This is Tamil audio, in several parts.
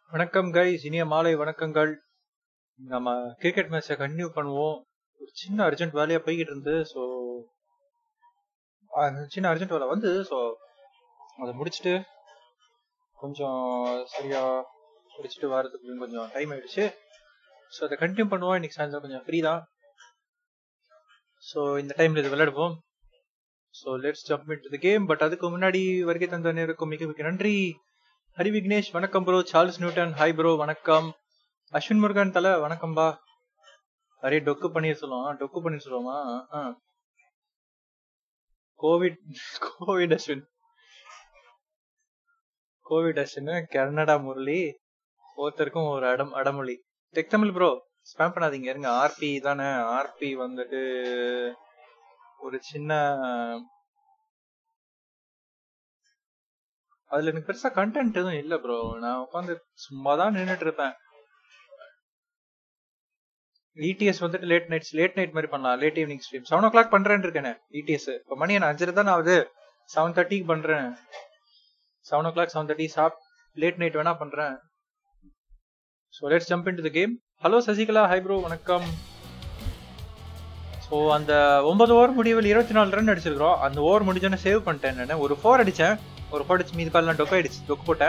வணக்கம் கைஸ் இனிய மாலை வணக்கங்கள் நம்ம கிரிக்கெட் மேட்சை கண்டினியூ பண்ணுவோம் ஒரு சின்ன அர்ஜென்ட் வேலையா போய்கிட்டு இருந்து ஸோ சின்ன அர்ஜென்ட் வேலை வந்து ஸோ அதை முடிச்சுட்டு கொஞ்சம் சரியா முடிச்சுட்டு வரதுக்கு கொஞ்சம் டைம் ஆயிடுச்சு ஸோ அதை கண்டினியூ பண்ணுவோம் இன்னைக்கு சாயந்தரம் கொஞ்சம் ஃப்ரீ தான் ஸோ இந்த டைம்ல இது விளையாடுவோம் so let's jump in to game but அதுக்கு முன்னாடி வருகை தந்த நேருக்கும் மிக மிக நன்றி ஹரி விக்னேஷ் வணக்கம் bro Charles Newton hi bro வணக்கம் அஸ்வின் முருகன் தலை வணக்கம்பா அரே டொக்கு பன்னீர் சொல்லுவோம் டொக்கு பன்னீர் சொல்லுவோமா Covid Covid Ashwin Covid Ashwin Karnataka Murali ஒருத்தருக்கும் ஒரு அடம் அடமொழி டெக் தமிழ் ப்ரோ ஸ்பேம் பண்ணாதீங்க இருங்க ஆர்பி தானே ஆர்பி வந்துட்டு ஒரு சின்ன அதுல எனக்கு பெருசா கண்டென்ட் எதுவும் இல்ல ப்ரோ நான் உட்காந்து சும்மா தான் நின்னுட்டு இருப்பேன் இடிஎஸ் வந்துட்டு லேட் நைட்ஸ் லேட் நைட் மாதிரி பண்ணலாம் late evening stream seven o'clock பண்றேன்னு இருக்கேன் இடிஎஸ் இப்போ மணி என்ன அஞ்சரை தான் ஆகுது செவன் தேர்ட்டிக்கு பண்றேன் seven o'clock seven thirty சாப் லேட் நைட் வேணா பண்றேன் so let's jump in to the game hello Sasikala hi bro வணக்கம் ஸோ அந்த ஒன்பது ஓவர் முடிவில் இருபத்தி நாலு ரன் அடிச்சிருக்கிறோம் அந்த ஓவர் முடிஞ்சோன்னே சேவ் பண்ணிட்டேன் நான் ஒரு ஃபோர் அடித்தேன் ஒரு ஃபோர் அடிச்சு மீது கால்லாம் டொக்கு ஆயிடுச்சு டொக்கு போட்டேன்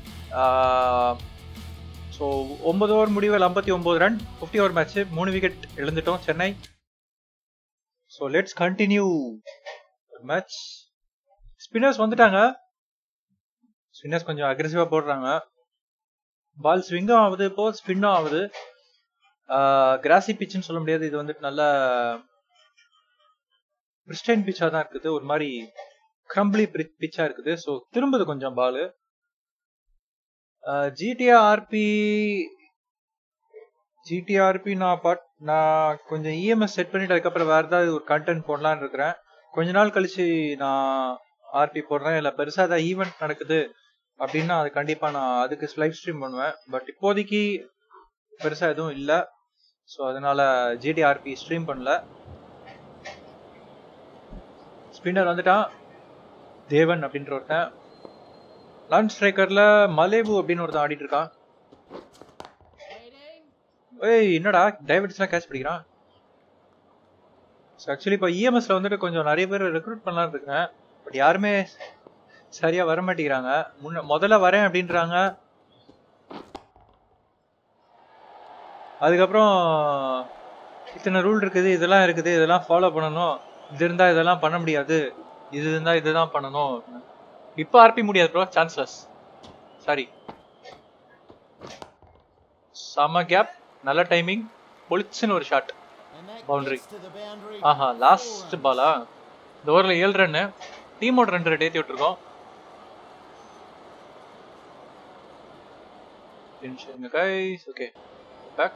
ஸோ ஒன்பது ஓவர் முடிவில் ஐம்பத்தி ஒம்பது ரன் ஃபிஃப்டி ஓவர் மேட்ச் மூணு விக்கெட் இழந்துட்டோம் Chennai so let's continue match spinners வந்துட்டாங்க ஸ்பின்னர்ஸ் கொஞ்சம் அக்ரெசிவாக போடுறாங்க பால் ஸ்விங்கும் ஆகுது இப்போ ஸ்பின்னும் ஆகுது கிராசி பிச்சுன்னு சொல்ல முடியாது இது வந்துட்டு நல்ல பிரிஸ்டைன் பிச்சா தான் இருக்குது ஒரு மாதிரி கிரம்பிளி பிச்சா இருக்குது ஸோ திரும்புது கொஞ்சம் பால் ஜிடிஆர்பி ஜிடிஆர்பி நான் பட் நான் கொஞ்சம் இஎம்எஸ் செட் பண்ணிட்டு அதுக்கப்புறம் வேற ஏதாவது ஒரு கண்டென்ட் போடலான்னு இருக்கிறேன் கொஞ்ச நாள் கழிச்சு நான் ஆர்பி போடுறேன் இல்லை பெருசாக ஏதாவது ஈவெண்ட் நடக்குது அப்படின்னா அது கண்டிப்பாக நான் அதுக்கு லைவ் ஸ்ட்ரீம் பண்ணுவேன் பட் இப்போதைக்கு பெருசாக எதுவும் இல்லை ஸோ அதனால ஜிடிஆர்பி ஸ்ட்ரீம் பண்ணல ஸ்பின்னர் வந்துட்டான் தேவன் அப்படின்ற ஒருத்தன் லான்ச் ஸ்ட்ரைக்கர்ல மலேபு அப்படின்னு ஒருத்தன் ஆடிட்டு இருக்கான் ஏய் என்னடா டைவர்ட்ஸ்லாம் கேட்ச் பிடிக்கிறான் ஆக்சுவலி இப்போ இஎம்எஸ்ல வந்துட்டு கொஞ்சம் நிறைய பேர் ரெக்ரூட் பண்ணலான்னு இருக்கேன் பட் யாருமே சரியா வர மாட்டேங்கிறாங்க முன்ன முதல்ல வரேன் அப்படின்றாங்க அதுக்கப்புறம் இத்தனை ரூல் இருக்குது இதெல்லாம் இருக்குது இதெல்லாம் ஃபாலோ பண்ணணும் இது இருந்தா இதெல்லாம் பண்ண முடியாது இது இருந்தா இதுதான் பண்ணணும் இப்போ ஆர்பி முடியாது ப்ரோ சான்ஸ்லெஸ் சாரி செம கேப் நல்ல டைமிங் பொலிச்சுன்னு ஒரு ஷாட் பவுண்டரி ஆஹா லாஸ்ட் பாலா இந்த ஓவரில் ஏழு ரன்னு டீமோட ரெண்டு ரெண்டு ஏற்றி விட்டுருக்கோம் guys okay back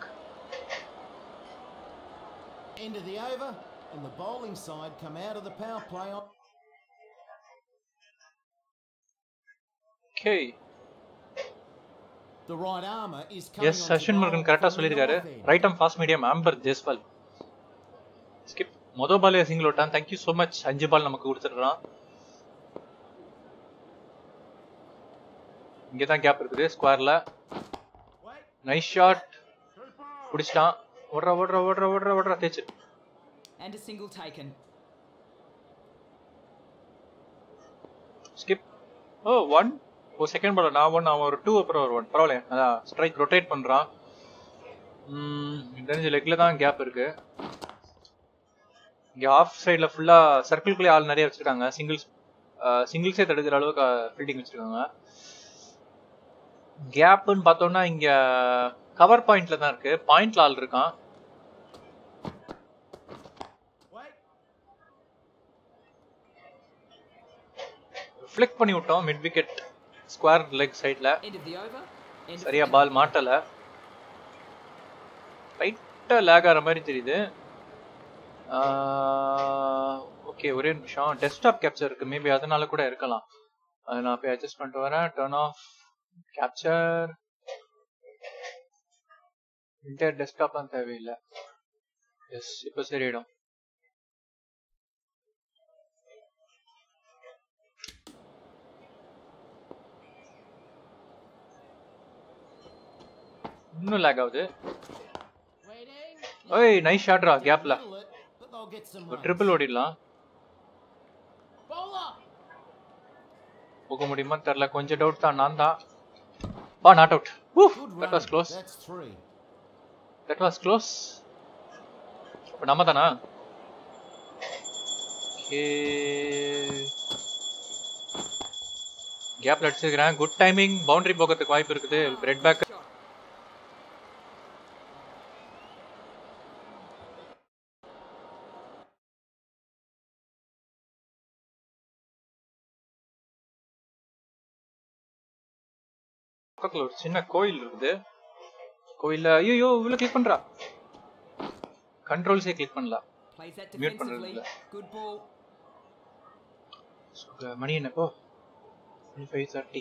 End of the over, and the bowling side come out of the power play on. Okay. The right armour is coming yes on Sachin Murugan கரெக்டாக சொல்லியிருக்காரு ரைட் ஆம் ஃபாஸ்ட் மீடியம் ஆம்பர் ஜெஸ்பால் ஸ்கிப் மொதல் பாலே சிங்கிள் விட்டான் தேங்க்யூ ஸோ மச் அஞ்சு பால் நமக்கு கொடுத்துட்றான் இங்கே தான் கேப் இருக்குது ஸ்கொயரில் நைஸ் ஷாட் பிடிச்சிட்டான் ஓடுறா ஓடுறா ஓடுறா ஓடுறா ஓடுறா தேய்ச்சு And a single taken. Skip ஓ ஒன் ஒரு செகண்ட் பால் நான் ஒன் அவன் ஒரு டூ அப்புறம் ஒரு ஒன் பரவாயில்ல அதான் ஸ்ட்ரைக் ரொட்டேட் பண்ணுறான் தெரிஞ்ச லெக்கில் தான் கேப் இருக்கு இங்கே ஆஃப் சைடில் ஃபுல்லாக சர்க்கிள்குள்ளே ஆள் நிறைய வச்சுருக்காங்க சிங்கிள்ஸ் சிங்கிள்ஸே தடுக்கிற அளவுக்கு ஃபீல்டிங் வச்சுருக்காங்க கேப்புன்னு பார்த்தோம்னா இங்கே கவர் பாயிண்ட்ல தான் இருக்கு பாயிண்ட்ல ஆள் இருக்கான் ஃபிளிக் பண்ணி விட்டோம் மிட் விக்கெட் ஸ்கொயர் லெக் சைடில் End of the over. End of சரியா the பால் மாட்டல லைட்டாக லேக் ஆகிற மாதிரி தெரியுது ஓகே ஒரே நிமிஷம் டெஸ்க்டாப் கேப்சர் இருக்கு மேபி அதனால கூட இருக்கலாம் அதை நான் போய் அட்ஜஸ்ட் பண்ணிட்டு வரேன் டர்ன் ஆஃப் கேப்சர் இன்டர் டெஸ்க்டாப்லாம் தேவையில்லை எஸ் இப்போ சரியிடும் இன்னும் லேக் ஆகுது Waiting. ஓய் நைஸ் ஷாட்ரா கேப்ல Middle it, but they'll get some ஒரு runs. ட்ரிபிள் ஓடிடலாம் Bowler. போக முடியுமா தெரியல கொஞ்சம் டவுட் தான் நான் தான் பா not out Good that run. Was close That's three. That was close இப்போ நம்ம தானா ஓகே கேப்ல அடிச்சிருக்கிறேன் குட் டைமிங் பவுண்டரி போகிறதுக்கு வாய்ப்பு இருக்குது ரெட் பேக் Shot. பக்கத்துல ஒரு சின்ன கோயில் இருக்குது கோயில்ல ஐயோ இவ்வளவு கிளிக் பண்றா கண்ட்ரோல்ஸே கிளிக் பண்ணல Plays that Mute defensively. பண்றதுல. Good ball. So, uh, மணி என்ன இப்போ ஃபைவ் தேர்ட்டி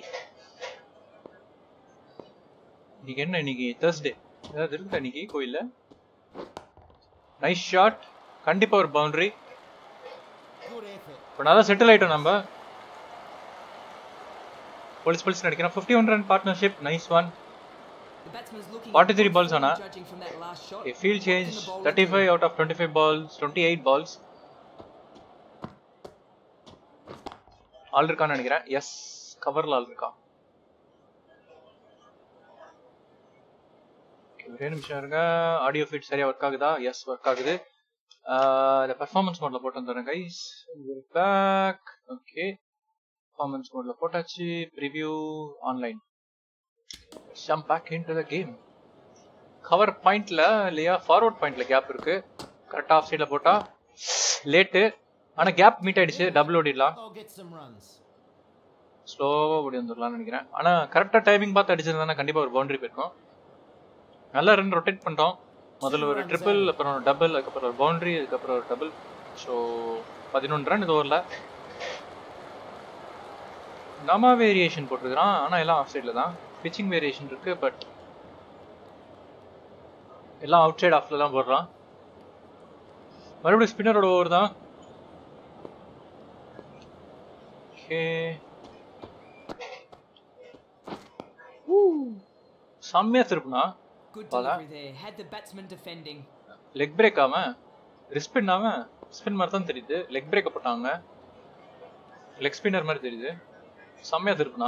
இன்னைக்கு என்ன இன்னைக்கு தேர்ஸ்டே ஏதாவது இருக்கா இன்னைக்கு கோயில்ல நைஸ் ஷாட் கண்டிப்பா ஒரு பவுண்டரி Good effort. இப்போ நல்லா செட்டில் ஆயிட்டோம் நம்ம போலீஸ் போலீஸ் நடிக்கிறோம் fifty one run partnership nice one The batsman's looking 43 at balls form ஆனா. judging from that last shot. A field What change, can the bowler 35 do? out of 25 balls, 28 balls. ஆள் இருக்கான்னு நினைக்கிறேன் எஸ் கவர்ல ஆள் இருக்கான் Okay, ஒரே நிமிஷம் இருங்க ஆடியோ ஃபீட் சரியா ஒர்க் ஆகுதா எஸ் ஒர்க் ஆகுது இந்த பெர்ஃபார்மன்ஸ் மோட்ல போட்டு வந்துடுறேன் கைஸ் பேக் ஓகே பெர்ஃபார்மன்ஸ் மோட்ல போட்டாச்சு preview online jump back into the game cover பாயிண்ட்ல இல்லையா ஃபார்வர்ட் பாயிண்ட்ல கேப் இருக்கு கரெக்டா ஆஃப் சைட்ல போட்டா லேட்டு ஆனா கேப் மீட் ஆயிடுச்சு டபுள் ஓடிடலாம் They'll get some runs. ஸ்லோவா ஓடி வந்துடலாம்னு நினைக்கிறேன் ஆனா கரெக்டா டைமிங் பார்த்து அடிச்சிருந்தா கண்டிப்பா ஒரு பவுண்டரி போயிருக்கும் நல்லா ரன் ரொட்டேட் பண்ணிட்டோம் முதல்ல ஒரு ட்ரிபிள் அப்புறம் டபுள் அதுக்கப்புறம் ஒரு பவுண்டரி அதுக்கப்புறம் ஒரு டபுள் ஸோ பதினொன்று ரன் இது ஓவரில் நம்ம வேரியேஷன் போட்டிருக்கிறான் ஆனா எல்லாம் ஆஃப் சைடில் தான் பிச்சிங் வேரியேஷன் இருக்கு பட் எல்லாம் அவுட் சைடு ஆஃப்ல தான் போடுறான் மறுபடியும் ஸ்பின்னரோட ஓவர் தான் ஓகே செம்மையா திருப்பினா Good Voilà. delivery there. Had the batsman defending. Leg break ஆம ரிஸ்பின் ஆம ஸ்பின் மாதிரி தான் தெரியுது லெக் பிரேக் போட்டாங்க லெக் ஸ்பின்னர் மாதிரி தெரியுது செம்மையா திருப்பினா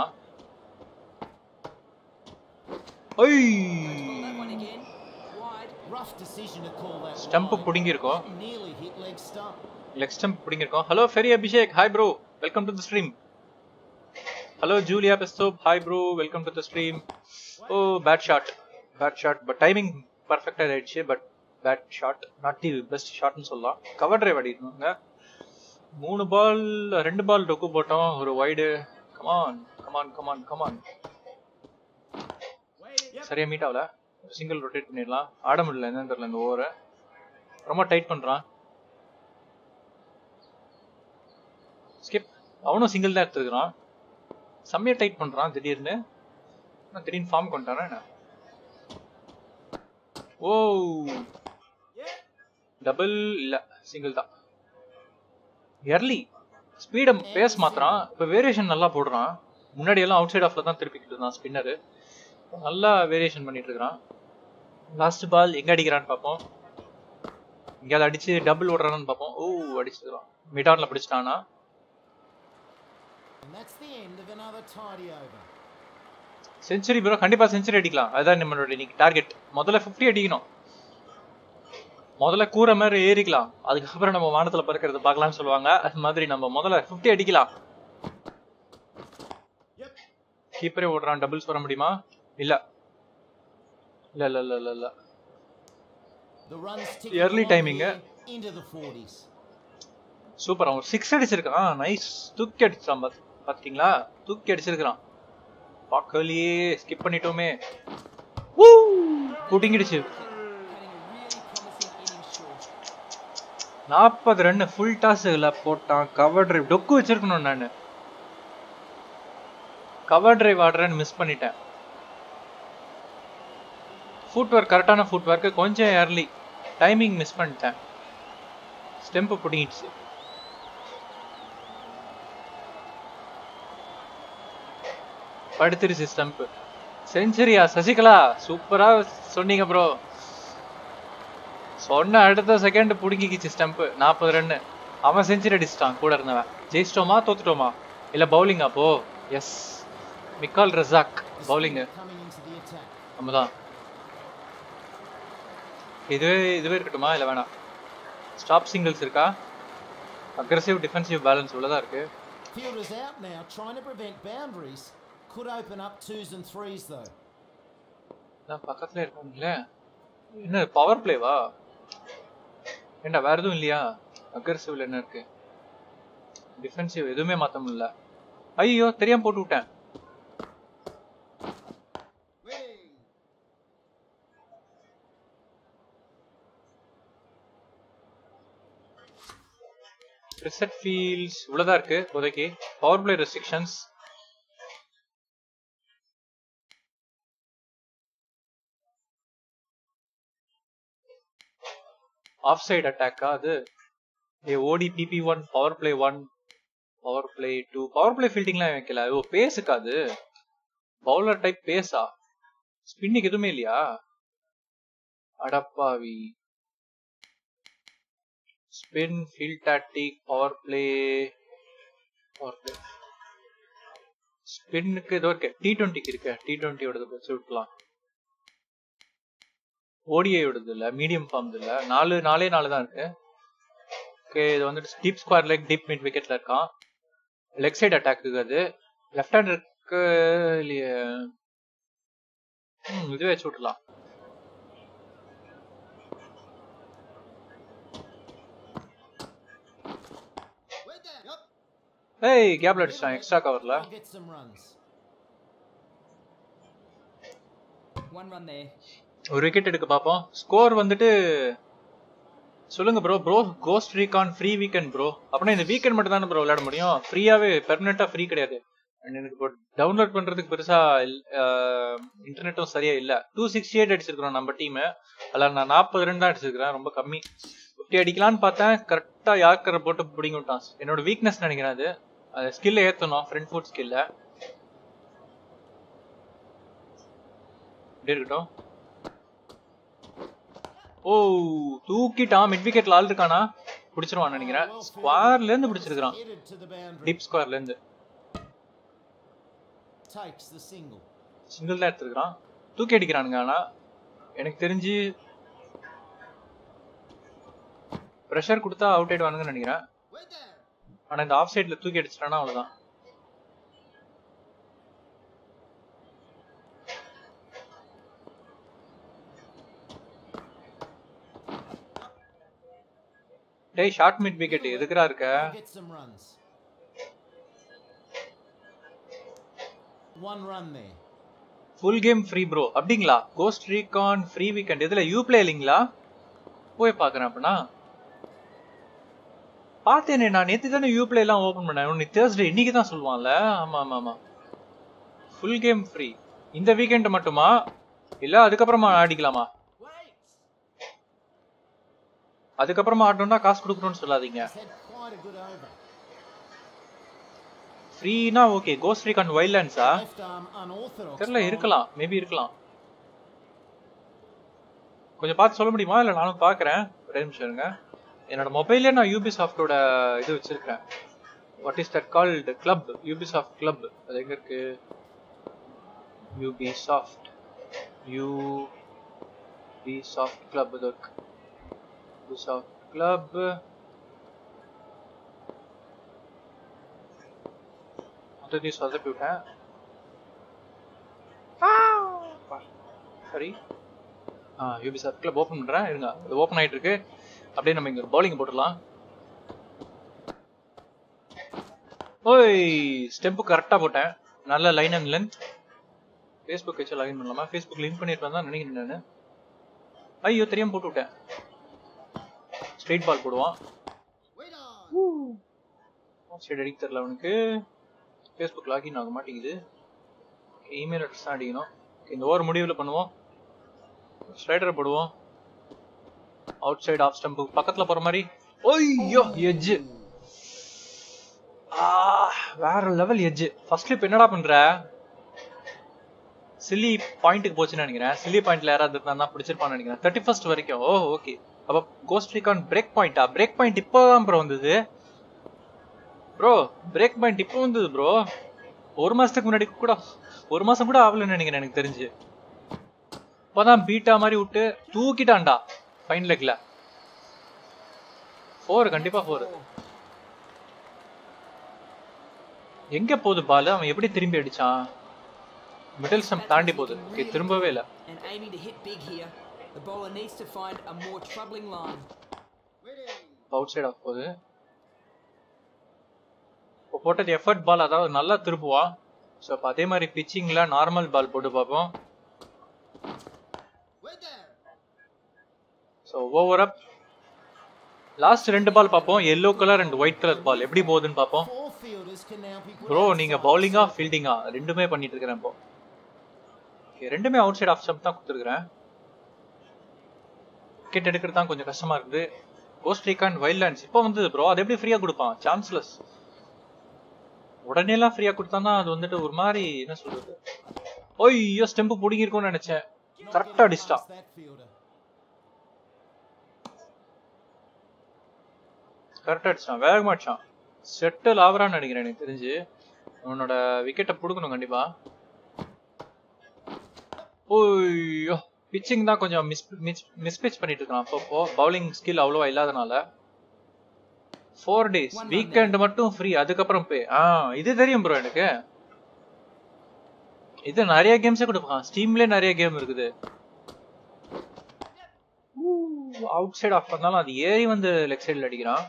ஐய் Well, that one again. Wide. Rough decision to call that. Stump wide. புடுங்கியிருக்கோம் Nearly hit leg stump. Leg stump பிடிங்கிருக்கோம் ஹலோ ஃபெரி Abhishek hi bro welcome to the stream hello Julia பெஸ்தோப் hi bro welcome to the stream ஓ bad shot bad shot but timing பர்ஃபெக்டாக ஆயிடுச்சு but bad shot not the best ஷாட்னு சொல்லலாம் கவர் டிரைவ் ஆடிருந்தாங்க மூணு பால் ரெண்டு பால் டொக்கு போட்டோம் ஒரு wide come on come on come on come on சரியா மீட் ஆகல சிங்கிள் ரொட்டேட் பண்ணிடலாம் ஆட முடியல என்னன்னு தெரியல இந்த ஓவரை ரொம்ப டைட் பண்றான் ஸ்கிப் அவனும் சிங்கிள் தான் எடுத்துக்கிறான் செம்மையா டைட் பண்றான் திடீர்னு ஆனா திடீர்னு ஃபார்ம் கொண்டானா என்ன ஓ டபுள் இல்ல சிங்கிள் தான் எர்லி ஸ்பீட பேஸ் மாத்துறான் இப்ப வேரியேஷன் நல்லா போடுறான் முன்னாடி எல்லாம் அவுட் சைட் ஆஃப்ல தான் திருப்பிக்கிட்டு இருந்தான் ஸ்பின்னரு நல்லா வேரியேஷன் பண்ணிட்டு இருக்கான் லாஸ்ட் பால் எங்க அடிக்கிறான்னு பார்ப்போம் எங்கேயாவது அடிச்சு டபுள் ஓடுறான்னு பார்ப்போம் ஓ அடிச்சிருக்கான் மிடான்ல பிடிச்சிட்டானா And that's the end of another tidy over. Century bro கண்டிப்பா செஞ்சுரி அடிக்கலாம் அதுதான் நம்மளோட இன்னைக்கு டார்கெட் முதல்ல 50 அடிக்கணும் முதல்ல கூரை மாதிரி ஏறிக்கலாம் அதுக்கப்புறம் நம்ம வானத்துல பறக்கிறது பார்க்கலாம்னு சொல்லுவாங்க அது மாதிரி நம்ம முதல்ல 50 அடிக்கலாம் கீப்பரே ஓடுறான் டபுள்ஸ் வர முடியுமா இல்ல இல்ல இல்ல இல்ல இல்ல இல்ல The runs tick Early timing, eh? into the 40s. Super அவன் சிக்ஸ் அடிச்சிருக்கான் நைஸ் தூக்கி அடிச்சான் பாத்- பாத்தீங்களா தூக்கி அடிச்சிருக்கான் பார்க்கலையே ஸ்கிப் பண்ணிட்டோமே Woo! புடிங்கிடுச்சு Cutting a really promising innings short. நாற்பது ரன் ஃபுல் டாஸ்ல போட்டான் கவர் டிரைவ் டொக்கு வச்சிருக்கணும் நான் கவர் டிரைவ் ஆடுறேன்னு மிஸ் பண்ணிட்டேன் ஃபுட் ஒர்க் கரெக்டான ஃபுட் ஒர்க்கு கொஞ்சம் ஏர்லி டைமிங் மிஸ் பண்ணிட்டேன் ஸ்டெம்பு பிடிங்கிடுச்சு படுத்துருச்சு ஸ்டெம்பு செஞ்சுரியா சசிகலா சூப்பரா சொன்னீங்க ப்ரோ சொன்ன அடுத்த செகண்ட் புடுங்கிக்கிச்சு ஸ்டம்ப் நாற்பது ரன்னு அவன் செஞ்சுரி அடிச்சிட்டான் கூட இருந்தவன் ஜெயிச்சிட்டோமா தோத்துட்டோமா இல்ல பவுலிங் அப்போ எஸ் மிக்கால் Razak The bowling spinner coming into the attack. நம்மதான் இதுவே இதுவே இருக்கட்டுமா இல்ல வேணாம் ஸ்டாப் சிங்கிள்ஸ் இருக்கா அக்ரெசிவ் டிஃபென்சிவ் பேலன்ஸ் உள்ளதா இருக்கு Fielders out now, trying to prevent boundaries. Could open up twos and threes though. நான் பக்கத்துல இருக்காங்களே என்ன பவர் பிளேவா ஏண்டா வேற எதுவும் இல்லையா அக்ரெசிவ்ல என்ன இருக்கு டிஃபென்சிவ் எதுவுமே மாத்த முடியல ஐயோ தெரியாம போட்டு விட்டேன் ரிசெட் ஃபீல்ஸ் இவ்வளவுதான் இருக்கு இப்போதைக்கு power play restrictions off side அட்டாக்கா அது ஏ ஓடி PP one power play one power play two power play ஃபீல்டிங்லாம் வைக்கல ஓ பேஸுக்கா அது பவுலர் டைப் பேஸா ஸ்பின்னுக்கு எதுவுமே இல்லையா அடப்பாவி spin field tactic power play power play ஸ்பின்னுக்கு ஏதோ இருக்கு டி டுவெண்ட்டிக்கு இருக்கு டி டுவெண்ட்டியோடது வச்சு விட்டுலாம் ஓடிஐயோடது இல்ல மீடியம் ஃபார்ம்ஸ் இல்ல நாலு நாலே நாலு தான் இருக்கு ஓகே இது வந்துட்டு deep square leg deep mid விக்கெட்ல இருக்கான் லெக் சைடு அட்டாக்கு அது லெஃப்ட் ஹேண்ட் இருக்கு இல்லையே ம் இதுவே வச்சு விட்டுலாம் ஏய் கேப்ல அடிச்சிட்டான் எக்ஸ்ட்ரா கவர்ல I'll get some runs. One run there. ஒரு விக்கெட் எடுக்க பார்ப்போம் ஸ்கோர் வந்துட்டு சொல்லுங்க bro bro Ghost Recon free weekend bro அப்படின்னா இந்த வீக்கெண்ட் மட்டும் தானே ப்ரோ விளையாட முடியும் ஃப்ரீயாவே பெர்மனெண்டா ஃப்ரீ கிடையாது அண்ட் எனக்கு இப்போ டவுன்லோட் பண்றதுக்கு பெருசா இன்டர்நெட்டும் சரியா இல்ல டூ சிக்ஸ்டி எயிட் அடிச்சிருக்கிறோம் நம்ம டீம் அதில் நான் நாற்பது ரன் தான் அடிச்சிருக்கிறேன் ரொம்ப கம்மி ஃபிஃப்டி அடிக்கலான்னு பார்த்தேன் கரெக்டா யாக்கரை போட்டு பிடிங்கி விட்டான் என்னோட வீக்னஸ் நினைக்கிறேன் அது அது ஸ்கில்ல ஏத்தணும் ஃப்ரண்ட் ஃபுட் ஸ்கில்ல இப்படி இருக்கட்டும் ஓ தூக்கிட்டான் மிட் விக்கெட்ல ஆள் இருக்கானா பிடிச்சிருவான் நினைக்கிறேன் Well fielded. ஸ்கொயர்ல இருந்து பிடிச்சிருக்கான் Headed to the boundary. Deep ஸ்கொயர்ல இருந்து Takes the single. சிங்கிள் தான் எடுத்துருக்கான் தூக்கி அடிக்கிறானுங்க ஆனா எனக்கு தெரிஞ்சு ப்ரெஷர் கொடுத்தா அவுட் ஆயிடுவானுங்கன்னு நினைக்கிறேன் ஆனா இந்த ஆஃப் சைடுல தூக்கி அடிச்சிட்டானா அவ்வளவுதான் டேய் ஷார்ட் மிட் விக்கெட் எதுக்குறா இருக்க I'll get some runs. One run there. Full game free bro அப்படிங்களா கோஸ்ட் ரீகான் ஃப்ரீ வீக்கெண்ட் இதுல யூ பிளே இல்லைங்களா போய் பாக்குறேன் அப்படின்னா பார்த்தேனே நான் நேத்து தானே யூ பிளே எல்லாம் ஓபன் பண்ணேன் உன்னை தேர்ஸ்டே இன்னைக்கு தான் சொல்லுவான்ல ஆமா ஆமா ஆமா ஃபுல் கேம் ஃப்ரீ இந்த வீக்கெண்ட் மட்டுமா இல்ல அதுக்கப்புறமா ஆடிக்கலாமா அதுக்கப்புறமா ஆடணும்னா காசு கொடுக்கணும்னு சொல்லாதீங்க He's had quite a good over. ஃப்ரீனா ஓகே கோஸ்ட் ரீகான் வைல்ட்லேண்ட்ஸா Left arm unorthodox. தெரியல bowling. இருக்கலாம் மேபி இருக்கலாம் கொஞ்சம் பார்த்து சொல்ல முடியுமா இல்ல நானும் பாக்குறேன் ஒரே நிமிஷம் இருங்க என்னோட மொபைல்லே நான் யூபி சாஃப்டோட இது வச்சிருக்கேன் what is that called club Ubisoft club அது எங்க இருக்கு Ubisoft Ubisoft club இது இருக்கு யூபி சாஃப்ட் கிளப் மொத்தத்தையும் சொதப்பி விட்டேன் சரி ஆ யூபி சார் கிளப் ஓப்பன் பண்றேன் இருங்க அது ஓப்பன் ஆயிட்டு இருக்கு அப்படியே நம்ம இங்க பவுலிங் போட்டுடலாம் ஓய் ஸ்டெம்ப் கரெக்டா போட்டேன் நல்ல லைன் அண்ட் லென்த் ஃபேஸ்புக் வச்சு லாகின் பண்ணலாமா ஃபேஸ்புக் லிங்க் பண்ணிருப்பேன் தான் நினைக்கிறேன் நான் ஐயோ தெரியாம போட்டு விட்டேன் ஸ்ட்ரெயிட் பால் போடுவான் சைடு அடிக்க தெரியல அவனுக்கு ஃபேஸ்புக் லாகின் ஆக மாட்டேங்குது இமெயில் அட்ரஸ் தான் அடிக்கணும் இந்த ஓவர் முடிவில் பண்ணுவோம் ஸ்லைடர் போடுவோம் அவுட் சைடு ஆஃப் ஸ்டம்ப் பக்கத்துல போற மாதிரி ஓய்யோ எட்ஜ் வேற லெவல் எட்ஜ் ஃபர்ஸ்ட் லிப் என்னடா பண்ற சில்லி பாயிண்ட்டுக்கு போச்சுன்னு நினைக்கிறேன் சில்லி பாயிண்ட்ல யாராவது இருந்தா பிடிச்சிருப்பான்னு நினைக்கிறேன் தேர்ட்டி ஃபர்ஸ்ட் வரைக்கும் ஓ ஓகே அப்ப கோஸ்ட் ரீகான் பிரேக் பாயிண்டா பிரேக் பாயிண்ட் இப்போதான் ப்ரோ வந்தது ப்ரோ பிரேக் பாயிண்ட் இப்போ வந்தது ப்ரோ ஒரு மாசத்துக்கு முன்னாடி கூட ஒரு மாசம் கூட ஆகலன்னு நினைக்கிறேன் எனக்கு தெரிஞ்சு இப்போதான் பீட்டா மாதிரி விட்டு தூக்கிட்டான்டா ஃபைன் லெக்ல ஃபோர் கண்டிப்பா ஃபோர் எங்க போகுது பால் அவன் எப்படி திரும்பி அடிச்சான் மிடில் ஸ்டம்ப் தாண்டி போகுது Okay, திரும்பவே இல்ல And aiming to hit big here. The bowler needs to find a more troubling line. Out side off போகுது இப்போ போட்டது எஃபர்ட் பால் அதாவது நல்லா திருப்புவான் ஸோ அப்போ அதே மாதிரி பிச்சிங்ல நார்மல் பால் போட்டு பார்ப்போம் ஸோ ஓவர் அப் லாஸ்ட் ரெண்டு பால் பார்ப்போம் yellow colour and white colour ball எப்படி போகுதுன்னு பார்ப்போம் Four fielders can now be put bro outside. நீங்க பவுலிங்கா ஃபீல்டிங்கா ரெண்டுமே பண்ணிட்டு இருக்கிறேன் இப்போ Okay, ரெண்டுமே அவுட் சைட் ஆஃப் ஸ்டம்ப் தான் கொடுத்துருக்கிறேன் விக்கெட் எடுக்கிறது தான் கொஞ்சம் கஷ்டமா இருக்குது கோஸ்ட் ரீகான் வைல்ட் லேண்ட்ஸ் இப்போ வந்தது ப்ரோ அது எப்படி ஃப்ரீயா கொடுப்பான் சான்ஸ்லெஸ் உடனே எல்லாம் ஃப்ரீயா கொடுத்தானா அது வந்துட்டு ஒரு மாதிரி என்ன சொல்றது ஓய்யோ ஸ்டெம்பு பிடிங்கிருக்கும்னு நினைச்சேன் Not கரெக்டா getting அடிச்சிட்டான் past that fielder. கரெக்டா அடிச்சான் வேகமா அடிச்சான் செட்டில் ஆவரான்னு நினைக்கிறேன் எனக்கு தெரிஞ்சு அவனோட விக்கெட்டை பிடுக்கணும் கண்டிப்பா ஓய்யோ பிச்சிங் தான் கொஞ்சம் மிஸ் மிஸ் மிஸ்பிச் பண்ணிட்டு இருக்கான் அப்பப்போ பவுலிங் ஸ்கில் அவ்வளோவா இல்லாதனால four days One run weekend மட்டும் ஃப்ரீ அதுக்கப்புறம் பே ஆ இது தெரியும் ப்ரோ எனக்கு இது நிறைய கேம்ஸே கொடுப்பான் ஸ்டீம்லேயே நிறைய கேம் இருக்குது அவுட் சைட் ஆஃப் பண்ணாலும் அது ஏறி வந்து லெக் சைடில் அடிக்கிறான்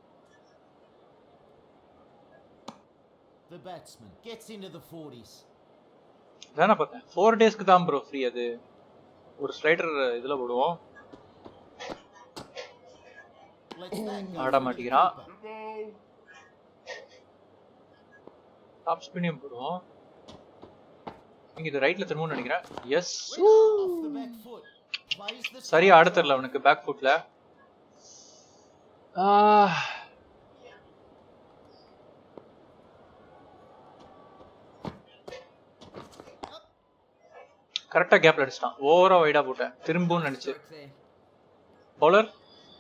The batsman gets into the 40s. தானே பார்த்தேன் ஃபோர் டேஸ்க்கு தான் ப்ரோ ஃப்ரீ அது ஒரு ஸ்லைடர் இதில் போடுவோம் Let's that go ஆட for the மாட்டேங்கிறான். keeper. டாப் ஸ்பின்னையும் போடுவோம் நீங்க இது ரைட்ல திரும்பவும் நினைக்கிறேன் yes Off the back foot. Plays the சரியா strike ஆட தெரியல அவனுக்கு பேக் ஃபுட்ல கரெக்டா கேப்ல அடிச்சிட்டான் ஓவரா வைடா போட்டேன் திரும்பவும் நினைச்சு Stroke there. Bowler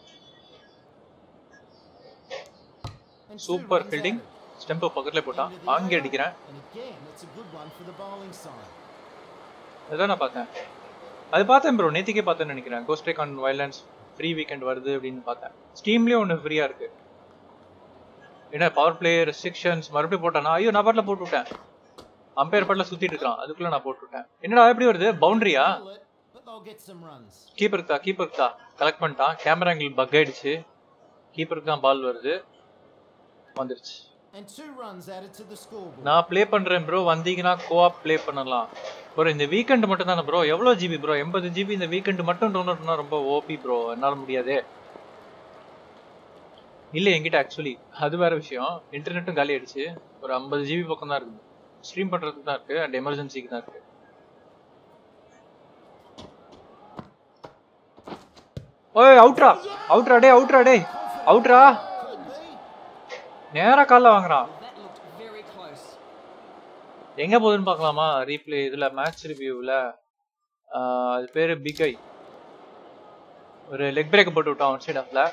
And two super runs fielding added. Stump பக்கத்துல போட்டான் Into the வாங்கி over. அடிக்கிறேன் And again, it's a good one for the bowling side. அதான் நான் பார்த்தேன் அது பார்த்தேன் ப்ரோ நேத்திக்கே பார்த்தேன்னு நினைக்கிறேன் Ghost Recon Wildlands free weekend வருது அப்படின்னு பார்த்தேன் ஸ்டீம்லேயும் ஒன்று ஃப்ரீயா இருக்கு என்ன பவர் பிளே ரெஸ்ட்ரிக்ஷன்ஸ் மறுபடியும் போட்டானா ஐயோ நான் பாட்டில் போட்டு விட்டேன் அம்பையர் பாட்டில் சுத்திட்டு இருக்கான் அதுக்குள்ள நான் போட்டு விட்டேன் என்னடா எப்படி வருது பவுண்டரியா Pull it, but they'll get some runs. கீப்பருக்கு தான் கீப்பருக்கு தான் கலெக்ட் பண்ணிட்டான் கேமரா ஆங்கிள் பக் ஆயிடுச்சு கீப்பருக்கு தான் பால் வருது வந்துருச்சு And two runs added to the scoreboard. நான் ப்ளே பண்றேன் ப்ரோ வந்தீங்கன்னா கோஆப் ப்ளே பண்ணலாம் ப்ரோ இந்த வீக்கெண்ட் மட்டும் தானே ப்ரோ எவ்வளோ ஜிபி ப்ரோ எண்பது ஜிபி இந்த வீக்கெண்ட் மட்டும் டவுன்லோட் பண்ணா ரொம்ப ஓபி ப்ரோ என்னால் முடியாதே இல்லை என்கிட்ட ஆக்சுவலி அது வேற விஷயம் இன்டர்நெட்டும் காலி ஆயிடுச்சு ஒரு ஐம்பது ஜிபி பக்கம் தான் இருக்குது ஸ்ட்ரீம் பண்றதுக்கு தான் இருக்கு அண்ட் எமர்ஜென்சிக்கு தான் இருக்கு ஓய் அவுட்ரா அவுட்ரா டே அவுட்ரா டே அவுட்ரா Could be. நேரா கால்ல வாங்குறான் Well, that looked very close. எங்க போகுதுன்னு பார்க்கலாமா ரீப்ளே இதுல மேட்ச் ரிவ்யூவில் அது பேரு பிக் ஐ ஒரு லெக் பிரேக் போட்டு விட்டான் அவுட் சைட் ஆஃப்ல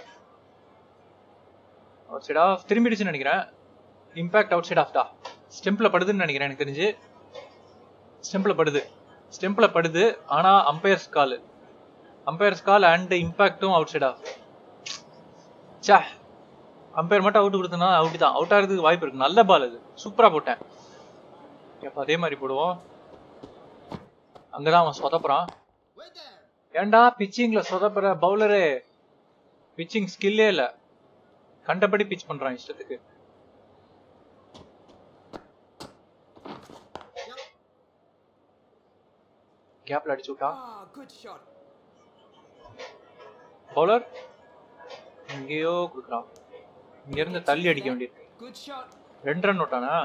அவுட் சைட் ஆஃப் திரும்பிடுச்சுன்னு நினைக்கிறேன் இம்பாக்ட் அவுட் சைட் ஆஃப்டா ஸ்டெம்பில் படுதுன்னு நினைக்கிறேன் எனக்கு தெரிஞ்சு ஸ்டெம்பில் படுது ஸ்டெம்பில் படுது ஆனா umpire's call umpire's call and இம்பாக்டும் அவுட் சைட் ஆஃப் சே அம்பையர் மட்டும் அவுட் கொடுத்தனா அவுட் தான் அவுட் ஆகிறதுக்கு வாய்ப்பு இருக்கு நல்ல பால் அது சூப்பரா போட்டேன் அப்ப அதே மாதிரி போடுவோம் அங்கதான் அவன் சொதப்புறான் ஏன்டா பிச்சிங்ல சொதப்புற பவுலரு பிச்சிங் ஸ்கில்லே இல்ல கண்டபடி பிச் பண்றான் இஷ்டத்துக்கு கேப்ல அடிச்சு விட்டான் Ah, good shot. பவுலர் எங்கேயோ கொடுக்குறான் இங்க இருந்து தள்ளி அடிக்க வேண்டியிருக்கு Good shot. ரெண்டு ரன் விட்டானா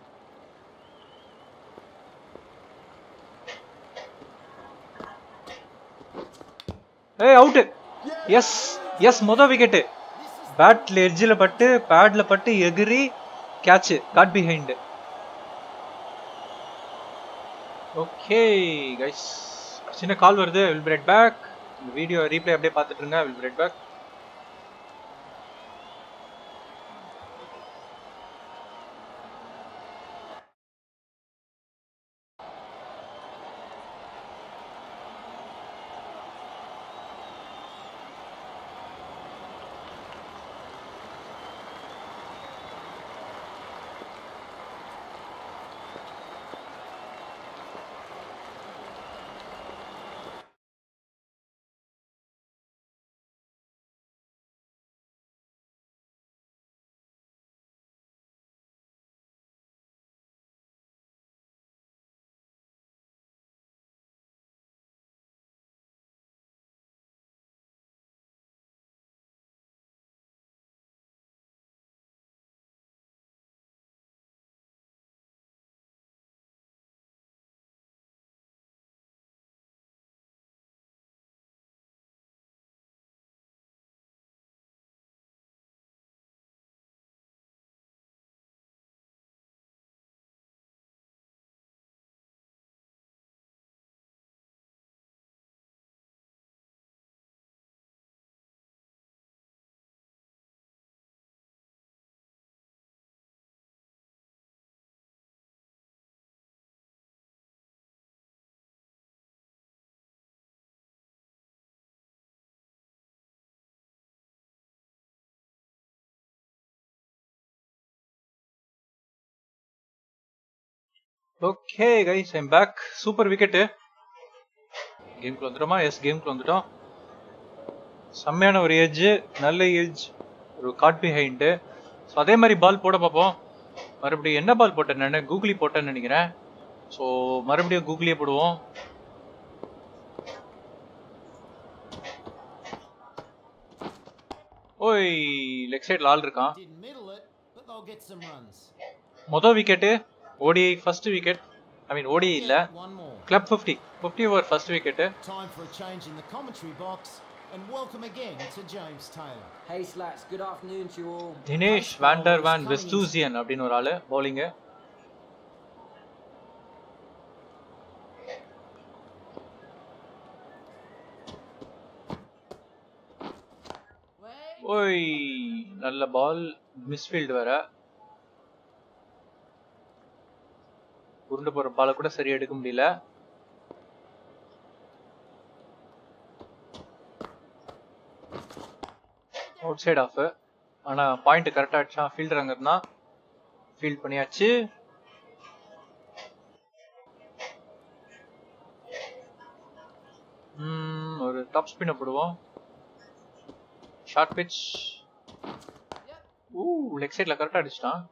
ஏய் அவுட் எஸ் எஸ் மொத விக்கெட் பேட்ல எட்ஜில் பட்டு பேட்ல பட்டு எகிரி catch caught behind okay guys சின்ன கால் வருது வில் பி ரைட் பேக் இந்த வீடியோ ரீப்ளே அப்படியே பார்த்துட்டு இருங்க will be right back okay guys I'm back super wicket கேம்குள்ள வந்துட்டோமா எஸ் கேம்குள்ள வந்துட்டோம் செம்மையான ஒரு ஏஜ் நல்ல ஏஜ் ஒரு காட் பிஹைண்டு ஸோ அதே மாதிரி பால் போட பார்ப்போம் மறுபடியும் என்ன பால் போட்டேன் நான் கூகுளி போட்டேன்னு நினைக்கிறேன் ஸோ மறுபடியும் கூகுளியே போடுவோம் ஓய் லெக் சைடில் ஆள் இருக்கான் Didn't middle it, but they'll get some runs. மொதல் wicket ODI first wicket I mean ODI இல்லை Yeah, one more. Club fifty fifty over first wicket Time for a change in the commentary box, and welcome again to James Taylor. Hey Slats, good afternoon to you all. Dinesh Vander van Westhuizen அப்படின்னு ஒரு ஆளு பவுலிங்கு ஓய் நல்ல பால் மிஸ்ஃபீல்டு வேற உருண்டு போற பாலை கூட சரியா எடுக்க முடியல அவுட் சைட் ஆஃப் ஆனா பாயிண்ட் கரெக்டா அடிச்சா ஃபீல்டர் அங்க இருந்தா ஃபீல்ட் பண்ணியாச்சு ம், ஒரு டாப் ஸ்பின்ன போடுவோம் ஷார்ட் பிட்ச் ஊ லெக் சைட்ல கரெக்டா அடிச்சிட்டான்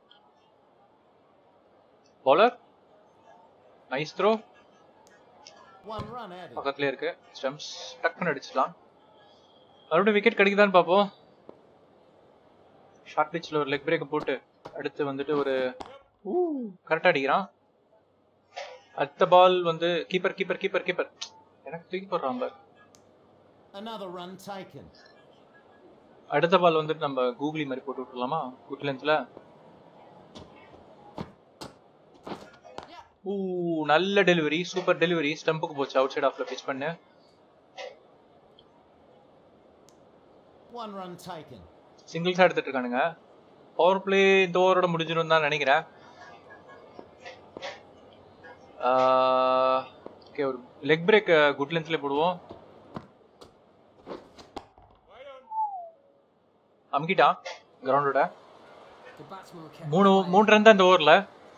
bowler nice throw One run added. பக்கத்துலயே இருக்கு ஸ்டெம்ஸ் டக்குன்னு அடிச்சிடலாம் மறுபடியும் விக்கெட் கிடைக்குதான்னு பார்ப்போம் ஷார்ட் பிட்ச்ல ஒரு லெக் பிரேக் போட்டு அடுத்து வந்துட்டு ஒரு ஊ கரெக்டா அடிக்கிறான் அடுத்த பால் வந்து கீப்பர் கீப்பர் கீப்பர் கீப்பர் எனக்கு தூக்கி போடுறான் பாரு. Another run taken. அடுத்த பால் வந்துட்டு நம்ம கூகுளி மாதிரி போட்டு விட்டுலாமா குட் லென்த்ல ஊ நல்ல டெலிவரி சூப்பர் டெலிவரி ஸ்டம்புக்கு போச்சு அவுட் சைட் ஆஃப்ல பிச் பண்ணு One run taken. சிங்கிள்ஸா எடுத்துட்டு இருக்கானுங்க பவர் பிளே இந்த ஓவரோட முடிஞ்சிடும் தான் நினைக்கிறேன் ஓகே ஒரு லெக் பிரேக் குட் லென்த்ல போடுவோம் அமுக்கிட்டான் கிரவுண்டோட The batsman were kept மூணு quiet. மூணு ரன் தான் இந்த ஓவர்ல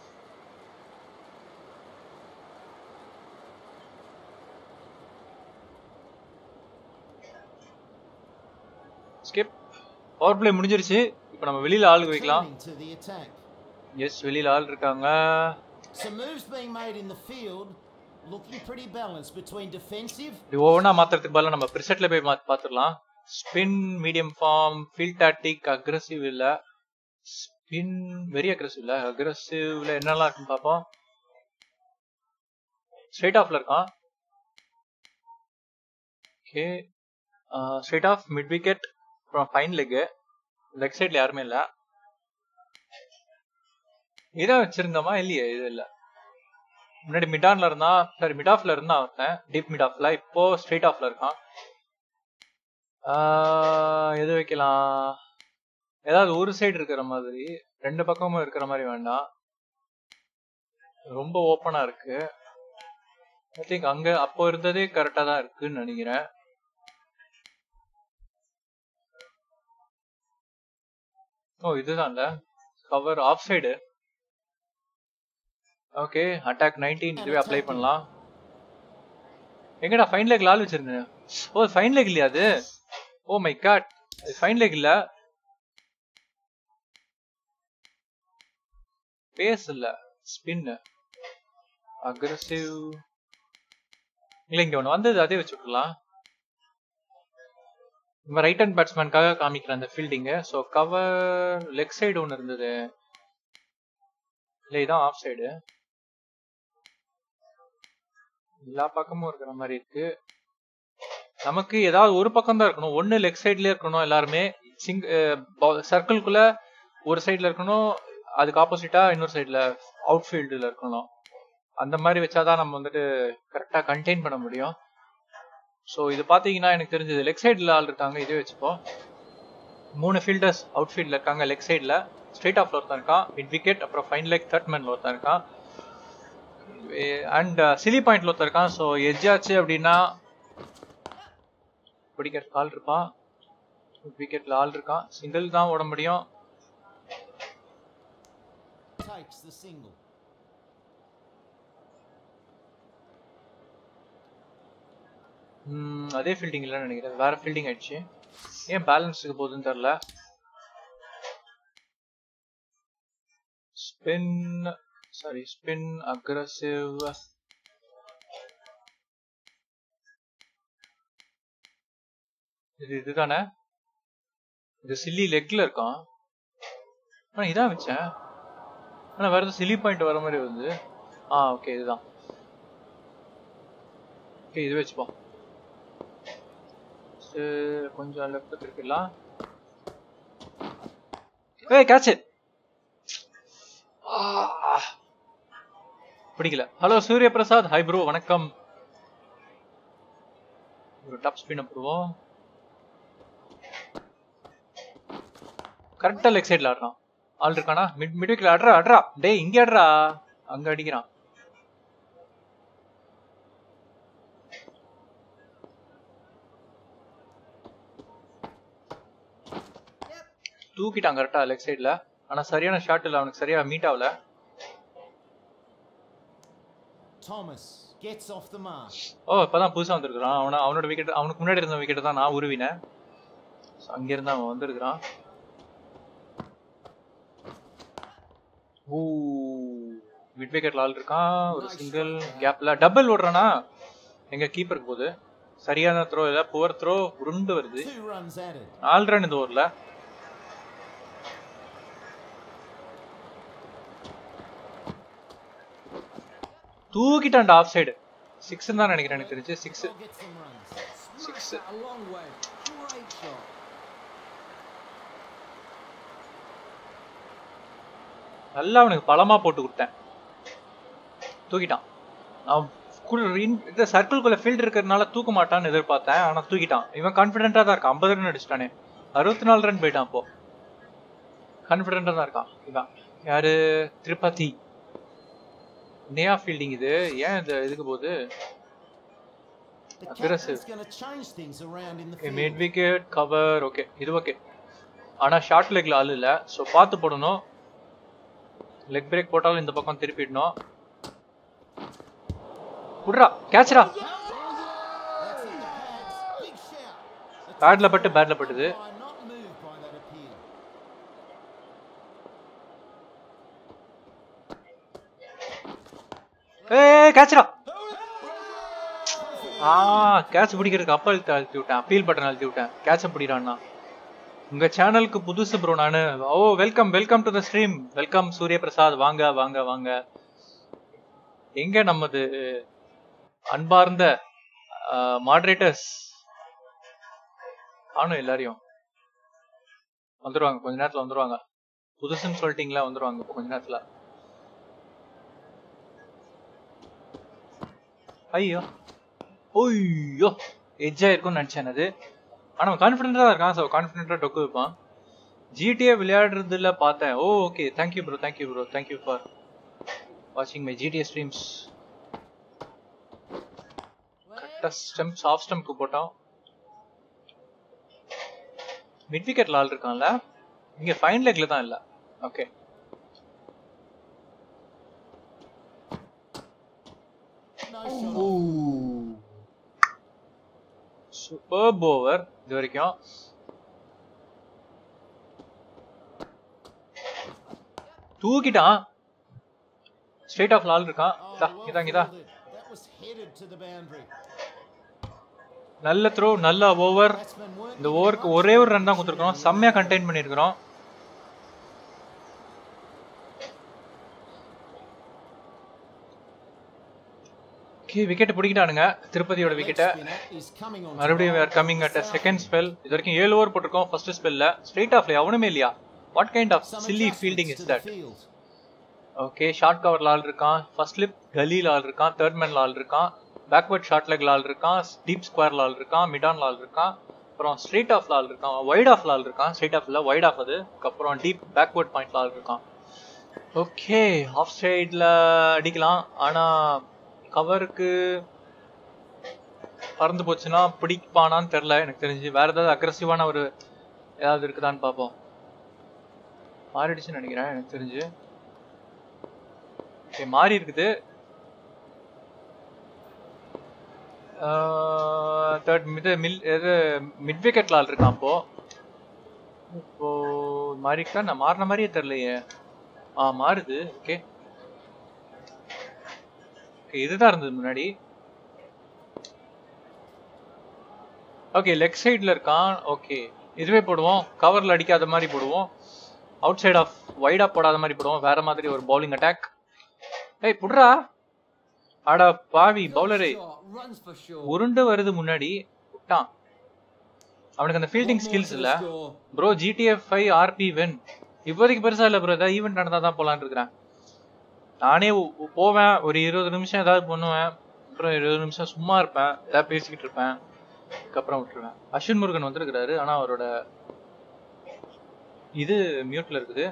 ஸ்கிப் பவர் பிளே முடிஞ்சிருச்சு இப்போ நம்ம வெளியில ஆளுக்கு வைக்கலாம் Turning to the attack. Yes வெளியில ஆள் இருக்காங்க Some moves being made in the field, looking pretty balanced between defensive. இப்படி ஒவ்வொன்றா மாத்துறதுக்கு பதிலா நம்ம ப்ரிசெட்ல போய் மாத்தி பார்த்துடலாம் spin medium form field tactic aggressive இல்ல ஸ்பின் வெரி அக்ரெசிவ் இல்ல அக்ரெசிவ்ல என்னெல்லாம் இருக்குன்னு பார்ப்போம் ஸ்ட்ரைட் ஆஃப்ல இருக்கான் okay straight off mid wicket அப்புறம் ஃபைன் லெக் லெக் சைட்ல யாருமே இல்ல இதான் வச்சிருந்தோமா இல்லையே இது இல்ல முன்னாடி மிட் ஆன்ல இருந்தான் சாரி மிட் ஆஃப்ல இருந்தான் ஒருத்தன் டீப் மிட் ஆஃப்ல இப்போ ஸ்ட்ரெயிட் ஆஃப்ல இருக்கான் ஆஹ், எது வைக்கலாம் ஏதாவது ஒரு சைடு இருக்கிற மாதிரி ரெண்டு பக்கமும் இருக்கிற மாதிரி வேண்டாம் ரொம்ப ஓப்பனா இருக்கு ஐ திங்க் அங்க அப்போ இருந்ததே கரெக்டா தான் இருக்குன்னு நினைக்கிறேன் ஓ இதுதான்ல cover off side okay attack 19 இதுவே அப்ளை பண்ணலாம் எங்கடா ஃபைன் லெக் ஆள் வச்சிருந்தேன் ஓ ஃபைன் லெக் இல்லையா அது oh my god fine leg இல்ல பேஸ் இல்ல ஸ்பின் அக்ரெசிவ் இல்ல இங்க ஒண்ணு வந்தது அதே வச்சு விட்டுலாம் நம்ம ரைட் ஹேண்ட் பேட்ஸ்மேனுக்காக காமிக்கிற அந்த ஃபீல்டிங்கு ஸோ கவர் லெக் சைடு ஒன்று இருந்தது இல்லை இதான் ஆஃப் சைடு எல்லா பக்கமும் இருக்கிற மாதிரி இருக்கு நமக்கு ஏதாவது ஒரு பக்கம் தான் இருக்கணும் ஒன்னு லெக் சைட்லயே இருக்கணும் எல்லாருமே சிங் சர்க்கிள்குள்ள ஒரு சைடுல இருக்கணும் அதுக்கு ஆப்போசிட்டா இன்னொரு சைடுல அவுட் ஃபீல்டுல இருக்கணும் அந்த மாதிரி வச்சாதான் நம்ம வந்துட்டு கரெக்டா கண்டெயின் பண்ண முடியும் ஸோ இது பாத்தீங்கன்னா எனக்கு தெரிஞ்சது லெக் சைடுல ஆள் இருக்காங்க இதே வச்சுப்போம் மூணு ஃபீல்டர்ஸ் அவுட் ஃபீல்ட்ல இருக்காங்க லெக் சைடுல ஸ்ட்ரெயிட் ஆஃப்ல ஒருத்தன் இருக்கான் மிட் விக்கெட் அப்புறம் ஃபைன் லெக் தேர்ட் மேன்ல ஒருத்தன் இருக்கான் அண்ட் சிலி பாயிண்ட்ல ஒருத்தன் இருக்கான் ஸோ எட்ஜ் ஆச்சு அப்படின்னா பிடிக்கிற ஆள் இருப்பான் விக்கெட்ல ஆள் இருக்கான் சிங்கிள் தான் ஓட முடியும் Takes the single. ம், அதே ஃபீல்டிங் இல்லைன்னு நினைக்கிறேன் வேற ஃபீல்டிங் ஆயிடுச்சு ஏன் பேலன்ஸுக்கு போகுதுன்னு தெரில ஸ்பின் சாரி ஸ்பின் அக்ரஸிவ் இது இதுதானே இது சில்லி லெக்ல இருக்கான் ஆனா இதான் வச்சேன் ஆனா வேற ஏதோ சில்லி பாயிண்ட் வர மாதிரி வருது ஆ ஓகே இதுதான் ஓகே இது வச்சுப்போம் சரி, கொஞ்சம் லெஃப்ட் திருப்பிடலாம் ஏய் கேட்ச் பிடிக்கல ஹலோ சூரிய பிரசாத் ஹாய் ப்ரோ வணக்கம் ஒரு டாப் ஸ்பின் அப்புறம் கரெக்டா லெக் சைடுல ஆடுறான் ஆள் இருக்கானா மிட் மிட் வீக்ல ஆடுறா ஆடுறா டேய் இங்க ஆடுறா அங்க அடிக்கிறான் தூக்கிட்டான் கரெக்டா லெக் சைடுல ஆனா சரியான ஷாட் இல்ல அவனுக்கு சரியா மீட் ஆகல Thomas gets off the mark. ஓ இப்பதான் புதுசா வந்திருக்கான் அவன அவனோட விக்கெட் அவனுக்கு முன்னாடி இருந்த விக்கெட் தான் நான் உருவினேன் So, அங்க இருந்து அவன் வந்திருக்கான் ஊ மிட் விக்கெட்ல ஆள் இருக்கான் ஒரு சிங்கிள் கேப்ல டபுள் ஓடுறானா எங்க கீப்பருக்கு போகுது சரியான த்ரோ இல்ல புவர் த்ரோ உருண்டு வருது Two runs added. நாலு ரன் இந்த ஓவர்ல தூக்கிட்டான்டா ஆஃப் சைடு சிக்ஸ் தான் நினைக்கிறேன் எனக்கு தெரிஞ்சு six Ball gets some runs. Six. Smashed that a long way. Great shot. நல்லா அவனுக்கு பலமா போட்டு கொடுத்தேன் தூக்கிட்டான் அவன் குள்- in- இந்த சர்க்கிள்குள்ள ஃபீல்ட் இருக்கிறதுனால தூக்க மாட்டான்னு எதிர்பார்த்தேன் ஆனா தூக்கிட்டான் இவன் கான்பிடென்ட்டா தான் இருக்கான் ஐம்பது ரன் அடிச்சிட்டானே அறுபத்தி நாலு ரன் போயிட்டான் இப்போ கான்பிடென்ட்டா தான் இருக்கான் இவன் யாரு திருப்பதி நேயா ஃபீல்டிங் இது ஏன் இந்த இதுக்கு போகுது The Aggressive. captain's going to change things around in the mid field. Wicket cover okay இது ஓகே ஆனா ஷார்ட் லெக்ல ஆள் இல்ல ஸோ பார்த்து போடணும் லெக் பிரேக் போட்டாலும் இந்த பக்கம் திருப்பிடணும் புட்ரா கேட்ச்ரா That's in the pads. Big shout. The பேட்ல பட்டு பேட்ல பட்டுது umpire not moved by that appeal. ஏய் கேட்ச்ரா ஆ கேட்ச் பிடிக்கிறதுக்கு அப்ப அழுத்தி அழுத்தி விட்டேன் ஃபீல் பட்டன் அழுத்தி விட்டேன் கேட்ச பிடிக்கிறான்னா உங்க சேனலுக்கு புதுசு ப்ரோ நானு ஓ welcome welcome to the stream welcome Surya Prasad வாங்க வாங்க வாங்க எங்க நமது அன்பார்ந்த மாடரேட்டர்ஸ் காணும் எல்லாரையும் வந்துருவாங்க கொஞ்ச நேரத்துல வந்துருவாங்க புதுசுன்னு சொல்லிட்டீங்களா வந்துருவாங்க இப்போ கொஞ்ச நேரத்துல ஐயோ ஓய்யோ எஜ்ஜா இருக்கும்னு நினைச்சேன் அது ஆனா கான்ஃபிடென்ட்டா தான் இருக்கான் ஸோ கான்ஃபிடென்ட்டா டொக்கு வைப்பான் ஜிடிஏ விளையாடுறதுல பார்த்தேன் ஓ okay thank you bro thank you bro thank you for வாட்சிங் மை ஜிடிஏ ஸ்ட்ரீம்ஸ் கரெக்டாக ஸ்டெம் சாஃப்ட் ஸ்டெம்க்கு போட்டோம் மிட் விக்கெட்ல ஆள் இருக்கான்ல இங்க ஃபைன் லெக்ல தான் இல்ல okay No shot off. Super over இது வரைக்கும் தூக்கிட்டான் ஸ்ட்ரைட் ஆஃப் ஆள் இருக்கான் Oh, இதா well இதா இதா fielded. That was headed to the boundary. நல்ல த்ரோ நல்ல ஓவர் Batsman weren't இந்த given ஓவருக்கு much ஒரே ஒரு ரன் தான் opportunity கொடுத்துருக்கோம் to செம்மையா run. கண்டெயின் பண்ணியிருக்கிறோம் ஓகே விக்கெட் பிடிக்கிட்டானுங்க திருப்பதியோட Leg விக்கெட்டை spinner is coming on மறுபடியும் to where coming at second spell இது வரைக்கும் ஏழு ஓவர் போட்டிருக்கோம் ஃபர்ஸ்ட் ஸ்பெல்ல ஸ்ட்ரெயிட் ஆஃப்ல எவனுமே இல்லையா what kind of Some silly adjustments fielding to is the that field. Okay short கவர்ல ஆள் இருக்கான் ஃபர்ஸ்ட் ஸ்லிப் கலியில் ஆள் இருக்கான் தேர்ட் மேன்ல ஆள் இருக்கான் பேக்வர்ட் ஷார்ட் லெக்ல ஆள் இருக்கான் டீப் ஸ்கொயர்ல ஆள் இருக்கான் மிடான்ல ஆள் இருக்கான் அப்புறம் ஸ்ட்ரெயிட் ஆஃப்ல ஆள் இருக்கான் வைட் ஆஃப்ல ஆள் இருக்கான் ஸ்ட்ரெயிட் ஆஃப்ல வைட் ஆஃப் அது அப்புறம் டீப் பேக்வர்ட் பாயிண்ட்ல ஆள் இருக்கான் ஓகே ஆஃப் சைடில் அடிக்கலாம் ஆனா கவருக்கு பறந்து போச்சுன்னா பிடிப்பானான்னு தெரில எனக்கு தெரிஞ்சு வேற ஏதாவது அக்ரஸிவான ஒரு ஏதாவது இருக்குதான்னு பார்ப்போம் மாறிடுச்சுன்னு நினைக்கிறேன் எனக்கு தெரிஞ்சு ஓகே மாறி இருக்குது தேர்ட் இது மில் இது மிட் விக்கெட்ல ஆள் இருக்கான் அப்போ இப்போ மாறிக்கா நான் மாறின மாதிரியே தெரியலையே ஆ மாறுது ஓகே இதுதான் இருந்தது முன்னாடி ஓகே லெக் சைடில் இருக்கான் ஓகே இதுவே போடுவோம் கவரில் அடிக்காத மாதிரி போடுவோம் அவுட் சைட் ஆஃப் வைடா போடாத மாதிரி போடுவோம் வேற மாதிரி ஒரு பவுலிங் அட்டாக் ஏய் புட்றா அடா பாவி Good பவுலரே shot, runs for sure. உருண்டு வருது முன்னாடி விட்டான் அவனுக்கு அந்த fielding One more skills to இல்ல the score. Bro GTA five RP when இப்போதைக்கு பெருசா இல்ல ப்ரோ ஏதாவது ஈவெண்ட் நடந்தா தான் போலான்னு இருக்கிறேன் நானே உ- உ- போவேன் ஒரு இருபது நிமிஷம் ஏதாவது பண்ணுவேன் அப்புறம் இருபது நிமிஷம் சும்மா இருப்பேன் ஏதாவது பேசிக்கிட்டு இருப்பேன் அதுக்கப்புறம் விட்டுருவேன் அஸ்வின் முருகன் வந்திருக்கிறாரு ஆனா அவரோட இது மியூட்ல இருக்குது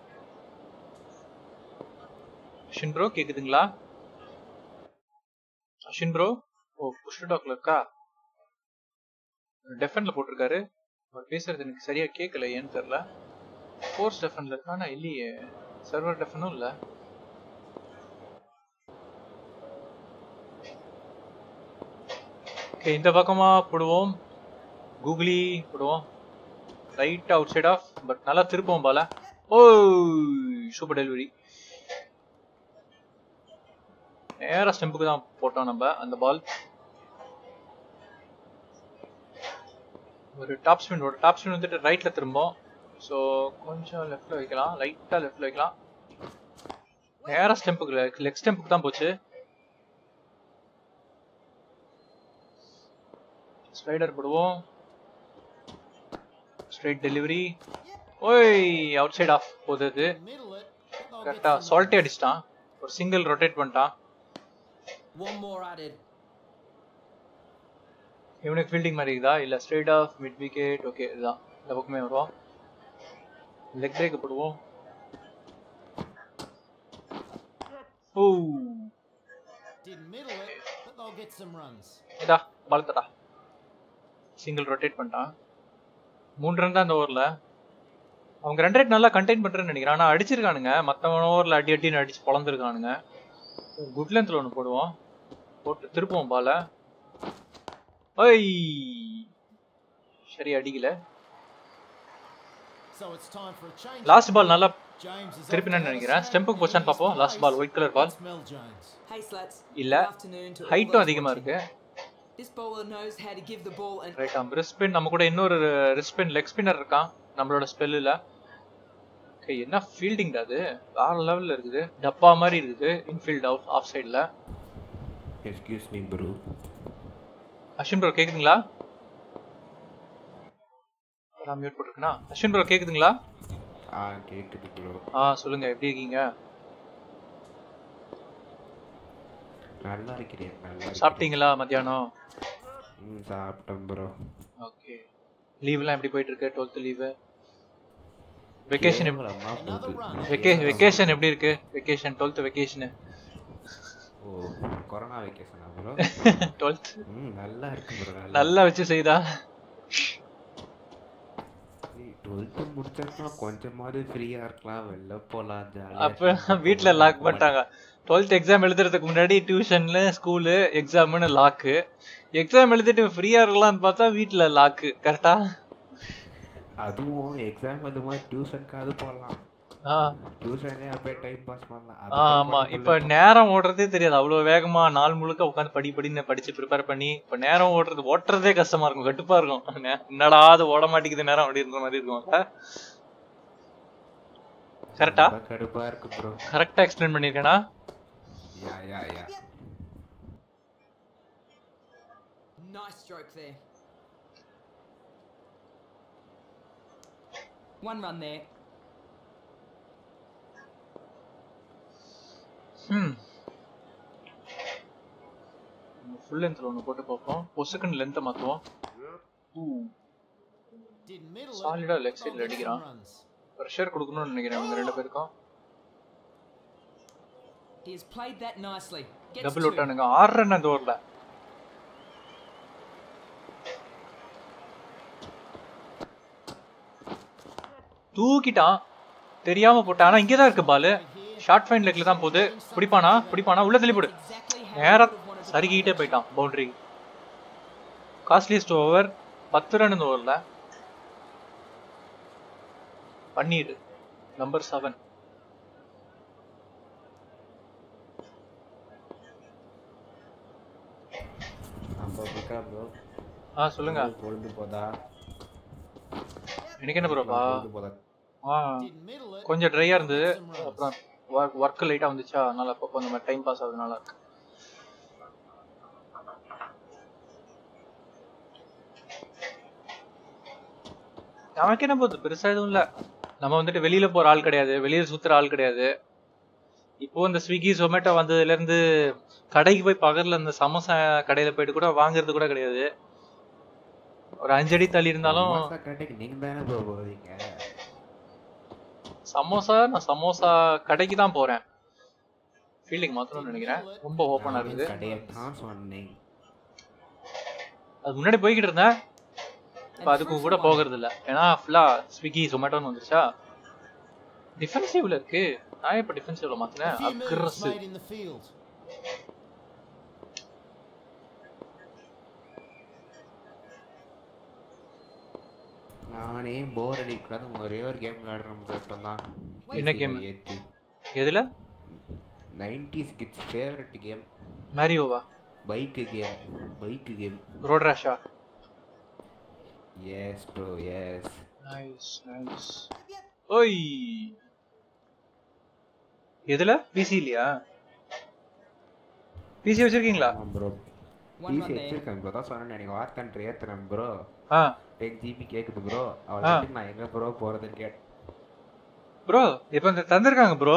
அஸ்வின் ப்ரோ கேக்குதுங்களா அஸ்வின் ப்ரோ ஓ புஷ் டாக்ல இருக்கா டெஃபன்ல போட்டிருக்காரு அவர் பேசுறது எனக்கு சரியா கேட்கல ஏன்னு தெரியல ஃபோர்ஸ் டெஃபன்ல இருக்கா ஆனா இல்லையே சர்வர் டெஃபனும் இல்ல ஓகே இந்த பக்கமா போடுவோம் கூகுளி போடுவோம் right out side off but நல்லா திருப்போம் பால ஓ சூப்பர் டெலிவரி நேரா ஸ்டெம்புக்கு தான் போட்டோம் நம்ம அந்த பால் ஒரு டாப் ஸ்பின் ஒரு டாப் ஸ்பின் வந்துட்டு ரைட்ல திரும்பும் ஸோ கொஞ்சம் லெஃப்ட்ல வைக்கலாம் லைட்டா லெஃப்ட்ல வைக்கலாம் நேரா ஸ்டெம்புக்கு லெக் ஸ்டெம்புக்கு தான் போச்சு ஸ்லைடர் போடுவோம் ஸ்ட்ரைட் டெலிவரி ஓய் அவுட் சைட் ஆஃப் போகுது அது Middle it. but they'll get கரெக்டா some சால்ட்டே runs. அடிச்சிட்டான் ஒரு சிங்கிள் ரொட்டேட் பண்ணிட்டான் One more added. இவனுக்கு ஃபீல்டிங் மாதிரி இருக்குதா இல்ல straight off mid wicket okay இதுதான் இந்த பக்கமே வருவோம் லெக் பிரேக் போடுவோம் ஓ Didn't middle it, but they'll get some runs. இதா பலத்தடா சிங்கிள் ரொட்டேட் பண்ணிட்டான் மூணு ரன் தான் இந்த ஓவரில் அவங்க ரன் ரேட் நல்லா கண்டெயின் பண்ணுறேன்னு நினைக்கிறேன் ஆனால் அடிச்சிருக்கானுங்க மற்ற ஓவரில் அடி அடின்னு அடிச்சு பொழந்துருக்கானுங்க குட் லென்த்தில் ஒன்று போடுவோம் போட்டு திருப்புவோம் பால ஐய் சரி அடிக்கல So it's time for a change. Last ball நல்லா James is திருப்பினு off to நினைக்கிறேன். have a Stump க்கு snap, போச்சான்னு and பார்ப்போம். he's Last ball, placed. white color ball. It's Mel Jones. Hey Slats. இல்ல Good afternoon to all ஹைட்டும் those அதிகமாக watching. இருக்கு This bowler knows how to give the ball an right arm wrist spin நம்ம கூட இன்னொரு ரிஸ்பின் லெக் ஸ்பின்னர் இருக்கான் நம்மளோட ஸ்பெல்லில் ஓகே என்ன ஃபீல்டிங் அது வேற லெவலில் இருக்குது டப்பா மாதிரி இருக்குது இன்ஃபீல்ட் ஆஃப் ஆஃப் சைடில் Excuse me, bro. Ashwin bro கேக்குதுங்களா நான் மியூட் போட்டிருக்கேனா அஸ்வின் ப்ரோ கேக்குதுங்களா ஆ கேக்குது ப்ரோ ஆ சொல்லுங்க எப்படி இருக்கீங்க நல்லா இருக்கிறேன் நல்லா இருக்கிறேன். சாப்பிட்டீங்களா மத்தியானம் ம் சாப்பிட்டேன் ப்ரோ ஓகே லீவ்லாம் எப்படி போயிட்டு இருக்கு டுவெல்த் லீவு வெக்கேஷன் அம்மா Another போகுது run. வெக்கே வெக்கேஷன் எப்படி இருக்கு வெக்கேஷன் டுவெல்த் வெக்கேஷன் ஓ கொரோனா வெக்கேஷனா ப்ரோ டுவெல்த் ம் நல்லா இருக்கு ப்ரோ நல்லா நல்லா வச்சு செய்தா டுவெல்த்து முடிச்சா கொஞ்சமாவது ஃப்ரீயா இருக்கலாம் வெளில போலாம் அப்ப வீட்ல லாக் பண்ணிட்டாங்க டுவெல்த் எக்ஸாம் எழுதுறதுக்கு முன்னாடி டியூஷன்ல ஸ்கூலு எக்ஸாம்னு லாக்கு எக்ஸாம் எழுதிட்டு ஃப்ரீயா இருக்கலாம்னு பார்த்தா வீட்ல லாக்கு கரெக்டா அதுவும் எக்ஸாம் அது மாதிரி டியூஷனுக்காவது போகலாம் ஆ டியூஷனே அப்படியே டைம் பாஸ் பண்ணலாம் ஆ, அதுக்கு ஆமா பண்ண இப்ப முடியல. நேரம் ஓடுறதே தெரியாது அவ்வளவு வேகமா நாள் முழுக்க உட்காந்து படி படின்னு படிச்சு ப்ரிப்பேர் பண்ணி இப்ப நேரம் ஓடுறது ஓட்டுறதே கஷ்டமா இருக்கும் கட்டுப்பா இருக்கும் நே- என்னடா அது ஓட மாட்டேங்குது நேரம் அப்படின்ற மாதிரி இருக்கும் கரெக்டா ரொம்ப கடுப்பா இருக்கு ப்ரோ கரெக்டா எக்ஸ்பிளைன் பண்ணிருக்கேனா yeah yeah yeah Nice stroke there. One run there. ம் ஃபுல் லென்த்ல ஒன்று போட்டு பார்ப்போம் ஒரு செகண்ட் லென்த்தை மாற்றுவோம் Did middle it, Solid ah leg side ல but got some அடிக்கிறான். runs. ப்ரெஷர் கொடுக்கணும்னு நினைக்கிறேன் இந்த ரெண்டு பேருக்கும் He has played that nicely. Gets double two. விட்டானுங்க ஆறு ரன் அந்த ஓவரில் தூக்கிட்டான் தெரியாம போட்டான் ஆனா இங்கே தான் இருக்கு பால் ஷார்ட் ஃபைன் லெக்ல தான் போகுது பிடிப்பானா பிடிப்பானா உள்ள தள்ளி போடு Exactly how நேரா he would have wanted to சருகிட்டே போயிட்டான் பவுண்டரி காஸ்ட்லியஸ்ட் ஓவர் பத்து ரன் இந்த ஓவரில் பன்னீர் நம்பர் செவன் நம்ம இருக்கா ப்ரோ ஆ சொல்லுங்க பொழுது போதா எனக்கு என்ன ப்ரோப்பா பொழுது போதா ஆ Did middle it, கொஞ்சம் ட்ரையா இருந்தது got some runs. அப்புறம் ஒர்க் ஒர்க் லைட்டா வந்துச்சா அதனால அப்பப்போ அந்த மாதிரி டைம் பாஸ் ஆகுது நல்லா இருக்கு நமக்கு என்ன போகுது பெருசா எதுவும் இல்ல நம்ம வந்துட்டு வெளியில போற ஆள் கிடையாது வெளியில சுத்துற ஆள் கிடையாது இப்போ இந்த ஸ்விக்கி ஜொமேட்டோ வந்ததுல இருந்து கடைக்கு போய் பக்கத்துல இந்த சமோசா கடையில போயிட்டு கூட வாங்குறது கூட கிடையாது ஒரு அஞ்சடி தள்ளி இருந்தாலும் சமோசா கடைக்கு நீங்க தானே ப்ரோ போவீங்க சமோசா நான் சமோசா கடைக்கு தான் போறேன் ஃபீல்டிங் மாத்தணும்னு நினைக்கிறேன் ரொம்ப ஓப்பனா இருக்குது கடையை தான் சொன்னேன் அது முன்னாடி போய்கிட்டு இருந்தேன் இப்போ அதுக்கு கூட போகிறது இல்ல ஏன்னா ஃபுல்லா ஸ்விக்கி ஜொமேட்டோன்னு வந்துச்சா டிஃபென்சிவ்ல இருக்கு நான் இப்போ டிஃபென்சிவ்ல மாத்தினேன் A few moves across made in the field. நானே போர் அடிக்கூடாது ஒரே ஒரு கேம் விளையாடுறேன் மட்டும் தான் என்ன game? ஏத்தி எதுல நைன்டிஸ் கிட்ஸ் ஃபேவரட் கேம் மேரியோவா bike game bike game road ரேஷா yes bro yes nice nice ஓய் எதுல பிசி இல்லையா பிசி வச்சிருக்கீங்களா bro One PC run there. வச்சிருக்கேன் ப்ரோ தான் சொன்னேன் எனக்கு வார் கண்ட்ரி ஏத்துறேன் ப்ரோ ஆ டென் ஜிபி கேக்குது ப்ரோ ஆ. அவளை நான் எங்க ப்ரோ போறதுன்னு கேட் ப்ரோ இப்போ இந்த தந்திருக்காங்க ப்ரோ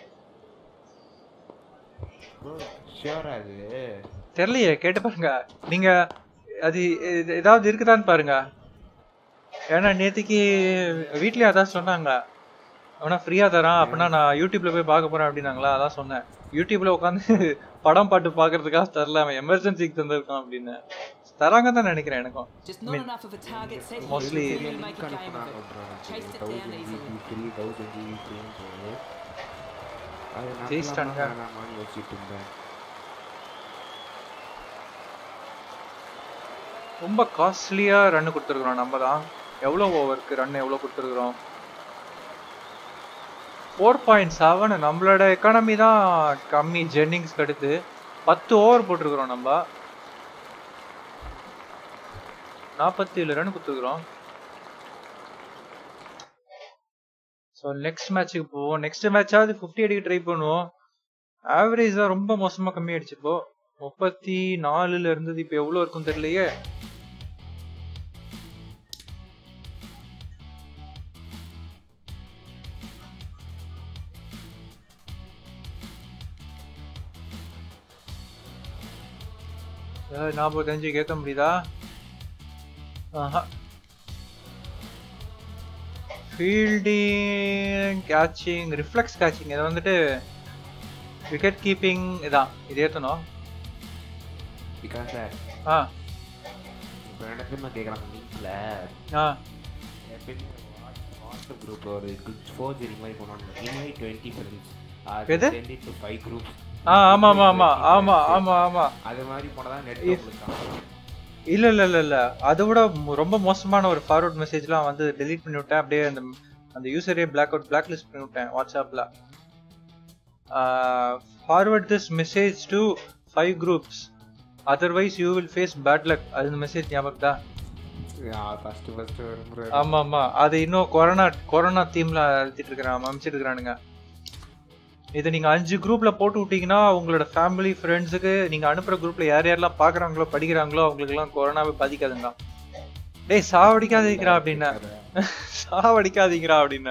ப்ரோ ஷியோரா அது தெரியலையே கேட்டு பாருங்க நீங்க அது இது- ஏதாவது இருக்குதான்னு பாருங்க ஏன்னா நேத்திக்கு வீட்லயே அதான் சொன்னாங்க அவனா ஃப்ரீயா தரான் அப்படின்னா நான் யூடியூப்ல போய் பார்க்க போறேன் அப்படின்னாங்களா அதான் சொன்னேன் யூடியூப்ல உட்காந்து படம் பாட்டு பாக்குறதுக்காக தரல அவன் எமர்ஜென்சிக்கு தந்திருக்கான் அப்படின்னு தராங்க தான் நினைக்கிறேன் எனக்கும் Just not mean, enough of a target set here mostly- to really make a game of it. Chased it down easily. ஜெயிச்சிட்டானுங்க. யோசிச்சுட்டு இருந்தேன் ரொம்ப காஸ்ட்லியா ரன் கொடுத்துருக்குறோம் நம்ம தான் எவ்வளோ ஓவருக்கு ரன் எவ்வளோ கொடுத்துருக்குறோம் ஃபோர் பாயிண்ட் செவன் நம்மளோட எக்கானமி தான் கம்மி ஜென்னிங்ஸ்க்கு அடுத்து பத்து ஓவர் போட்டிருக்கிறோம் நம்ம நாற்பத்தி ஏழு ரன் கொடுத்துருக்குறோம் ஸோ நெக்ஸ்ட் மேட்ச்சுக்கு போவோம் நெக்ஸ்ட் மேட்சாவது ஃபிஃப்டி அடிக்க ட்ரை பண்ணுவோம் ஆவரேஜ் தான் ரொம்ப மோசமாக கம்மியாயிடுச்சு இப்போ முப்பத்தி நாலுல இருந்தது இப்போ எவ்வளோ இருக்கும் தெரியலையே ஏதாவது நாற்பத்தஞ்சு கேட்க முடியுதா ஆஹா ஃபீல்டிங் கேட்சிங் ரிஃப்ளெக்ஸ் கேட்சிங் இதை வந்துட்டு விக்கெட் கீப்பிங் இதான் இது ஏற்றணும் பிகாஸ் சார் ஆ இப்போ என்ன கேட்குறாங்க வீட்டில் ஆ எப்பயுமே வாட்ஸ்அப் குரூப் ஒரு குட் ஃபோர்ஜரி மாதிரி பண்ணுவாங்க இன்வைட் டுவெண்ட்டி ஃப்ரெண்ட்ஸ் எது? சென்ட் டு ஃபைவ் குரூப்ஸ் ஆ ஆமா ஆமா ஆமா ஆமா ஆமா ஆமா அது மாதிரி போனால் தான் நெட் If- உங்களுக்கு இல்ல இல்ல இல்ல இல்ல அதை விட மு- ரொம்ப மோசமான ஒரு ஃபார்வர்ட் மெசேஜ்லாம் வந்து டெலீட் பண்ணி விட்டேன் அப்படியே அந்த அந்த யூசரே பிளாக் அவுட் பிளாக் லிஸ்ட் பண்ணி விட்டேன் வாட்ஸ்அப்ல forward this message to five groups otherwise you will face bad luck அது இந்த மெசேஜ் ஞாபகம் தான் ஃபஸ்ட்டு ஃபஸ்ட்டு வரும்போது ஆமா ஆமா அது இன்னும் கொரோனா கொரோனா தீம்ல அழுத்திட்டு இருக்கிறான் அமைச்சிட்டு இருக்கிறானுங்க இதை நீங்க அஞ்சு குரூப்ல போட்டு விட்டீங்கன்னா உங்களோட ஃபேமிலி ஃப்ரெண்ட்ஸுக்கு நீங்க அனுப்புற குரூப்ல யார் யாரெல்லாம் பாக்குறாங்களோ படிக்கிறாங்களோ அவங்களுக்கு எல்லாம் கொரோனாவை பாதிக்காதுங்க டேய் சாவடிக்காதீங்கடா அப்படின்னா சாவடிக்காதீங்கடா அப்படின்னா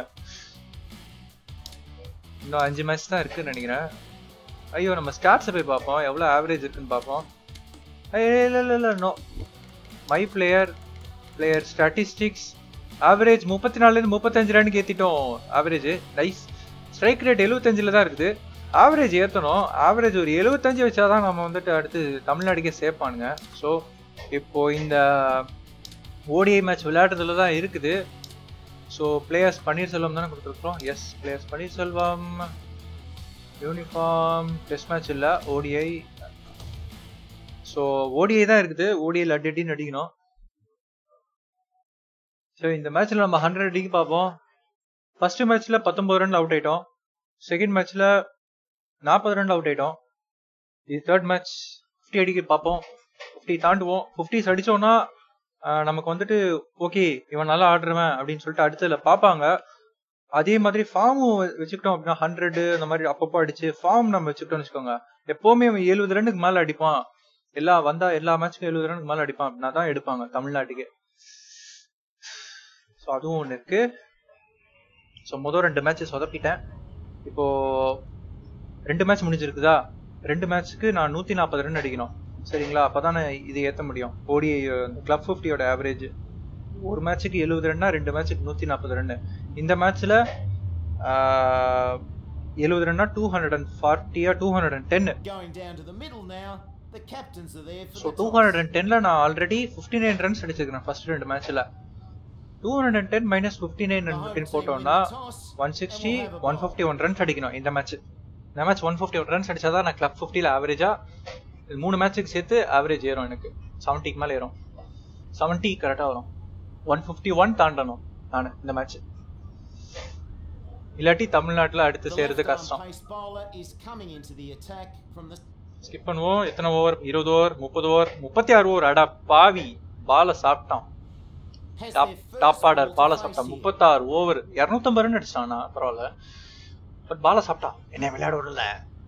இன்னும் அஞ்சு மேட்ச் தான் இருக்குன்னு நினைக்கிறேன் ஐயோ நம்ம ஸ்டாட்ஸை போய் பார்ப்போம் எவ்வளோ ஆவரேஜ் இருக்குன்னு பார்ப்போம் ஐய், இல்ல இல்ல இல்ல no my player player statistics average முப்பத்தி நாலுலேருந்து முப்பத்தஞ்சு ரன்னுக்கு ஏற்றிட்டோம் ஆவரேஜ் நைஸ் ஸ்ட்ரைக் ரேட் எழுபத்தஞ்சில் தான் இருக்குது ஆவரேஜ் ஏற்றணும் ஆவரேஜ் ஒரு எழுபத்தஞ்சு வச்சாதான் நம்ம வந்துட்டு அடுத்து தமிழ்நாடுக்கே சேர்ப்பானுங்க ஸோ இப்போ இந்த ஓடிஐ மேட்ச் விளையாடுறதுல தான் இருக்குது ஸோ பிளேயர்ஸ் பன்னீர்செல்வம் தானே கொடுத்துருக்குறோம் yes players Panneerselvam uniform test match இல்லை ஓடிஐ ஸோ ஓடிஐ தான் இருக்குது ஓடிஐல அடி அடின்னு அடிக்கணும் ஸோ இந்த மேட்ச்ல நம்ம ஹண்ட்ரட் அடிக்கு பார்ப்போம் ஃபர்ஸ்ட் மேட்ச்ல பத்தொன்பது ரன் அவுட் ஆயிட்டோம் செகண்ட் மேட்ச்ல நாற்பது ரன் அவுட் ஆயிட்டோம் இது தேர்ட் மேட்ச் ஃபிஃப்டி அடிக்க பார்ப்போம் ஃபிஃப்டி தாண்டுவோம் ஃபிஃப்டிஸ் அடிச்சோம்னா ஆஹ், நமக்கு வந்துட்டு ஓகே இவன் நல்லா ஆடுறவன் அப்படின்னு சொல்லிட்டு அடுத்ததுல பார்ப்பாங்க அதே மாதிரி ஃபார்மும் வச்சுக்கிட்டோம் அப்படின்னா ஹண்ட்ரட் அந்த மாதிரி அப்பப்போ அடிச்சு ஃபார்ம் நம்ம வச்சுக்கிட்டோம்னு வச்சுக்கோங்க எப்பவுமே அவன் எழுபது ரன்னுக்கு மேல அடிப்பான் எல்லா வந்தா எல்லா மேட்ச்க்கும் எழுபது ரன்னுக்கு மேல அடிப்பான் அப்படின்னா தான் எடுப்பாங்க தமிழ்நாட்டுக்கு ஸோ அதுவும் ஒன்று இருக்கு ஸோ முதல் ரெண்டு மேட்ச் சொதப்பிட்டேன் இப்போ ரெண்டு மேட்ச் முடிஞ்சிருக்குதா ரெண்டு மேட்ச்சுக்கு நான் நூற்றி நாற்பது ரன் அடிக்கணும் சரிங்களா அப்பதான் நான் இது ஏற்ற முடியும் ஓடி கிளப் ஃபிஃப்டியோட ஆவரேஜ் ஒரு மேட்ச்சுக்கு எழுபது ரன்னா ரெண்டு மேட்ச்சுக்கு நூற்றி நாற்பது ரன்னு இந்த மேட்ச்சில் எழுபது ரன்னா டூ ஹண்ட்ரட் அண்ட் ஃபார்ட்டியா two hundred and ten Going down to the middle now. The captains are there for so the two toss. Hundred and டென்ல நான் ஆல்ரெடி ஃபிஃப்டி நைன் ரன்ஸ் அடிச்சிருக்கிறேன் ஃபர்ஸ்ட் ரெண்டு மேட்ச்ல two hundred and ten minus fifty nine The home அப்படின்னு team போட்டோம்னா win the toss, one sixty and we'll have a one ball. Fifty one runs அடிக்கணும் இந்த மேட்ச் இந்த மேட்ச் ஒன் ஃபிஃப்டி ஒன் ரன்ஸ் அடிச்சாதான் நான் கிளப் ஃபிஃப்டியில் ஆவரேஜா மூணு மேட்ச்சுக்கு சேர்த்து ஆவரேஜ் ஏறும் எனக்கு செவன்ட்டிக்கு மேலே ஏறும் செவன்ட்டி கரெக்டாக வரும் ஒன் ஃபிஃப்டி ஒன் தாண்டணும் நான் இந்த மேட்ச் இல்லாட்டி தமிழ்நாட்டில் அடுத்து The சேர்றது left-arm கஷ்டம் pace bowler is coming into the attack from the skip பண்ணுவோம் எத்தனை ஓவர் இருபது ஓவர் முப்பது ஓவர் முப்பத்தி ஆறு ஓவர் அடா பாவி பாலை சாப்பிட்டான் has top their first top order ball to பாலை face சாப்பிட்டான் here. முப்பத்தாறு ஓவர் இரநூத்தம்பது ரன் அடிச்சிட்டானா பரவாயில்ல பட் பாலை சாப்பிட்டான் என்ன விளையாட விடல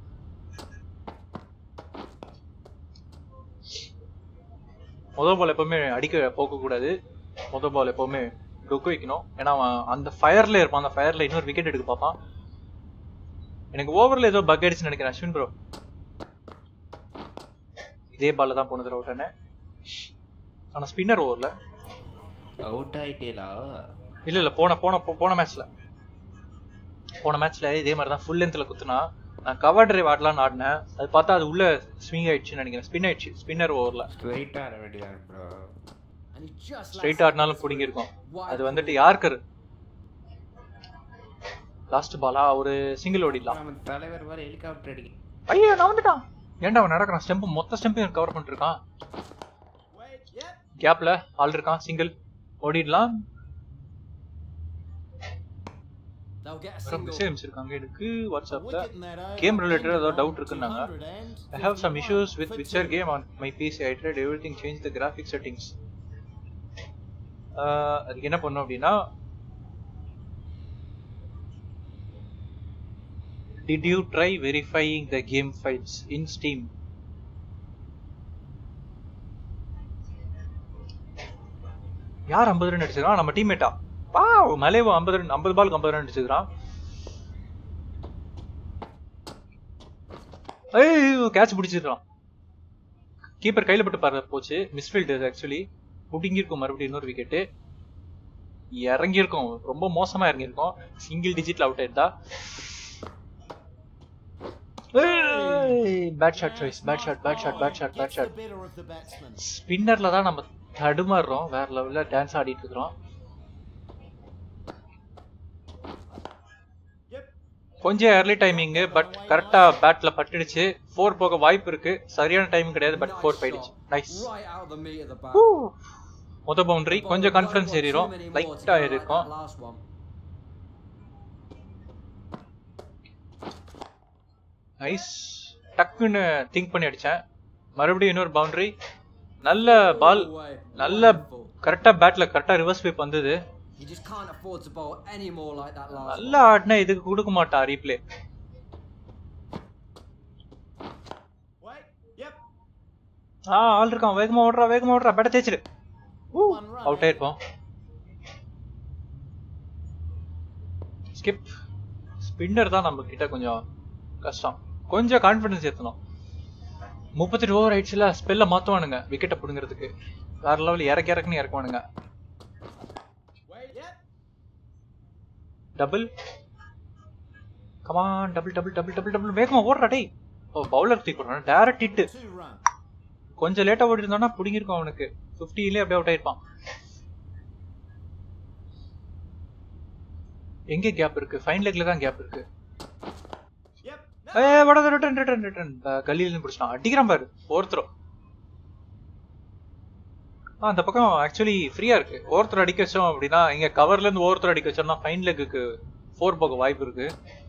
முதல் பால் எப்பவுமே அடிக்க போக கூடாது முதல் பால் எப்பவுமே டொக்கு வைக்கணும் ஏன்னா அவன் அந்த ஃபயர்ல இருப்பான் அந்த ஃபயர்ல இன்னொரு விக்கெட் எடுக்க பார்ப்பான் எனக்கு ஓவர்ல ஏதோ பக் அடிச்சுன்னு நினைக்கிறேன் அஸ்வின் ப்ரோ இதே பால்ல தான் போனது அவுட் ஆனேன் ஆனா ஸ்பின்னர் ஓவர்ல அவுட் ஆயிட்டேலா இல்ல இல்ல போன போன போ- போன மேட்ச்ல போன மேட்ச்ல இதே மாதிரி தான் ஃபுல் லென்த்ல குத்துனா நான் கவர் டிரைவ் ஆடலாம்னு ஆடினேன் அது பார்த்தா அது உள்ள ஸ்விங் ஆயிடுச்சுன்னு நினைக்கிறேன் ஸ்பின் ஆயிடுச்சு ஸ்பின்னர் ஓவர்ல ஸ்ட்ரைட்டாக ஆட வேண்டியதான் bro And he just straight lets ஆடினாலும் it பிடிங்கி இருக்கும் wide அது for வந்துட்டு the- யார்கர் லாஸ்ட் பாலா ஒரு சிங்கிள் ஓடிடலாம் நம்ம தலைவர் மாதிரி ஹெலிகாப்டர் அடிக்க ஐயோ நான் வந்துட்டான் ஏன்டா அவன் நடக்கிறான் ஸ்டெம்ப் மொத்த ஸ்டெம்பையும் கவர் பண்ணிட்டு இருக்கான் கேப்ல ஆள் இருக்கான் சிங்கிள் ஓடிடலாம் They'll get a அப்புறம் single. மெசேஜ் இருக்காங்க எனக்கு வாட்ஸ்அப்ல Wicket in that over. Game related ended ஏதோ on doubt இருக்குன்னாங்க. 251 I have some issues with for Witcher two. game on my PC. I tried everything, changed the graphic settings. Uh, அதுக்கு என்ன பண்ணும் அப்படின்னா Did you try verifying the game files in Steam? யார் ஐம்பது ரன் அடிச்சிருக்கான் நம்ம டீம்மேட்டா பா மலேவோ ஐம்பது ரன் ஐம்பது பாலுக்கு ஐம்பது ரன் அடிச்சிருக்கான் ஏய் கேட்ச் பிடிச்சிருக்கான் கீப்பர் கையில பட்டு பாரு போச்சு மிஸ்ஃபீல்டு ஆக்சுவலி புடிங்கிருக்கும் மறுபடியும் இன்னொரு விக்கெட்டு இறங்கியிருக்கும் ரொம்ப மோசமா இறங்கியிருக்கும் சிங்கிள் டிஜிட்ல அவுட் ஆயிருந்தா bad shot choice bad shot bad shot bad shot bad Gets shot the better of the batsman. ஸ்பின்னர்ல தான் நம்ம தடுமாறுறோம் வேற லெவல்ல டான்ஸ் ஆடிட்டு இருக்கிறோம் கொஞ்சம் ஏர்லி டைமிங் பட் கரெக்டா பேட்ல பட்டுடுச்சு ஃபோர் போக வாய்ப்பு இருக்கு சரியான டைம் கிடையாது பட் Nice ஃபோர் shot. போயிடுச்சு nice Right out of the meat of the bat. மொத பவுண்டரி The ball கொஞ்சம் don't கான்ஃபிடன்ஸ் want ஏறிடும் too many more to லைட்டா go like ஏறிருக்கும் that last one. நைஸ் டக்குன்னு திங்க் பண்ணி அடிச்சேன் மறுபடியும் இன்னொரு பவுண்டரி நல்ல பால் All the way. நல்ல Wonderful. கரெக்டா பேட்ல கரெக்டா ரிவர்ஸ் ஸ்வீப் வந்தது You just can't afford to bowl any more like that last one. நல்லா ஆடினா இதுக்கு கொடுக்க மாட்டான் ரீப்ளே Wait, yep. ஆ ஆள் இருக்கான் வேகமா ஓடுறா வேகமா ஓடுறா பேட்ட தேய்ச்சிரு One run. அவுட் ஆயிருப்போம் ஸ்கிப் ஸ்பின்னர் தான் நம்ம கிட்ட கொஞ்சம் கஷ்டம் கொஞ்சம் கான்ஃபிடன்ஸ் ஏத்தணும் முப்பத்தெட்டு ஓவர் ஆயிடுச்சுல ஸ்பெல்ல மாத்துவானுங்க விக்கெட்டை பிடுங்கிறதுக்கு வேற லெவல் இறக்கி இறக்குன்னு இறக்குவானுங்க Wait, yep. Double come on double double double double double வேகமா ஓடுறா டேய் ஓ பவுலர் தூக்கி போடுறான் டேரக்ட் ஹிட் Two run. கொஞ்சம் லேட்டா ஓடி இருந்தானா புடிங்கிருக்கும் அவனுக்கு 50 அப்படியே அவுட் ஆயிருப்பான் எங்க கேப் இருக்கு ஃபைன் லெக்ல தான் கேப் இருக்கு Yep. ஏ வட ரிட்டர்ன் ரிட்டர்ன் ரிட்டர்ன் கல்லில இருந்து பிடிச்சான் அடிக்கிறான் பாரு ஒருத்தரும் ஆ அந்த பக்கம் ஆக்சுவலி ஃப்ரீயா இருக்கு ஒருத்தர் அடிக்க வச்சோம் அப்படின்னா இங்க கவர்ல இருந்து ஒருத்தர் அடிக்க வச்சோம்னா ஃபைன் லெக்குக்கு ஃபோர் போக வாய்ப்பு இருக்கு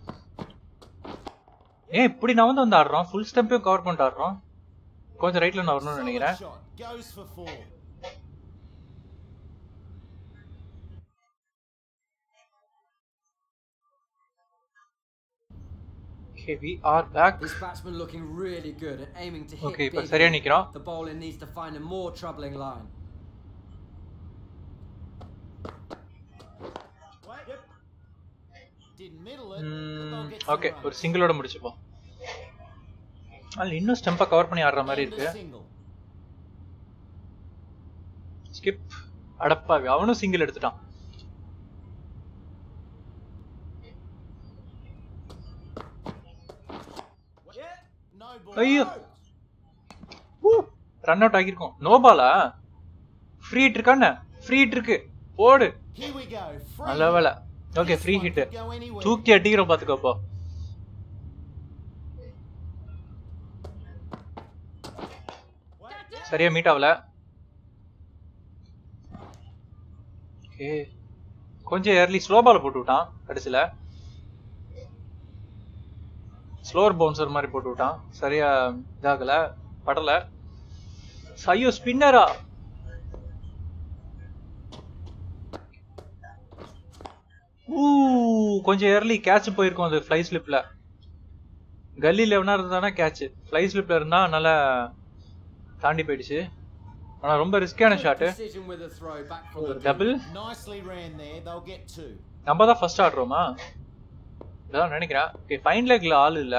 ஏன் இப்படி நான் வந்து வந்து ஆடுறோம் ஃபுல் ஸ்டெம்பையும் கவர் பண்ணிட்டு ஆடுறோம் கொஞ்சம் ரைட்ல நான் வரணும்னு Solid நினைக்கிறேன் shot. Goes for four. Okay, we are back. This batsman looking really good and aiming to hit Okay, இப்ப big சரியா here. நிக்கிறோம். The bowler needs to find a more troubling line. Wait, yep. Didn't middle it. The ball ம், gets the ஓகே run. ஒரு சிங்கிளோட முடிச்சுப்போம் அதில் இன்னும் ஸ்டெம்பா கவர் பண்ணி ஆடுற மாதிரி And இருக்கு a single. ஸ்கிப் அடப்பாவி அவனும் சிங்கிள் எடுத்துட்டான் Yeah. No ball. ஐயோ. out. ரன் அவுட் ஆகியிருக்கோம் நோ பாலா ஃப்ரீ ஹிட் இருக்கான்னு ஃப்ரீ ஹிட் இருக்கு போடு Here we go. Free. நல்ல வேலை okay This free one hit could go anywhere. தூக்கி அடிக்கிறோம் பாத்துக்கோ அப்போ Wait, yep. சரியா மீட் ஆகல ஓகே கொஞ்சம் ஏர்லி ஸ்லோ பால் போட்டு விட்டான் கடைசியில ஸ்லோவர் பவுன்சர் மாதிரி போட்டு விட்டான் சரியா இதாகல படல ஐயோ ஸ்பின்னரா ஊ கொஞ்சம் ஏர்லி கேட்ச் போயிருக்கும் அது ஃப்ளை ஸ்லிப்ல கல்லில எவனா இருந்தானா கேட்ச் ஃப்ளை ஸ்லிப்ல இருந்தா நல்லா தாண்டி போயிடுச்சு ஆனா ரொம்ப ரிஸ்கியான Good shot precision with a throw back from the double Nicely ran there. They'll get two. நம்ம தான் ஃபர்ஸ்ட் ஆடுறோமா இதான் நினைக்கிறேன் ஓகே ஃபைன் லெக்ல ஆள் இல்ல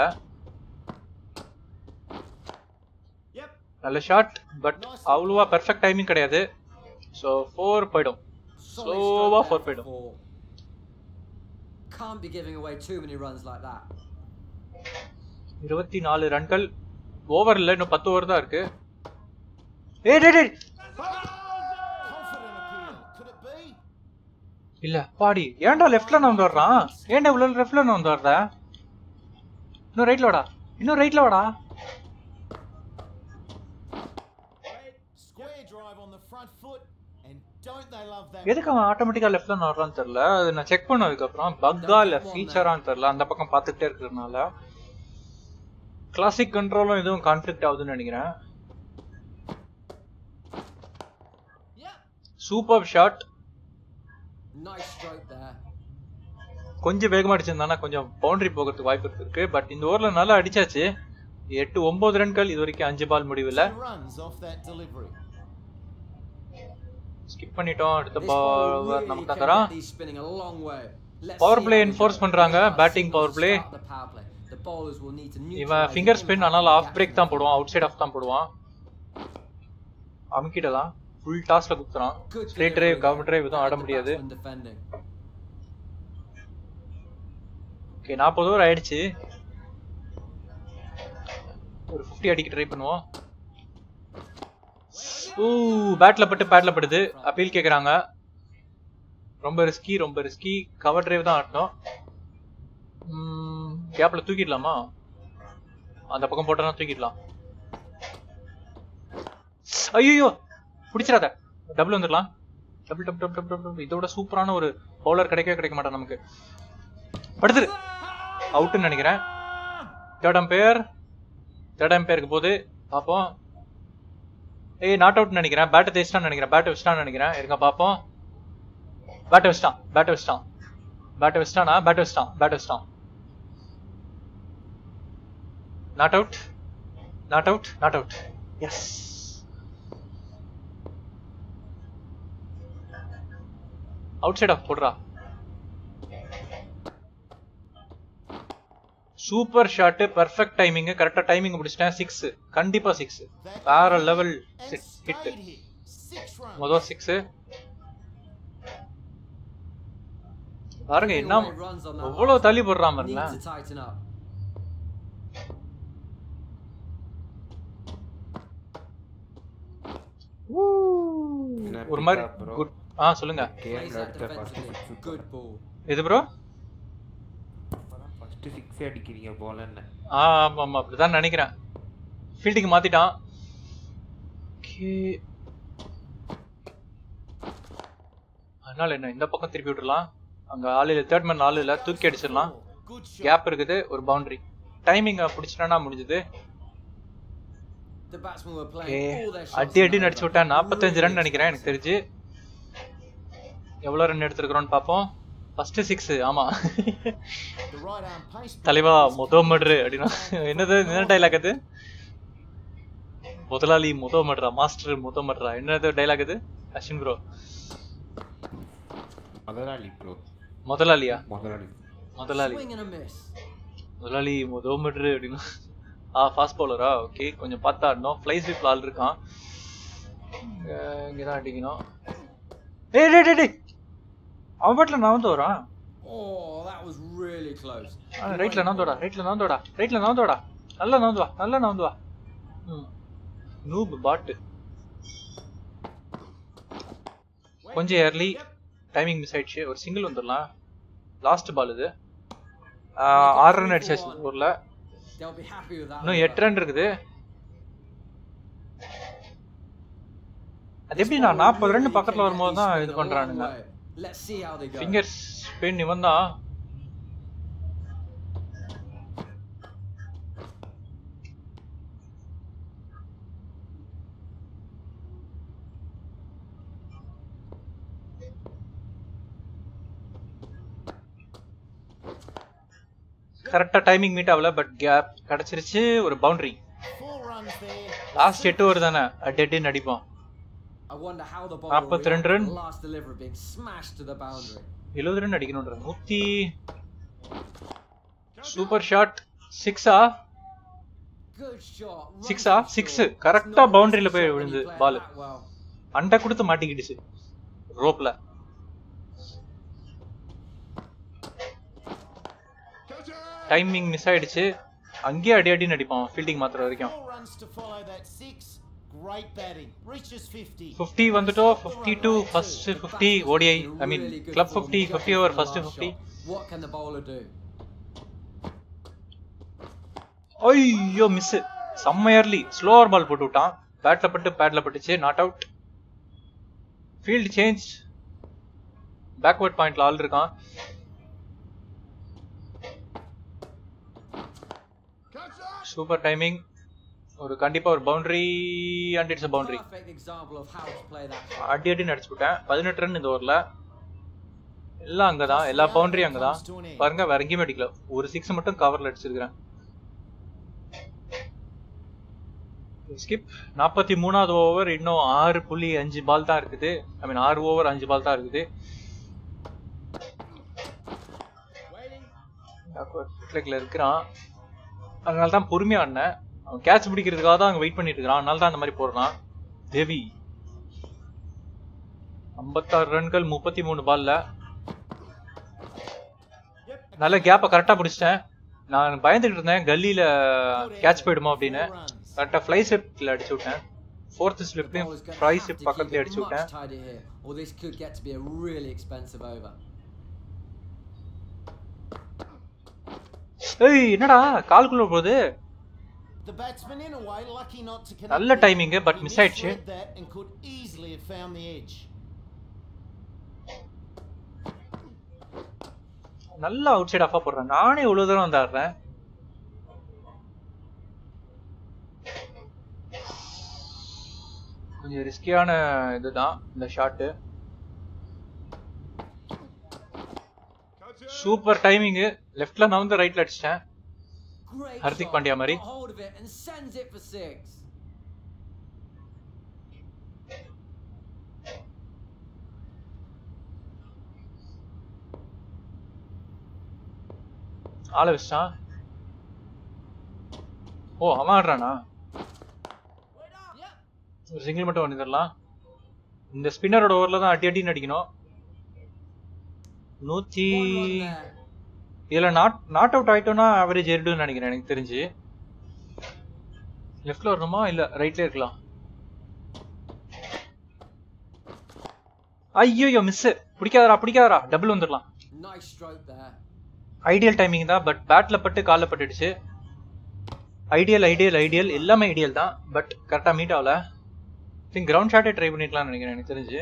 Yep. நல்ல ஷாட் பட் அவ்வளவா பெர்ஃபெக்ட் டைமிங் கிடையாது ஸோ ஃபோர் போயிடும் Solid Slow-ஆ stroke four there போயிடும். for four. Can't be giving away too many runs like that. இருபத்தி நாலு ரன்கள் ஓவர் இல்ல இன்னும் பத்து ஓவர் தான் இருக்கு ஏ டே டே Confident appeal. Could it be? இல்ல பாடி ஏன்டா லெஃப்ட்ல நான் வந்து வர்றான் ஏன்டா இவ்வளவு லெஃப்ட்ல நான் வந்து வர்ற இன்னும் ரைட்ல வாடா இன்னும் ரைட்ல வாடா Wait. Square drive on the front foot. And don't they love that? எதுக்கு அவன் ஆட்டோமேட்டிக்கா லெஃப்ட்ல நான் வர்றான்னு தெரியல அது நான் செக் பண்ண அதுக்கப்புறம் பக்கா இல்ல ஃபீச்சரான்னு தெரியல அந்த பக்கம் பார்த்துக்கிட்டே இருக்கிறதுனால கிளாசிக் கண்ட்ரோலும் எதுவும் கான்ஃபிளிக்ட் ஆகுதுன்னு நினைக்கிறேன் Yep. Super shot Nice stroke there. கொஞ்சம் வேகமா அடிச்சிருந்தானா கொஞ்சம் பவுண்டரி போகிறதுக்கு வாய்ப்பு இருக்கு பட் இந்த ஓவர்ல நல்லா அடிச்சாச்சு எட்டு ஒன்பது ரன்கள் இது வரைக்கும் அஞ்சு பால் முடிவில் Two runs off that delivery. Skip பண்ணிட்டோம் அடுத்த This ball பால் really நமக்கு can தரான் get these spinning a long way. Let's Power see play how we enforce go. பண்றாங்க, Green light batting signals power to play. start the power play. The bowlers will need to இவன் neutralize finger the spin impact அதனால of off the break action தான் போடுவான் அவுட் சைட் ஆஃப் தான் போடுவான் அமுக்கிடலாம் ஃபுல் டாஸ்ல குத்துறான் Good straight delivery drive cover there. Drive எதுவும் Back ஆட the முடியாது batsman defending. ஓகே நாற்பது ஓவர் ஆயிடுச்சு ஒரு 50 அடிக்க ட்ரை பண்ணுவோம் ஊ பேட்ல பட்டு பேட்ல படுது அப்பீல் கேக்குறாங்க ரொம்ப ரிஸ்கி ரொம்ப ரிஸ்கி கவர் டிரைவ் தான் ஆட்டணும் கேப்ல தூக்கிடலாமா அந்த பக்கம் போட்டோம்னா தூக்கிடலாம் ஐயோ பிடிச்சிடாத டபுள் வந்துடலாம் double double double double double இதோட சூப்பரான ஒரு பவுலர் கிடைக்கவே கிடைக்க மாட்டான் நமக்கு படுத்துரு அவுட்டுன்னு நினைக்கிறேன் தேர்ட் அம்பையர் தேர்ட் அம்பையருக்கு போது பார்ப்போம் ஏய் நாட் அவுட் நினைக்கிறேன் பேட்டை தேய்ச்சிட்டான்னு நினைக்கிறேன் பேட்டை வச்சிட்டான்னு நினைக்கிறேன் இருங்க பார்ப்போம் பேட்டை வச்சிட்டான் பேட்டை வச்சிட்டான் பேட்டை வச்சிட்டானா பேட்டை வச்சிட்டான் பேட்டை வச்சிட்டான் not out not out not out yes out side off போடுறா சூப்பர் ஷாட் பெர்ஃபெக்ட் டைமிங் கரெக்டா டைமிங் முடிச்சிட்டேன் சிக்ஸ் கண்டிப்பா சிக்ஸ் வேற level And hit stayed here. Six runs. முதல் சிக்ஸ் பாருங்க Giving என்ன away runs on that எவ்வளவு last தள்ளி one. போடுறான் Need பாருங்களேன் to tighten up. என்ன ஒரு மாதிரி pick up bro. குட் ஆ சொல்லுங்க Plays கேம்ல that எடுத்த first defensively. Six Good ball. எது ப்ரோ ஃபர்ஸ்ட் சிக்ஸ் அடிக்கிறீங்க போல என்ன ஆ ஆமா ஆமா அப்படிதான் நினைக்கிறேன் ஃபீல்டிங் மாத்திட்டான் Okay. அதனால என்ன இந்த பக்கம் திருப்பி விட்டுறலாம் அங்க ஆள் இல்ல தேர்ட் மேன் ஆள் இல்ல தூக்கி அடிச்சிடலாம் Good shot. கேப் இருக்குது ஒரு பவுண்டரி டைமிங் பிடிச்சிட்டா முடிஞ்சது The batsmen were Okay. playing all their shots. அடி அடி in நடிச்சு over. விட்டேன் நாற்பத்தஞ்சு ரன் Really நினைக்கிறேன் எனக்கு தெரிஞ்சு எவ்வளவு ரன் எடுத்திருக்கிறோம்னு பார்ப்போம் ஃபர்ஸ்ட் சிக்ஸ் ஆமா The right arm pace. தலைவா முத மட்ரு அப்படின்னா என்னது என்ன டைலாக் அது முதலாளி முத மட்ரா மாஸ்டர் முத மட்ரா என்னது டைலாக் அது அஸ்வின் ப்ரோ முதலாளி ப்ரோ முதலாளியா முதலாளி முதலாளி Swing and a miss. முதலாளி முத மட்ரு அப்படின்னா ஆ ஃபாஸ்ட் பவுலரா ஓகே கொஞ்சம் பார்த்தா ஆடணும் ஃப்ளை ஸ்வீப்ல ஆள் இருக்கான் இங்க இங்கதான் அடிக்கணும் ஏய் டேய் டேய் டேய் அவன் பாட்டில் நான் வந்து வரான் Oh, that was really close. ரைட்ல நான் தோடா ரைட்ல நான் தோடா ரைட்ல நான் தோடா நல்லா நான் வா நல்லா நான் வா ம் நூப் பாட்டு கொஞ்சம் ஏர்லி டைமிங் மிஸ் ஆயிடுச்சு ஒரு சிங்கிள் வந்துடலாம் லாஸ்ட் பால் இது ஆஹ், ஆறு ரன் அடிச்சாச்சு இந்த ஊர்ல They'll be happy with that. இன்னும் over. எட்டு ரன் இருக்குது அது எப்படி நான் நாற்பது ரன் பக்கத்துல வரும்போது தான் இது பண்றானுங்க Let's see how they go. Fingers pain இவன் தான் கரெக்டா டைமிங் மீட் ஆகல பட் கேப் கிடைச்சிருச்சு ஒரு boundary Four runs there. Last எட்டு ஓவர் தானே அடி அடி நடிப்போம் I wonder how the ball நாற்பத்தி ரெண்டு run. last delivery being smashed to the boundary. எழுபது ரன் அடிக்கணும்ன்ற நூத்தி சூப்பர் ஷாட் சிக்ஸா Good shot. right Six ah? to Six. short. Correct It's not ah boundary ல a போய் shot when you விழுந்து play it ball. that well. அண்டை கொடுத்து மாட்டிக்கிடுச்சு ரோப்ல டைமிங் மிஸ் ஆயிடுச்சு அங்கேயே அடி அடி நடிப்பான் ஃபீல்டிங் மாத்துற வரைக்கும் Four runs to follow that six. Great batting. Reaches 50. 50 வந்துட்டோம் 52 first 50 ODI I mean Really good club form, 50 judging 50 over the first last 50 shot. What can the bowler do? ஐயோ மிஸ் செம்மையர்லி ஸ்லோவர் பால் போட்டு விட்டான் பேட்ல பட்டு பேட்ல பட்டுச்சு not out field change backward பாயிண்ட்ல ஆள் இருக்கான் சூப்பர் டைமிங் ஒரு கண்டிப்பா ஒரு boundary and it's boundary Perfect example of how to play that. அடி அடி நடிச்சு விட்டேன் பதினெட்டு ரன் இந்த ஓவர்ல எல்லாம் அங்கதான் எல்லா பவுண்டரியும் அங்கதான் பாருங்க வேற எங்கேயுமே அடிக்கல ஒரு சிக்ஸ் மட்டும் கவர்ல அடிச்சிருக்கிறேன் ஸ்கிப் நாற்பத்தி மூணாவது ஓவர் இன்னும் ஆறு புள்ளி அஞ்சு பால் தான் இருக்குது ஐ மீன் ஆறு ஓவர் அஞ்சு பால் தான் இருக்குது ஃபிட்லெக்ல இருக்கிறான் அதனால தான் பொறுமையா ஆடினேன் அவன் கேட்ச் பிடிக்கிறதுக்காக தான் அங்க வெயிட் பண்ணிட்டு இருக்கான் அதனால தான் அந்த மாதிரி போடுறான் தேவி ஐம்பத்தாறு ரன்கள் முப்பத்தி மூணு பால்ல நல்ல கேப்பை கரெக்டா பிடிச்சிட்டேன் நான் பயந்துட்டு இருந்தேன் கல்லியில கேட்ச் போயிடுமோ அப்படின்னு கரெக்டா ஃப்ளை ஸ்லிப்ல அடிச்சு விட்டேன் ஃபோர்த் ஸ்லிப்லயும் Bowler's gonna fly have slip to keep பக்கத்துலயே it அடிச்சு much விட்டேன் tighter here, or this could get to be a really expensive over. ஏய் என்னடா கால்குள்ள போகுது The batsman in a way lucky not to connect. நல்ல there. timing, but He miss ஆயிடுச்சு. misread that and could easily have found the edge. நல்லா அவுட் சைட் ஆஃபா போடுறேன் நானே இவ்வளவு தூரம் வந்து ஆடுறேன் கொஞ்சம் ரிஸ்கியான இதுதான் இந்த ஷாட்டு சூப்பர் டைமிங் லெஃப்ட்ல நான் வந்து ரைட்ல அடிச்சிட்டேன் Great Hardik shot. Pandya மாதிரி. Got hold of it and sends it for six. ஆளை வச்சிட்டான் ஓ அவன் ஆடுறானா Yep. ஒரு சிங்கிள் மட்டும் பண்ணிடலாம் இந்த ஸ்பின்னரோட ஓவர்ல தான் அடி அடின்னு அடிக்கணும் நூத்தி One run there. இதுல நாட் நாட் அவுட் ஆயிட்டோம்னா ஆவரேஜ் ஏறிடும்னு நினைக்கிறேன் எனக்கு தெரிஞ்சு லெஃப்ட்ல வரணுமா இல்ல ரைட்ல இருக்கலாம் ஐயோ மிஸ் பிடிக்காதடா பிடிக்காதடா டபுள் வந்துடலாம் Nice stroke there. Ideal timing தான் பட் பேட்ல பட்டு கால்ல பட்டுடுச்சு ஐடியல் ஐடியல் ஐடியல் எல்லாமே ஐடியல் தான் பட் கரெக்டா மீட் ஆகல திங்க் கிரவுண்ட் ஷாட்டே ட்ரை பண்ணிக்கலாம்னு நினைக்கிறேன் எனக்கு தெரிஞ்சு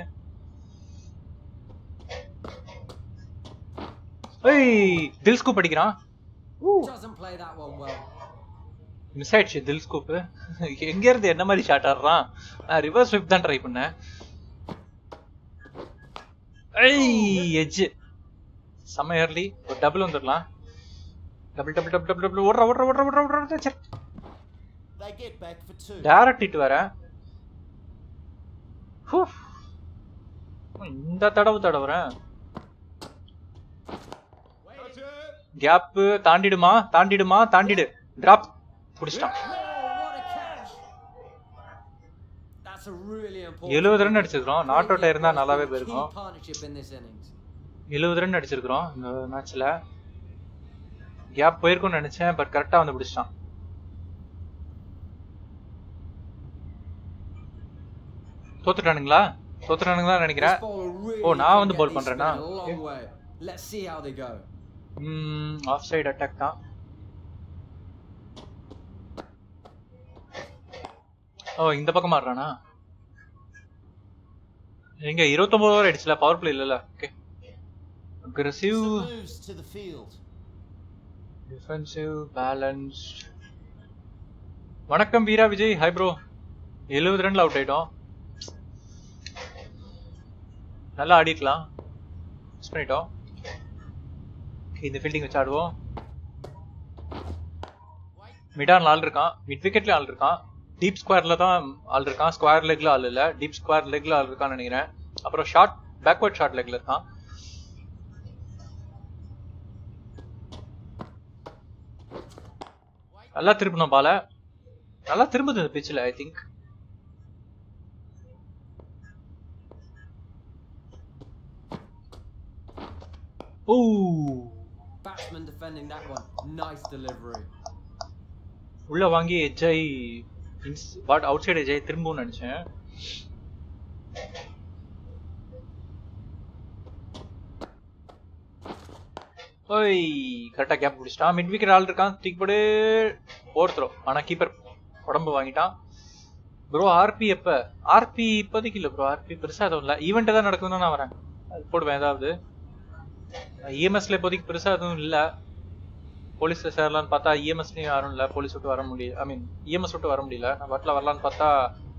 ஏய் தில் ஸ்கூப் அடிக்கிறான் Doesn't play that one well. Miss ஆயிடுச்சு தில் ஸ்கூப் எங்க இருந்து என்ன மாதிரி ஷாட் ஆடுறான் நான் ரிவர்ஸ் ஸ்விப் தான் ட்ரை பண்ணேன் ஐய் எஜ் செம்ம ஏர்லி ஒரு டபுள் வந்துடலாம் double double double double double ஓடுற ஓடுற ஓடுற ஓடுற ஓடுற சரி They get back for two. Direct இட்டு வர இந்த தடவு தடவுறேன் கேப் தாண்டிடுமா தாண்டிடுமா தாண்டிடு டிராப் புடிச்சிட்டான் Oh, what a catch! That's a really important. எழுபது ரன் அடிச்சிருக்கிறோம் நாட் அவுட் ஆயிருந்தா Really நல்லாவே key போயிருக்கும் partnership in this innings. எழுபது ரன் அடிச்சிருக்கிறோம் இந்த மேட்ச்ல கேப் போயிருக்கும்னு நினைச்சேன் பட் கரெக்டா வந்து பிடிச்சிட்டான் தோத்துட்டானுங்களா தோத்துட்டானுங்களா This நினைக்கிறேன் bowler really Oh, நான் can வந்து get ball these பண்றேனா? spinning a long way. Let's see how they go. Off side attack தான் ஓ இந்த பக்கம் ஆடுறானா எங்க இருபத்தொன்பது ஓவர் ஆயிடுச்சுல பவர் பிளே இல்லல okay aggressive Some moves to the field. Defensive balance வணக்கம் வீரா விஜய் ஹாய் ப்ரோ எழுபது ரன்ல அவுட் ஆயிட்டோம் நல்லா ஆடிக்கலாம் மிஸ் பண்ணிட்டோம் Okay, இந்த ஃபீல்டிங் வச்சு ஆடுவோம் மிடான் ஆள் இருக்கான் மிட் விக்கெட்ல ஆள் இருக்கான் டீப் ஸ்கொயர்ல தான் ஆள் இருக்கான் ஸ்கொயர் லெக்ல ஆள் இல்ல டீப் ஸ்கொயர் லெக்ல ஆள் இருக்கான்னு நினைக்கிறேன் அப்புறம் ஷார்ட் பேக்வர்ட் ஷார்ட் லெக்ல இருக்கான் நல்லா திருப்பணும் பால நல்லா திரும்புது இந்த பிச்சில் ஐ திங்க் ஓ Batsman defending that one. Nice delivery. உள்ள வாங்கி எஜ்ஜாய் வாட் அவுட் சைடு எஜ்ஜாய் திரும்பவும் நினைச்சேன் ஓய் கரெக்டா கேப் பிடிச்சிட்டான் மிட் விக்கெட் ஆள் இருக்கான் தூக்கி போடு ஃபோர் த்ரோ ஆனா கீப்பர் உடம்பு வாங்கிட்டான் ப்ரோ ஆர்பி எப்ப ஆர்பி இப்போதைக்கு இல்ல ப்ரோ ஆர்பி பெருசா எதுவும் இல்ல ஈவெண்ட் தான் நடக்குதுன்னு நான் வரேன் அது போடுவேன் ஏதாவது இஎம்எஸ்ல இப்போதைக்கு பெருசா எதுவும் இல்ல போலீஸ்ல சேரலாம்னு பார்த்தா இஎம்எஸ்லயும் யாரும் இல்ல போலீஸ் விட்டு வர முடியல ஐ மீன் இஎம்எஸ் விட்டு வர முடியல நான் வாட்டில் வரலான்னு பார்த்தா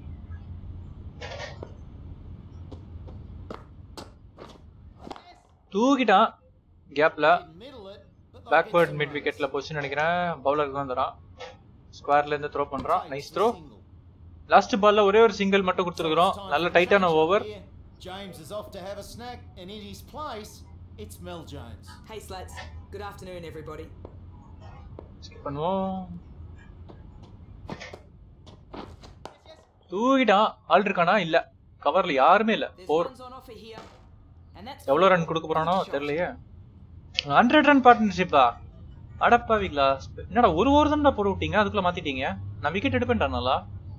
தூக்கிட்டான் கேப்ல Didn't middle it, but they get backward some mid runs. விக்கெட்ல போச்சுன்னு நினைக்கிறேன் பவுலருக்கு தான் தரான் ஸ்கொயர்ல இருந்து த்ரோ பண்றான் Takes nice the throw single. Last பால்ல ஒரே ஒரு சிங்கிள் மட்டும் கொடுத்துருக்குறோம் Time நல்ல for டைட்டான change up over here. James is off to have a snack, and in his place, it's Mel Jones. Hey, Slats. Good afternoon, everybody. Skip பண்ணுவோம் தூக்கிட்டான் ஆள் இருக்கானா இல்ல கவர்ல யாருமே இல்ல There's four runs on offer here. And that's எவ்வளவு ரன் கொடுக்க போறானோ தெரியலையே ஹண்ட்ரட் ரன் பார்ட்னர்ஷிப்பா அடப்பாவிங்களா என்னடா ஒரு ஓவர் தான் போட்டு விட்டீங்க அதுக்குள்ள மாத்திட்டீங்க நான் விக்கெட் எடுப்பேன்டானாலா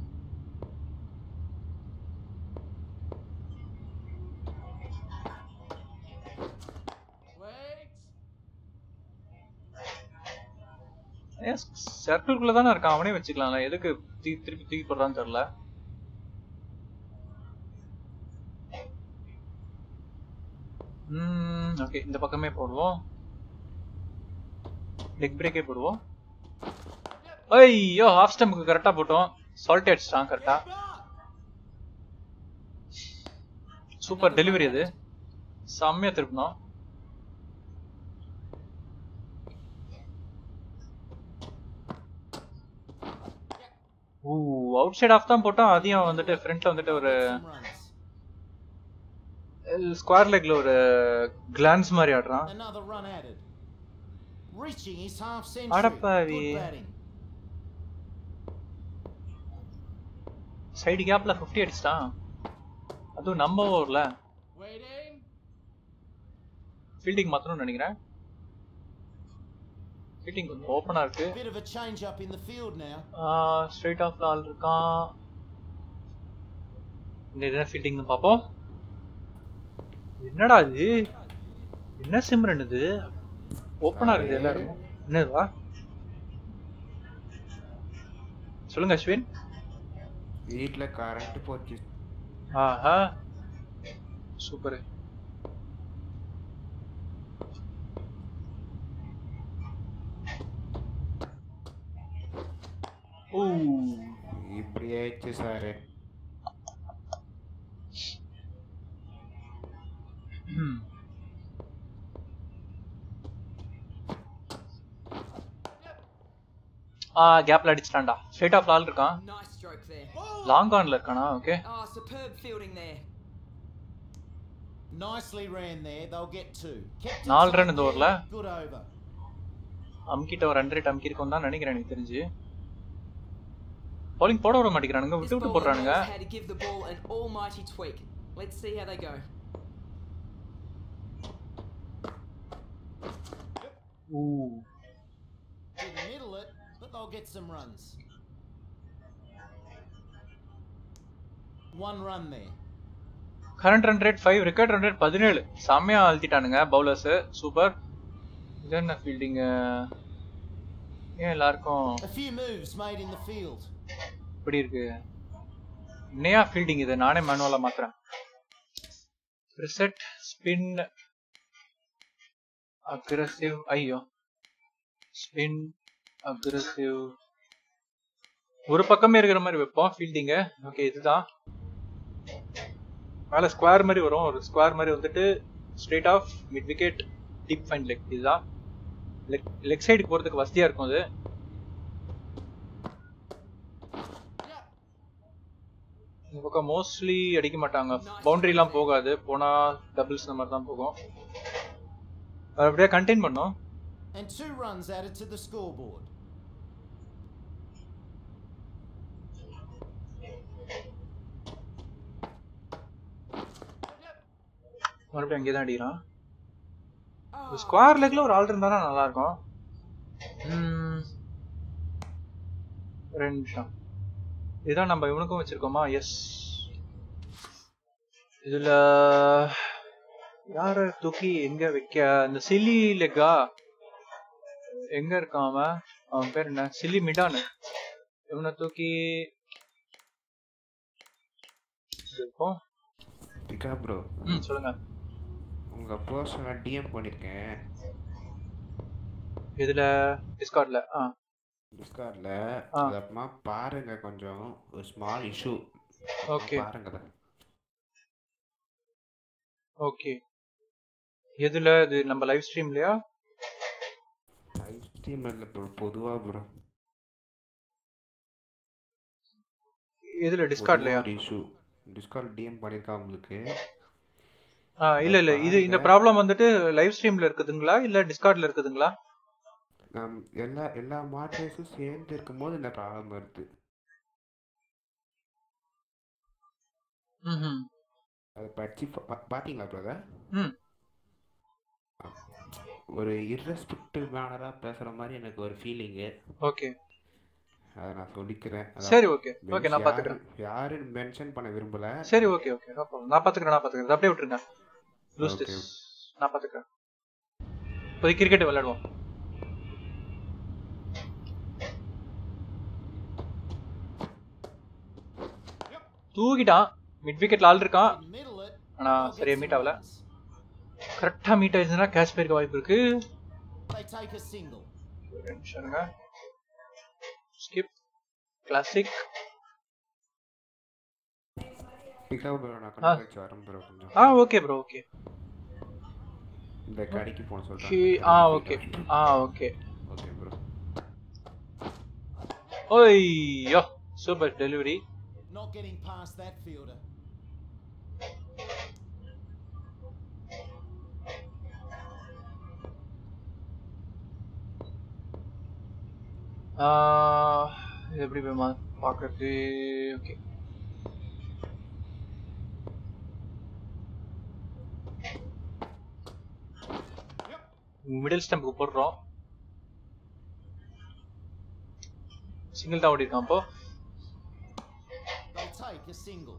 சர்க்கிள்குள்ள தானே இருக்கான் அவனே வச்சுக்கலாம்ல எதுக்கு தூக்கி திருப்பி தூக்கி போடுறான்னு தெரியல ம் ஓகே இந்த பக்கமே போடுவோம் லெக் பிரேக்கே போடுவோம் ஐயோ ஹாஃப் ஸ்டம்புக்கு கரெக்டா போட்டோம் சால்ட் அடிச்சிட்டான் கரெக்டா சூப்பர் டெலிவரி அது செம்மையா திருப்பினோம் ஊ அவுட் சைட் ஆஃப் தான் போட்டோம் அதையும் வந்துட்டு ஃப்ரண்ட்ல வந்துட்டு ஒரு Some runs. ஸ்கொயர் லெக்ல ஒரு கிளான்ஸ் மாதிரி ஆடுறான் Another run added. Reaching his half century. அடப்பாவி. Good batting. சைடு கேப்ல 50 அடிச்சிட்டான் அதுவும் நம்ம ஓவர்ல ஃபீல்டிங் மாத்தணும்னு நினைக்கிறேன் ஃபீல்டிங் கொஞ்சம் ஓப்பனா இருக்கு Bit of a change up in the field now. Straight ஆஃப்ல ஆள் இருக்கான் இங்க என்ன ஃபீல்டிங்னு பாப்போம் என்னடா இது என்ன சிம்ரன் இது ஓப்பனா இருக்குது எல்லாரும் என்னதுவா சொல்லுங்க அஸ்வின் வீட்ல கரண்ட் போச்சு ஆஹா சூப்பர் ஊ இப்படி ஆயிடுச்சு சாரு ம். ஆ கேப்ல அடிச்சிட்டான்டா ஸ்ட்ரைட் ஆஃப் ஆள் இருக்கான் Nice stroke there. லாங் ஆன்ல இருக்கானா okay Oh, superb fielding there. Nicely ran there. They'll get two. Kept it நாலு tight run இந்த there. overல. Good over. அம்கிட்ட ஒரு ரன் ரேட் அம்கிருக்கும் தான் நினைக்கிறேன் எனக்கு தெரிஞ்சு bowling போட விட மாட்டேங்கிறானுங்க This விட்டு விட்டு bowler போடுறானுங்க knows how to give the ball an almighty tweak. Let's see how they go. ஊ Didn't middle it, but they'll get some runs. One run there. Current run rate five record run rate பதினேழு செம்மையா அழுத்திட்டானுங்க பவுலர்ஸ் சூப்பர் இது என்ன ஃபீல்டிங் ஏன் எல்லாருக்கும் A few moves made in the field. இப்படி இருக்கு என்னையா ஃபீல்டிங் இது நானே மேனுவலா மாத்துறேன் ரிசெட் ஸ்பின் அக்ரஸிவ் ஐயோ ஸ்பின் அக்ரஸிவ் ஒரு பக்கமே இருக்கிற மாதிரி வைப்போம் ஃபீல்டிங்க ஓகே இதுதான் மேல ஸ்கொயர் மாதிரி வரும் ஒரு ஸ்கொயர் மாதிரி வந்துட்டு straight off mid wicket deep fine leg இதுதான் லெக் லெக் சைடுக்கு போறதுக்கு வசதியா இருக்கும் அது இந்த பக்கம் மோஸ்ட்லி அடிக்க மாட்டாங்க பவுண்டரிலாம் போகாது போனா டபுள்ஸ் இந்த மாதிரி தான் போகும் அது அப்படியே கண்டெயின் பண்ணோம் And two runs added to the scoreboard. மறுபடியும் அங்கேயே தான் அடிக்கிறான் Oh, ஸ்கொயர் லெக்ல ஒரு ஆள் இருந்தா நல்லா இருக்கும் ம். ரெண்டு நிமிஷம் இதுதான் நம்ம இவனுக்கும் வச்சிருக்கோமா எஸ் இதுல யார தூக்கி எங்க வைக்க இந்த சில்லி லெக்கா எங்க இருக்கான் அவன் அவன் பேர் என்ன சில்லி மிடானு இவனை தூக்கி இது இருக்கும் டிகா ப்ரோ ம் சொல்லுங்க உங்க பர்சனலா டிஎம் பண்ணிருக்கேன் இதுல டிஸ்கார்ட்ல ஆ டிஸ்கார்ட்ல ஆ. அது அப்புறமா பாருங்க கொஞ்சம் ஒரு ஸ்மால் இஷ்யூ ஓகே பாருங்க அதை. ஓகே எதுல இது நம்ம லைவ் ஸ்ட்ரீம்லயா லைவ் ஸ்ட்ரீம் இல்ல ப்ரோ பொதுவா ப்ரோ எதுல டிஸ்கார்ட்லயா இஷ்யூ டிஸ்கார்ட் டிஎம் பண்ணிருக்கா உங்களுக்கு ஆ இல்ல இல்ல இது இந்த ப்ராப்ளம் வந்துட்டு லைவ் ஸ்ட்ரீம்ல இருக்குதுங்களா இல்ல டிஸ்கார்ட்ல இருக்குதுங்களா நம் எல்லா எல்லா மாடரேட்ஸும் சேர்ந்து இருக்கும்போது இந்த ப்ராப்ளம் வருது ம் அதை படிச்சு பா- பா- பாத்தீங்களா பிரதர் ம் ஒரு irrespective மேனராக பேசுற மாதிரி எனக்கு ஒரு ஃபீலிங்கு ஓகே அதை நான் சொல்லிக்கிறேன் அதான் சரி ஓகே ஓகே bench நான் யாரு- பாத்துக்கிறேன் யாருன்னு மென்ஷன் பண்ண விரும்பல சரி ஓகே ஓகே நோ ப்ராப்ளம் நான் பாத்துக்கிறேன் நான் பாத்துக்கிறேன் இதை அப்படியே விட்டுருங்க லூஸ் Okay. திஸ் நான் பாத்துக்கிறேன் போய் கிரிக்கெட் விளையாடுவோம் தூக்கிட்டான் மிட் விக்கெட்ல ஆள் இருக்கான் Can middle it. ஆனா Ball சரியா gets மீட் some ஆகல runs. கரெக்டா மீட் ஆயிடுச்சுன்னா கேட்ச் போயிருக்க வாய்ப்பு இருக்கு They take a single. ஒரு நிமிஷம் இருங்க ஸ்கிப் கிளாசிக் பிக்கப் ப்ரோ நான் கண்டுபிடிச்சு வரேன் ப்ரோ கொஞ்சம் ஆ ஓகே ப்ரோ ஓகே இந்த கடைக்கு போன ஆ சொல்றேன் ஓகே ஆ ஓகே ஓகே ப்ரோ ஓய்யோ super delivery Not getting past that fielder. இது எப்படி போய் மா- பார்க்கறது ஓகே மிடில் ஸ்டம்புக்கு போடுறோம் சிங்கிள் தான் ஓடி இருக்கான் அப்போ They take a single.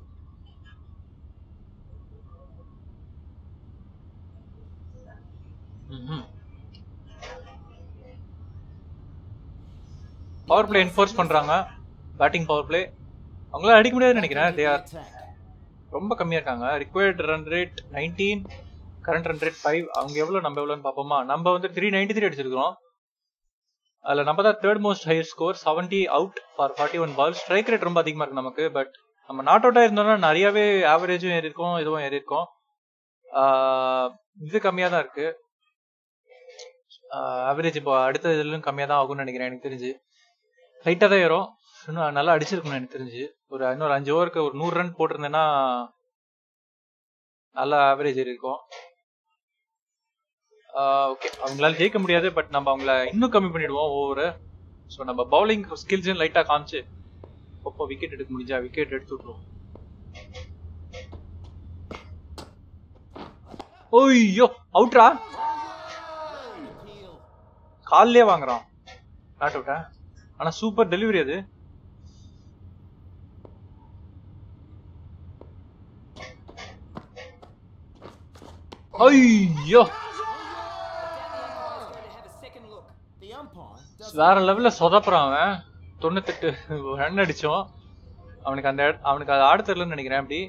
Power play enforce பண்றாங்க பேட்டிங் பவர் பிளே அவங்களால அடிக்க முடியாதுன்னு நினைக்கிறேன் தே ஆர் Attack. ரொம்ப கம்மியா இருக்காங்க required run rate nineteen current run rate five அவங்க எவ்வளவு நம்ம எவ்வளோன்னு பார்ப்போமா நம்ம வந்து த்ரீ நைன்டி த்ரீ அடிச்சிருக்கிறோம் அதுல நம்ம தான் third most higher score seventy out for forty one ball strike rate ரொம்ப அதிகமா இருக்கு நமக்கு பட் நம்ம நாட் அவுட்டா இருந்தோம்னா நிறையவே ஆவரேஜும் ஏறி இருக்கும் இதுவும் ஏறி இருக்கும் ஆஹ் இது கம்மியா தான் இருக்கு ஆவரேஜ் இப்போ அடுத்த இதுலயும் கம்மியா தான் ஆகும்னு நினைக்கிறேன் எனக்கு தெரிஞ்சு லைட்டா தான் ஏறும் இன்னும் நல்லா அடிச்சிருக்கணும் எனக்கு தெரிஞ்சு ஒரு இன்னொரு அஞ்சு ஓவருக்கு ஒரு நூறு ரன் போட்டிருந்தேன்னா நல்ல ஆவரேஜ் இருக்கும் ஓகே அவங்களால ஜெயிக்க முடியாது பட் நம்ம அவங்கள இன்னும் கம்மி பண்ணிடுவோம் ஓவரு ஸோ நம்ம பவுலிங் ஸ்கில்ஸும் லைட்டாக காமிச்சு அப்போ விக்கெட் எடுக்க முடிஞ்சா விக்கெட் எடுத்து விட்ருவோம் ஓய்யோ அவுட்ரா Well appeal. கால்லே வாங்குறான் நாட் அவுட்டா ஆனா சூப்பர் டெலிவரி அது ஐயோ Umpire's going to have a second look. The umpire doesn't வேற லெவல்ல சொதப்புறான் அவன் தொண்ணூத்தெட்டு ரன் அடிச்சோம் அவனுக்கு அந்த இட- அவனுக்கு அது ஆட தெரியலன்னு நினைக்கிறேன் அப்படி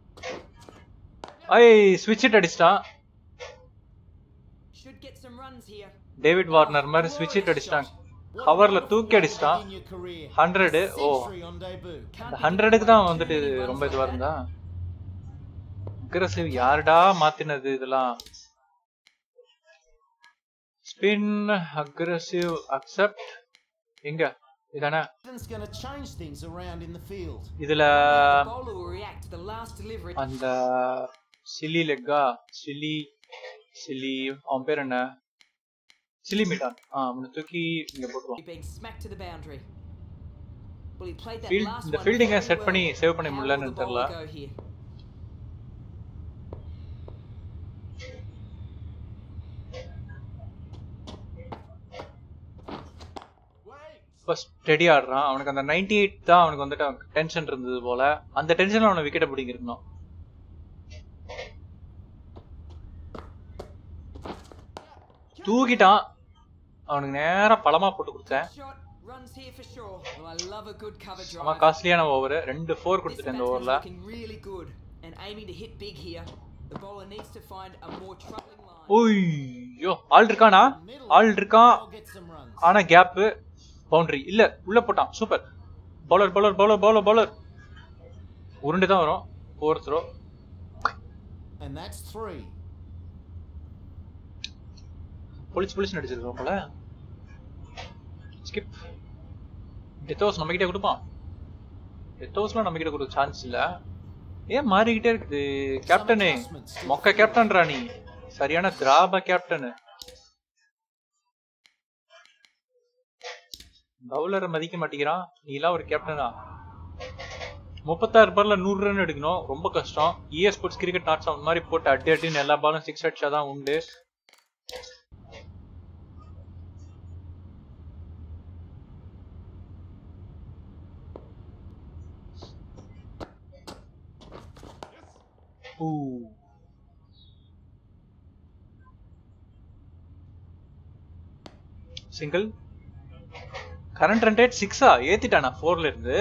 ஐ ஸ்விட்ச் இட் அடிச்சிட்டான் Should get some runs here. David Warner மாதிரி ஸ்விட்ச் இட் அடிச்சிட்டான் What a கவர்ல wonderful தூக்கி way to அடிச்சிட்டான் begin your career. Hundred A ஓ century on debut. Can't இந்த be ஹண்ட்ரடுக்கு given தான் away வந்துட்டு too many ரொம்ப runs இதுவா like that. இருந்தா அக்ரஸிவ் யாருடா மாத்தினது இதெல்லாம் ஸ்பின் அக்ரஸிவ் அக்செப்ட் எங்க இதானே It's going to change things around in the field. இதுல The bowler will react to the last delivery. அந்த சில்லி லெக்கா சில்லி சில்லி அவன் பேர் என்ன சில்லி மீட்டான் ஆ அவனை தூக்கி இங்க போட்டுருவான் being smacked to the boundary. Well, he played that Field- last இந்த one fielding அ very set பண்ணி well. save பண்ண How முடியலன்னு will the bowler தெரியல. go here? இப்போ ஸ்டெடி ஆடுறான் அவனுக்கு அந்த 98 எயிட் தான் அவனுக்கு வந்துட்டு அவனுக்கு டென்ஷன் இருந்தது போல அந்த டென்ஷன்ல அவனை விக்கெட்டை பிடிங்கிருக்கணும் தூக்கிட்டான் அவனுக்கு நேரா பழமா போட்டு கொடுத்தேன் Shot runs here for sure. Well, I love a good cover drive. அவன் காஸ்ட்லியான ஓவர் ரெண்டு ஃபோர் This கொடுத்துட்டேன் இந்த batsman's ஓவர்ல looking really good and aiming to hit big here. The bowler needs to find a more troubling line. ஓய்யோ ஆள் இருக்கானா Middle. ஆள் இருக்கான் Ball gets some runs. ஆனா கேப் பவுண்டரி இல்ல உள்ள போட்டான் super bowler bowler bowler bowler bowler உருண்டு தான் வரும் four throw And that's three. Police police நடிச்சிருக்கோம் போல ஸ்கிப் டெத்தோஸ் நம்ம கிட்டே கொடுப்பான் டெத்தோஸ்லாம் நம்ம கிட்ட கொடுக்க சான்ஸ் இல்ல ஏன் மாறிக்கிட்டே இருக்குது கேப்டனு மொக்க கேப்டன்ரா நீ சரியான திராப கேப்டனு பவுலரை மதிக்க மாட்டேங்கிறான் நீ எல்லாம் ஒரு கேப்டனா முப்பத்தாறு பால்ல நூறு ரன் எடுக்கணும் ரொம்ப கஷ்டம் இஏ ஸ்போர்ட்ஸ் கிரிக்கெட் நாட்ஸ் அந்த மாதிரி போட்டு அடி அடின்னு எல்லா பாலும் சிக்ஸ் அடிச்சா தான் உண்டு ஊ. சிங்கிள் கரண்ட் ரன் ரேட் சிக்ஸா ஏத்திட்டானா ஃபோர்ல இருந்து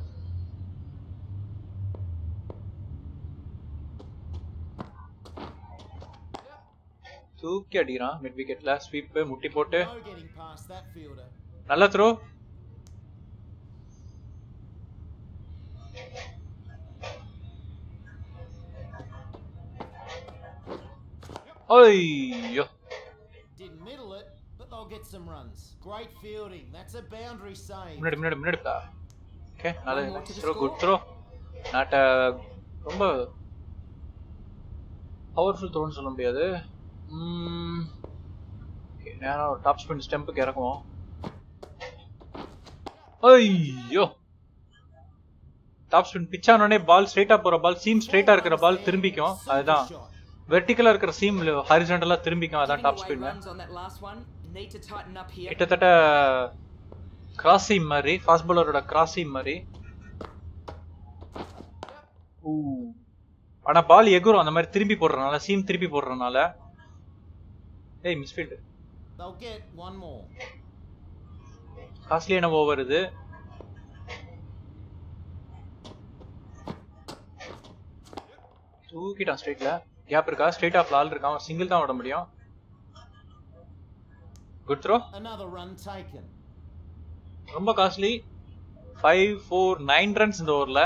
தூக்கி அடிக்கிறான் மிட் விக்கெட்ல ஸ்வீப் முட்டி போட்டு No getting past that fielder. நல்ல த்ரோ ஐயோ Didn't middle it, but they'll get some runs. Great fielding. That's a boundary save. முன்னாடி முன்னாடி முன்னாடிப்பா ஓகே நல்ல One more to the throw score. Good throw நாட்ட ரொம்ப பவர்ஃபுல் த்ரோன்னு சொல்ல முடியாது ம், okay, நேரா ஒரு டாப் ஸ்பின் ஸ்டெம்புக்கு இறக்குவோம் ஐயோ டாப் ஸ்பின் பிச் ஆனோடனே பால் ஸ்ட்ரைட்டா போற பால் சீம் ஸ்ட்ரைட்டா இருக்கிற பால் திரும்பிக்கும் Super அதுதான் shot. வெர்டிகலா இருக்கிற சீம் ஹாரிசாண்டலா திரும்பிக்கும் அதான் Giving top away spin runs on that last one. Need to tighten up here. கிட்டத்தட்ட கிராஸ் சீம் மாதிரி ஃபாஸ்ட் பாலரோட கிராஸ் சீம் மாதிரி ஊ. ஆனா பால் எகுரும் அந்த மாதிரி திரும்பி போடுறதுனால சீம் திருப்பி போடுறதுனால ஏய் misfield They'll get one more. காஸ்ட்லியான ஓவர் இது தூக்கிட்டான் ஸ்ட்ரைட்ல கேப் இருக்கா ஸ்ட்ரைட் ஆஃப் ஆள் இருக்கான் சிங்கிள் தான் விட முடியும் good throw Another run taken. ரொம்ப costly five four nine runs இந்த ஓவரில்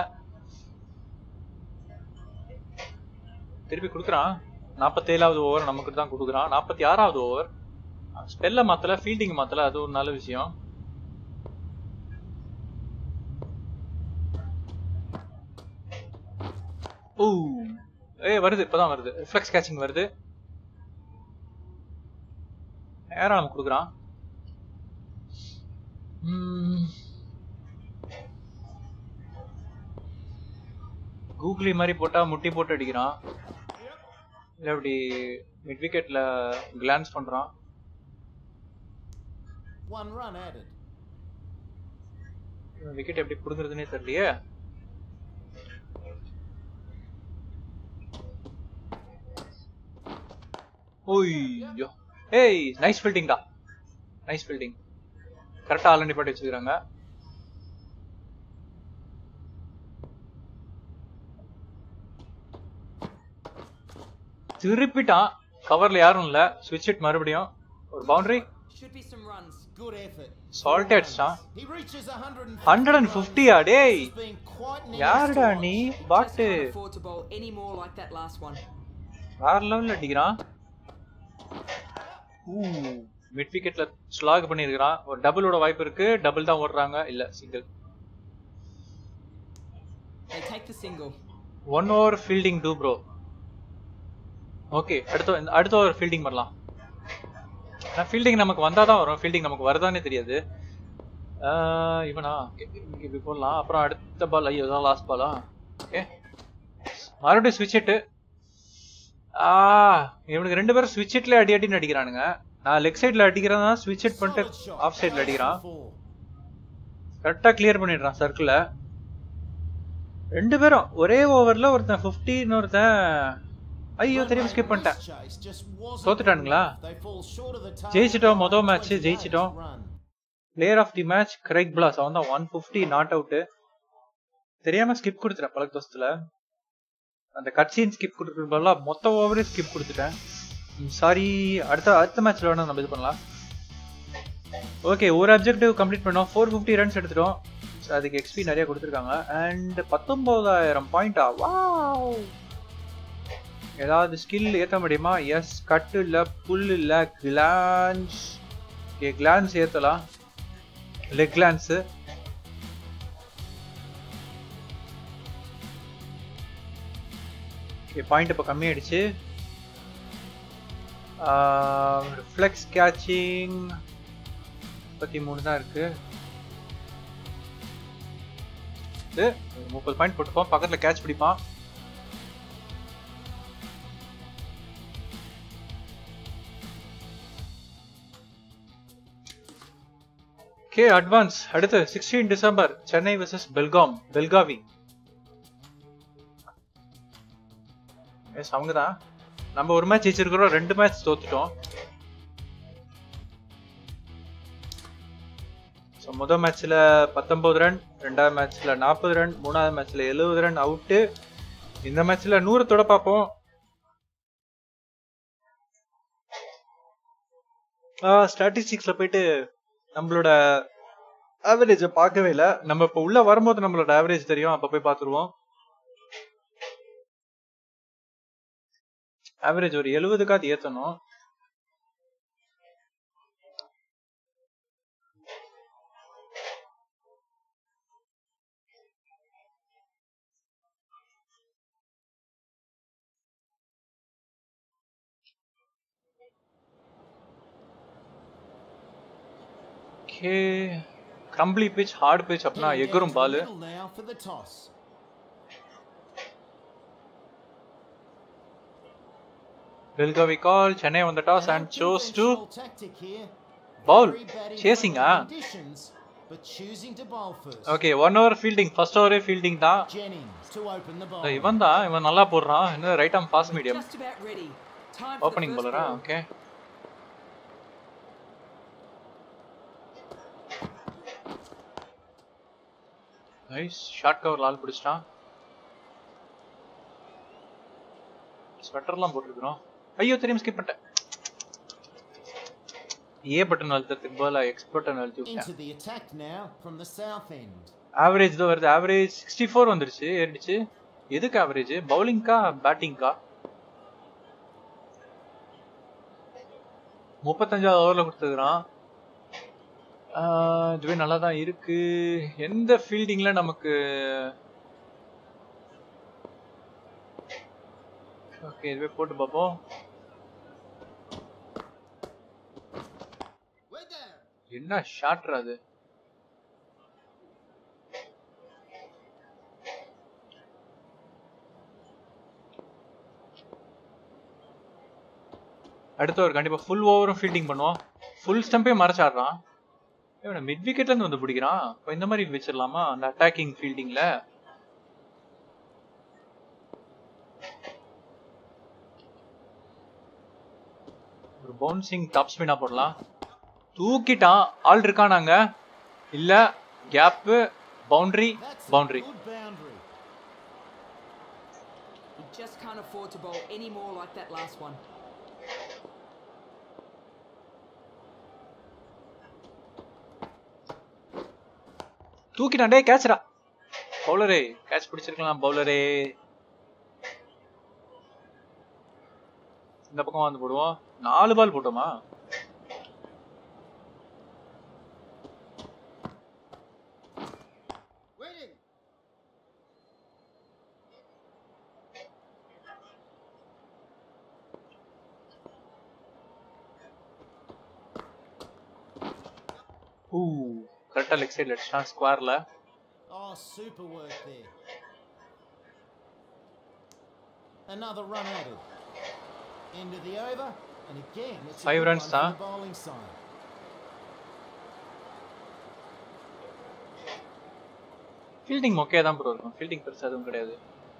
திருப்பி கொடுக்குறான் நாற்பத்தேழாவது ஓவர் நமக்கு தான் கொடுக்குறான் நாற்பத்தி ஆறாவது ஓவர் ஸ்பெல்ல மாத்தல ஃபீல்டிங் மாத்தல அது ஒரு நல்ல விஷயம் ஓ ஏய் வருது இப்பதான் வருது ரிஃப்ளெக்ஸ் கேச்சிங் வருது நேரம் நமக்கு கொடுக்குறான் ம். கூகுளி மாதிரி போட்டா முட்டி போட்டு அடிக்கிறான் இல்ல அப்படி மிட் விக்கெட்ல கிளான்ஸ் பண்றான் One run added. விக்கெட் எப்படி புடுங்குறதுனே தெரியலையே ஓய்யோ ஏய் நைஸ் ஃபீல்டிங் தான் நைஸ் ஃபீல்டிங் கரெக்டா ஆல் நிப்பாட்டி வச்சுக்கிறாங்க திருப்பிட்டான் கவர்ல யாரும் இல்ல ஸ்விட்ச் இட் மறுபடியும் ஒரு boundary Should be some runs. Good effort. Salt Four அடிச்சிட்டான். runs. He reaches 150 150 ஆ டேய் This has been quite near யாருடா his நீ twice. Just பாட்டு can't afford to bowl any more like that last one. வேற லெவல்ல அடிக்கிறான் ஊ மிட் விக்கெட்ல ஸ்லாக் பண்ணிருக்கான் ஒரு டபுளோட வாய்ப்பு இருக்கு டபுள் தான் ஓடுறாங்க இல்ல single They take the single. One over fielding two bro okay அடுத்த இந்த- அடுத்த ஓவர் ஃபீல்டிங் பண்ணலாம் ஆனால் ஃபீல்டிங் நமக்கு வந்தால் தான் வரும் ஃபீல்டிங் நமக்கு வருதானே தெரியாது ஆஹ் இவனா Okay, இங்க இப்படி போடலாம் அப்புறம் அடுத்த பால் ஐயோ தான் லாஸ்ட் பாலா ஓகே மறுபடியும் ஸ்விட்ச் ஹிட்டு ஆ இவனுக்கு ரெண்டு பேரும் ஸ்விட்ச் ஹிட்ல அடி அடின்னு அடிக்கிறானுங்க நான் லெக் சைடில் அடிக்கிறேன் ஸ்விட்ச் ஹிட் பண்ணிட்டு Solid shot. ஆஃப் சைடில் Goes அடிக்கிறான் for four. கரெக்டாக கிளியர் பண்ணிடுறான் சர்க்கிளை ரெண்டு பேரும் ஒரே ஓவர்ல ஒருத்தன் 50 இன்னொருத்தன் ஐயோ தெரியாம ஸ்கிப் பண்ணிட்டேன் Chase just wasn't தோத்துட்டானுங்களா? good enough. They fall short of the target ஜெயிச்சிட்டோம், by மொத match 28 ஜெயிச்சிட்டோம். run. Player of the match Craig பிளாஸ் அவன் தான் ஒன் ஃபிஃப்டி நாட் அவுட் தெரியாம ஸ்கிப் கொடுத்துட்டேன் பழக்க தோசத்துல அந்த கட்சியின் ஸ்கிப் கொடுக்குறது பதிலா மொத்த ஓவரே ஸ்கிப் கொடுத்துட்டேன் சாரி அடுத்த அடுத்த மேட்ச்ல வேணா நம்ம இது பண்ணலாம் ஓகே ஒரு அப்ஜெக்டிவ் கம்ப்ளீட் பண்ணோம் ஃபோர் ஃபிஃப்டி ரன்ஸ் எடுத்துட்டோம் So, அதுக்கு எக்ஸ்பி நிறைய கொடுத்துருக்காங்க அண்ட் பத்தொன்பதாயிரம் பாயிண்டா வாவ் ஏதாவது ஸ்கில் ஏற்ற முடியுமா எஸ் கட்டு இல்லை புல் இல்லை கிளான்ஸ் ஓகே கிளான்ஸ் ஏற்றலாம் லெக் கிளான்ஸு ஓகே பாயிண்ட் இப்போ கம்மியாயிடுச்சு ரிஃப்ளெக்ஸ் கேச்சிங் முப்பத்தி மூணு தான் இருக்கு இது முப்பது பாயிண்ட் போட்டுப்பான் பக்கத்துல கேட்ச் பிடிப்பான் கே அட்வான்ஸ் அடுத்து sixteen December Chennai vs Belgaum Belagavi yes அவங்க தான் நம்ம ஒரு மேட்ச் ஜெயிச்சிருக்கிறோம் ரெண்டு மேட்ச் தோத்துட்டோம் ஸோ முதல் மேட்ச்ல பத்தொன்பது ரன் ரெண்டாவது மேட்ச்ல நாற்பது ரன் மூணாவது மேட்ச்ல எழுபது ரன் அவுட்டு இந்த மேட்ச்ல நூறு தொட பார்ப்போம் ஸ்டாட்டிஸ்டிக்ஸ்ல போயிட்டு நம்மளோட ஆவரேஜை பார்க்கவே இல்லை நம்ம இப்போ உள்ள வரும்போது நம்மளோட ஆவரேஜ் தெரியும் அப்ப போய் பார்த்துருவோம் ஆவரேஜ் ஒரு எழுபதுக்காவது ஏத்தணும் okay crumbly pitch hard pitch அப்படின்னா Heading down எகரும் to the ball middle now for the toss. Belagavi call Chennai வந்த toss and chose to Conventional tactic here. Ball. Very bad in Chasing, front of ah. conditions, but choosing to bowl first. Okay one over fielding first ஓவரே ஃபீல்டிங் தான் Jennings to open the So, bowl. இவன் தான் இவன் நல்லா போடுறான் என்ன right arm fast medium Just about ready. Time for opening the first போலரா ball. Okay nice short cover ஆள் பிடிச்சிட்டான் ஸ்வெட்டர்லாம் போட்டிருக்கிறோம் ஐயோ தெரியும் ஸ்கிப் பண்ணிட்டேன் ஏ பட்டன் அழுத்தத்துக்கு பதிலாக எக்ஸ் பட்டன் அழுத்தி விட்டேன் Into the attack now from the south end. Average தான் வருது ஆவரேஜ் சிக்ஸ்டி ஃபோர் வந்துருச்சு ஏறிடுச்சு எதுக்கு ஆவரேஜ் பவுலிங்க்கா பேட்டிங்க்கா முப்பத்தஞ்சாவது ஓவரில் கொடுத்துருக்குறான் ஆஹ் இதுவே நல்லா தான் இருக்கு எந்த ஃபீல்டிங்ல நமக்கு ஓகே இதுவே போட்டு பார்ப்போம் என்ன ஷாட்ரா அது அடுத்த ஒரு கண்டிப்பா ஃபுல் ஓவரும் ஃபீல்டிங் பண்ணுவோம் ஃபுல் ஸ்டம்பே மறைச்சாடுறான் இவனை மிட் விக்கெட்ல இருந்து வந்து பிடிக்கிறான் இப்போ இந்த மாதிரி வச்சிடலாமா அந்த அட்டாக்கிங் ஃபீல்டிங்ல ஒரு பவுன்சிங் டாப் ஸ்பின்னா போடலாம் தூக்கிட்டான் ஆள் இருக்கானாங்க இல்ல gap boundary That's a boundary good boundary. He just can't afford to bowl any more like that last one. தூக்கிட்டான் டே கேட்ச்டா பவுலரே கேட்ச் பிடிச்சிருக்கலாம் பவுலரே இந்த பக்கம் வந்து போடுவோம் நாலு பால் போட்டோமா ஊ கரெக்டா லெக் சைடுல அடிச்சான் ஸ்கொயர்ல Oh, super work there. Another run added. End of the over, and again it's a Five good runs, one from huh? the bowling side. Fielding மொக்கையா தான் ப்ரோ இருக்கும் ஃபீல்டிங் பெருசா எதுவும் கிடையாது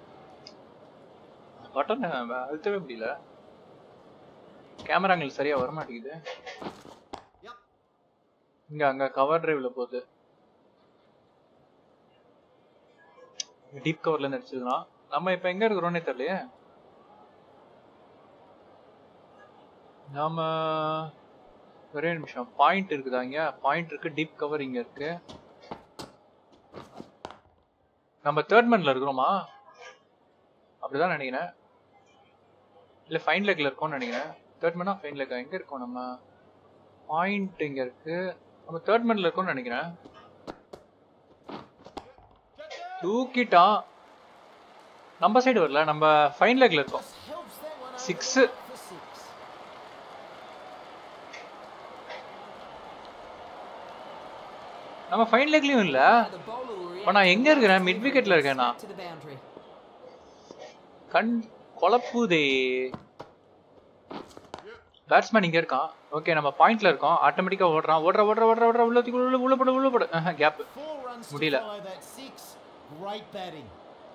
பட்டன் அழுத்தவே முடியல கேமராங்கள் சரியா வர மாட்டேங்குது இங்க அங்க கவர் டிரைவ்ல போகுது டீப் கவர்ல இருந்து அடிச்சதுலாம் நம்ம இப்ப எங்க இருக்கிறோம்னே தெரியலையே நாம ஒரே நிமிஷம் பாயிண்ட் இருக்குதா இங்க பாயிண்ட் இருக்கு டீப் கவர் இங்க இருக்கு நம்ம தேர்ட் மேன்ல இருக்கிறோமா அப்படிதான் நினைக்கிறேன் இல்ல ஃபைன் லெக்ல இருக்கோம்னு நினைக்கிறேன் தேர்ட் மேனா ஃபைன் லெக்கா எங்க இருக்கோம் நம்ம பாயிண்ட் இங்க இருக்கு நம்ம தேர்ட் மேன்ல இருக்கோம்னு நினைக்கிறேன் தூக்கிட்டான் நம்ம சைடு வரல நம்ம ஃபைன் லெக்ல இருக்கோம் Just helps that one over Six. the mark for six. நம்ம ஃபைன் லெக்லயும் இல்ல The bowler will the அப்ப நான் எங்க இருக்கிறேன்? outfield Mid wicketல இருக்கேன் நான். to the boundary. கண் குழப்புதே பேட்ஸ்மேன் இங்க இருக்கான் ஓகே நம்ம பாயிண்ட்ல இருக்கோம் ஆட்டோமேட்டிக்கா ஓடுறான் ஓடுற ஓடுற ஓடுற ஓடுற உள்ள தூக்கி உள்ள உள்ள போடு உள்ள போடு கேப் Four runs to முடியல. follow that six. Great batting.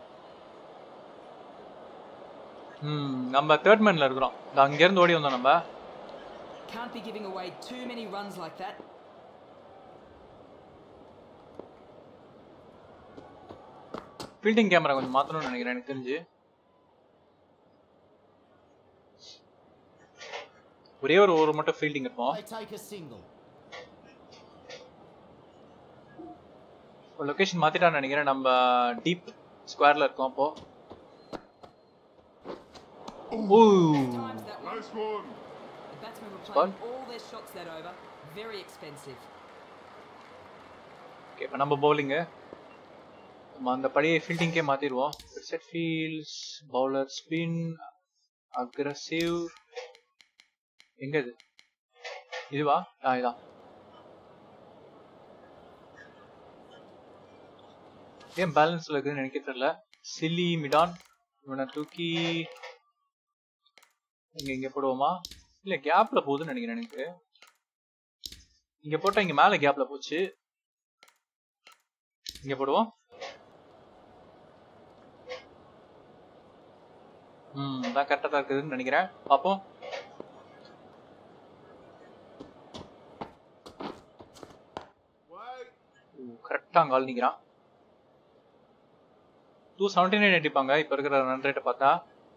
ம் நம்ம தேர்ட் மேன்ல இருக்கிறோம் இந்த அங்க இருந்து ஓடி வந்தோம் நம்ம Can't be giving away too many runs like that. Fielding camera கொஞ்சம் மாத்தணும்னு நினைக்கிறேன் எனக்கு தெரிஞ்சு ஒரே ஒரு ஓவர் மட்டும் ஃபீல்டிங் இருக்கும் They take a single. Location மாத்திட்டான்னு நினைக்கிறேன் நம்ம டீப் ஸ்கொயர்ல இருக்கோம் அப்போ ஓ Times that one. Nice one. The batsmen were Spot. playing all their shots that over. Very expensive. Okay இப்போ நம்ம பவுலிங்கு நம்ம அந்த பழைய ஃபீல்டிங்கே மாத்திடுவோம் set fields bowler spin aggressive எங்க இது இதுவா ஆ இதான் ஏன் பேலன்ஸ்ல இருக்குதுன்னு எனக்கு தெரியல சில்லி மிடான் இவனை தூக்கி இங்க இங்க போடுவோமா இல்ல கேப்ல போகுதுன்னு நினைக்கிறேன் எனக்கு இங்க போட்டா இங்க மேல கேப்ல போச்சு இங்க போடுவோம் ம் அதான் கரெக்டா தான் இருக்குதுன்னு நினைக்கிறேன் பாப்போம் Wait. கரெக்டா அங்க ஆள் நிக்கிறான் டூ செவன்டி நைன் அடிப்பாங்க இப்ப இருக்கிற ரன் ரேட்டை பார்த்தா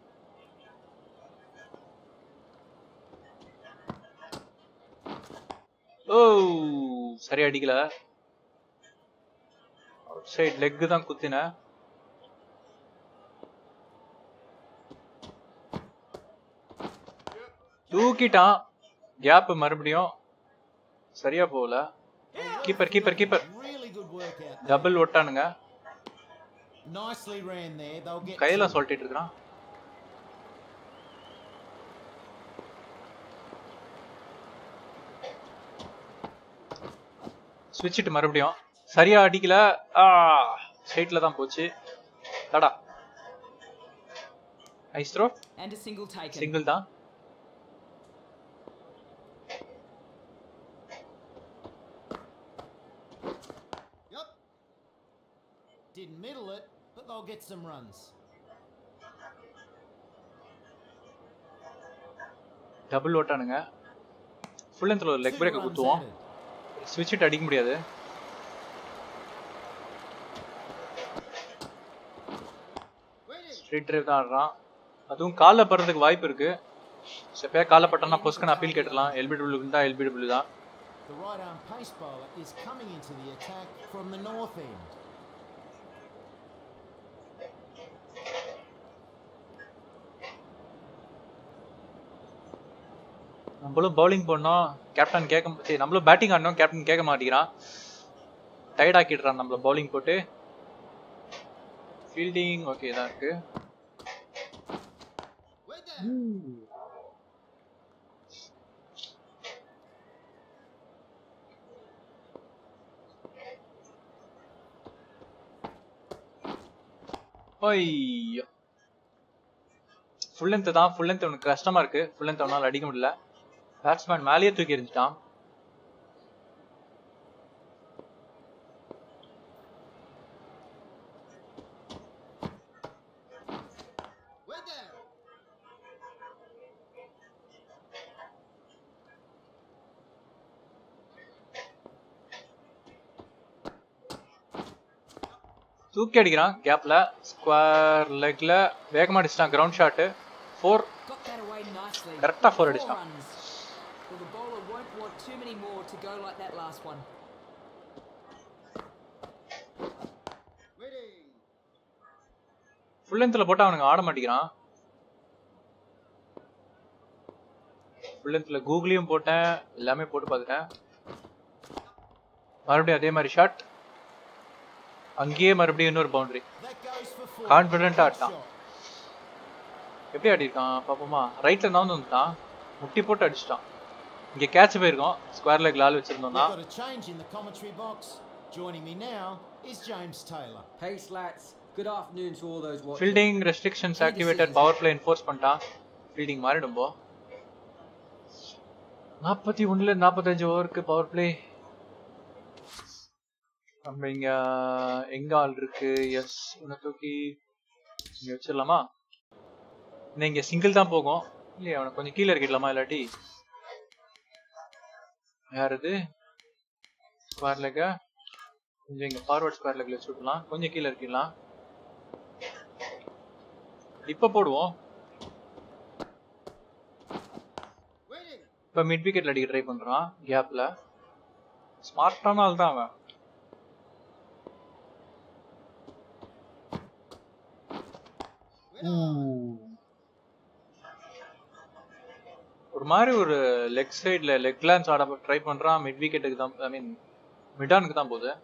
ஓ சரியா அடிக்கல அவுட் சைட் லெக் தான் குத்தினேன் தூக்கிட்டான் கேப் மறுபடியும் சரியா போகல keeper keeper keeper Really good work out there. Double ஒட்டானுங்க Nicely ran there. They'll get கையில two. சொல்லிட்டு இருக்கிறான் ஸ்விட்சிட்டு மறுபடியும் சரியா அடிக்கல ஆ ஸ்ட்ரைட்ல தான் போச்சு தடா ஐஸ் throw And a single taken. Single தான் Yep. Didn't middle it, but they'll get some runs. Double ஓட்டானுங்க ஃபுல் லென்த்ல ஒரு லெக் Two பிரேக் runs குத்துவோம் added. ஸ்விட்சிட்டு அடிக்க முடியாது ஸ்ட்ரீட் டிரைவ் தான் ஆடுறான் அதுவும் காலில் படுறதுக்கு வாய்ப்பு இருக்கு எப்பயா காலில் பட்டோம்னா பொஸ்கன் அப்பீல் கேட்டுடலாம் எல்பிடபிள்யூ தான் எல்பிடபிள்யூ தான் The right arm pace bowler is coming into the attack from the north end. நம்மளும் பவுலிங் பண்ணோம் கேப்டன் கேட்க சரி நம்மளும் பேட்டிங் ஆடணும் கேப்டன் கேட்க மாட்டேங்கிறான் டயர்ட் ஆக்கிடுறான் நம்மள பவுலிங் போட்டு ஃபீல்டிங் ஓகே தான் இருக்கு ஐயோ ஃபுல் லென்த் தான் ஃபுல் லென்த் உனக்கு கஷ்டமா இருக்கு ஃபுல் லென்த் அவனால அடிக்க முடியல பேட்ஸ்மேன் மேலேயே தூக்கி எறிஞ்சிட்டான் தூக்கி அடிக்கிறான் கேப்ல ஸ்கொயர் லெக்ல வேகமா அடிச்சிட்டான் ground shot four Got that away nicely. Correct ah, four Four அடிச்சிட்டான். runs. Well, the bowler won't want too many more to go like that last one. Full லென்த்ல போட்டா அவனுங்க ஆட மாட்டேங்கிறான் ஃபுல் லென்த்ல கூகுளையும் போட்டேன் எல்லாமே போட்டு பார்த்துட்டேன் மறுபடியும் அதே மாதிரி ஷாட் அங்கேயே மறுபடியும் இன்னொரு boundary That goes for four. Confident ஆ Good ஆடிட்டான். shot. எப்படி ஆடிருக்கான் பாப்போமா ரைட்ல தான் வந்து வந்துட்டான் முட்டி போட்டு அடிச்சிட்டான் இங்க கேட்ச் போயிருக்கோம் ஸ்கொயர் லெக்ல ஆள் We've வச்சிருந்தோம்னா got a change in the commentary box. Joining me now is James Taylor. Hey, lads. Good afternoon to all those watching. Fielding restrictions activated power play enforce பண்ணிட்டான் ஃபீல்டிங் மாறிடும் போ நாற்பத்தி ஒண்ணுல நாற்பத்தஞ்சு ஓவருக்கு பவர் பிளே நம்ம இங்க எங்க ஆள் இருக்கு எஸ் உன்னை தூக்கி இங்க வச்சிடலாமா இன்னும் இங்க சிங்கிள் தான் போகும் இல்லையா அவனை கொஞ்சம் கீழே இறக்கிடலாமா இல்லாட்டி யார் இது ஸ்கொயர் லெக்கா கொஞ்சம் இங்க ஃபார்வர்ட் ஸ்கொயர் லெக்ல வச்சு விடலாம் கொஞ்சம் கீழே இறக்கிடலாம் இப்ப போடுவோம் இப்ப மிட் விக்கெட்ல அடிக்க ட்ரை பண்றான் கேப்ல ஸ்மார்ட்டான ஆள் தான் அவன் ஒரு மாதிரி ஒரு லெக் சைடுல லெக் கிளான்ஸ் ஆட ட்ரை பண்றான் மிட் விக்கெட்டுக்கு தான் ஐ மீன் மிடானுக்கு தான் போகுது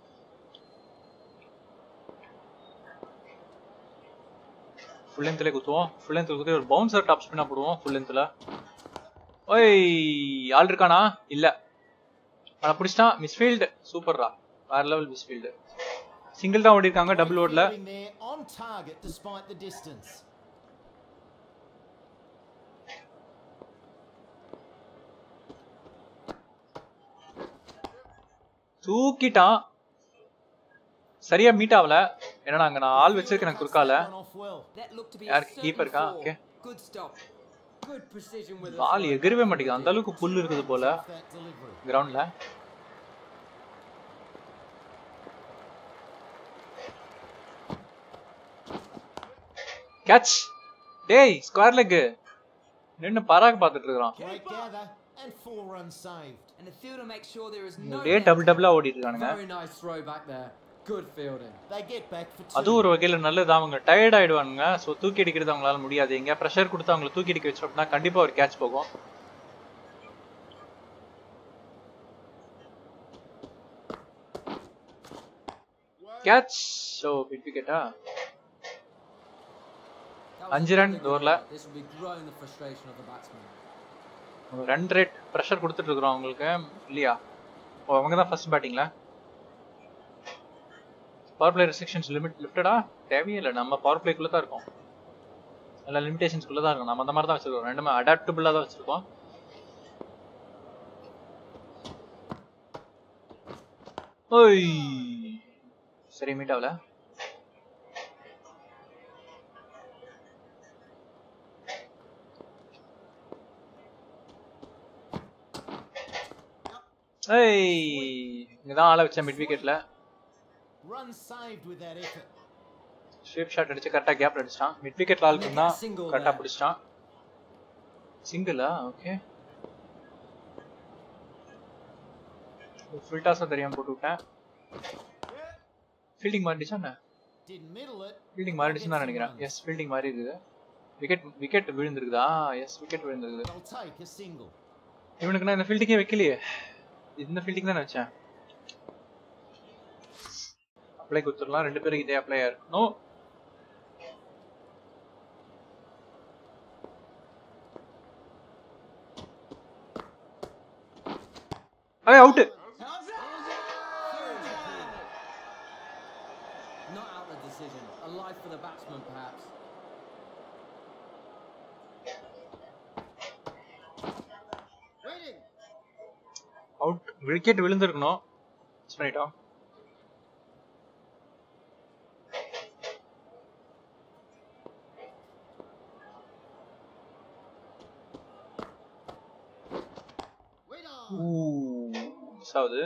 ஃபுல் லென்த்ல குத்துவோம் ஃபுல் லென்த் குத்தி ஒரு பவுன்சர் டாப் ஸ்பின்னா போடுவோம் ஃபுல் லென்த்ல ஓய் ஆள் இருக்கானா இல்ல அவனை பிடிச்சிட்டான் மிஸ்ஃபீல்டு சூப்பர்ரா வேற லெவல் மிஸ்ஃபீல்டு சிங்கிள் தான் ஓடி இருக்காங்க டபுள் ஓடல Fielding there on target despite the distance. தூக்கிட்டான் சரியா மீட் ஆகல ஏன்னா அங்க நான் ஆள் வச்சிருக்கேன் குறுக்கால Gone off well. That looked to be யார் a certain keeper இருக்கா? four. Okay. Good stop. Good precision with the ball throw. எகிரவே மாட்டேங்குது அந்த அளவுக்கு புல் இருக்குது போல Off that delivery. கிரவுண்ட்ல கேட்ச் டேய் ஸ்கொயர் லெக் நின்னு பராக் பார்த்துட்டு இருக்கான் Great gather and four runs saved. And the fielder makes sure there is no டே doubt டபுள் டபுளா ஓடிட்டு இருக்கானுங்க Very nice throw back there. Good fielding. They get back for two. அது ஒரு வகையில நல்லது அவங்க டயர்ட் ஆயிடுவானுங்க ஸோ தூக்கி அடிக்கிறது அவங்களால முடியாது எங்க ப்ரெஷர் கொடுத்து அவங்களை தூக்கி அடிக்க வச்சோம் அப்படின்னா கண்டிப்பா ஒரு கேட்ச் போகும் கேட்ச் ஸோ பிட் விக்கெட்டா That was அஞ்சு a run good overல. goal. This will be growing the frustration of the batsman. Run rate pressure கொடுத்துட்டு இருக்கிறோம் அவங்களுக்கு இல்லையா ஓ அவங்க தான் ஃபர்ஸ்ட் பேட்டிங்ல பவர் பிளே ரெஸ்ட்ரிக்ஷன்ஸ் லிமிட் லிஃப்டடா தேவையே இல்லை நம்ம பவர் பிளேக்குள்ள தான் இருக்கோம் எல்லா லிமிடேஷன்ஸ்குள்ள தான் இருக்கும் நம்ம அந்த மாதிரி தான் வச்சிருக்கோம் ரெண்டுமே அடாப்டபுளாக தான் வச்சிருக்கோம் ஓய் சரி மீட் ஆகல ஏய் இங்கதான் ஆள வச்சேன் மிட் விக்கெட்ல Runs saved with that effort. Sweep shot அடிச்சு கரெக்டா கேப்ல அடிச்சிட்டான் மிட் விக்கெட்ல ஆள் இருந்தா Single கரெக்டா there. பிடிச்சிட்டான் சிங்கிளா ஓகே ஃபுல் டாஸா தெரியாம போட்டு விட்டேன் ஃபீல்டிங் மாறிடுச்சா என்ன Didn't middle it. ஃபீல்டிங் மாறிடுச்சுன்னு தான் நினைக்கிறேன் எஸ் ஃபீல்டிங் மாறி இருக்குது விக்கெட் விக்கெட் விழுந்திருக்குதா எஸ் விக்கெட் விழுந்திருக்குது They'll take a single. இவனுக்கு நான் இந்த ஃபீல்டிங்கே வைக்கலையே இந்த ஃபீல்டிங் தான் வச்சேன் அப்ளை கொடுத்துடலாம் ரெண்டு பேருக்கு இதே அப்ளை இருக்கணும் அவே out Not out the decision. A life for the batsman, perhaps. Out wicket விழுந்திருக்கணும் மிஸ் பண்ணிட்டோம் மிஸ் ஆகுது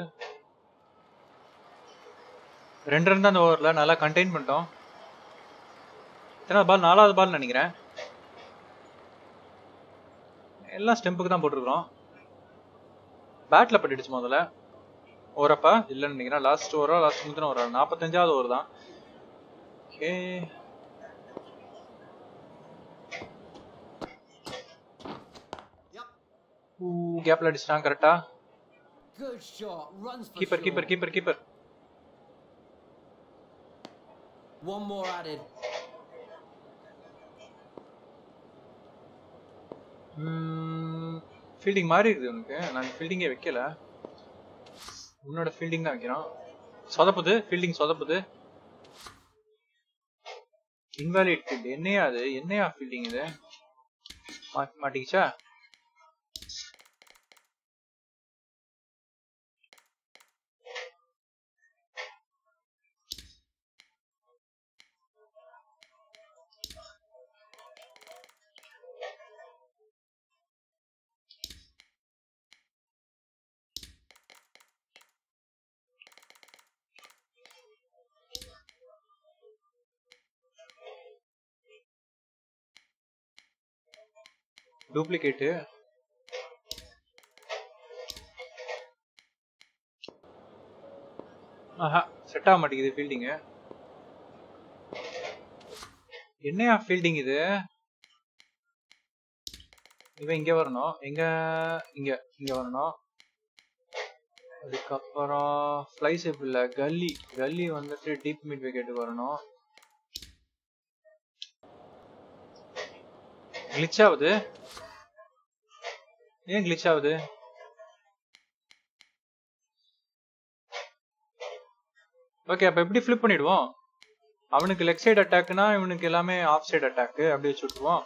ரெண்டு ரன் தான் அந்த ஓவர்ல நல்லா கண்டெயின் பண்ணிட்டோம் எத்தனை பால் நாலாவது பால் நினைக்கிறேன் எல்லாம் ஸ்டெம்புக்கு தான் போட்டிருக்கிறோம் பேட்ல பட்டுடுச்சு முதல்ல ஓவரப்பா இல்லைன்னு நினைக்கிறேன் லாஸ்ட் ஓவரா லாஸ்ட் முந்தின ஓவரா நாற்பத்தஞ்சாவது ஓவர் தான் ஓகே கேப்ல அடிச்சிட்டான் கரெக்டா Good shot. Runs for keeper sure. Keeper keeper keeper One more added. Fielding மாறி இருக்குது உனக்கு நான் ஃபீல்டிங்கே வைக்கல உன்னோட ஃபீல்டிங் தான் வைக்கிறோம் சொதப்புது ஃபீல்டிங் சொதப்புது இன்வாலிட் ஃபீல்ட் என்னையா அது என்னையா ஃபீல்டிங் இது மாட்டி மாட்டிக்கிச்சா டூப்ளிகேட்டு ஆஹா செட் ஆக மாட்டேங்குது ஃபீல்டிங்கு என்னையா ஃபீல்டிங் இது இவன் இங்க வரணும் எங்க இங்க இங்க வரணும் அதுக்கப்புறம் ஃப்ளைஷிப் இல்ல கல்லி கல்லி வந்துட்டு டீப் மிட் விக்கெட்டுக்கு வரணும் கிளிச் ஆகுது ஏன் கிளிச் ஆகுது ஓகே அப்ப எப்படி ஃபிளிப் பண்ணிடுவோம் அவனுக்கு லெக் சைடு அட்டாக்னா இவனுக்கு எல்லாமே ஆஃப் சைடு அட்டாக் அப்படி வச்சு விட்டுருவோம்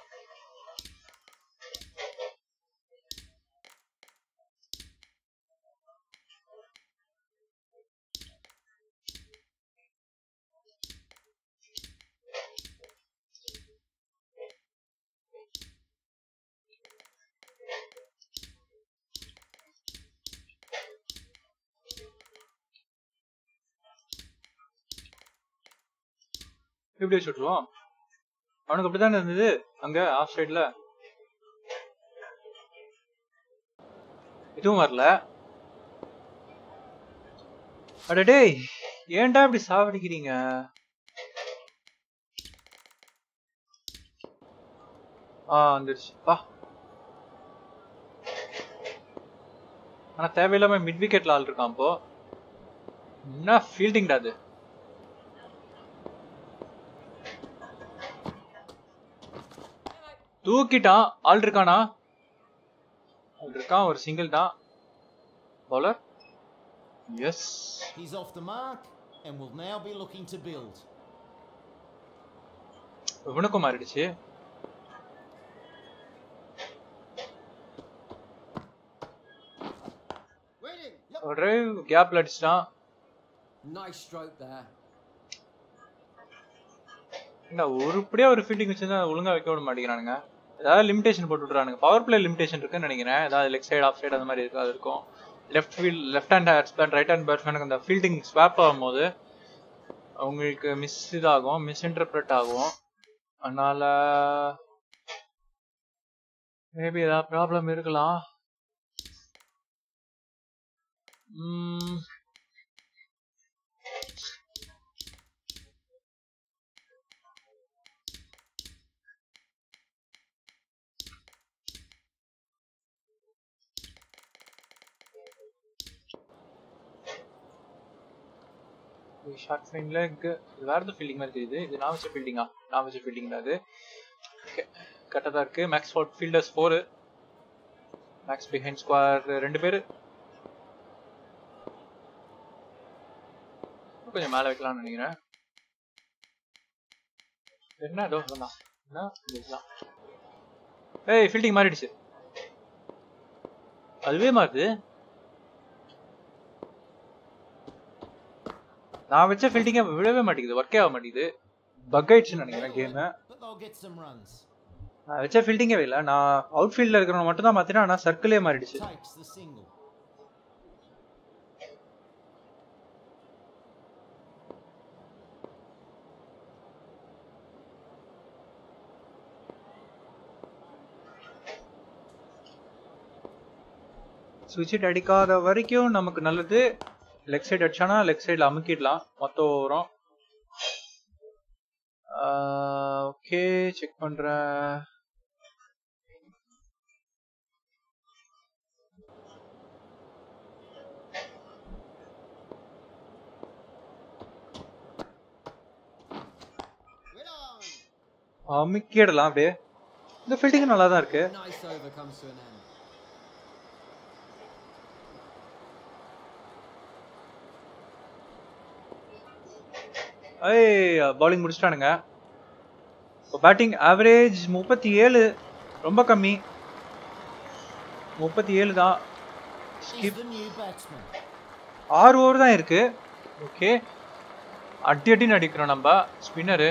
இப்படி வச்சு விட்டுருவோம் அவனுக்கு அப்படித்தானே இருந்தது அங்க ஆஃப் சைடுல இதுவும் வரல அட டேய் ஏன்டா இப்படி சாவடிக்கிறீங்க ஆ வந்துருச்சு பா ஆனா தேவையில்லாம மிட் விக்கெட்ல ஆள் இருக்கான் இப்போ என்ன ஃபீல்டிங்டா அது தூக்கிட்டான் ஆள் இருக்கானா ஆள் இருக்கான் ஒரு சிங்கிள் தான் bowler yes He's off the mark and will now be looking to build. இவனுக்கும் மாறிடுச்சு ஒரு கேப்ல அடிச்சிட்டான் Nice stroke there. என்ன உருப்படியா ஒரு ஃபீல்டிங் வச்சிருந்தா அதை ஒழுங்கா வைக்க விட மாட்டேங்கிறானுங்க ஏதாவது லிமிடேஷன் போட்டு விட்றானுங்க பவர் பிளே லிமிடேஷன் இருக்குன்னு நினைக்கிறேன் ஏதாவது லெக் சைடு ஆஃப் சைடு அந்த மாதிரி இருக்கு அது இருக்கும் left field left hand batsman right hand பேட்ஸ்மேனுக்கு அந்த ஃபீல்டிங் ஸ்வாப் ஆகும்போது அவங்களுக்கு மிஸ் இதாகும் மிஸ் இன்டர்பிரட் ஆகும் அதனால மேபி ஏதாவது ப்ராப்ளம் இருக்கலாம் ம் ஷார்ட் ஃபைன் லெக் இது வேற எதுவும் ஃபீல்டிங் மாதிரி தெரியுது இது நான் வச்ச ஃபீல்டிங்கா நான் வச்ச ஃபீல்டிங் தான் அது கரெக்டாக தான் இருக்கு max four fielders four max behind square ரெண்டு பேர் கொஞ்சம் மேலே வைக்கலாம்னு நினைக்கிறேன் என்ன ஏதோ வேணாம் என்ன இதுதான் ஏய் ஃபீல்டிங் மாறிடுச்சு அதுவே மாறுது நான் வச்ச ஃபீல்டிங்க விழவே மாட்டேங்குது ஒர்க்கே ஆக மாட்டேங்குது பக் ஆயிடுச்சுன்னு நினைக்கிறேன் game But they'll get some runs. நான் வச்ச ஃபீல்டிங்கே இல்லை நான் அவுட் ஃபீல்டில் இருக்கிறவங்க மட்டும் தான் மாற்றினா ஆனால் சர்க்கிளே மாறிடுச்சு Takes the single. சுவிட்ச் அடிக்காத வரைக்கும் நமக்கு நல்லது லெக் சைடு அடிச்சானா லெக் சைடில் அமுக்கிடலாம் மொத்தம் வரும் ஓகே செக் பண்றேன் அமுக்கிடலாம் அப்படியே இந்த ஃபீல்டிங் நல்லா தான் இருக்கு Nice over comes to an end. ஏய் பவுலிங் முடிச்சிட்டானுங்க இப்போ பேட்டிங் ஆவரேஜ் முப்பத்தி ஏழு ரொம்ப கம்மி முப்பத்தி ஏழு தான் Is skip the new batsman. ஆறு ஓவர் தான் இருக்கு ஓகே அடி அடின்னு அடிக்கிறோம் நம்ம ஸ்பின்னரு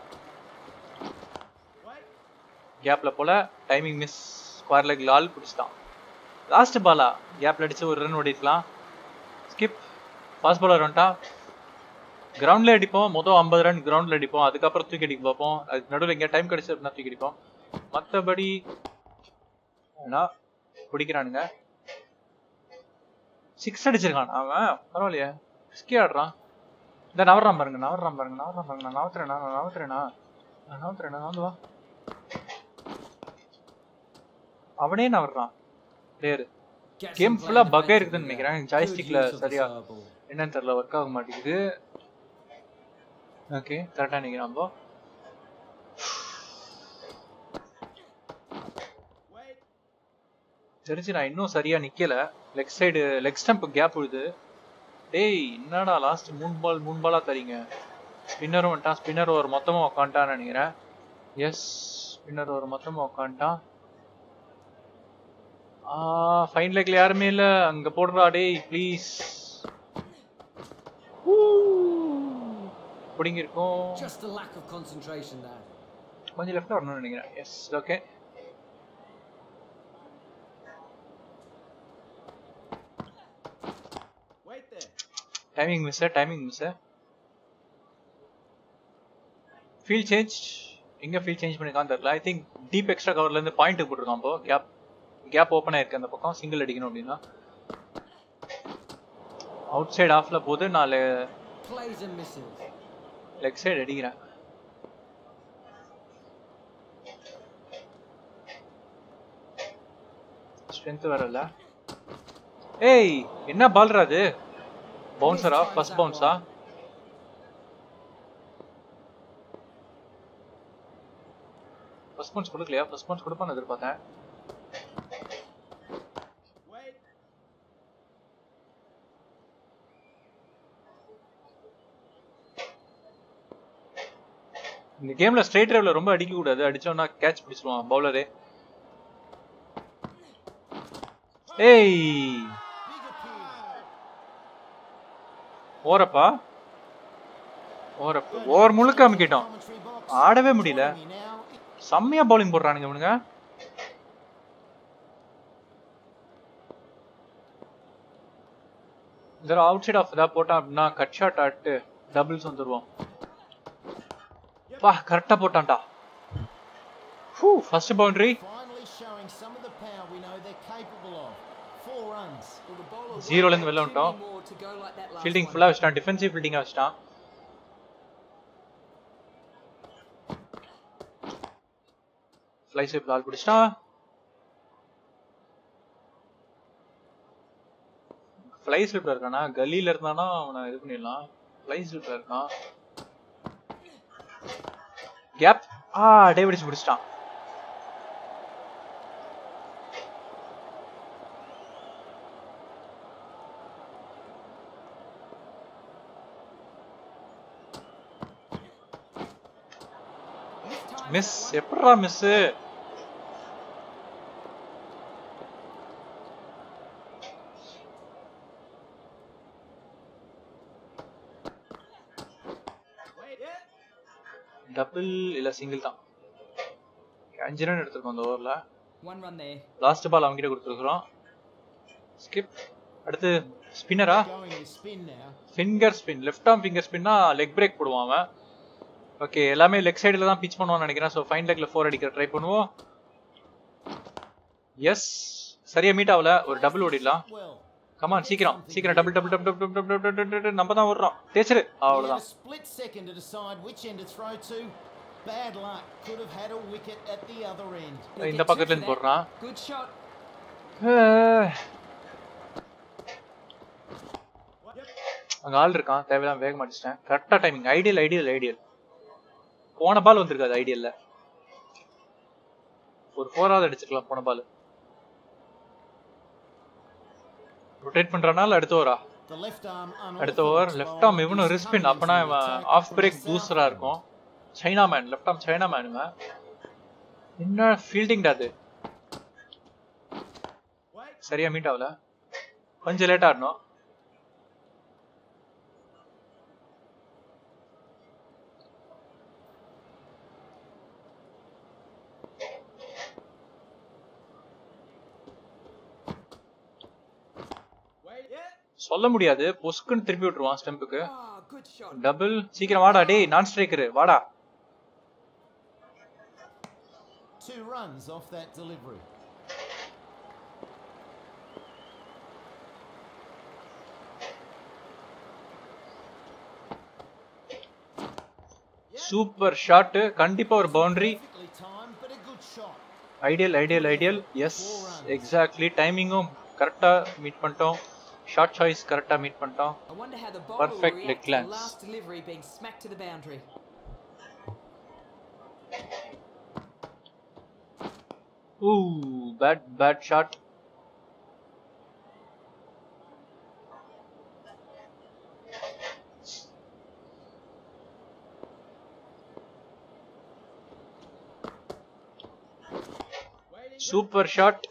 கேப்ல போல டைமிங் மிஸ் ஸ்கொயர் லெக் லால் பிடிச்சிட்டான் லாஸ்ட் பாலா கேப்ல அடிச்சு ஒரு ரன் ஓடிக்கலாம் ஸ்கிப் ஃபாஸ்ட் பாலர் வந்துட்டான் கிரவுண்ட்ல அடிப்போம் மொத்தம் ஐம்பது ரன் கிரவுண்ட்ல அடிப்போம் அதுக்கப்புறம் தூக்கி அடிக்க பார்ப்போம் அதுக்கு நடுவில் எங்கேயா டைம் கிடைச்சு அப்படின்னா தூக்கி அடிப்போம் மற்றபடி ஏன்னா பிடிக்கிறானுங்க சிக்ஸ் அடிச்சிருக்கான் அவன் பரவாயில்லையே ஸ்கி ஆடுறான் இந்த நவர்றான் பாருங்க நவர்றான் பாருங்க நவர்றான் பாருங்க நான் நவத்துறேனா நான் நவத்துறேனா நான் நவத்துறேனா நான் வா அவனே நவர்றான் பிளேயர் Get கேம் some ஃபுல்லா playing பக்கே defensively இருக்குதுன்னு there. நினைக்கிறேன் Good ஜாய்ஸ்டிக்ல use of the சரியா third ball. என்னன்னு தெரியல ஒர்க் ஆக மாட்டேங்குது ஓகே கரெக்டா நிக்கிறோம் அப்போ தெரிஞ்சு நான் இன்னும் சரியா நிக்கல leg side leg stump gap விழுது டேய் என்னடா லாஸ்ட் மூணு பால் மூணு பாலா தரீங்க ஸ்பின்னரும் வந்துட்டான் ஸ்பின்னர் ஒரு மொத்தமா உக்காண்டான்னு நினைக்கிறேன் எஸ் ஸ்பின்னர் ஒரு மொத்தமா உக்காண்டான் ஆ ஃபைன் லெக்ல யாருமே இல்ல அங்க போடுறா டேய் ப்ளீஸ் பிடிங்கிருக்கும் Just a lack of concentration there. கொஞ்சம் லெஃப்ட்ல வரணும்னு நினைக்கிறேன் yes okay timing miss timing miss feel change எங்க ஃபீல் சேஞ்ச் பண்ணிருக்கான்னு தெரியல ஐ திங்க் டீப் எக்ஸ்ட்ரா கவர்ல இருந்து பாயிண்ட் போட்டிருக்கான் இப்போ கேப் கேப் ஓப்பன் ஆயிருக்கு அந்த பக்கம் சிங்கிள் அடிக்கணும் அப்படின்னா அவுட் சைடு ஆஃப்ல போது நான் Plays and misses. Leg side அடிக்கிறேன் ஸ்ட்ரென்த் வரல ஏய் என்ன பால்ரா அது பவுன்சரா ஃபர்ஸ்ட் பவுன்ஸா ஃபர்ஸ்ட் பவுன்ஸ் கொடுக்கலையா ஃபர்ஸ்ட் பவுன்ஸ் கொடுப்பான்னு எதிர்பார்த்தேன் இந்த கேம்ல ஸ்ட்ரைட் டிரைவ்ல ரொம்ப அடிக்க கூடாது அடிச்சோம்னா கேட்ச் பிடிச்சிருவான் பவுலரே ஏய் Big appeal. ஓரப்பா ஓரப்பா ஓவர் முழுக்க அமுக்கிட்டோம் Commentary box. ஆடவே முடியல Joining me now. செம்மையா பவுலிங் போடுறானுங்க இவனுங்க இந்த அவுட் சைட் ஆஃப் ஏதாவது போட்டான் அப்படின்னா கட் ஷாட் ஆட்டு டபுள்ஸ் வந்துருவோம் பா கரெக்டா போட்டான்டா ஹூ first boundary Finally showing some of the power we know they're capable of. Four runs. Well, the bowler Zero won't ல இருந்து வெளில have too வந்துட்டோம். many more to go like that last fielding one. ஃபுல்லா வச்சிட்டான் டிஃபென்சிவ் ஃபீல்டிங்கா வச்சிட்டான் ஃப்ளை ஸ்வீப் பால் பிடிச்சிட்டான் ஃப்ளை ஸ்வீப்ல இருக்கானா கல்லியில இருந்தானா அவனை இது பண்ணிடலாம் ஃப்ளை ஸ்வீப்ல இருக்கான் கேப் ஆ டேவிடிஸ் பிடிச்சிட்டான் Missed time miss that one. எப்படா மிஸ் டபுள் இல்ல சிங்கிள் தான் அஞ்சு ரன் எடுத்திருக்கோம் அந்த ஓவர்ல One run there. Last ball அவங்க கிட்ட கொடுத்துருக்குறோம் ஸ்கிப் அடுத்து ஸ்பின்னரா Going to spin now. Finger spin left arm finger ஸ்பின்னா லெக் பிரேக் போடுவான் அவன் ஓகே எல்லாமே லெக் சைடில் தான் பிச் பண்ணுவான்னு நினைக்கிறேன் ஸோ ஃபைன் லெக்ல ஃபோர் அடிக்கிற ட்ரை பண்ணுவோம் எஸ் சரியா மீட் ஆகல ஒரு டபுள் ஓடிடலாம் Well, கமான் சீக்கிரம் சீக்கிரம் double double double double double double double நம்ம தான் வர்றோம் தேய்ச்சிரு he had அவ்வளோதான் a split second to decide which end to throw to. Bad luck. Could have had a wicket at the other end. He'll இந்த get two பக்கத்துல for இருந்து that. போடுறான் Good shot. அங்க ஆள் இருக்கான் தேவையில்லாம வேக மாட்டிச்சிட்டேன் கரெக்டா டைமிங் ஐடியல் ஐடியல் ஐடியல் போன பால் வந்திருக்காது ஐடியல்ல ஒரு ஃபோராவது அடிச்சுக்கலாம் போன பால் ரொட்டேட் பண்றனால அடுத்து வரா The left arm அடுத்த ஓவர் லெஃப்ட் ஆர்ம் இவனும் ரிஸ்பின் அப்பனா இவன் ஆஃப் பிரேக் தூசரா இருக்கும் chinaman left arm chinaman இவன் என்ன ஃபீல்டிங் அது சரியா மீட் ஆகல கொஞ்சம் லேட் ஆடணும் சொல்ல முடியாது பொஸ்க்குன்னு திருப்பி விட்டுருவான் ஸ்டெம்புக்கு Ah, good shot. டபுள் சீக்கிரம் வாடா டேய் நான் ஸ்ட்ரைக்கரு வாடா Two runs off that delivery. Super shot கண்டிப்பா ஒரு boundary Perfectly timed, but a good shot. Ideal ideal ideal yes exactly டைமிங்கும் கரெக்டா மீட் பண்ணிட்டோம் ஷார்ட் சாய்ஸ் கரெக்டா மீட் பண்ணிட்டோம் I wonder how the bowler Perfect will leg react to the glance. last delivery being smacked to the boundary. ஊ bad bad shot super shot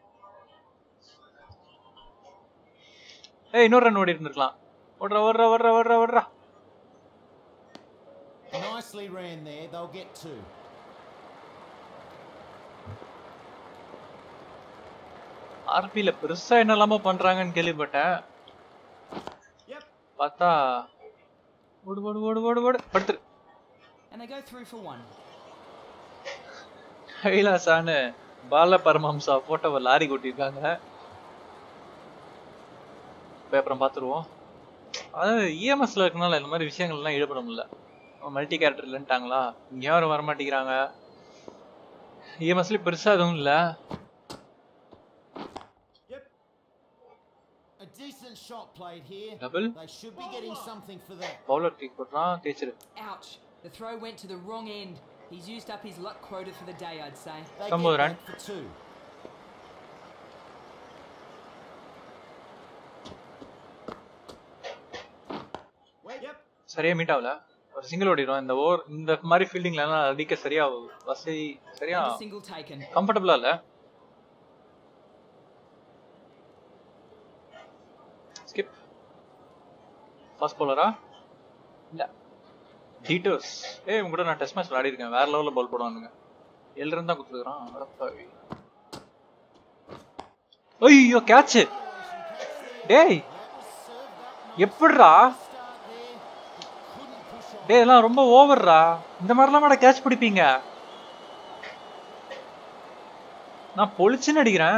ஏய் இன்னொரு ரன் ஓடி இருந்திருக்கலாம் ஓடுறா ஓடுறா ஓடுறா ஓடுறா ஓடுறா Nicely ran there. They'll get two. ஆர்பியில பெருசா என்னெல்லாமோ பண்றாங்கன்னு கேள்விப்பட்டேன் பார்த்தா ஓடு ஓடு ஓடு ஓடு ஓடு படுத்துரு And they go through for one. கைலாசான்னு பால பரமஹம்சா போட்டோவை லாரி கொட்டியிருக்காங்க போய் அப்புறம் பார்த்துருவோம் அதாவது இஎம்எஸ்ல இருக்கனால இந்த மாதிரி விஷயங்கள்லாம் ஈடுபட முடியல மல்டி கேரக்டர் இல்லைன்ட்டாங்களா இங்க யாரும் வர மாட்டேங்கிறாங்க இஎம்எஸ்ல பெருசா எதுவும் இல்லை A decent shot played here. Double. They should be getting something for that. Bowler kick போடுறான் தேய்ச்சிரு Ouch. The throw went to the wrong end. He's used up his luck quota for the day, I'd say. They Come on, get Ryan. back for two. சரியா மீட் ஆகல ஒரு சிங்கிள் ஓடிடும் இந்த ஓவர் இந்த மாதிரி ஃபீல்டிங்ல எல்லாம் அடிக்க சரியா வசதி சரியா And a single taken. கம்ஃபர்டபுளா இல்ல ஸ்கிப் ஃபாஸ்ட் பவுலரா இல்ல டீட்டர்ஸ் ஏய் உங்க கூட நான் டெஸ்ட் மேட்ச் விளையாடி இருக்கேன் வேற லெவல்ல பால் போடுவானுங்க எல்ல இருந்தா குத்துறான் அடப்பாவி ஐயோ கேட்ச் டேய் எப்படிடா டேய் இதெல்லாம் ரொம்ப ஓவர்ரா இந்த மாதிரிலாம் கேட்ச் பிடிப்பீங்க நான் பொழிச்சுன்னு அடிக்கிறேன்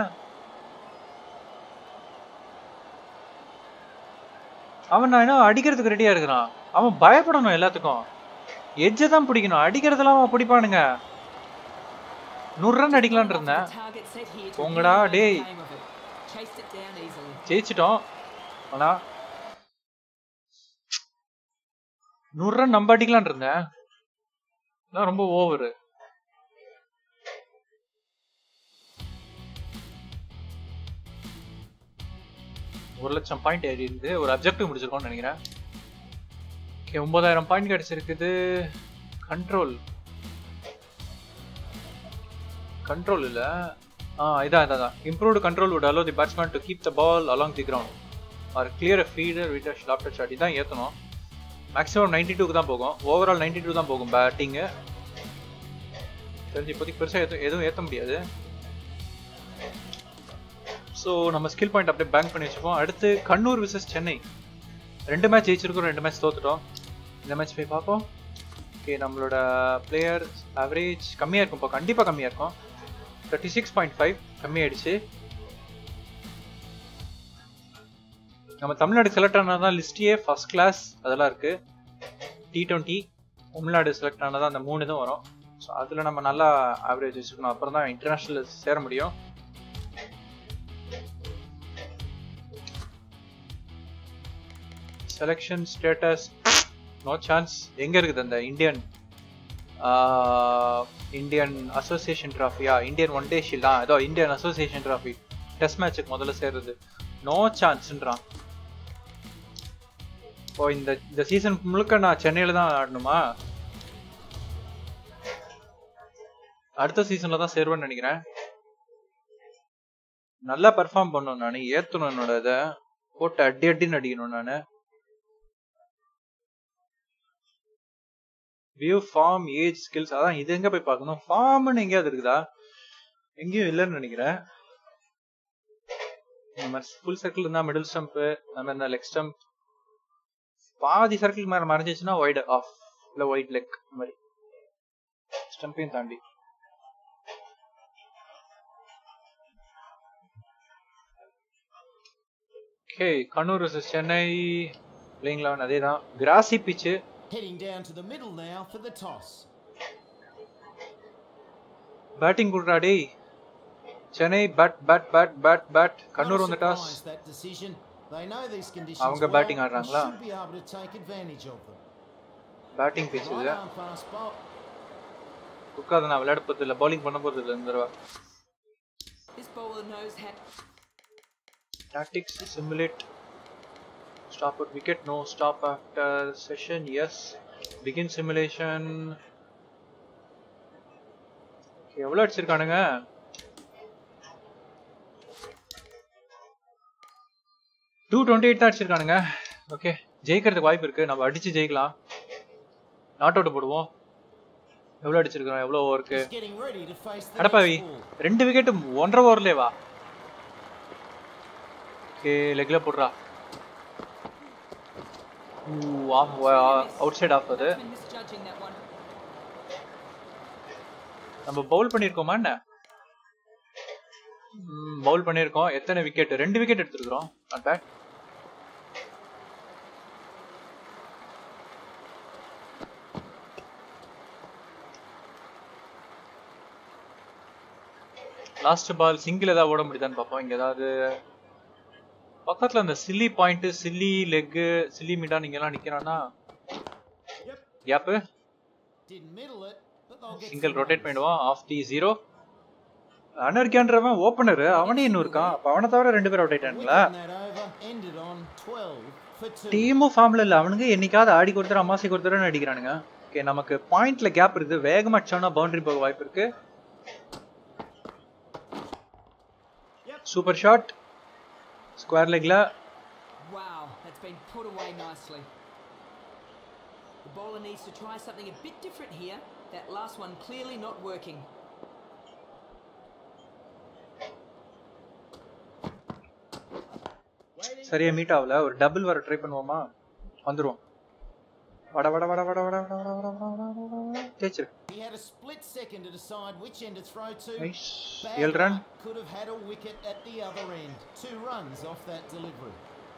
அவன் நான் என்ன அடிக்கிறதுக்கு ரெடியா இருக்கிறான் அவன் பயப்படணும் எல்லாத்துக்கும் எஜ்ஜை தான் பிடிக்கணும் அடிக்கிறதெல்லாம் அவன் பிடிப்பானுங்க நூறு ரன் அடிக்கலான் இருந்தேன் The target set here to போங்கடா, eliminate the டேய். game of it. Chased it down easily. ஜெயிச்சிட்டோம் ஆனா நூறு ரன் நம்ம அடிக்கலான் இருந்தேன் அதான் ரொம்ப ஓவரு ஒரு லட்சம் பாயிண்ட் ஏறி இருந்து ஒரு அப்ஜெக்டிவ் முடிச்சிருக்கோம்னு நினைக்கிறேன் ஓகே ஒன்பதாயிரம் பாயிண்ட் கிடைச்சிருக்குது கண்ட்ரோல் கண்ட்ரோல் இல்ல ஆ இதான் இதான் இதான் improved control would allow the batsman to keep the ball along the ground or clear a feeder with a after shot இதான் ஏத்தணும் மேக்ஸிமம் நைன்டி டூக்கு தான் போகும் ஓவரால் நைன்டி டூ தான் போகும் பேட்டிங்கு தெரிஞ்சு இப்போதைக்கு பெருசாக எதுவும் எதுவும் ஏற்ற முடியாது ஸோ நம்ம ஸ்கில் பாயிண்ட் அப்படியே பேங்க் பண்ணி வச்சுப்போம் அடுத்து கண்ணூர் விசஸ் சென்னை ரெண்டு மேட்ச் ஜெயிச்சிருக்கோம் ரெண்டு மேட்ச் தோத்துட்டோம் இந்த மேட்ச் போய் பார்ப்போம் ஓகே நம்மளோட பிளேயர் ஆவரேஜ் கம்மியாக இருக்கும் இப்போ கண்டிப்பாக கம்மியாக இருக்கும் தேர்ட்டி சிக்ஸ் பாயிண்ட் ஃபைவ் கம்மியாயிடுச்சு நம்ம தமிழ்நாடு செலக்ட் ஆனதான் லிஸ்டியே ஃபர்ஸ்ட் கிளாஸ் அதெல்லாம் இருக்கு டி டுவெண்ட்டி தமிழ்நாடு செலக்ட் ஆனதான் அந்த மூணு இதுவும் வரும் ஸோ அதில் நம்ம நல்லா ஆவரேஜ் வச்சுக்கணும் அப்புறம் தான் இன்டர்நேஷ்னல் சேர முடியும் செலெக்ஷன் ஸ்டேட்டஸ் நோ சான்ஸ் எங்க இருக்குது அந்த இந்தியன் இந்தியன் அசோசியேஷன் ட்ராஃபியா இந்தியன் ஒன் டே ஷீல்டா ஏதோ இந்தியன் அசோசியேஷன் ட்ராஃபி டெஸ்ட் மேட்சுக்கு முதல்ல சேர்றது நோ சான்ஸ்ன்றான் ஓ இந்த இந்த சீசன் முழுக்க நான் சென்னையில தான் ஆடணுமா அடுத்த சீசன்ல தான் சேருவேன்னு நினைக்கிறேன் நல்லா பெர்ஃபார்ம் பண்ணணும் நான் ஏத்தணும் என்னோட இதை போட்டு அடி அடின்னு அடிக்கணும் நான் வியூ ஃபார்ம் ஏஜ் ஸ்கில்ஸ் அதான் இது எங்க போய் பார்க்கணும் ஃபார்ம்னு எங்கேயாவது இருக்குதா எங்கேயும் இல்லைன்னு நினைக்கிறேன் நம்ம ஃபுல் சர்க்கிள் இருந்தா மிடில் ஸ்டம்ப் நம்ம இருந்தா லெக் ஸ்டம்ப் பாதி சர்க்கிள் மேல மறைஞ்சிச்சுன்னா ஒயிட் ஆஃப் இல்ல ஒயிட் லெக் மாதிரி ஸ்டம்பையும் தாண்டி okay Kannur vs Chennai playing eleven அதே தான் கிராசி பிச்சு Heading down to the middle now for the toss. Batting குடுறா டேய் Chennai bat bat bat bat bat Kannur Not வந்து toss surprised that decision. They know these conditions அவங்க well batting and ஆடுறாங்களா? should be able to take advantage of them. Batting pitch Right இது arm fast ball. உட்காந்து நான் விளையாட போறது இல்ல பவுலிங் பண்ண போறது இல்ல இந்த தடவை This bowler knows how. tactics simulate stop at wicket no stop after session yes begin simulation Okay, எவ்வளவு அடிச்சிருக்கானுங்க டூ டுவெண்ட்டி எயிட் தான் அடிச்சிருக்கானுங்க ஓகே ஜெயிக்கிறதுக்கு வாய்ப்பு இருக்கு நம்ம அடிச்சு ஜெயிக்கலாம் நாட் அவுட் போடுவோம் எவ்வளவு அடிச்சிருக்கோம் எவ்வளவு ஓவருக்கு He's getting ready to face the அடப்பாவி next ball. ரெண்டு விக்கெட் ஒன்றரை ஓவர்லயே வா ஓகே லெக்ல போடுறா அவுட் சைட் ஆஃப் அது Batsman misjudging that one. நம்ம பவுல் பண்ணிருக்கோமா என்ன பவுல் பண்ணிருக்கோம் எத்தனை விக்கெட் ரெண்டு விக்கெட் எடுத்துருக்கோம் not bad last ball single ஏதாவது ஓட முடியுதான்னு பார்ப்போம் இங்க ஏதாவது பக்கத்துல அந்த silly point silly leg silly மீட்டா நீங்க எல்லாம் நிக்கிறானா gap Didn't middle it, but they'll get single some rotate runs. பண்ணிடுவான் ஆஃப் தி ஜீரோ அனர்கியான்றவன் ஓப்பனர் அவனே இன்னும் இருக்கான் அப்ப அவனை தவிர ரெண்டு பேர் அவுட் ஆயிட்டானுங்களா Win that over ended on 12 for 2. டீமும் ஃபார்ம்ல இல்ல அவனுங்க என்னைக்காவது ஆடி கொடுத்துரு அமாசி கொடுத்துருன்னு அடிக்கிறானுங்க ஓகே நமக்கு பாயிண்ட்ல கேப் இருக்குது வேகமா அடிச்சோம்னா பவுண்டரி போக வாய்ப்பு இருக்கு சூப்பர் ஷாட் ஸ்கொயர் லெக்ல Wow, that's been put away nicely. The bowler needs to try something a bit different here. That last one clearly not working. சரியா மீட் ஆகல ஒரு டபுள் வர ட்ரை பண்ணுவோமா வந்துருவோம் வட வட வட வட வட வட வட வட வட வட வட வட ஜெயிச்சிரு He had a split second to decide which end to throw to. Nice Bad ஏழு run luck could have had a wicket at the other end. Two runs off that delivery.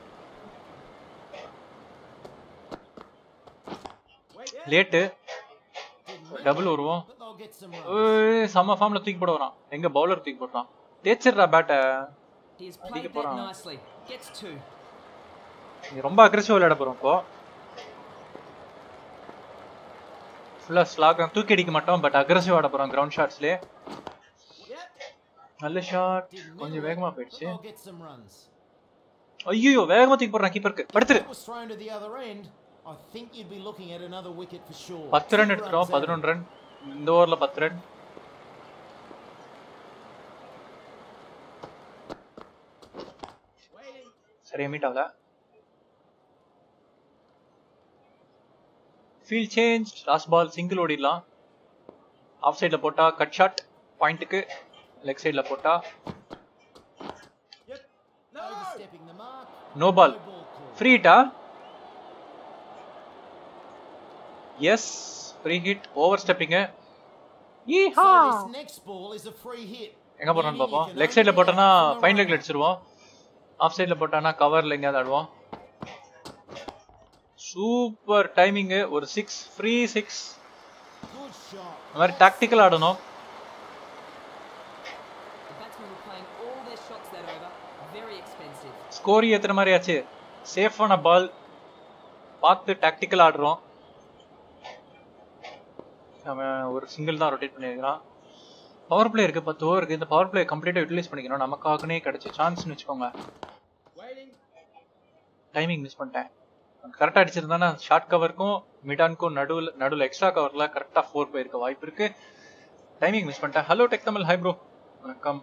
Late Didn't middle double it, வருவோம் but they'll get some runs. ஏய், செம்ம ஃபார்ம்ல தூக்கி போட வரான் எங்க பவுலர் தூக்கி போடுறான் தேய்ச்சிடுறா பேட்டை He has Take played it that போறான். nicely. Gets two. நீ ரொம்ப அக்ரெசிவ் விளையாட போறோம் இப்போ ஃபுல்லா ஸ்லாக் தூக்கி அடிக்க மாட்டோம் பட் அக்ரெசிவ் ஆட போறோம் கிரவுண்ட் ஷாட்ஸ்லயே நல்ல ஷாட் Didn't கொஞ்சம் middle it, வேகமா but போயிடுச்சு they'll get some runs. ஐயோ வேகமா தூக்கி போடுறான் கீப்பருக்கு படுத்துரு That was thrown to the other end. I think you'd be looking at another wicket for sure. பத்து ரன் Two எடுத்துட்டோம் runs out. பதினொன்று ரன் இந்த ஓவர்ல பத்து ரன் சரியா மீட் ஆகல feel change last ball single ஓடிடலாம் ஆஃப் சைடில் போட்டா கட் ஷாட் பாயிண்ட்டுக்கு லெக் சைடில் போட்டா Overstepping the mark. No ball No ball call. Free ஹிட்டா எஸ் ஃப்ரீ ஹிட் ஓவர் ஸ்டெப்பிங்க So this next ball is a free hit. எங்க போறான்னு meaning you பார்ப்போம் can லெக் only சைடில் get போட்டோன்னா out from the ஃபைன் லெக்ல runner. அடிச்சிருவோம் ஆஃப் சைடில் போட்டானா கவர்ல எங்கேயாவது ஆடுவோம் சூப்பர் டைமிங்கு ஒரு six free six Good shot. இந்த மாதிரி டாக்டிக்கல் ஆடணும் The batsmen were playing all their shots that over. Very expensive. ஸ்கோரி ஏத்துற மாதிரி ஆச்சு சேஃபான பால் பார்த்து டாக்டிக்கல் ஆடுறோம் அவன் ஒரு சிங்கிள் தான் ரொட்டேட் பண்ணியிருக்கிறான் பவர் பிளே இருக்கு பத்து ஓவர் இருக்கு இந்த பவர் பிளே கம்ப்ளீட்டா யூட்டிலைஸ் பண்ணிக்கணும் நமக்காகனே கிடைச்ச சான்ஸ்னு வச்சுக்கோங்க டைமிங் மிஸ் பண்ணிட்டேன் கரெக்டா அடிச்சிருந்தானா ஷார்ட் கவருக்கும் மிடானுக்கும் நடுவில் நடுவில் எக்ஸ்ட்ரா கவர்ல கரெக்டா ஃபோர் போயிருக்க வாய்ப்பு இருக்கு டைமிங் மிஸ் பண்ணிட்டேன் hello tech Tamil hi bro வணக்கம்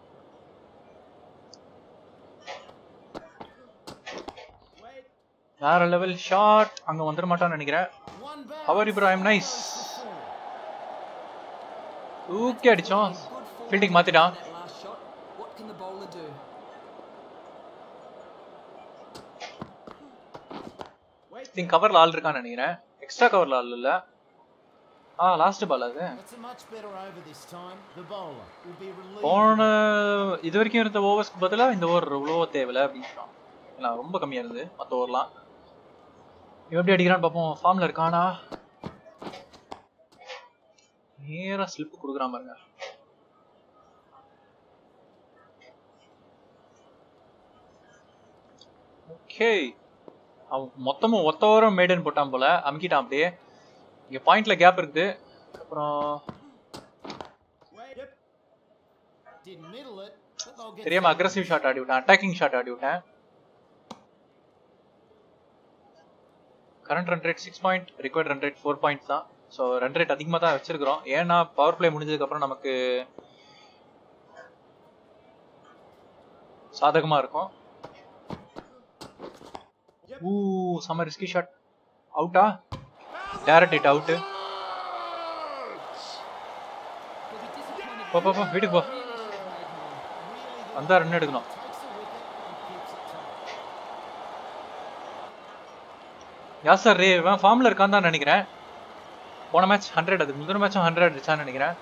வேற லெவல் ஷாட் அங்க வந்துட மாட்டான்னு நினைக்கிறேன் One bounce. How are you, bro? I'm nice. தூக்கி அடிச்சோம் Good forward ஃபீல்டிங் மாத்திட்டான் that last shot. What can the bowler do? Think கவர்ல ஆள் இருக்கான்னு நினைக்கிறேன் எக்ஸ்ட்ரா கவர்ல ஆள் இல்ல ஆ லாஸ்ட் பால் அது That's a much better over this time. The bowler will be relieved. போன இது வரைக்கும் இருந்த ஓவர்ஸ்க்கு பதிலா இந்த ஓவர் இவ்வளோ தேவையில்ல அப்படின்னு ஏன்னா ரொம்ப கம்மியா இருந்தது மற்ற ஓவர்லாம் இவன் எப்படி அடிக்கிறான்னு பார்ப்போம் ஃபார்ம்ல இருக்கானா நேரா ஸ்லிப் கொடுக்குறான் பாருங்க ஓகே அவன் மொத்தமும் ஒத்த ஓவரம் மேடன் போட்டான் போல அமுக்கிட்டான் அப்படியே இங்க பாயிண்ட்ல கேப் இருக்குது அப்புறம் Didn't middle it, but they'll get தெரியாம அக்ரஸிவ் ஷாட் ஆடி விட்டேன் அட்டாக்கிங் ஷாட் ஆடி விட்டேன் current run rate six point required run rate four point தான் ஸோ ரன் ரேட் அதிகமாக தான் வச்சிருக்கிறோம் ஏன்னா பவர் பிளே முடிஞ்சதுக்கப்புறம் நமக்கு சாதகமாக இருக்கும் ஊ செம்ம ரிஸ்கி ஷாட் அவுட்டா direct it out He'll be disappointed. போ போ போ வீட்டுக்கு போ Really should have made more. வந்தா ரன் எடுக்கணும் takes a wicket and keeps it tight. Yeah sir ரே இவன் ஃபார்ம்ல இருக்கான்னு தான் நினைக்கிறேன் போன மேட்ச் ஹண்ட்ரட் அது முதல் மேட்சும் ஹண்ட்ரட் அடிச்சான்னு நினைக்கிறேன்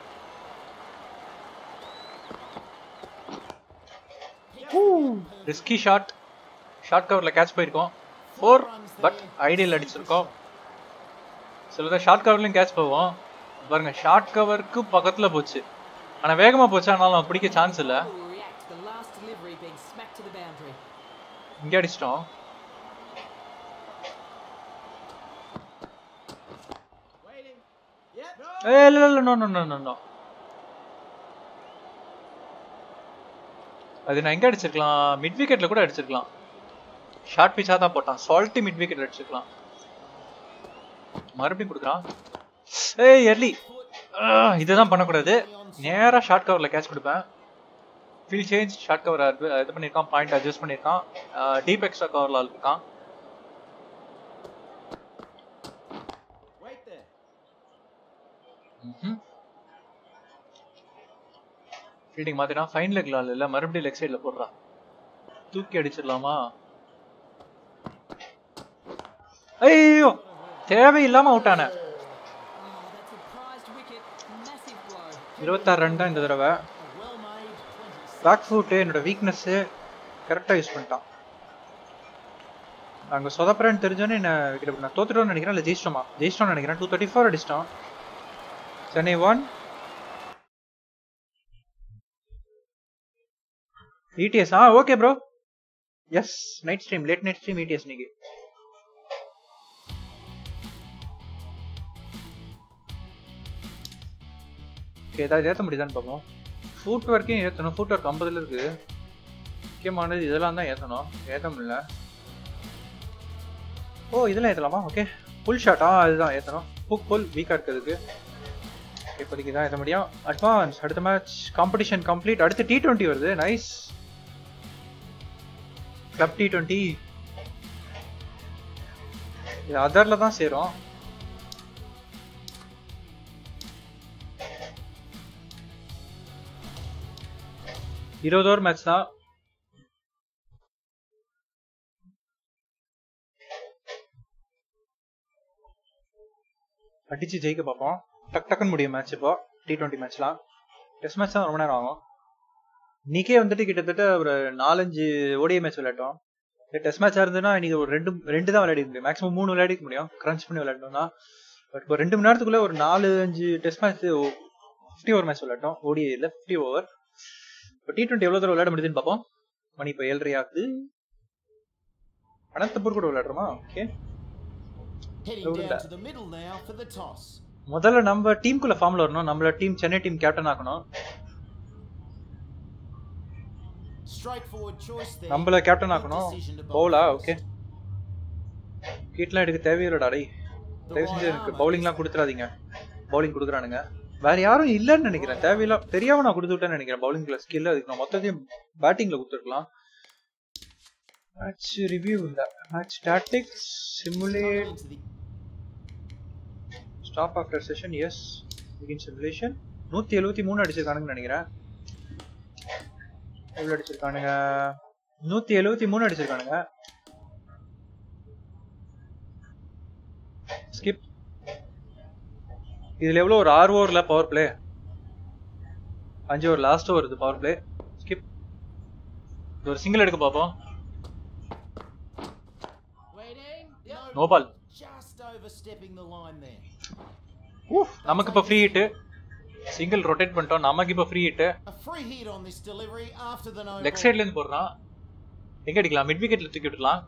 ரிஸ்கி ஷாட் ஷார்ட் கவர்ல கேட்ச் போயிருக்கோம் ஃபோர் பட் ஐடியல் அடிச்சிருக்கோம் சிலதான் ஷார்ட் கவர்லயும் கேட்ச் போவோம் பாருங்க ஷார்ட் கவருக்கு பக்கத்துல போச்சு ஆனா வேகமா போச்சு ஆனாலும் அவன் பிடிக்க சான்ஸ் இல்ல Who will react to the last delivery being smacked to the boundary? இங்க அடிச்சிட்டோம் ஏய் இல்ல இல்ல no no no no no அது நான் எங்க அடிச்சிருக்கலாம் மிட் விக்கெட்ல கூட அடிச்சிருக்கலாம் ஷார்ட் பிச்சா தான் போட்டான் சால்ட்டி மிட் விக்கெட் அடிச்சிருக்கலாம் மறுபடியும் கொடுக்குறான் ஏய் எர்லி இதுதான் பண்ணக்கூடாது நேரா ஷார்ட் கவர்ல கேட்ச் கொடுப்பேன் ஃபீல் சேஞ்ச் ஷார்ட் கவர் இது பண்ணியிருக்கான் பாயிண்ட் அட்ஜஸ்ட் பண்ணியிருக்கான் டீப் எக்ஸ்ட்ரா கவர்ல ஆள் இருக்கான் ஃபீல்டிங் மாத்திரான் ஃபைன் லெக்ல ஆள் இல்ல மறுபடியும் லெக் சைடுல போடுறான் தூக்கி அடிச்சிடலாமா ஐயோ தேவையில்லாம அவுட் ஆனேன் Oh, that's a prized wicket. Massive blow. இருபத்தாறு ரன் தான் இந்த தடவை A well-made 26. பேக் ஃபுட் என்னோட வீக்னஸ் கரெக்டா யூஸ் பண்ணிட்டான் அங்க சொதப்புறேன்னு தெரிஞ்சோன்னே என்ன விக்கெட் நான் தோத்துட்டோம்னு நினைக்கிறேன் இல்ல ஜெயிச்சிட்டோமா ஜெயிச்சிட்டோம்னு நினைக்கிறேன் டூ தேர்ட்டி ஃபோர் அடிச்சிட்டோம் சென்னை ஒன் இடிஎஸ் ஆ okay bro yes night stream late night stream இடிஎஸ் இன்னைக்கு ஓகே ஏதாவது ஏற்ற முடியுதான்னு பார்ப்போம் ஃபுட் ஒர்க்கையும் ஏற்றணும் ஃபுட் ஒர்க் ஐம்பதுல இருக்கு முக்கியமானது இதெல்லாம் தான் ஏற்றணும் ஏற்ற முடியல ஓ இதெல்லாம் ஏற்றலாமா ஓகே ஃபுல் ஷாட்டா அதுதான் ஏற்றணும் புக் புல் வீக்காக இருக்கிறதுக்கு இப்போதைக்கு தான் ஏற்ற முடியும் அட்வான்ஸ் அடுத்த மேட்ச் காம்படிஷன் கம்ப்ளீட் அடுத்து டி டுவெண்ட்டி வருது நைஸ் கிளப் டி டுவெண்ட்டி இது அதரில் தான் சேரும் இருபது ஓவர் மேட்ச் தான் அடிச்சு ஜெயிக்க பார்ப்போம் டக் டக்குன்னு முடியும் மேட்ச் இப்போ டி டுவெண்ட்டி மேட்ச்லாம் டெஸ்ட் மேட்ச் தான் ரொம்ப நேரம் ஆகும் இன்னைக்கே வந்துட்டு கிட்டத்தட்ட ஒரு நாலஞ்சு ஓடிஐ மேட்ச் விளையாட்டோம் டெஸ்ட் மேட்சா இருந்ததுன்னா இன்னைக்கு ஒரு ரெண்டு ரெண்டு தான் விளையாடி முடியும் மேக்ஸிமம் மூணு விளையாடிக்க முடியும் கிரன்ச் பண்ணி விளையாடணும்னா பட் இப்போ ரெண்டு மணி நேரத்துக்குள்ள ஒரு நாலு அஞ்சு test match fifty over match விளையாட்டோம் ஓடிஐல ஃபிஃப்டி ஓவர் இப்போ டி டுவெண்ட்டி எவ்வளோ தூரம் விளையாட முடியுதுன்னு பார்ப்போம் மணி இப்போ ஏழரை ஆகுது அனந்தபூர் கூட விளையாடுறோமா okay Heading Over down that. to the middle now for the toss. முதல்ல நம்ம டீமுக்குள்ள ஃபார்ம்ல வரணும் நம்மள டீம் சென்னை டீம் கேப்டன் ஆக்கணும் Straightforward choice there. நம்மள கேப்டன் Good ஆக்கணும் decision to bowl பவுலா first. ஓகே விக்கெட்லாம் எடுக்க தேவையில்லடா டேய் தயவு செஞ்சு எனக்கு பவுலிங்லாம் கொடுத்துறாதீங்க பவுலிங் கொடுக்குறானுங்க வேற யாரும் இல்லைன்னு நினைக்கிறேன் தேவையில்ல தெரியாம நான் கொடுத்து விட்டேன்னு நினைக்கிறேன் பவுலிங்ல ஸ்கில் அதுக்கு நான் மொத்தத்தையும் பேட்டிங்ல கொடுத்துருக்கலாம் மேட்ச் ரிவ்யூ இல்ல match tactics simulate Into the stop after session yes begin simulation நூத்தி எழுபத்தி மூணு அடிச்சிருக்கானுங்கன்னு நினைக்கிறேன் எவ்வளவு அடிச்சிருக்கானுங்க நூத்தி எழுபத்தி மூணு அடிச்சிருக்கானுங்க ஸ்கிப் இதுல எவ்வளவு ஒரு ஆறு ஓவர்ல பவர் பிளே அஞ்சு ஓவர் லாஸ்ட் ஓவர் இது பவர் பிளே ஸ்கிப் ஒரு சிங்கிள் எடுக்க பார்ப்போம் no No ball. Just overstepping the line there. ஊஃப், நமக்கு இப்ப ஃப்ரீ ஹிட் சிங்கிள் ரொட்டேட் பண்ணிட்டோம் நமக்கு இப்ப free hit A free hit on this delivery after the no leg ball. சைடுல இருந்து போடுறான் எங்க அடிக்கலாம் மிட் விக்கெட்ல தூக்கி விட்டுலாம்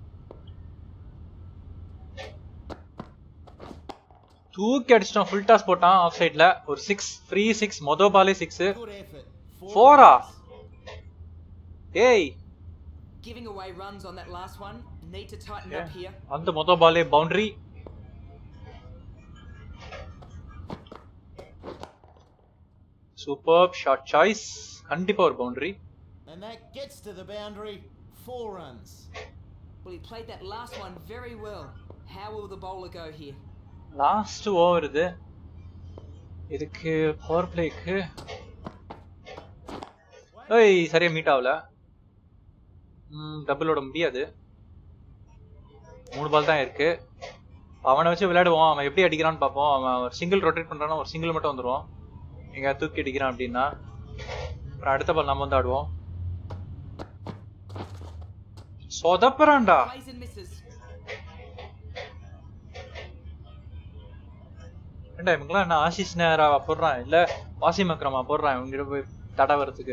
தூக்கி அடிச்சிட்டான் ஃபுல் டாஸ் போட்டான் ஆஃப் சைட்ல ஒரு சிக்ஸ் ஃப்ரீ சிக்ஸ் மொத பாலே சிக்ஸ் Good effort. Four ஃபோரா runs. ஏய் Giving away runs on that last one. Need to tighten Yeah. up here. அந்த மொத பாலே பவுண்டரி சூப்பர் ஷார்ட் சாய்ஸ் கண்டிப்பா ஒரு boundary And that gets to the boundary. Four runs. Well, he played that last one very well. How will the bowler go here? Last over இது இதுக்கு பவர் பிளேக்கு ஏய் சரியா மீட் ஆகல டபுள் ஓட முடியாது மூணு பால் தான் இருக்கு அவனை வச்சு விளையாடுவோம் அவன் எப்படி அடிக்கிறான்னு பார்ப்போம் அவன் ஒரு சிங்கிள் ரொட்டேட் பண்றானா ஒரு சிங்கிள் மட்டும் வந்துருவோம் எங்க தூக்கி அடிக்கிறான் அப்படின்னா அப்புறம் அடுத்த பால் நம்ம வந்து ஆடுவோம் சொதப்புறான்டா Plays and misses. ஏண்டா இவங்கெல்லாம் என்ன ஆசிஸ் நேராவா போடுறான் இல்ல வாசிம் அக்ரமா போடுறான் இவங்கிட்ட போய் தடவறதுக்கு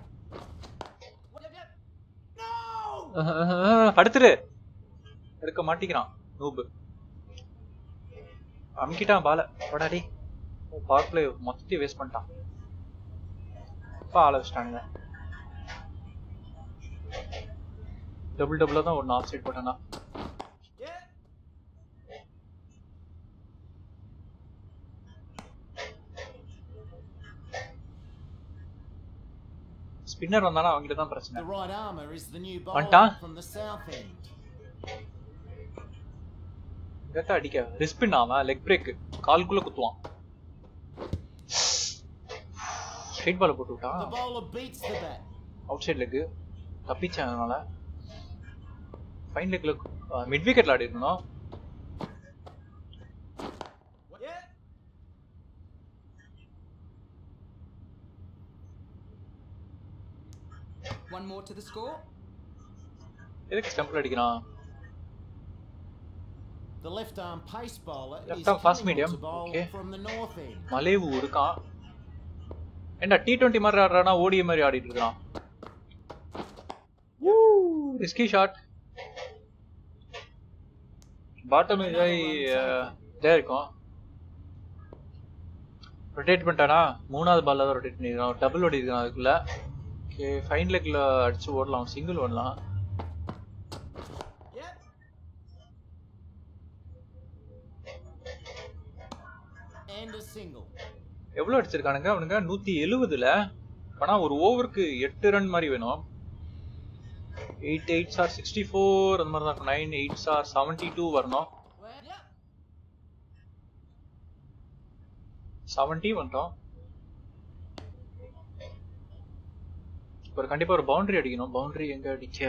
படுத்துரு எடுக்க மாட்டிக்கிறான் நூபு அமுக்கிட்டான் பால போடாடி பவர் பிளே மொத்தத்தையும் வேஸ்ட் பண்ணிட்டான் அப்பா ஆள வச்சிட்டானுங்க டபுள் டபுளா தான் ஒன்று ஆஃப் சைட் போட்டானா ஸ்பின்னர் வந்தானா அவங்கிட்ட தான் பிரச்சனை The right armour is the new வந்துட்டான். bowler from the south end. கரெக்டா அடிக்க ரிஸ்பின் அவன் லெக் பிரேக் கால்குள்ள குத்துவான் ஸ்ட்ரைட் பால் போட்டு The விட்டான் bowler beats the bat. Out side leg தப்பிச்சேன் அதனால ஃபைன் லெக்ல மிட் விக்கெட்ல ஆடி இருக்கணும் One more to the score. எதுக்கு ஸ்டம்பிள் அடிக்கிறான் The left arm pace bowler Left is arm fast coming medium. on to bowl Okay. from the north end. மலேவு இருக்கான் ஏண்டா டி டுவெண்ட்டி மாதிரி ஆடுறானா ஓடிய மாதிரி ஆடிட்டு இருக்கான் ரிஸ்கி ஷாட் பாட்டம் இதாய் இதா இருக்கும் ரொட்டேட் பண்ணிட்டானா மூணாவது பால்ல தான் ரொட்டேட் பண்ணிருக்கான் டபுள் ஓடி இருக்கான் அதுக்குள்ள ஓகே ஃபைன் லெக்ல அடிச்சு ஓடலாம் சிங்கிள் ஓடலாம் And a single. எவ்வளவு அடிச்சிருக்கானுங்க அவனுங்க நூத்தி எழுவதுல ஆனா ஒரு ஓவருக்கு எட்டு ரன் மாதிரி வேணும் எயிட் எயிட் சார் சிக்ஸ்டி ஃபோர் அந்த மாதிரி தான் இருக்கும் நைன் எயிட் சார் செவன்டி டூ வரணும் செவன்டி வந்துட்டோம் ஒரு கண்டிப்பா ஒரு பவுண்டரி அடிக்கணும் பவுண்டரி எங்க அடிக்க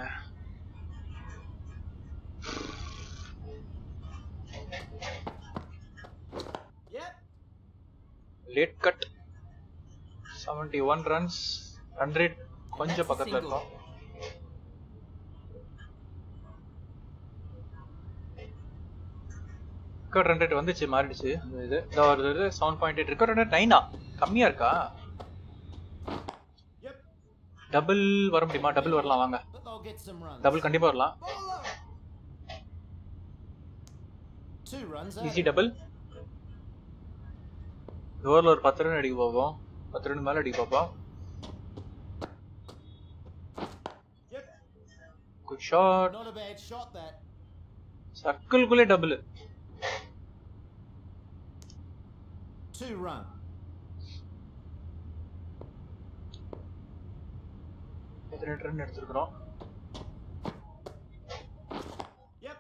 late cut seventy one runs hundred கொஞ்சம் பக்கத்துல இருக்கும் ரெக்கார்ட் ரன் ரேட் வந்துச்சு மாறிடுச்சு அந்த இது இதோ வருது seven point eight record run rate நைனா கம்மியா இருக்கா டபுள் வர முடியுமா டபுள் வரலாம் வாங்க But they'll get some runs. Double கண்டிப்பா வரலாம் Two runs easy added. Double ஓவரில் ஒரு பத்து ரன் அடிக்க பார்ப்போம் பத்து ரன் மேலே அடிக்க பார்ப்போம் good shot Not a bad shot that. சர்க்கிள்குள்ளே டபுள் Two run. பதினெட்டு ரன் எடுத்திருக்கிறோம் Yep.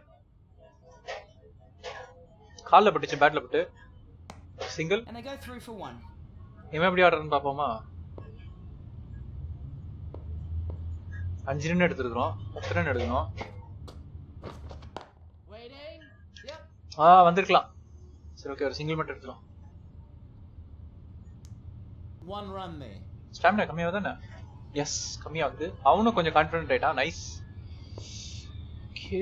கால்ல பட்டுச்சு பேட்ல பட்டு single And they go through for one. இவன் எப்படி ஆடுறன்னு பாப்போமா அஞ்சு ரன் எடுத்திருக்கிறோம் பத்து ரன் எடுக்கணும் Waiting. Yep. ஆ வந்திருக்கலாம் சரி ஓகே ஒரு சிங்கிள் மட்டும் எடுத்துக்கலாம் One run there. ஸ்டாமினா கம்மியாக தானே எஸ் கம்மியாகுது அவனும் கொஞ்சம் கான்ஃபிடென்ட் ஆயிட்டா nice okay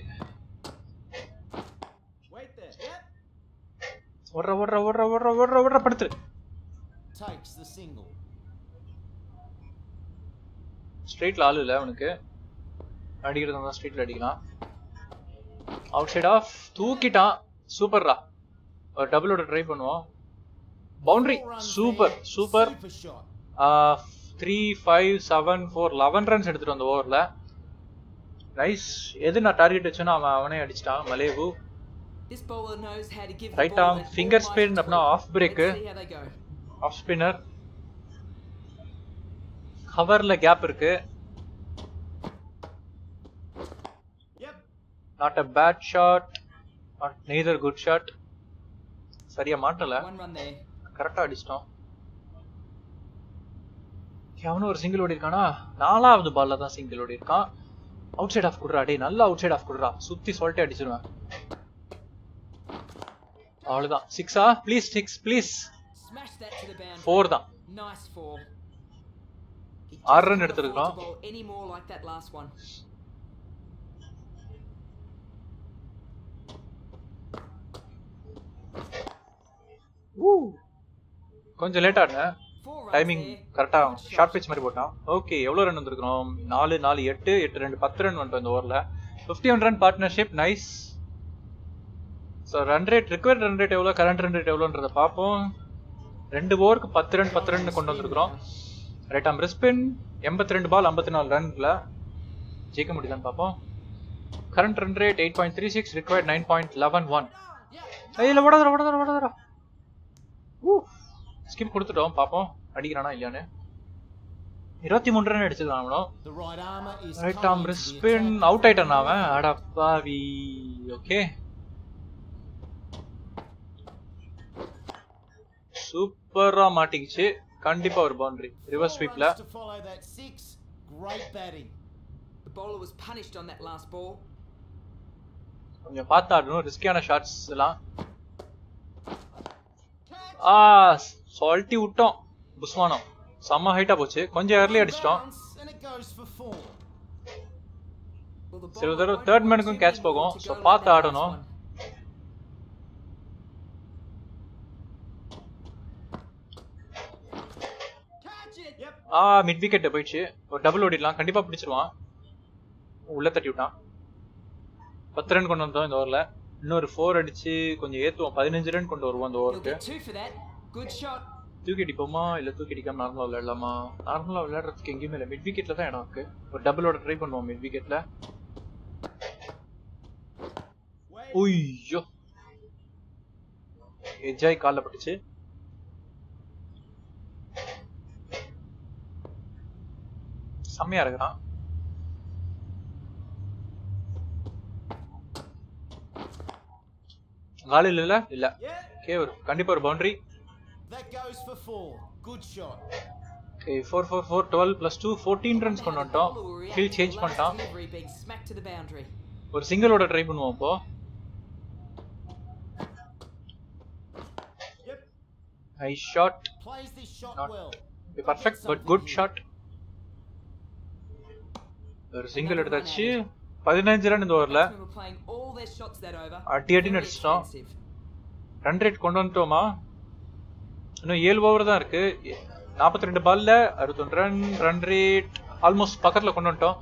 Wait there. Yep. ஓடுற ஓடுற ஓடுற ஓடுற ஓடுற ஓடுற படுத்துரு Takes the single. ஸ்ட்ரெயிட்ல ஆள் இல்லை அவனுக்கு அடிக்கிறது தான் ஸ்ட்ரெயிட்ல அடிக்கலாம் அவுட் சைட் ஆஃப் தூக்கிட்டான் சூப்பர்ரா ஒரு டபுளோட ட்ரை பண்ணுவோம் boundary Four runs super there. Super Super shot. Three five seven four eleven runs எடுத்துட்டு வந்த ஓவரில் நைஸ் எது நான் டார்கெட் வச்சேனோ அவன் அவனே அடிச்சிட்டான் மலேவு This bowler knows how to give Right the ball arm, an finger almighty spin அப்படின்னா tweak. off break. Let's see how they go. Off spinner கவர்ல கேப் இருக்கு Yep. Not a bad shot not neither good shot சரியா மாட்டல One run there. கரெக்டா அடிச்சிட்டோம் அவனும் ஒரு சிங்கிள் ஓடி இருக்கானா நாலாவது பால்ல தான் சிங்கிள் ஓடி இருக்கான் அவுட் சைட் ஆஃப் குடுறா டேய் நல்லா அவுட் சைட் ஆஃப் குடுறா சுத்தி சொல்லிட்டே அடிச்சிருவேன் அவ்வளவுதான் சிக்ஸா please six please Smash that to the boundary. Four தான் Nice four. He just ஆறு run couldn't எடுத்திருக்கிறோம். afford to bowl any more like that last one. கொஞ்சம் லேட் ஆடினேன் Four runs டைமிங் there. கரெக்டா Good shot. ஷார்ட் பிச் மாதிரி போட்டான் ஓகே எவ்வளவு ரன் வந்திருக்கிறோம் நாலு நாலு எட்டு எட்டு ரெண்டு பத்து ரன் வந்துட்டோம் இந்த ஓவர்ல fifty one run partnership nice so run rate required run rate எவ்வளோ கரண்ட் ரன் ரேட் எவ்வளோன்றதை பார்ப்போம் ரெண்டு ஓவருக்கு பத்து ரன் பத்து ரன் கொண்டு வந்திருக்கிறோம் ரைட் ஆம் ரிஸ்பின் எண்பத்தி ரெண்டு பால் ஐம்பத்தி நாலு ரன்ல ஜெயிக்க முடியுதான்னு பார்ப்போம் current run rate eight point three six required nine point eleven one ஐயில் ஓடாதரா ஓடாதரா ஓடாதரா ஸ்கிப் கொடுத்துட்டோம் பார்ப்போம் அடிக்கிறானா இல்லையான்னு இருபத்தி மூணு ரன் அடிச்சிருக்கான் அவனும் The right armour is right coming arm to the wrist spin attack. Out ஆயிட்டான் அவன் அடப்பாவி ஓகே சூப்பரா மாட்டிக்கிச்சு கண்டிப்பா ஒரு பவுண்டரி ரிவர்ஸ் Four ஸ்வீப்ல runs to follow that six. Great batting. The bowler was punished on that last ball. கொஞ்சம் பார்த்து ஆடணும் ரிஸ்கியான ஷாட்ஸ் எல்லாம் ஆ சால்ட்டி விட்டோம் புஸ்வானம் செம்ம ஹைட்டா போச்சு கொஞ்சம் ஏர்லி அடிச்சிட்டோம் Bounce, and it goes for four. Well, the சில bowler தடவை won't third want man-க்கும் too catch many போகும். balls to So go like பார்த்து that last ஆடணும். one. Yep. ஆ மிட் விக்கெட் போயிடுச்சு ஒரு டபுள் ஓடிடலாம் கண்டிப்பா பிடிச்சிருவான் உள்ள தட்டி விட்டான் பத்து ரன் கொண்டு வந்தோம் இந்த ஓவர்ல இன்னொரு ஃபோர் அடிச்சு கொஞ்சம் ஏத்துவோம் பதினஞ்சு ரன் கொண்டு வருவோம் இந்த He'll ஓவருக்கு get two for that. Good shot. தூக்கி அடிப்போமா இல்ல தூக்கி அடிக்காம நார்மலா விளையாடலாமா நார்மலா விளையாடுறதுக்கு எங்கேயுமே இல்லை மிட் விக்கெட்ல தான் இடம் இருக்கு ஒரு டபுளோட ட்ரை பண்ணுவோம் மிட் விக்கெட்ல Wait. உய்யோ எஜ்ஜாய் கால்ல பட்டுச்சு செம்மையா இருக்கிறான் கால் இல்ல இல்ல Yeah. ஓகே ஒரு கண்டிப்பா ஒரு boundary That goes for four. Good shot. Okay four four four twelve plus two fourteen runs கொண்டு வந்துட்டோம் The bowler will react field to change the last பண்ணிட்டான் delivery being smacked to the boundary. ஒரு சிங்கிளோட ட்ரை பண்ணுவோம் இப்போ Yep. ஐ shot Plays this shot Not- well. Perfect but good shot ஒரு சிங்கிள் எடுத்தாச்சு பதினஞ்சு ரன் இந்த ஓவர்ல Batsmen were playing all their shots that over. அடி அடின்னு Very அடிச்சிட்டோம். expensive. ரன் ரேட் கொண்டு வந்துட்டோமா இன்னும் ஏழு ஓவர் தான் இருக்கு நாற்பத்தி ரெண்டு பால்ல அறுபத்தொன்று ரன் ரன் ரேட் ஆல்மோஸ்ட் பக்கத்துல கொண்டு வந்துட்டோம்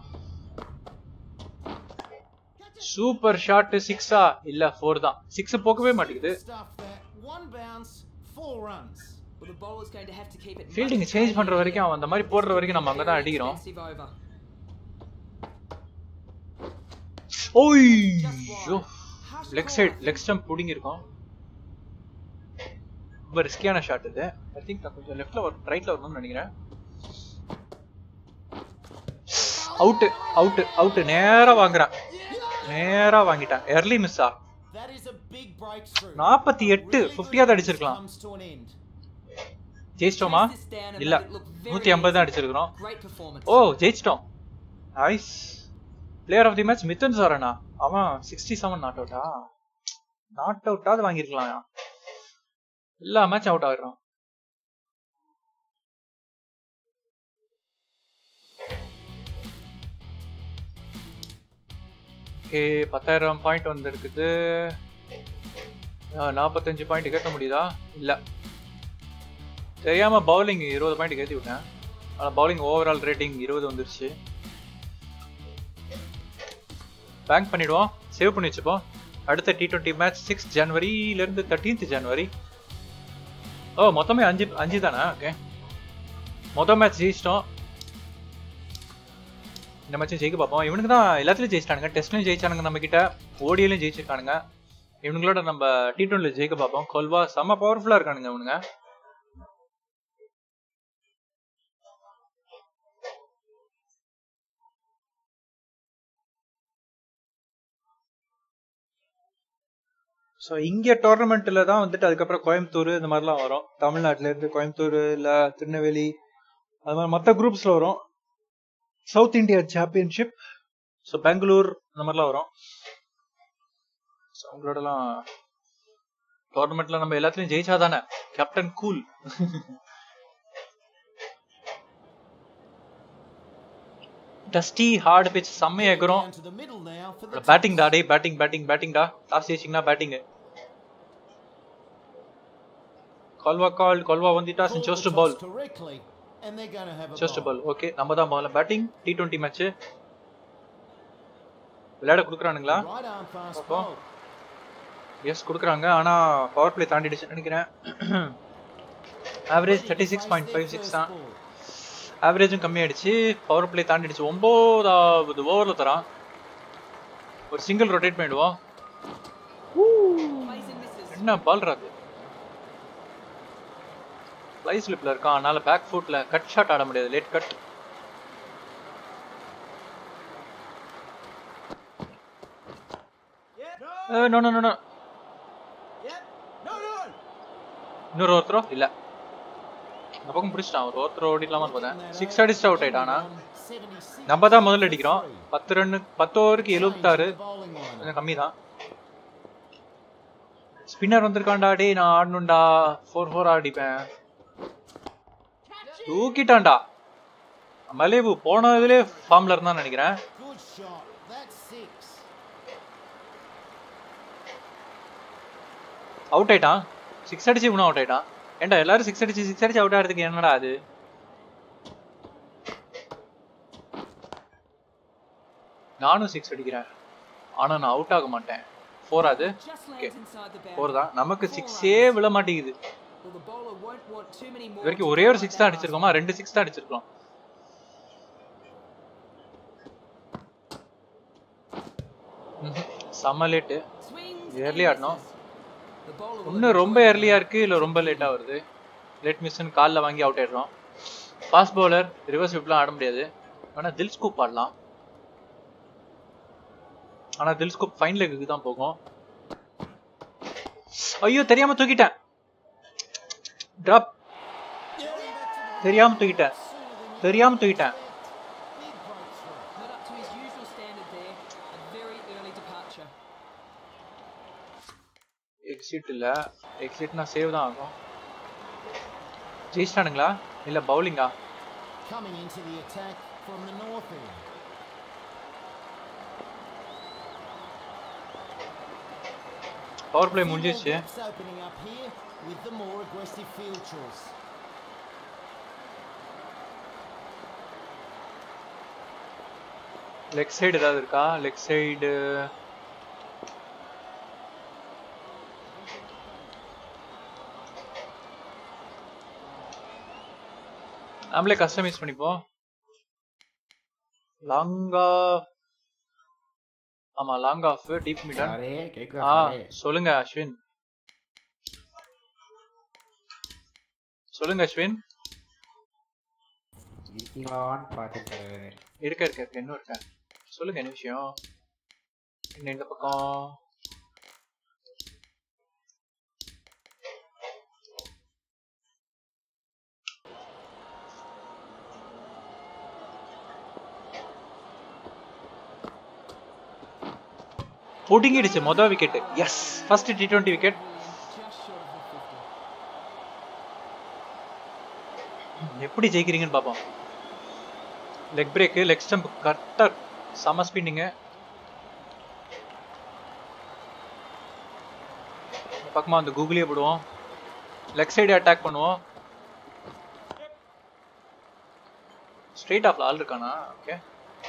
சூப்பர் ஷாட் சிக்ஸா இல்ல ஃபோர் தான் சிக்ஸ் போகவே மாட்டேங்குது Stuff that. One bounce, four runs. Well, the bowler's going to have to keep it. Fielding much change tighter பண்ற here. வரைக்கும் அவன் அந்த மாதிரி போடுற வரைக்கும் நம்ம அங்கதான் Very அடிக்கிறோம் expensive over. ஓய்யோ Harsh leg call, side I leg stump பிடிங்கிருக்கோம் ரொம்ப ரிஸ்கியான ஷாட் இது ஐ திங்க் நான் கொஞ்சம் லெஃப்ட்ல வரும் ரைட்ல வரணும்னு நினைக்கிறேன் அவுட் அவுட் அவுட் நேரா வாங்குறான் நேரா வாங்கிட்டான் எர்லி மிஸ்ஸா That is a big breakthrough. நாற்பத்தி எட்டு Really good ஃபிஃப்டியாவது damage அடிச்சிருக்கலாம் comes to an end. ஜெயிச்சிட்டோமா Press this down and இல்ல made it look very நூத்தி ஐம்பது தான் easy. அடிச்சிருக்கிறோம் Great performance. ஓ ஜெயிச்சிட்டோம் nice player of the match Mithun சாரனா அவன் சிக்ஸ்டி செவன் நாட் அவுட்டா நாட் அவுட்டாவது வாங்கியிருக்கலாம் எல்லா மேட்ச் அவுட் ஆகிடுறான் ஓகே பத்தாயிரம் பாயிண்ட் வந்திருக்குது நாற்பத்தஞ்சு பாயிண்ட் கேட்க முடியுதா இல்ல தெரியாம பவுலிங் இருபது பாயிண்ட் ஏற்றி விட்டேன் ஆனால் பவுலிங் ஓவரால் ரேட்டிங் இருபது வந்துருச்சு பேங்க் பண்ணிடுவோம் சேவ் பண்ணி வச்சுப்போம் அடுத்த டி டுவெண்ட்டி மேட்ச் சிக்ஸ் ஜனவரியிலேருந்து தேர்ட்டீன்த் ஜனவரி ஓ மொத்தமே அஞ்சு அஞ்சு தானே ஓகே மொதல் மேட்ச் ஜெயிச்சிட்டோம் இந்த மேட்சும் ஜெயிக்க பார்ப்போம் இவனுக்கு தான் எல்லாத்துலையும் ஜெயிச்சிட்டானுங்க டெஸ்ட்லையும் ஜெயிச்சானுங்க நம்ம கிட்ட ஓடியிலையும் ஜெயிச்சிருக்கானுங்க இவனுங்களோட நம்ம டி டுவெண்ட்டியில் ஜெயிக்க பார்ப்போம் கொல்வா செம்ம பவர்ஃபுல்லாக இருக்கானுங்க இவனுங்க ஸோ இங்கே டோர்னமெண்ட்டில் தான் வந்துட்டு அதுக்கப்புறம் கோயம்புத்தூர் இந்த மாதிரிலாம் வரும் தமிழ்நாட்டில இருந்து கோயம்புத்தூர் இல்லை திருநெல்வேலி அது மாதிரி மற்ற குரூப்ஸில் வரும் south India championship so Bangalore இந்த மாதிரிலாம் வரும் ஸோ அவங்களோடலாம் டோர்னமெண்ட்ல நம்ம எல்லாத்துலயும் ஜெயிச்சா தானே captain cool dusty hard pitch செம்மையா எகிறோம் Down to the middle now for the batting டா டே பேட்டிங் பேட்டிங் பேட்டிங் டா டாஸ் ஜெயிச்சிங்கன்னா பேட்டிங் கொல்வா கால் கொல்வா வந்துட்டா Call the சோஸ் டு toss ball correctly, and they're going to have a சோஸ் டு ball. பால் ஓகே நம்ம தான் ball batting T twenty match விளையாட கொடுக்குறானுங்களா Right arm fast Papa. ball. Yes கொடுக்குறாங்க ஆனா பவர் பிளே தாண்டிடுச்சுன்னு நினைக்கிறேன் average thirty six point five six தான் ஆவரேஜும் கம்மியாயிடுச்சு பவர் பிளே தாண்டிடுச்சு ஒன்பதாவது ஓவர்ல தரான் ஒரு சிங்கிள் ரொட்டேட் பண்ணிடுவோம் Plays and misses. என்ன பால் ராது ஃப்ளை ஸ்லிப்ல இருக்கான் அதனால பேக் ஃபுட்ல கட் ஷாட் ஆட முடியாது late cut no no no இன்னொரு ஒருத்தரோ இல்ல இந்த பக்கம் பிடிச்சிட்டான் ஒரு ஒருத்தர் ஓடிடலாமான்னு பார்த்தேன் சிக்ஸ் அடிச்சு அவுட் ஆயிட்டானா நம்ம தான் முதல்ல அடிக்கிறோம் பத்து ரன்னு பத்து ஓவருக்கு எழுபத்தாறு கொஞ்சம் கம்மி தான் ஸ்பின்னர் வந்திருக்கான்டா டேய் நான் ஆடணும்டா ஃபோர் ஃபோர் ஆடிப்பேன் தூக்கிட்டான்டா மலேபு போன இதுல ஃபார்ம்ல இருந்தான்னு நினைக்கிறேன் Good shot. That's six. Out ஆயிட்டான் சிக்ஸ் அடிச்சு இவனும் அவுட் ஆயிட்டான் ஏன்டா எல்லாரும் சிக்ஸ் அடிச்சு சிக்ஸ் அடிச்சு அவுட் ஆகிறதுக்கு என்னடா அது நானும் சிக்ஸ் அடிக்கிறேன் ஆனா நான் அவுட் ஆக மாட்டேன் ஃபோர் அது Just Okay. lands inside the four boundary. தான் நமக்கு Four சிக்ஸே runs. விழ மாட்டேங்குது Well, the bowler won't want too many more இது வரைக்கும் to ஒரே ஒரு find சிக்ஸ் தான் that அடிச்சிருக்கோமா ரெண்டு சிக்ஸ் தான் அடிச்சிருக்கோம் ம்ஹும். செம்ம லேட்டு Swings Early and ஆடணும். misses. The bowler will இன்னும் ரொம்ப enjoy ஏர்லியா இருக்கு இல்ல ரொம்ப லேட்டா வருது லேட் மிஸ்ன்னு கால்ல வாங்கி அவுட் ஆயிடுறோம் ஃபாஸ்ட் பவுலர் ரிவர்ஸ் விப்லாம் ஆட முடியாது ஆனா தில் ஸ்கூப் ஆடலாம் ஆனா தில் ஸ்கூப் ஃபைன் லெக்குக்கு தான் போகும் ஐயோ தெரியாம தூக்கிட்டேன் டிராப் தெரியாம தூக்கிட்டேன் தெரியாம தூக்கிட்டேன் Big breakthrough. Not up to his usual standard there. A very early departure. Exit இல்ல எக்ஸிட்னா சேவ் தான் ஆகும் ஜெயிச்சிட்டானுங்களா இல்ல பவுலிங்கா Coming into the attack from the north end. Power play Few more முடிஞ்சிருச்சு gaps opening up here with the more aggressive field choice. Leg side ஏதாவது இருக்கா லெக் சைடு நம்மளே கஸ்டமைஸ் பண்ணிப்போம் லாங்கா ஆமா லாங் ஆஃப் டீப் மிடன் சாரே கேக்குதா ஆ சாரே சொல்லுங்க அஸ்வின் சொல்லுங்க அஸ்வின் இருக்கீங்களான்னு பார்த்துட்டு இருக்க இருக்க இருக்க இன்னும் இருக்கேன் சொல்லுங்க என்ன விஷயம் என்ன இந்த பக்கம் புடுங்கிடுச்சு மொதல் wicket yes first T twenty wicket Just short of the 50. எப்படி ஜெயிக்கிறீங்கன்னு பார்ப்போம் லெக் பிரேக்கு லெக் ஸ்டம்ப் கரெக்டாக செம ஸ்பின்னிங்க பக்கமாக அந்த கூகுளே போடுவோம் லெக் சைடு அட்டாக் பண்ணுவோம் ஸ்ட்ரெயிட் ஆஃப்ல ஆள் இருக்கானா okay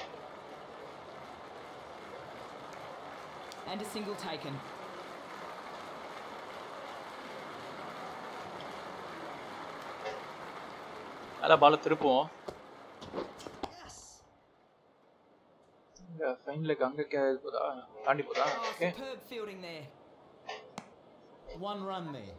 And a single taken. அதான் பால திருப்புவோம் ஃபைன் லெக் அங்க கே- இது போதா தாண்டி போதா Oh, okay superb fielding there. One run there.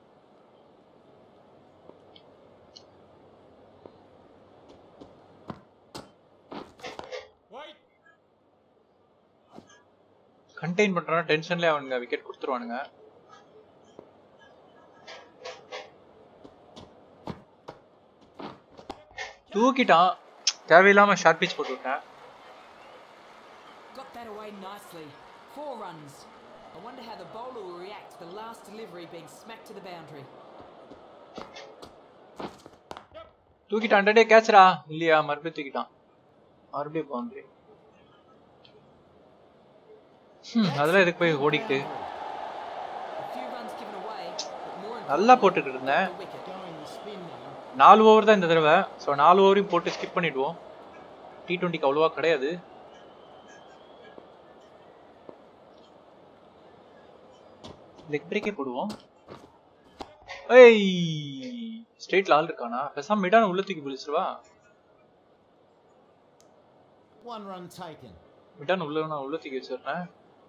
Contain பண்றானா டென்ஷன்ல அவனுங்க விக்கெட் கொடுத்துருவானுங்க தூக்கிட்டான் தேவையில்லாம ஷார்ட் பிச் போட்டு விட்டேன் Got that away nicely. Four runs. I wonder how the bowler will react to the last delivery being smacked to the boundary. தூக்கிட்டான் டே கேட்சரா இல்லையா மறுபடியும் தூக்கிட்டான் மறுபடியும் பவுண்டரி அதெல்லாம் எதுக்கு போய் ஓடிக்கிட்டு A few runs given away, but more நல்லா importantly, போட்டுட்டு இருந்தேன் the wicket. Going the spin now. நாலு ஓவர் தான் இந்த தடவை ஸோ நாலு ஓவரையும் போட்டு ஸ்கிப் பண்ணிடுவோம் டி டுவெண்ட்டிக்கு அவ்வளோவா கிடையாது லெக் பிரேக்கே போடுவோம் ஏய் ஸ்ட்ரெயிட்ல ஆள் இருக்கானா பேசாம மிடான உள்ள தூக்கி பிடிச்சிருவா One run taken. மிடான் உள்ள நான் உள்ள தூக்கி வச்சிடுறேன்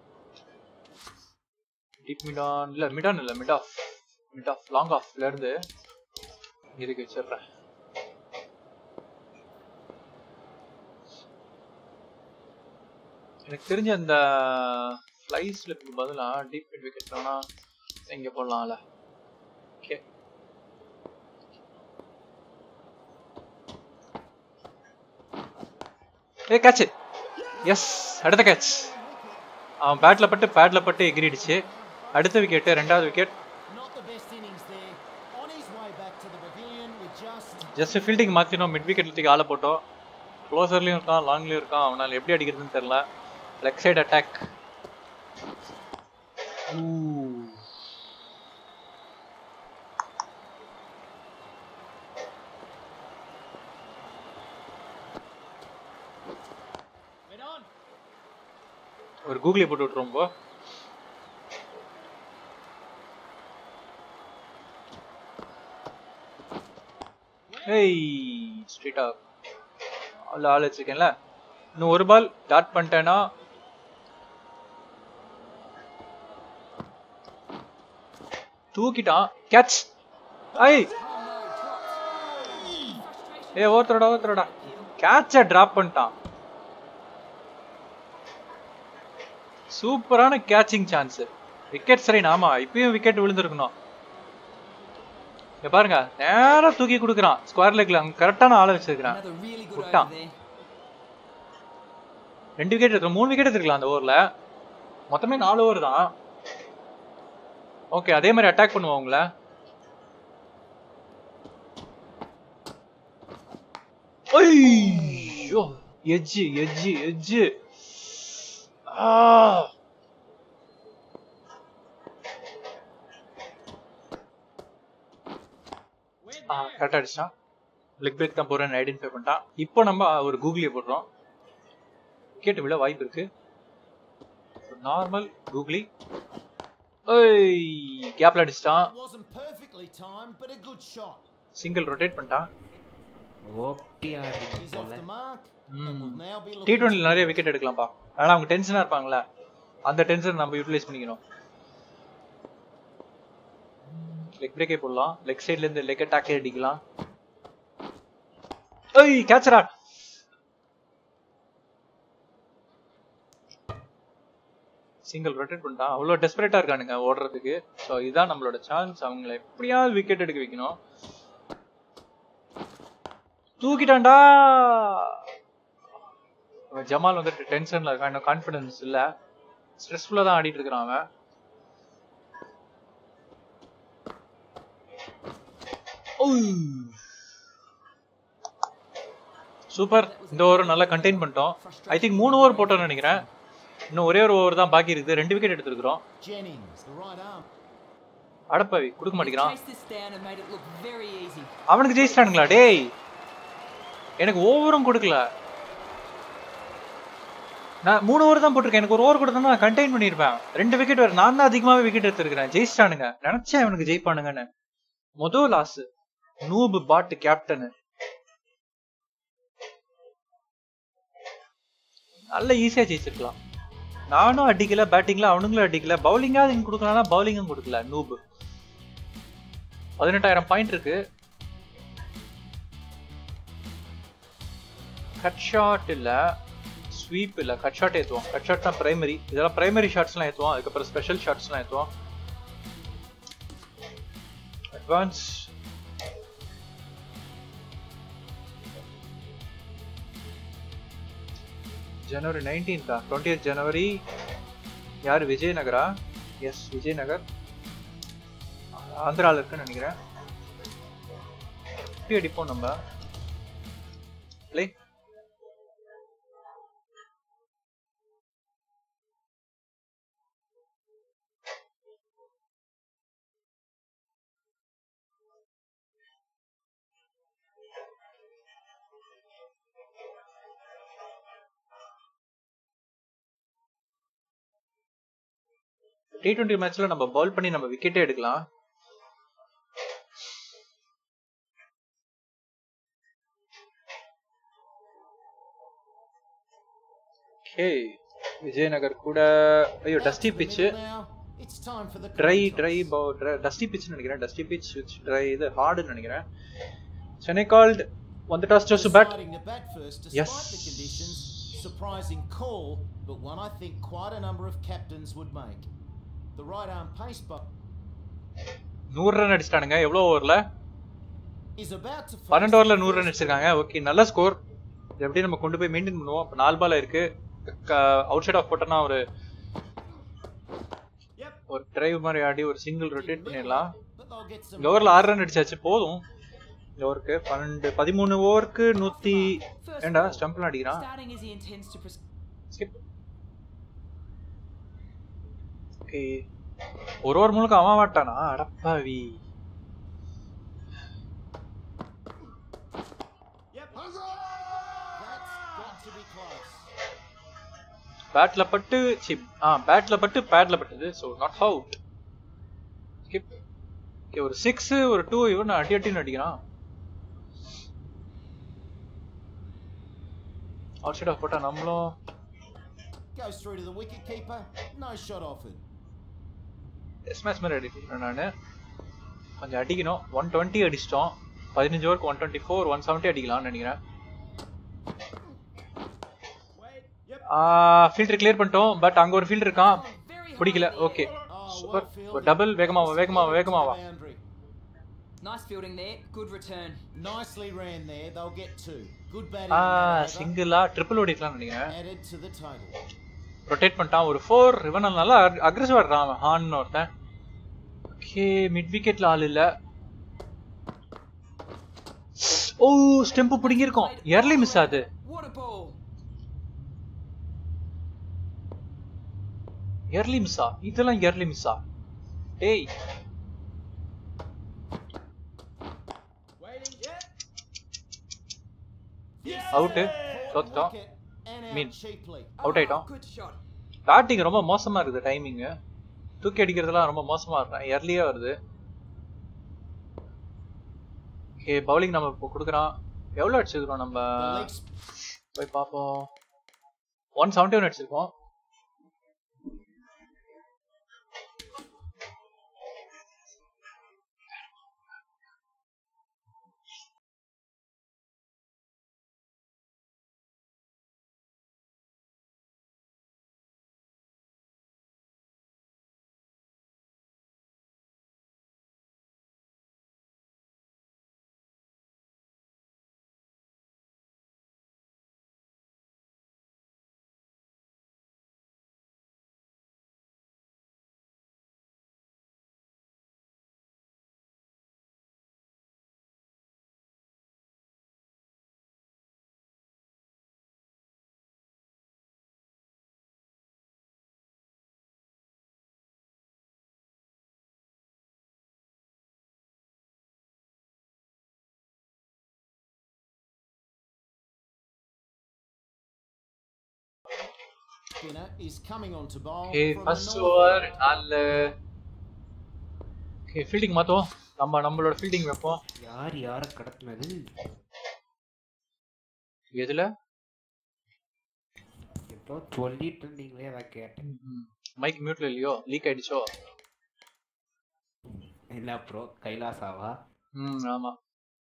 டீப் மிடான் இல்ல மிடான் இல்ல mid off mid off long ஆஃப்ல இருந்து இதுக்கு வச்சிடுறேன் எனக்கு தெரிஞ்ச அந்த ஃப்ளை ஸ்லிப்புக்கு பதிலா டீப் மிட் விக்கெட் வேணா இங்க போடலாம்ல ஓகே ஏ கேட்ச் எஸ் அடுத்த கேட்ச் அவன் பேட்ல பட்டு பேட்ல பட்டு எகிரிடுச்சு அடுத்த விக்கெட் ரெண்டாவது wicket Not the best innings there. On his way back to the pavilion with just just fielding மாற்றினோம் மிட் விக்கெட் தூக்கி ஆளை போட்டோம் க்ளோசர்லையும் இருக்கான் லாங்லேயும் இருக்கான் அவனால் எப்படி அடிக்கிறதுன்னு தெரில லெக் சைடு அட்டாக் ஒரு கூகுளி போட்டு விட்டுருவோம் போ ஏய் ஸ்ட்ரெயிட்டா ஆள் ஆள் வச்சிருக்கேன்ல இன்னும் ஒரு பால் டாட் பண்ணிட்டேன்னா தூக்கிட்டான் கேட்ச் ஐ ஏ ஓத்தரடா ஓத்தரடா கேட்ச டிராப் பண்ணிட்டான் சூப்பரான கேட்சிங் சான்ஸ் விக்கெட் சரி ஆமா இப்பயும் விக்கெட் விழுந்திருக்கணும் இங்க பாருங்க நேரா தூக்கி கொடுக்குறான் ஸ்கொயர் லெக்ல அங்க கரெக்டான ஆளை வச்சிருக்கான் Another really good Putta. over there. ரெண்டு விக்கெட் எடுத்து மூணு விக்கெட் எடுத்துக்கலாம் அந்த ஓவர்ல மொத்தமே நாலு ஓவர் தான் ஓகே அதே மாதிரி அட்டாக் பண்ணுவோம் உங்களை ஐயோ எஜ்ஜு எஜ்ஜு எஜ்ஜு ஆ ஆ கரெக்டாக அடிச்சிட்டான் லெக் பிரேக் தான் போறேன்னு ஐடென்டிஃபை பண்ணிட்டான் இப்போ நம்ம ஒரு கூகுளியை போடுறோம் விக்கெட் விழ வாய்ப்பு இருக்கு நார்மல் கூகுளி ஏய் கேப்ல அடிச்சிட்டான் it wasn't perfectly timed, but a good shot. Single rotate பண்ணிட்டான் ஓட்டியா இருக்கு He's off போல the mark. and will now be டி looking டுவெண்ட்டில நிறைய விக்கெட் எடுக்கலாம்ப்பா ஆனா அவங்க டென்ஷனா இருப்பாங்களே அந்த டென்ஷன் நம்ம யூட்டிலைஸ் பண்ணிக்கணும் லெக் பிரேக்கே போடலாம் லெக் சைடுல இருந்து லெக் அட்டாக்கே அடிக்கலாம் ஏய் கேட்சரா சிங்கிள் ரொட்டேட் பண்ணிட்டான் அவ்வளோ டெஸ்பரேட்டா இருக்கானுங்க ஓடுறதுக்கு ஸோ இதுதான் நம்மளோட சான்ஸ் அவங்கள எப்படியாவது விக்கெட் எடுக்க வைக்கணும் தூக்கிட்டான்டா அவன் ஜமால் வந்துட்டு டென்ஷன்ல இருக்கான் இன்னும் கான்ஃபிடன்ஸ் இல்ல ஸ்ட்ரெஸ்ஃபுல்லா தான் ஆடிட்டு இருக்கிறான் அவன் சூப்பர் இந்த ஓவர் நல்லா கண்டெயின் பண்ணிட்டோம் ஐ திங்க் மூணு ஓவர் போட்டோம்னு நினைக்கிறேன் இன்னும் ஒரே ஒரு ஓவர் தான் பாக்கி இருக்குது ரெண்டு விக்கெட் எடுத்துருக்கிறோம் Jennings, the right arm. அடப்பாவி கொடுக்க He மாட்டேங்கிறான் chased this down and made it look very easy. அவனுக்கு ஜெயிச்சிட்டானுங்களா டேய் எனக்கு ஓவரும் கொடுக்கல நான் மூணு ஓவர் தான் போட்டிருக்கேன் எனக்கு ஒரு ஓவர் கொடுத்தா நான் கண்டெயின் பண்ணியிருப்பேன் ரெண்டு விக்கெட் வேற நான் தான் அதிகமாவே விக்கெட் எடுத்திருக்கிறேன் ஜெயிச்சிட்டானுங்க நினைச்சேன் இவனுக்கு ஜெயிப்பானுங்கன்னு மொதல் லாஸ் நூபு பாட்டு கேப்டன் நல்ல ஈஸியா ஜெயிச்சிருக்கலாம் நானும் அடிக்கல பேட்டிங்ல அவனுங்களும் அடிக்கல பவுலிங்காவது இங்க கொடுக்கலாம்னா பவுலிங்கும் கொடுக்கல நூபு பதினெட்டாயிரம் பாயிண்ட் இருக்கு கட் ஷாட் இல்ல ஸ்வீப் இல்ல கட் ஷாட் ஏத்துவோம் கட் ஷாட் தான் பிரைமரி இதெல்லாம் பிரைமரி ஷாட்ஸ்லாம் ஏத்துவோம் அதுக்கப்புறம் ஸ்பெஷல் ஷாட்ஸ்லாம் ஏத்துவோம் அட்வான்ஸ் ஜனவரி நைன்டீன்தா டுவெண்ட்டி ஜனவரி யார் விஜயநகரா எஸ் விஜயநகர் ஆந்திரால இருக்குன்னு நினைக்கிறேன் எப்படி அடிப்போம் நம்ம ப்ளே டி டுவெண்ட்டி மேட்ச்ல நம்ம பவுல் பண்ணி நம்ம விக்கெட்டே எடுக்கலாம் ஓகே விஜயநகர் கூட ஐயோ dusty pitch Now, it's time for the try coin try toss. Dusty pitch நினைக்கிறேன் டஸ்டி பிச் விச் ட்ரை இது ஹார்டுன்னு நினைக்கிறேன் சென்னை கால்ட் வந்து toss Jos bat Deciding to bat first despite Yes. the conditions. Surprising call, but one I think quite a number of captains would make. The right arm pace bowler நூறு ரன் அடிச்சிட்டானுங்க எவ்வளோ ஓவர்ல is about to face பன்னெண்டு ஓவர்ல the நூறு ரன் first அடிச்சிருக்காங்க ஓகே நல்ல ஸ்கோர் இது எப்படி நம்ம கொண்டு போய் மெயின்டைன் பண்ணுவோம் இப்போ நாலு பால் இருக்கு அவுட் சைட் ஆஃப் போட்டோம்னா ஒரு ஒரு டிரைவ் மாதிரி ஆடி ஒரு சிங்கிள் ரொட்டேட் பண்ணிடலாம் but they'll get some இந்த ஓவரில் ஆறு ரன் அடிச்சாச்சு போதும் இந்த ஓவருக்கு பன்னெண்டு பதிமூணு ஓவருக்கு நூத்தி First ஏண்டா ball. ஸ்டம்ப்ல அடிக்கிறான் Starting as he intends to proceed. Skip okay ஒரு ஓவர் முழுக்க அவன் மாட்டானா அடப்பாவி That's got to be close. பேட்ல பட்டு சி ஆ பேட்ல பட்டு பேட்ல பட்டது so not out skip okay ஒரு சிக்ஸ் ஒரு டூ இவன் அடி அடின்னு அடிக்கிறான் அவுட் சைட் ஆஃப் போட்டா நம்மளும் Goes through to the wicket keeper. No shot offered. எஸ்மேஸ் மாதிரி அடிக்கிறேன் நான் கொஞ்சம் அடிக்கணும் ஒன் டுவெண்ட்டி அடிச்சிட்டோம் பதினஞ்சு ஓவருக்கு one twenty four one seventy அடிக்கலாம்னு நினைக்கிறேன் ஃபீல்டர் கிளியர் பண்ணிட்டோம் பட் அங்க ஒரு ஃபீல்டர் இருக்கான் Very high பிடிக்கல in the okay air. Oh, super well fielded. Double வேகமாவா வேகமாவா வேகமாவா Boundary. Nice fielding there. Good return. Nicely ran there. They'll get two. Good batting. Ah in that over. சிங்கிளா ட்ரிபிள் ஓடிக்கலாம்னு நினைக்கிறேன் Added to the total. Rotate பண்ணிட்டான் ஒரு ஃபோர் இவன் நல்லா அக்ரெசிவ் ஆடுறான் அவன் ஹான்னு ஒருத்தன் ஓகே மிட் விக்கெட்ல ஆள் இல்ல ஓ ஸ்டெம்ப் பிடிங்கிருக்கோம் எர்லி மிஸ் ஆகுது What a ball. எர்லி மிஸ்ஸா இதெல்லாம் எர்லி மிஸ்ஸா டேய் அவுட்டு தோத்துட்டோம் Wicket and out Min. cheaply. Out ஆயிட்டோம் Good shot. பேட்டிங் ரொம்ப மோசமா இருக்குது டைமிங் தூக்கி அடிக்கிறதுலாம் ரொம்ப மோசமா இருக்கேன் எர்லியா வருது ஓகே பவுலிங் நம்ம இப்போ கொடுக்குறான் எவ்வளோ அடிச்சிருக்கிறோம் நம்ம The legs போய் பார்ப்போம் ஒன் செவன்டி ஒன் அடிச்சிருக்கோம் Spinner is coming on to bowl okay from the first north over end. நாலு ஓகே ஃபீல்டிங் மாத்துவோம் நம்ம நம்மளோட ஃபீல்டிங் வைப்போம் யார் யாரை கடத்தினது எதுல ஏதோ சொல்லிட்டு இருந்தீங்களே அதான் கேட்டேன் மைக் மியூட்ல இல்லையோ லீக் ஆயிடுச்சோ என்ன ப்ரோ கைலாசாவா ம் ஆமா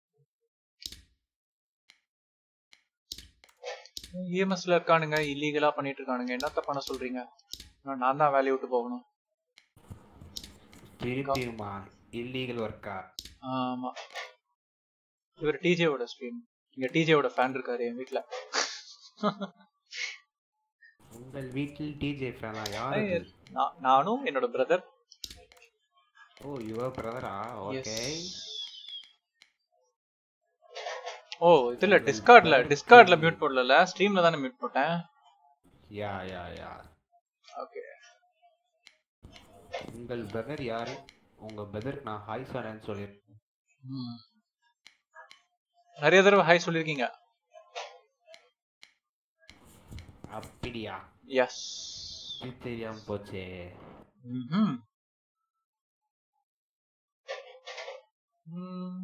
இஎம்எஸ்ல இருக்கானுங்க இல்லீகலா பண்ணிட்டு இருக்கானுங்க என்னத்த பண்ண சொல்றீங்க நான் நான் தான் வேலையை விட்டு போகணும் திரும்பியுமா இல்லீகல் ஒர்க்கா ஆமா இவர் டிஜேவோட ஸ்ட்ரீம் இங்க டிஜேவோட ஃபேன் இருக்காரு என் வீட்ல உங்கள் வீட்டில் டிஜே ஃபேனா யார் அது? நான்- நானும் என்னோட பிரதர் ஓ யுவர் பிரதரா ஓகே ஓ இதுல டிஸ்கார்ட்ல டிஸ்கார்ட்ல மியூட் போடல ஸ்ட்ரீம்ல தானே மியூட் போட்டேன் யா யா யா ஓகே உங்கள் பிரதர் யாரு உங்க பிரதர் நான் ஹாய் சொன்னேன்னு சொல்லியிருக்கேன் நிறைய தடவை ஹாய் சொல்லிருக்கீங்க அப்படியா எஸ் இது தெரியாம போச்சே ம்ஹும். ம்,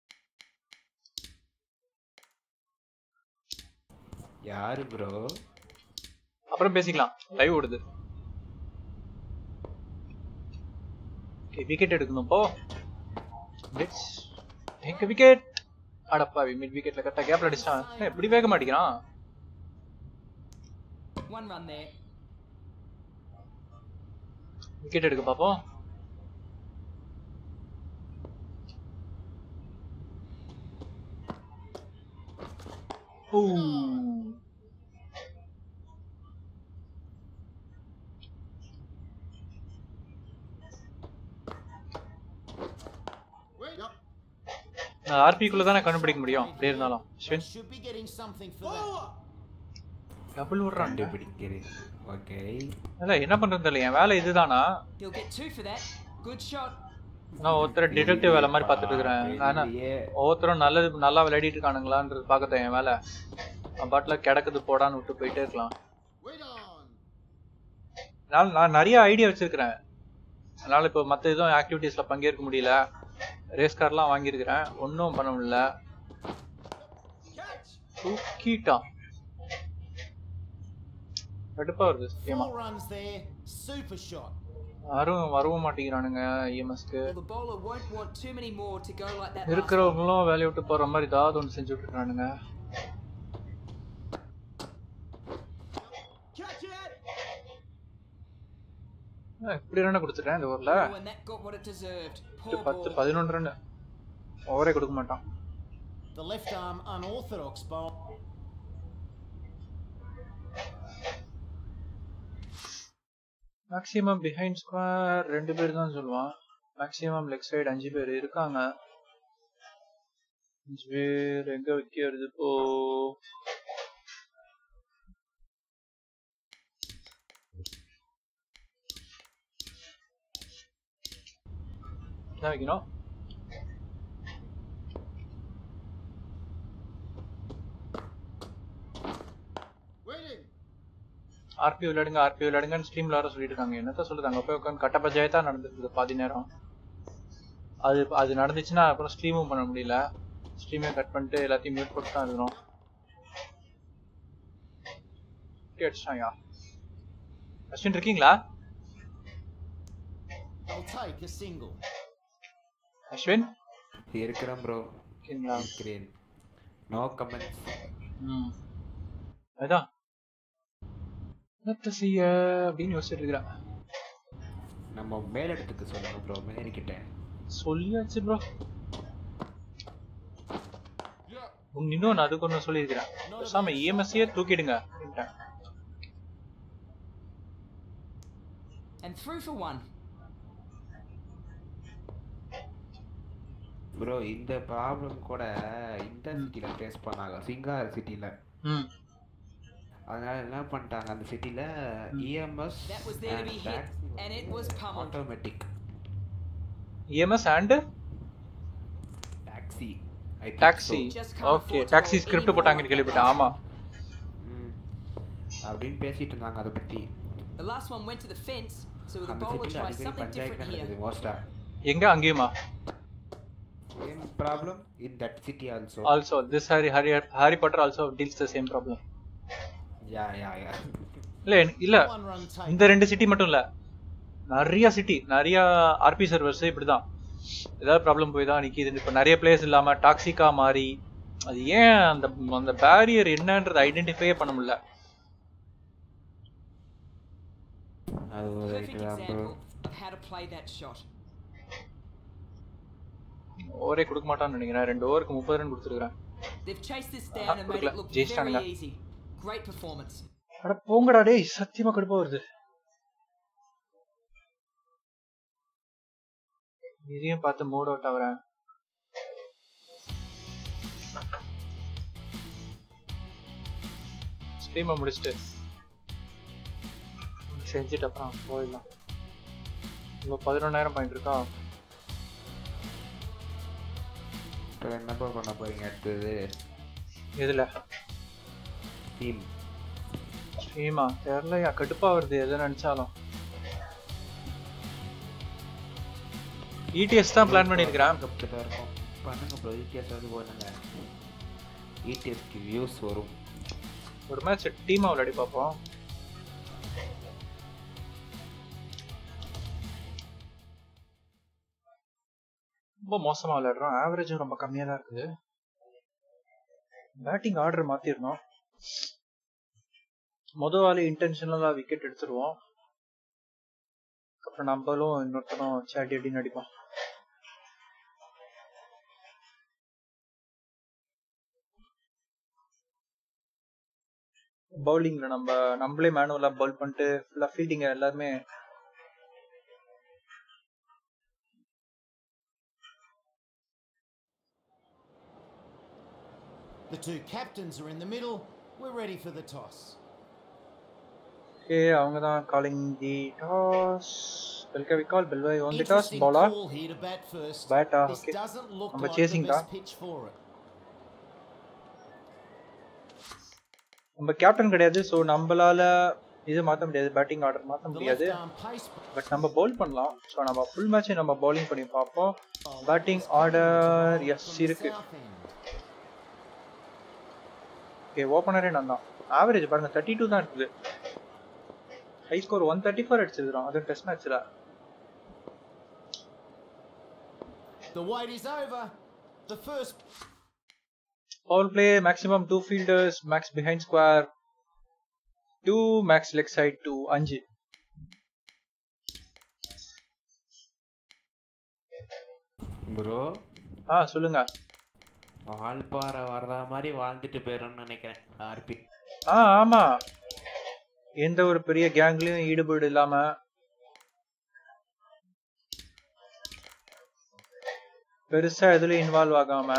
யாரு ப்ரோ அப்புறம் பேசிக்கலாம் லைவ் ஓடுது விக்கெட் எடுக்கணும் போ Let's take a wicket அடப்பாவி மிட் விக்கெட்ல கரெக்டா கேப்ல அடிச்சான் ஏய், இப்படி வேக மாட்டேங்கிறான் One run there. விக்கெட் எடுக்க பாப்போம் ஊ. நான் ஆர்பிக்குள்ள தானே கண்டுபிடிக்க முடியும் அப்படியே இருந்தாலும் They should be getting something for that. Double விடுறான் கண்டுபிடிக்கிறேன் ஓகே இல்ல என்ன பண்றது தெரியல என் வேலை இதுதானா He'll get two for that. Good shot. நான் ஒருத்தர் டிடெக்டிவ் வேலை மாதிரி பார்த்துட்டு இருக்கிறேன் ஆனா ஒவ்வொருத்தரும் நல்லது நல்லா விளையாடிட்டு இருக்கானுங்களான்றது பார்க்கத்தான் என் வேலை அவன் பாட்டில் கிடக்குது போடான்னு விட்டு போயிட்டே இருக்கலாம் அதனால நான் நிறைய ஐடியா வச்சிருக்கிறேன் அதனால இப்போ மற்ற எதுவும் ஆக்டிவிட்டீஸ்ல பங்கேற்க முடியல ரேஸ் கார்லாம் வாங்கியிருக்கிறேன் ஒன்றும் பண்ண முடியல தூக்கிட்டான் கடுப்பா வருது சத்தியமா Four runs there. Super shot. யாரும் வரவும் மாட்டேங்கிறானுங்க இஎம்எஸ்க்கு Well, the bowler won't want too many more to go like that. last one. இருக்கிறவங்களும் வேலையை விட்டு போற மாதிரி ஏதாவது ஒன்று செஞ்சு விட்டுறானுங்க இப்படி ரன் கொடுத்துட்டேன் இந்த ஊர்ல Oh, and that got what it deserved. Poor பத்து ball. பதினொன்று ரன் ஓவரே கொடுக்க மாட்டான் The left arm unorthodox bowl. Maximum behind square ரெண்டு பேர் தான் சொல்லுவான் மேக்ஸிமம் லெக் சைடு அஞ்சு பேர் இருக்காங்க அஞ்சு பேர் எங்க வைக்கிறது இப்போ என்ன வைக்கணும் ஆர்பி விளையாடுங்க ஆர்பி விளையாடுங்கன்னு ஸ்ட்ரீம்ல வர சொல்லிட்டு இருக்காங்க என்னத்த சொல்லுது அங்க போய் உட்காந்து கட்ட பஞ்சாயத்தா நடந்துருக்குது பாதி நேரம் அது அது நடந்துச்சுன்னா அப்புறம் ஸ்ட்ரீமும் பண்ண முடியல ஸ்ட்ரீமே கட் பண்ணிட்டு எல்லாத்தையும் மியூட் போட்டு தான் இருக்கணும் ஃபிஃப்டி அடிச்சிட்டாங்க அஸ்வின் இருக்கீங்களா I'll take a single. Ashwin இருக்கிறேன் ப்ரோ இருக்கீங்களா இருக்கிறேன் நோ கமெண்ட்ஸ் ம் அதான் என்னத்த செய்ய அப்படின்னு யோசிச்சுட்டு இருக்கிறேன் நம்ம மேலிடத்துக்கு சொல்லுங்க ப்ரோ மேரிக்கிட்ட சொல்லியாச்சு ப்ரோ இன்னும் நான் அதுக்கு ஒன்று சொல்லியிருக்கிறேன் பேசாம இஎம்எஸ்ஸையே தூக்கிடுங்க அப்படின்ட்டேன் And through for one. Bro இந்த ப்ராப்ளம் கூட இந்த சிட்டில ஃபேஸ் பண்ணாங்க சிங்கார் சிட்டில ம் அதனால என்ன பண்ணிட்டாங்க அந்த சிட்டில EMS That was there to be hit, and it was pummeled. Automatic EMS and taxi taxi okay taxi script போட்டாங்கன்னு கேள்விப்பட்டேன் ஆமா அப்படின்னு பேசிட்டு இருந்தாங்க அதை பத்தி The last one went to the fence, so the அந்த bowler சிட்டில tries அடிக்கடி something பஞ்சாயத்து different here. நடக்குது மோஸ்டா எங்க அங்கேயுமா same problem in that city also also this Harry Harry Harry Potter also deals the same problem yeah yeah yeah இல்ல எனக்கு- இல்ல One run take. இந்த ரெண்டு சிட்டி மட்டும் இல்ல நிறைய சிட்டி நிறைய ஆர்பி சர்வர்ஸ் இப்படிதான் ஏதாவது ப்ராப்ளம் போய் தான் நிக்குது இப்போ நிறைய பிளேஸ் இல்லாம டாக்ஸிக்கா மாறி அது ஏன் அந்த அந்த பேரியர் என்னன்றது ஐடென்டிஃபையே பண்ண முடியல அது ஒரு Perfect ரைட்டு தான் bro example of how to play that shot. ஓவரே கொடுக்க மாட்டான்னு நினைக்கிறேன் ரெண்டு ஓவருக்கு முப்பது ரன் கொடுத்துருக்கேன் They've chased this Aha, down and made கொடுக்கல. it look ஜெயிச்சிட்டானுங்க. very easy. Great performance. அட போங்கடா டேய் சத்தியமா கடுப்பா வருது இதையும் பார்த்து மூட் அவுட் ஆகுறேன் ஸ்ட்ரீமை முடிச்சுட்டு செஞ்சுட்டு அப்புறம் போயிடலாம் இப்போ பதினொன்றாயிரம் பாயிண்ட் இருக்கா இப்போ என்னப்பா பண்ண போறீங்க அடுத்தது எதுல டீம் ஸ்ட்ரீமா தெரிலையா கடுப்பா வருது எதை நினைச்சாலும் இடிஎஸ் தான் பிளான் பண்ணியிருக்கிறேன் கப்ட்டு தான் இருக்கும் பண்ணுங்க ப்ரோ இடிஎஸ் வந்து போனுங்க இடிஎஸ்க்கு வியூஸ் வரும் ஒரு மேட்ச் டீமா விளையாடி பார்ப்போம் ரொம்ப மோசமா விளையாடுறோம் ஆவரேஜும் ரொம்ப கம்மியா தான் இருக்குது பேட்டிங் ஆர்டர் மாத்திரணும் மொதல் ஆளு இன்டென்ஷனலா விக்கெட் எடுத்துருவோம் அப்புறம் நம்மளும் இன்னொருத்தரும் சாட்டி அடின்னு அடிப்போம் பவுலிங்ல நம்ம நம்மளே மேனுவலா பவுல் பண்ணிட்டு ஃபுல்லா ஃபீல்டிங் எல்லாருமே The two captains are in the middle. We're ready for the toss. Okay அவங்க தான் காலிங் தி டாஸ் வெல்க வி கால் பெல்வை on the toss Interesting Bala call here to bat first. Bat, ah, this okay. doesn't look நம்ம like chasing the best தான். pitch for it. நம்ம கேப்டன் கிடையாது ஸோ நம்மளால இது மாத்த முடியாது பேட்டிங் ஆர்டர் மாத்த The முடியாது left arm pace பட் நம்ம பவுல் பண்ணலாம் ஸோ நம்ம ஃபுல் மேட்ச் நம்ம பவுலிங் பண்ணி பார்ப்போம் batting order yes from the இருக்கு south end. ஓகே ஓப்பனரே நான் தான் ஆவரேஜ் பாருங்க தேர்ட்டி டூ தான் இருக்குது high score one thirty four அடிச்சிருக்கிறோம் அது டெஸ்ட் மேட்ச்ல The wait is over. The first power play maximum two fielders max behind square two max leg side two அஞ்சு ப்ரோ ஆ சொல்லுங்க வால்பாறை வர்ற மாதிரி வாழ்ந்துட்டு போயிடும்னு நினைக்கிறேன் ஆர்பி ஆ ஆமா எந்த ஒரு பெரிய கேங்லயும் ஈடுபாடு இல்லாம பெருசா எதுலயும் இன்வால்வ் ஆகாம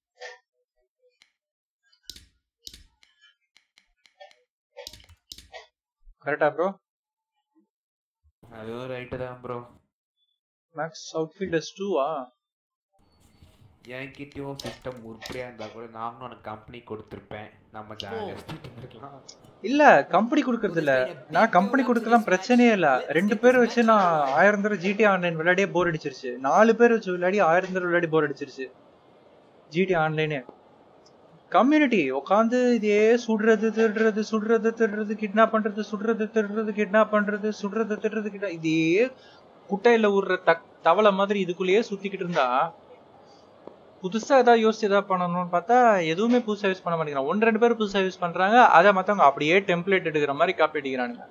கரெக்டா ப்ரோ அதுவும் ரைட்டு தான் ப்ரோ மேக்ஸ் அவுட்ஃபீல்டர்ஸ் டூவா என்கிட்டயும் சிஸ்டம் உருப்படியா இருந்தா கூட நாங்களும் உனக்கு கம்பெனி கொடுத்துருப்பேன் நம்ம ஜாலியாக இருக்கலாம் இல்ல கம்பெனி கொடுக்கறது இல்ல நான் கம்பெனி கொடுக்கலாம் பிரச்சனையே இல்ல ரெண்டு பேர் வச்சு நான் ஆயிரம் தடவை ஜிடி ஆன்லைன் விளையாடியே போர் அடிச்சிருச்சு நாலு பேர் வச்சு விளையாடி ஆயிரம் தடவை விளையாடி போர் அடிச்சிருச்சு ஜிடி ஆன்லைனே கம்யூனிட்டி உட்காந்து இதே சுடுறது திருடுறது சுடுறது திருடுறது கிட்னாப் பண்றது சுடுறது திருடுறது கிட்னாப் பண்றது சுடுறது திருடுறது கிட்ட இதே குட்டையில விடுற தக் தவளை மாதிரி இதுக்குள்ளேயே சுத்திக்கிட்டு இருந்தா புதுசா ஏதாவது யோசிச்சு ஏதாவது பண்ணணும்னு பார்த்தா எதுவுமே புதுசா யூஸ் பண்ண மாட்டேங்கிறான் ஒன்று ரெண்டு பேர் புதுசா யூஸ் பண்றாங்க அதை மத்தவங்க அப்படியே டெம்ப்ளேட் எடுக்கிற மாதிரி காப்பி அடிக்கிறானுங்க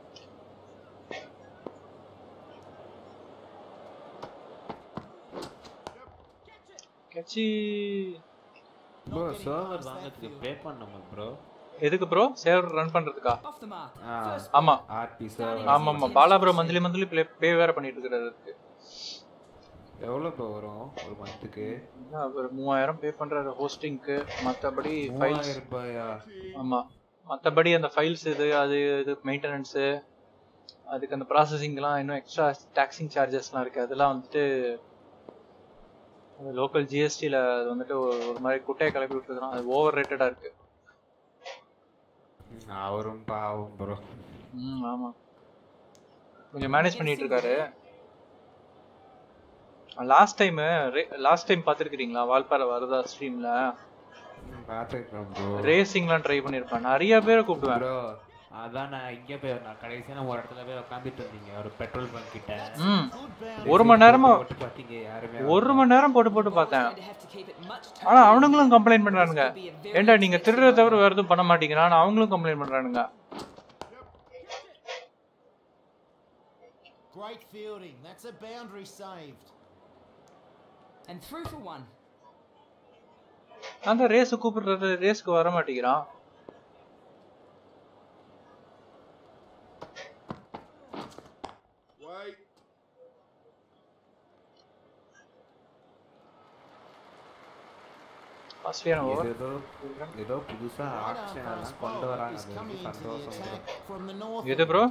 கட்சி ப்ரோ சர்வர் வாங்குறதுக்கு பே பண்ணணும் ப்ரோ எதுக்கு ப்ரோ சேவர் ரன் பண்றதுக்கா Off the mark. Ah. First ஆமா ஆர்பி சர்வர் ஆமா ஆமா Bala bro monthly monthly pay வேற பண்ணிட்டு இருக்கிறதுக்கு எவ்வளோ ப்ரோ வரும் ஒரு மந்த்துக்கு ஒரு மூவாயிரம் பே பண்றாரு ஹோஸ்டிங்க்கு மத்தபடி ஃபைல்ஸ் மூவாயிரம் ரூபாயா ஆமா மத்தபடி அந்த ஃபைல்ஸ் இது அது இது மெயின்டெனன்ஸ் அதுக்கு அந்த ப்ராசஸிங்லாம் இன்னும் எக்ஸ்ட்ரா டாக்ஸிங் சார்ஜஸ்லாம் இருக்கு அதெல்லாம் வந்துட்டு லோக்கல் ஜிஎஸ்டியில் அது வந்துட்டு ஒரு ஒரு மாதிரி குட்டையை கிளப்பி விட்டுருக்கான் அது ஓவர் ரேட்டடாக இருக்கு ம், அவரும் பாவம் ப்ரோ ம் ஆமா கொஞ்சம் மேனேஜ் பண்ணிட்டு இருக்காரு லாஸ்ட் டைம் லாஸ்ட் டைம் பார்த்துருக்கிறீங்களா வால்பாறை வரதா ஸ்ட்ரீம்ல பார்த்துருக்கேன் ப்ரோ ரேசிங்லாம் ட்ரை பண்ணியிருப்பேன் நிறைய பேரை கூப்பிடுவேன் ப்ரோ அதான் நான் இங்கே போய் நான் கடைசியாக ஒரு இடத்துல போய் உட்காந்துட்டு இருந்தீங்க ஒரு பெட்ரோல் பங்க் கிட்ட ம் Good bounce. ஒரு மணி நேரமா போட்டு பார்த்தீங்க யாருமே ஒரு மணி நேரம் போட்டு போட்டு பார்த்தேன் Going to have to keep it much ஆனா tighter. அவனுங்களும் கம்ப்ளைண்ட் பண்றானுங்க This could be a very ஏன்டா நீங்க expensive திருடுறத தவிர one. வேற எதுவும் பண்ண மாட்டீங்கன்னு அவங்களும் கம்ப்ளைண்ட் பண்றானுங்க Great fielding. That's a boundary saved. And through for one. அந்த ரேஸ் கூப்பிடுறது ரேஸ்க்கு வர மாட்டேங்கிறான் ஆஸ்திரேலியன் இது ஓவர் ஏதோ ஏதோ புதுசா Right arm ஆக்ஷன் fast எல்லாம் கொண்டு bowler வராங்க is அது coming வந்து into the சந்தோஷம் bro. attack from the north. எது ப்ரோ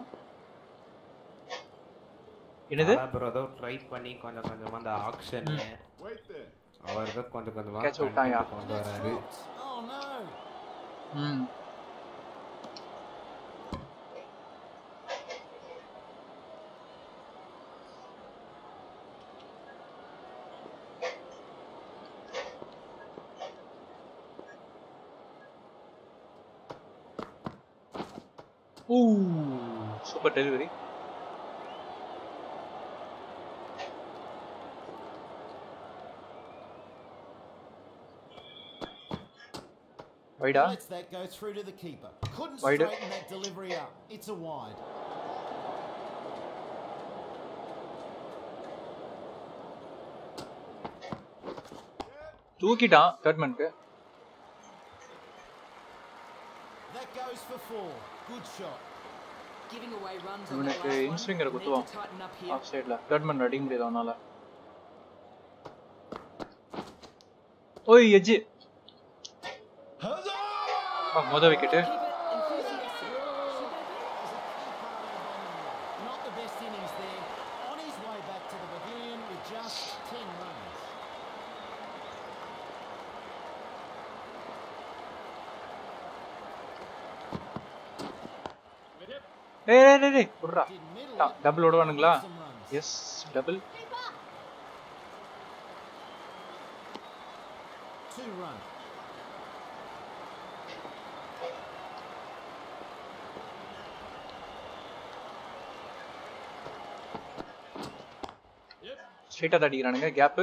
என்னது அதான் bro ஏதோ ட்ரை பண்ணி கொஞ்சம் கொஞ்சமா அந்த ஆக்ஷன் அவர் தான் கொஞ்சம் கொஞ்சமா Catch விட்டாயா? content கொண்டு வராரு Oh no. ம் ஊ சூப்பர் டெலிவரி வைடா Lets that go through to the keeper. Couldn't Wide. straighten that delivery up. It's a wide. தூக்கிட்டான் தேர்ட்மேனுக்கு That goes for four. Good shot. Giving away runs on that இவனுக்கு last one. இன்ஸ்விங்கரை Need to குத்துவான் tighten up here. ஆஃப் சைடில் தேர்ட்மேன் அடிக்க முடியாது அவனால ஓய் எஜ்ஜி மொத wicket Keep it enthusiastic. Should they be? Not the best innings there. On his way back to the pavilion with just 10 runs. ஏய் ஏய், ஏய், ஏய் விட்றா Did middle it, டபுள் விடுவானுங்களா some runs. Yes double Two runs. ஸ்ட்ரைட்டாக தான் அடிக்கிறானுங்க gap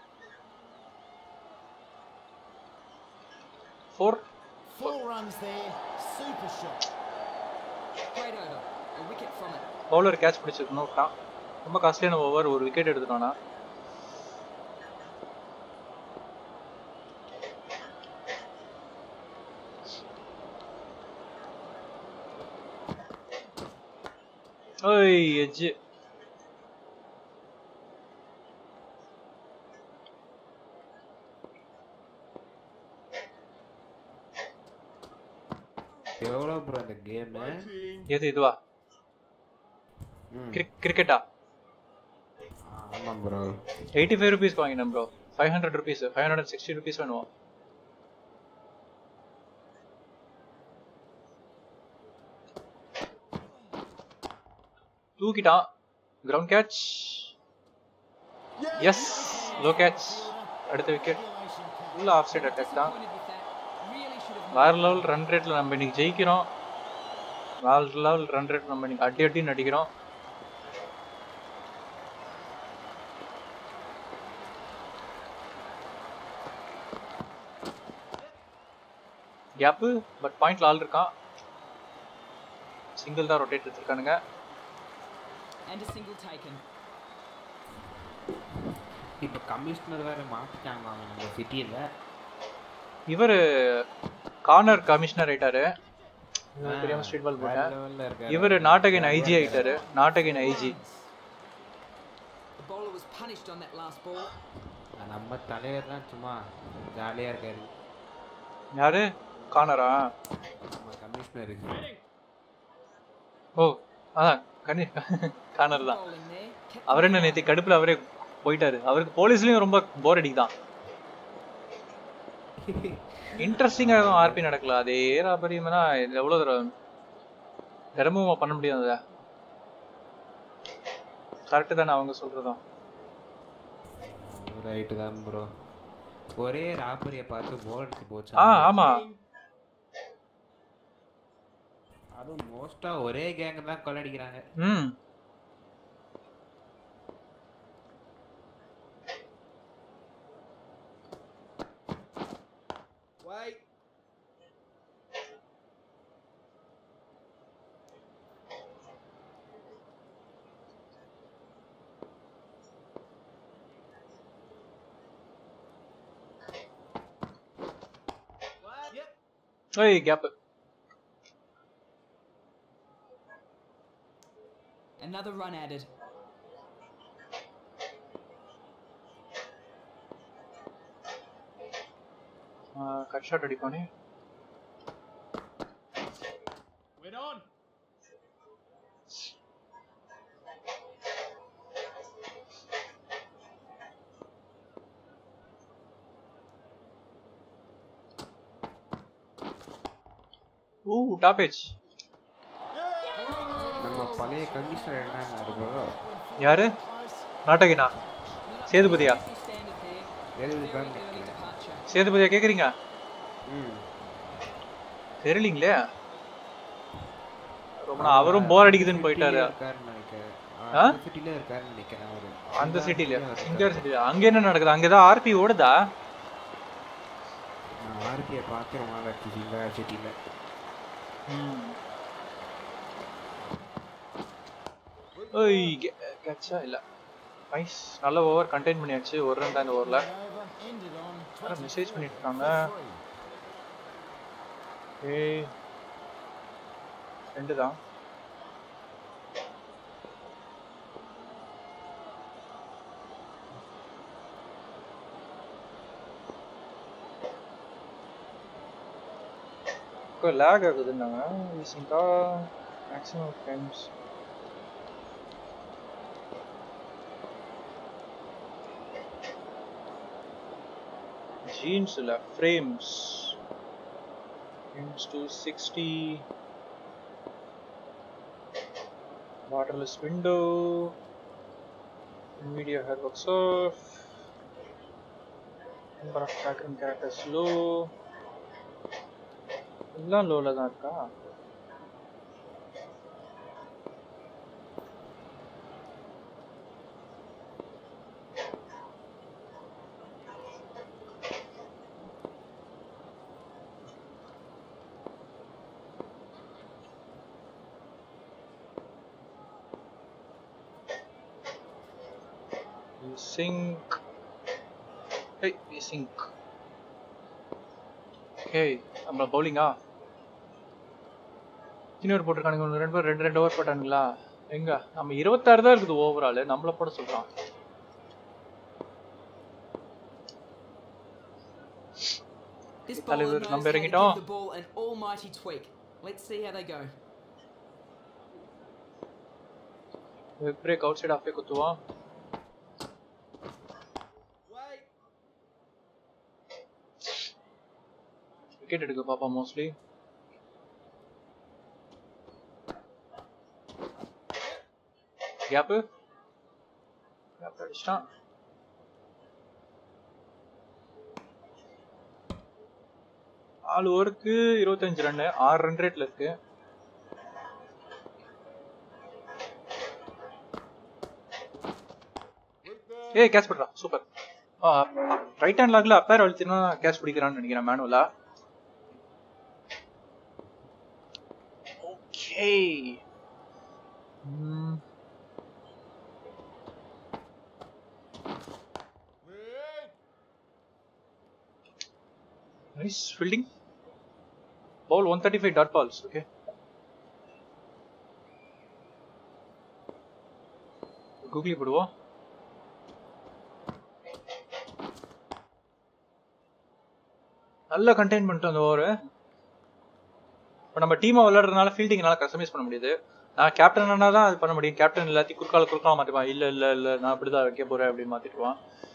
four Four runs there. Super shot. Great over. A wicket from it. Bowler catch பிடிச்சிருக்கணும் விட்டான் ரொம்ப காஸ்ட்லியான ஓவர் ஒரு விக்கெட் எடுத்துட்டானா ஓய் எஜ்ஜு எவ்வளோ ப்ரோ இந்த கேமு எது இதுவா கிரிக்கெட்டா ஆமாம் ப்ரோ எயிட்டி ஃபைவ் ருபீஸ் வாங்கினேன் bro five hundred rupees five hundred sixty rupees வேணும் தூக்கிட்டான் ground catch yes low catch அடுத்த wicket Regulation catch. Full off side attack தான் Disappointed with that. Really should வேற லெவல் ரன் ரேட்ல நம்ம இன்னைக்கு ஜெயிக்கிறோம் வேற லெவல் ரன் ரேட் நம்ம இன்னைக்கு அடி அடின்னு அடிக்கிறோம் கேப்பு பட் பாயிண்ட்ல ஆள் இருக்கான் சிங்கிள் தான் ரொட்டேட் எடுத்திருக்கானுங்க And a single taken. இப்போ கமிஷனர் வேற மாத்திட்டாங்க அவன் நம்ம சிட்டியில் இவர் கார்னர் கமிஷனர் ஆயிட்டாரு இவருக்கு தெரியாம ஸ்ட்ரீட் பால் வேற போட்டேன் லெவலில் இருக்காரு இவர் நாட்டகின் ஐஜி ஆயிட்டாரு நாட்டகின் IG The bowler was punished on that last ball. நம்ம தலைவர்லாம் சும்மா ஜாலியாக இருக்காரு யாரு கார்னரா நம்ம கமிஷனர் ஓ அதான் கனி கார்னர் தான் Bowling there. kept அவர் என்ன நேத்தி கடுப்புல அவரே போயிட்டாரு அவருக்கு போலீஸ்லயும் ரொம்ப போர் அடிக்குதான் இன்ட்ரெஸ்டிங்கா எதுவும் ஆர்பி நடக்கல அதே ராபரியம்னா இது எவ்வளவு தூரம் திறமுமா பண்ண முடியும் அதை கரெக்டு தானே அவங்க சொல்றதும் ரைட்டு தான் ப்ரோ ஒரே ராபரியை பார்த்து போர் அடிச்சு போச்சு ஆ ஆமா அதுவும் மோஸ்டா ஒரே கேங் தான் கொள்ளடிக்கிறாங்க ம் Wait. Yep. ஏய் gap Another run added. Cut shot அடிப்பானே Went on. ஊ டாப்பேஜ் நம்ம பழைய கமிஷனர் என்ன ப்ரோ யாரு நாட்டகினா சேதுபதியா Missile standard there. எழுதி தான் Very early நினைக்கிறேன். departure. சேதுபதியா கேக்குறீங்க ம் தெரியலீங்களே ரொம்ப நாள் அவரும் போர் அடிக்குதுன்னு போயிட்டாரு இருக்காருன்னு நினைக்கிறேன் ஆ? அந்த சிட்டில இருக்காருன்னு நினைக்கிறேன் அவரு அந்த சிட்டில இருக்காரு. சிங்கர் சிட்டில அங்க என்ன நடக்குது அங்கதான் ஆர்பி ஓடுதா நான் ஆர்பியை பார்த்து ரொம்ப நாள் ஆச்சு சிங்கர் சிட்டில ஓய் கேட்சா இல்ல நைஸ் நல்ல ஓவர் கண்டெயின் பண்ணியாச்சு ஒரு ரன் தான் இந்த ஓவர்ல Over, ended on யாரும் 20 மெசேஜ் பண்ணிட்டு இருக்காங்க three. ஏய் ரெண்டு தான் லேக் ஆகுதுன்னாங்க ரீசெண்டா மேக்ஸிமம் டைம்ஸ் ஜீன்ஸ் இல்ல frames frames to 60 waterless window NVIDIA head works off number of background characters low எல்லாம் லோல தான் இருக்கா we sync hey we sync okay நம்ம பவுலிங்கா இன்னொரு போட்டிருக்கானுங்க ஒன்று ரெண்டு பேர் ரெண்டு ரெண்டு ஓவர் போட்டானுங்களா எங்க நம்ம இருபத்தாறு தான் இருக்குது ஓவரால் நம்மள போட சொல்றான் This தலைவர், bowler knows நம்ம how to இறங்கிட்டோம். give the ball an almighty tweak. Let's see how they go. Break out side ஆஃபே குத்துவான் Wait. விக்கெட் எடுக்க பாப்பா மோஸ்ட்லி கேப்பு கேப் அடிச்சிட்டான் நாலு ஓவருக்கு இருபத்தஞ்சு ரன் ஆறு ரன் ரேட்ல இருக்கு ஏய் கேட்ச் பண்றா சூப்பர் ரைட் ஹேண்ட் லாக்ல அப்பேர் அழுத்தினா கேட்ச் பிடிக்கிறான்னு நினைக்கிறேன் மேனுவலா okay nice fielding bowl one thirty five dot balls okay googly போடுவோம் நல்ல கண்டெயின் பண்ணிட்டு அந்த ஓவர் இப்போ நம்ம டீமை விளையாடுறதுனால ஃபீல்டிங் என்னால் கஸ்டமைஸ் பண்ண முடியுது நான் கேப்டன் தான் அது பண்ண முடியும் கேப்டன் எல்லாத்தையும் குறுக்கால குறுக்கால மாற்றிப்பான் இல்லை இல்லை இல்லை நான் அப்படி தான் வைக்க போகிறேன் அப்படின்னு மாற்றிடுவான்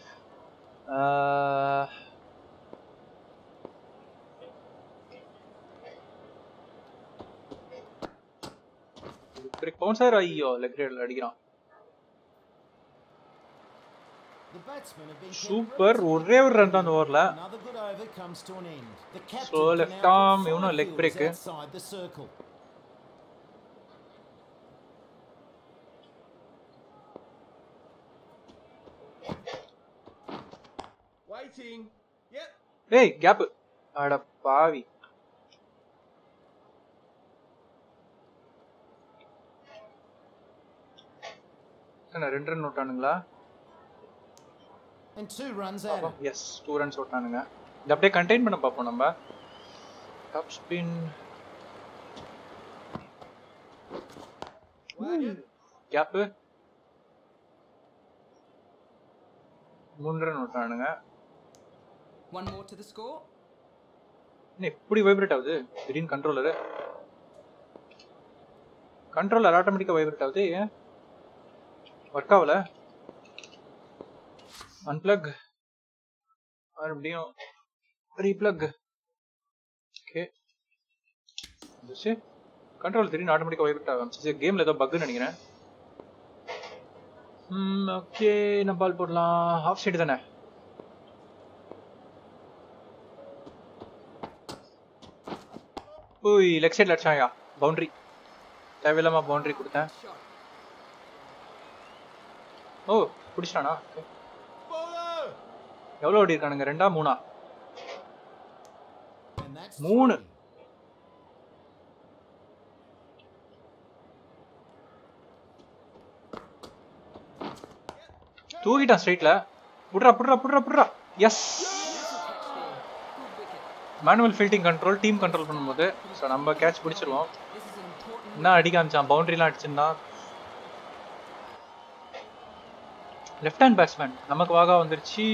பவுன் சார் ஐயோ லெக் ரேட்ல அடிக்கிறான் The batsmen have been super ஒரே ஒரு ரன் தான் அந்த ஓவர்ல Another good over comes to an end. The captain So, can left now arm, put இவனும் five leg fielders break. outside the circle. Waiting. Yep. ஏய் கேப் அட பாவி என்ன ரெண்டு ரன் விட்டானுங்களா And two runs added. Yes two runs விட்டானுங்க இது அப்படியே கண்டெயின் பண்ண பார்ப்போம் நம்ம டாப் ஸ்பின் கேப்பு மூணு ரன் விட்டானுங்க One more to the score. என்ன இப்படி வைப்ரேட் ஆகுது திடீர்னு கண்ட்ரோலரு கண்ட்ரோலர் ஆட்டோமேட்டிக்காக வைப்ரேட் ஆகுது ஏன் ஒர்க் ஆகல அன்பிளக் மறுபடியும் ரீப்ளக் ஓகே கண்ட்ரோல் திடீர்னு ஆட்டோமேட்டிக்காக வைப்ரேட் ஆகும் சரி கேமில் ஏதோ பக்குன்னு நினைக்கிறேன் ம் ஓகே என்ன பால் போடலாம் ஹாஃப் சைடு தானே ஓய் லெக் சைடில் அடிச்சாயா பவுண்டரி தேவையில்லாம பவுண்டரி கொடுத்தேன் Shot. ஓ பிடிச்சிட்டானா Okay. Bowler. எவ்வளோ ஓடி இருக்கானுங்க ரெண்டா மூணா And that's மூணு. three. தூக்கிட்டான் ஸ்ட்ரைட்ல புட்றா புட்றா புட்றா புட்றா yes Catch there. Good wicket. Manual fielding control team control பண்ணும்போது ஸோ நம்ம கேட்ச் பிடிச்சிருவோம் This is an important. என்ன அடி காமிச்சான் பவுண்டரிலாம் அடிச்சிருந்தான் லெஃப்ட் ஹேண்ட் பேட்ஸ்மேன் நமக்கு வாகா வந்துருச்சு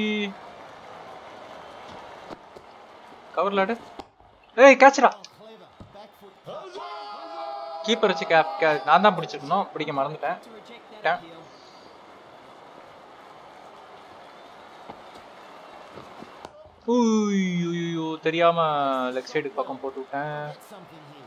கவர் ஆடு ஏய் கேட்ச்ரா Oh, clever. Back foot. Keeper வச்சு கேப் நான் தான் பிடிச்சிருக்கணும் பிடிக்க மறந்துட்டேன் To reject that Yeah. appeal. ஐயோ தெரியாம லெக் சைடு பக்கம் போட்டு விட்டேன் Get something here.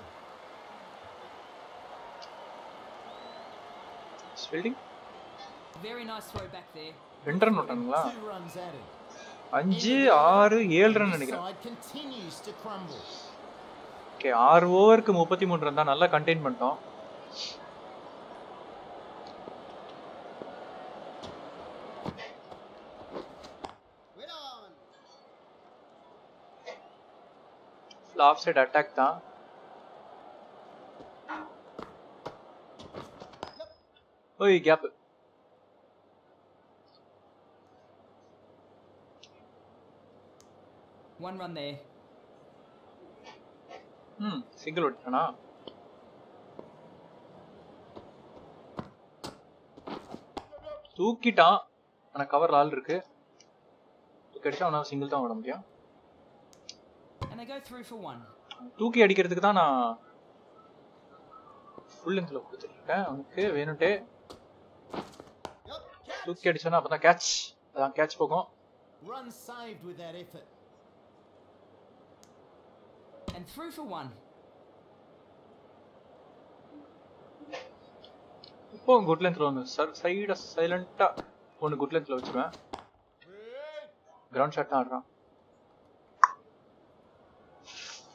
Fielding Very nice throw back there. ரெண்டு ரன் விட்டானுங்களா Two runs added. அஞ்சு ஆறு ஏழு ரன் நினைக்கிறேன் Side continues to crumble. Okay ஆறு ஓவருக்கு முப்பத்தி மூணு ரன் தான் நல்லா கண்டெயின் பண்ணிட்டோம் ஆஃப் சைடு அட்டாக் தான் ஓய் கேப் One run there. ம் சிங்கிள் ஓடிட்டானா தூக்கிட்டான் ஆனா கவர் ஆள் இருக்கு தூக்கி அவனால சிங்கிள் தான் ஓட முடியும் And they go through for one. தூக்கி அடிக்கிறதுக்கு தான் நான் ஃபுல் லென்த்ல கொடுத்துருக்கேன் அவனுக்கு வேணும்ட்டே தூக்கி அடிச்சோன்னா அப்பதான் கேட்ச் அதான் கேட்ச் போகும் Run saved with that effort. And through for one. இப்போ குட் லென்த்ல ஒன்று சைட சைலண்டா ஒன்று குட் லென்த்ல வச்சிருவேன் கிரவுண்ட் ஷாட் தான் ஆடுறான்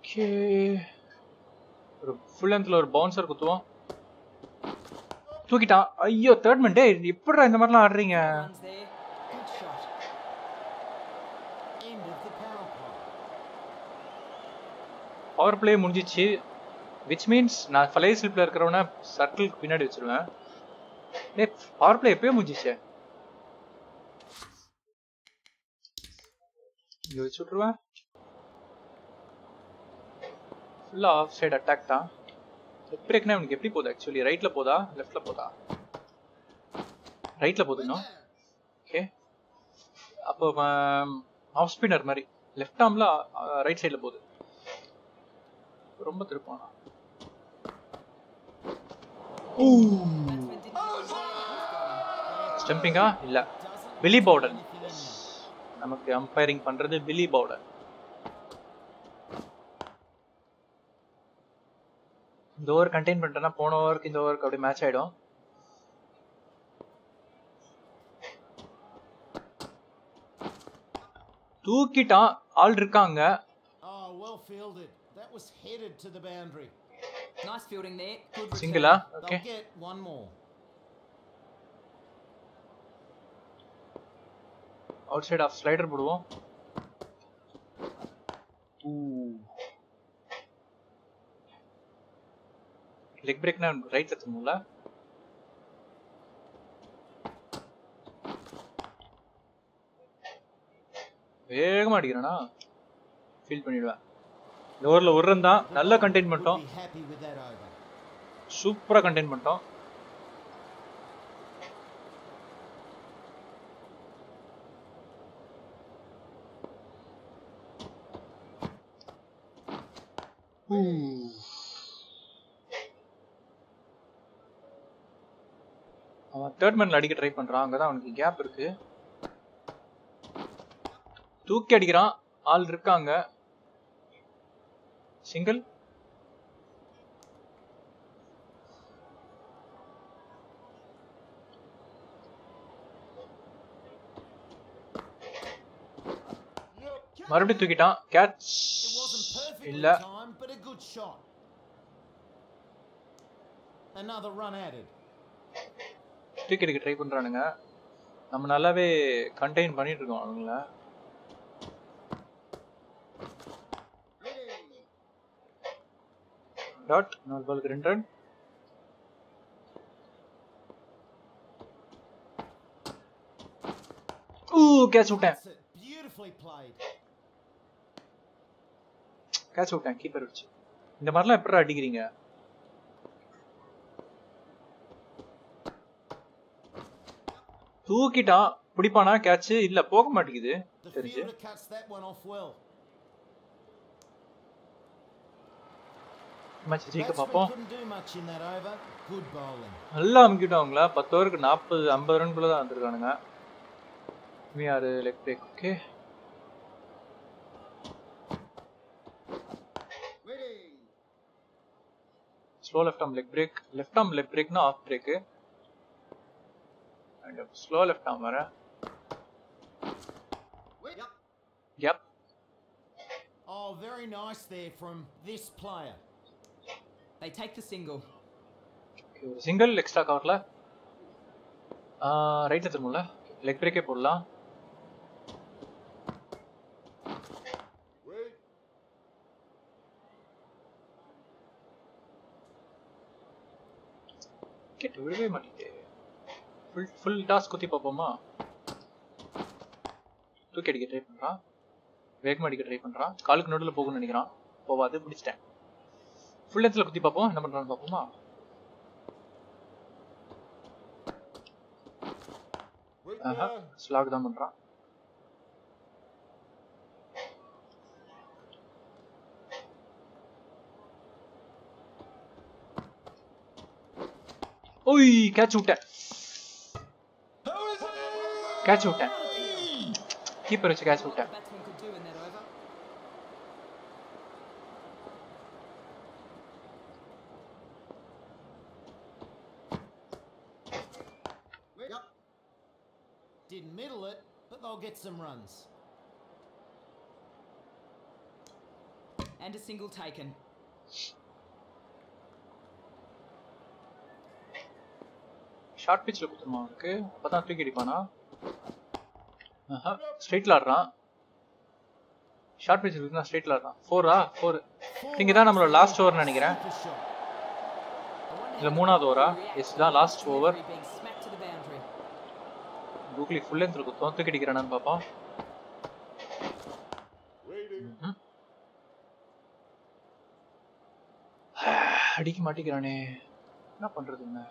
ஓகே ஒரு ஃபுல் லென்த்ல ஒரு பவுன்சர் குத்துவோம் தூக்கிட்டான் ஐயோ தேர்ட் மேன் டே எப்படிடா இந்த மாதிரிலாம் ஆடுறீங்க Runs there. Good shot. End of the power play. Power play முடிஞ்சிச்சு விச் மீன்ஸ் நான் ஃபலை ஸ்லிப்ல இருக்கிறவன சர்க்கிளுக்கு பின்னாடி வச்சிருவேன் டே பவர் பிளே எப்பயோ முடிஞ்சிச்சே இங்க வச்சு விட்ருவேன் ஃபுல்லா ஆஃப் சைடு அட்டாக் தான் லெஃப்ட் பிரேக்னா இவனுக்கு எப்படி போகுது ஆக்சுவலி ரைட்ல போதா லெஃப்ட்ல போதா ரைட்ல போகுது இன்னும் ஓகே அப்போ ஆஃப் ஸ்பின்னர் மாதிரி லெஃப்ட் ஆர்ம்ல ரைட் சைடுல போகுது ரொம்ப திருப்பானா Batsman didn't know where it was going. ஸ்டம்பிங்கா இல்ல Doesn't Billy look Bowden anything in there. நமக்கு அம்பைரிங் பண்றது பிலி பவுடன் இந்த ஓவர் கண்டெயின் பண்ணிட்டேன்னா போன ஓவருக்கு இந்த ஓவருக்கு அப்படியே மேட்ச் ஆயிடும் தூக்கிட்டான் ஆள் இருக்காங்க Oh, well fielded. That was headed to the boundary. Nice fielding there. Good return. சிங்கிளா They'll okay get one more. Out side off slider போடுவோம் லெக் பிரேக்னா ரைட்ல திரும்பல வேகமா அடிக்கிறானா ஃபீல் பண்ணிடுவேன் இந்த ஓவரில் ஒரு ரன் தான் நல்லா கண்டெயின் Would பண்ணிட்டோம் be happy with that over. சூப்பரா கண்டெயின் பண்ணிட்டோம் அவன் தேர்ட் மேன்ல அடிக்க ட்ரை பண்றான் அங்கதான் அவனுக்கு கேப் இருக்கு தூக்கி அடிக்கிறான் ஆள் இருக்காங்க சிங்கிள் மறுபடியும் தூக்கிட்டான் கேட்ச் It wasn't perfectly இல்ல timed, but a good shot. Another run added. தூக்கி எடுக்க ட்ரை பண்றானுங்க நம்ம நல்லாவே கண்டெயின் பண்ணிட்டு இருக்கோம் அவங்கள டாட் நாலு பாலுக்கு ரெண்டு ரன் ஊ கேட்ச் விட்டேன் That's it. Beautifully played. Catch விட்டேன் கீப்பர் வச்சு இந்த மாதிரிலாம் எப்படி அடிக்கிறீங்க தூக்கிட்டான் பிடிப்பானா கேட்ச் இல்ல போக மாட்டேங்குது The தெரிஞ்சு fielder cuts that one off well. Match ஜெயிக்க Batsman பார்ப்போம் couldn't do much in that over. Good bowling. நல்லா அமுக்கிட்டோம் அவங்கள பத்து ஓவருக்கு நாற்பது ஐம்பது ரன்குள்ள தான் வந்திருக்கானுங்க மீ ஆறு leg break okay slow left arm leg break left arm leg பிரேக்னா off break and slow left arm வர gap Oh, very nice there from this player. They take the single. ஒரு சிங்கிள் எக்ஸ்ட்ரா கவர்ல ரைட்ல திரும்பல லெக் பிரேக்கே போடலாம் கேட்டு விடவே மாட்டேங்குது ஃபுல் ஃபுல் டாஸ் குத்தி பார்ப்போமா தூக்கி அடிக்க ட்ரை பண்றான் வேகமா அடிக்க ட்ரை பண்றான் காலுக்கு நடுவில் போகும்னு நினைக்கிறான் போவாது பிடிச்சிட்டேன் ஃபுல் லென்த்ல குத்தி பார்ப்போம் என்ன பண்றான்னு பார்ப்போமா ஆஹா ஸ்லாக் தான் பண்றான் ஓய் கேட்ச் விட்டேன் கேட்ச் விட்டேன் கீப்பர் வச்சு கேட்ச் The விட்டேன் batsman could do in that over. Didn't middle it, but they'll get some runs. And And a single taken. Short பிச்சில் கொடுத்துருமா அவனுக்கு அப்பதான் தூக்கி அடிப்பானா ஸ்ட்ரைட்ல ஆடுறான் ஷார்ட் பிச் இருக்குன்னா ஸ்ட்ரைட்ல ஆடுறான் ஃபோரா ஃபோர் இங்க தான் நம்மளோட லாஸ்ட் ஓவர் நினைக்கிறேன் I wonder இல்ல how மூணாவது Cole ஓவரா will react எஸ் to தான் the last delivery over being smacked to the boundary. Googly full length இருக்கும் தூக்கி அடிக்கிறானான்னு பார்ப்போம் ம்ஹும். அடிக்க மாட்டேங்கிறானே என்ன பண்றது என்ன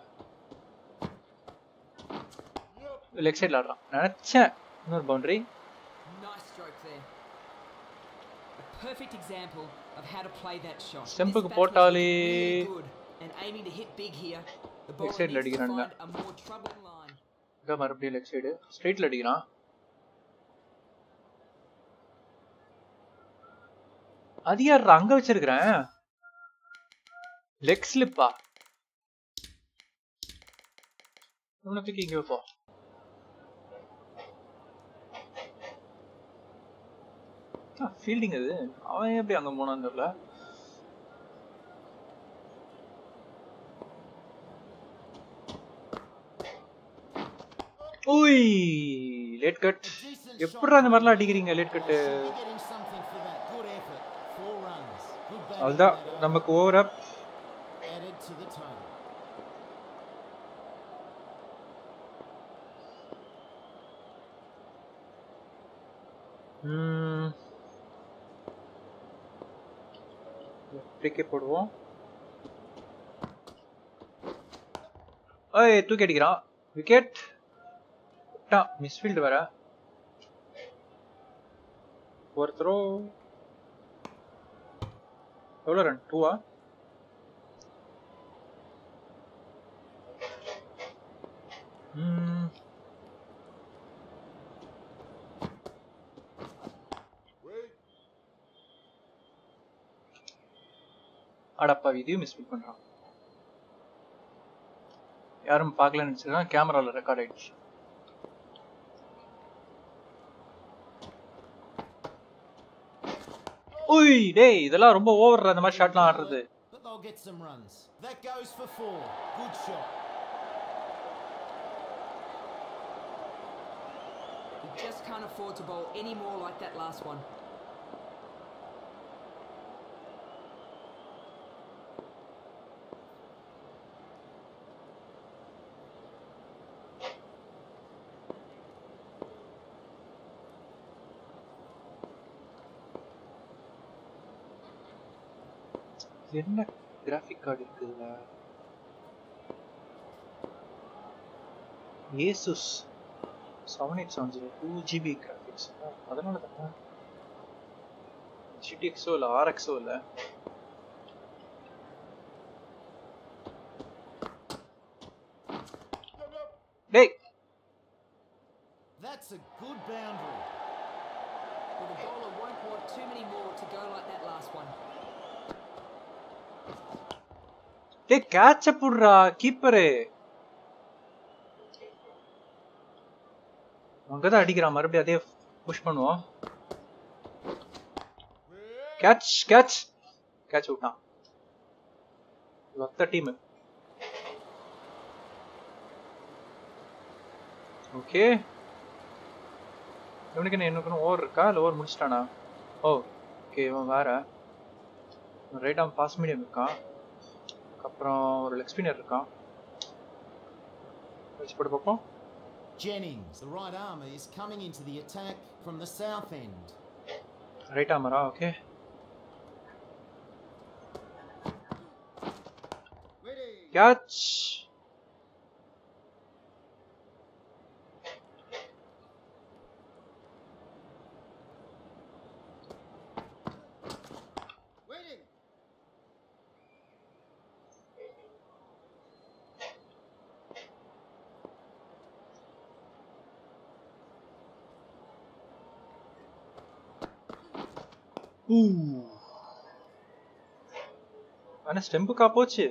லெக் சைடில் ஆடுறான் நினைச்சேன் இன்னொரு boundary Nice stroke there. A perfect example of how to play that shot. Stump This க்கு batsman's போட்டாலே- really good and aiming to hit big here. The bowler side ல needs to அடிக்கிறானுங்க. find a more troubling line. இங்க மறுபடியும் லெக் சைடு ஸ்ட்ரைட்ல அடிக்கிறான் அது யார் அங்க வச்சிருக்கிறேன் லெக் ஸ்லிப்பா இவனை தூக்கி இங்க வைப்போம் ஃபீல்டிங் அது அவன் எப்படி அங்க போனான்னு தெரியல ஓய் லேட் கட் எப்படிடா இந்த மாதிரிலாம் அடிக்கிறீங்க late cut Getting something for that. Good effort. Four runs. Good batting அதுதான் that over. நமக்கு over up Added to the total. எப்படிக்கே போடுவோம் ஏய் தூக்கி அடிக்கிறான் விக்கெட் மிஸ்ஃபீல்டு வேற ஒரு த்ரோ எவ்வளோ ரன் டூவா ம் அடப்பா இதையும் மிஸ்ஃபீல் பண்றான் யாரும் பார்க்கலன்னு நினைச்சிருக்கான் கேமரால ரெக்கார்ட் ஆயிடுச்சு உய் டேய் இதெல்லாம் ரொம்ப ஓவர் அந்த மாதிரி ஷாட்லாம் ஆடுறது But they'll get some runs. That goes for four. Good shot. He just can't afford to bowl any more like that last one. என்ன கிராஃபிக் கார்டு இருக்குதுல Asus seven eight seven zero two GB graphics அதனால தானே ஜிடிஎக்ஸோ இல்லை ஆர்எக்ஸோ இல்லை டேய் That's a good boundary. Well, the bowler won't want too many more to go like that last one. டேய் கேட்ச புடுறா கீப்பரு அங்கதான் அடிக்கிறான் மறுபடியும் அதே புஷ் பண்ணுவோம் கேட்ச் கேட்ச் கேட்ச் விட்டான் ஒத்த டீம் ஓகே இவனுக்கு என்ன இன்னும் ஓவர் இருக்கா இல்லை ஓவர் முடிச்சிட்டானா ஓ ஓகே இவன் வேற ரைட் ஆம் பாஸ் மீடியம் இருக்கான் அப்புறம் ஒரு லெக் ஸ்பின்னர் இருக்கான் வச்சு போட்டு பார்ப்போம் Jennings, the right armour, is coming into the attack from the south end. Right ஆமரா ஓகே கேட்ச் ஆனா ஸ்டெம்புக்கா போச்சு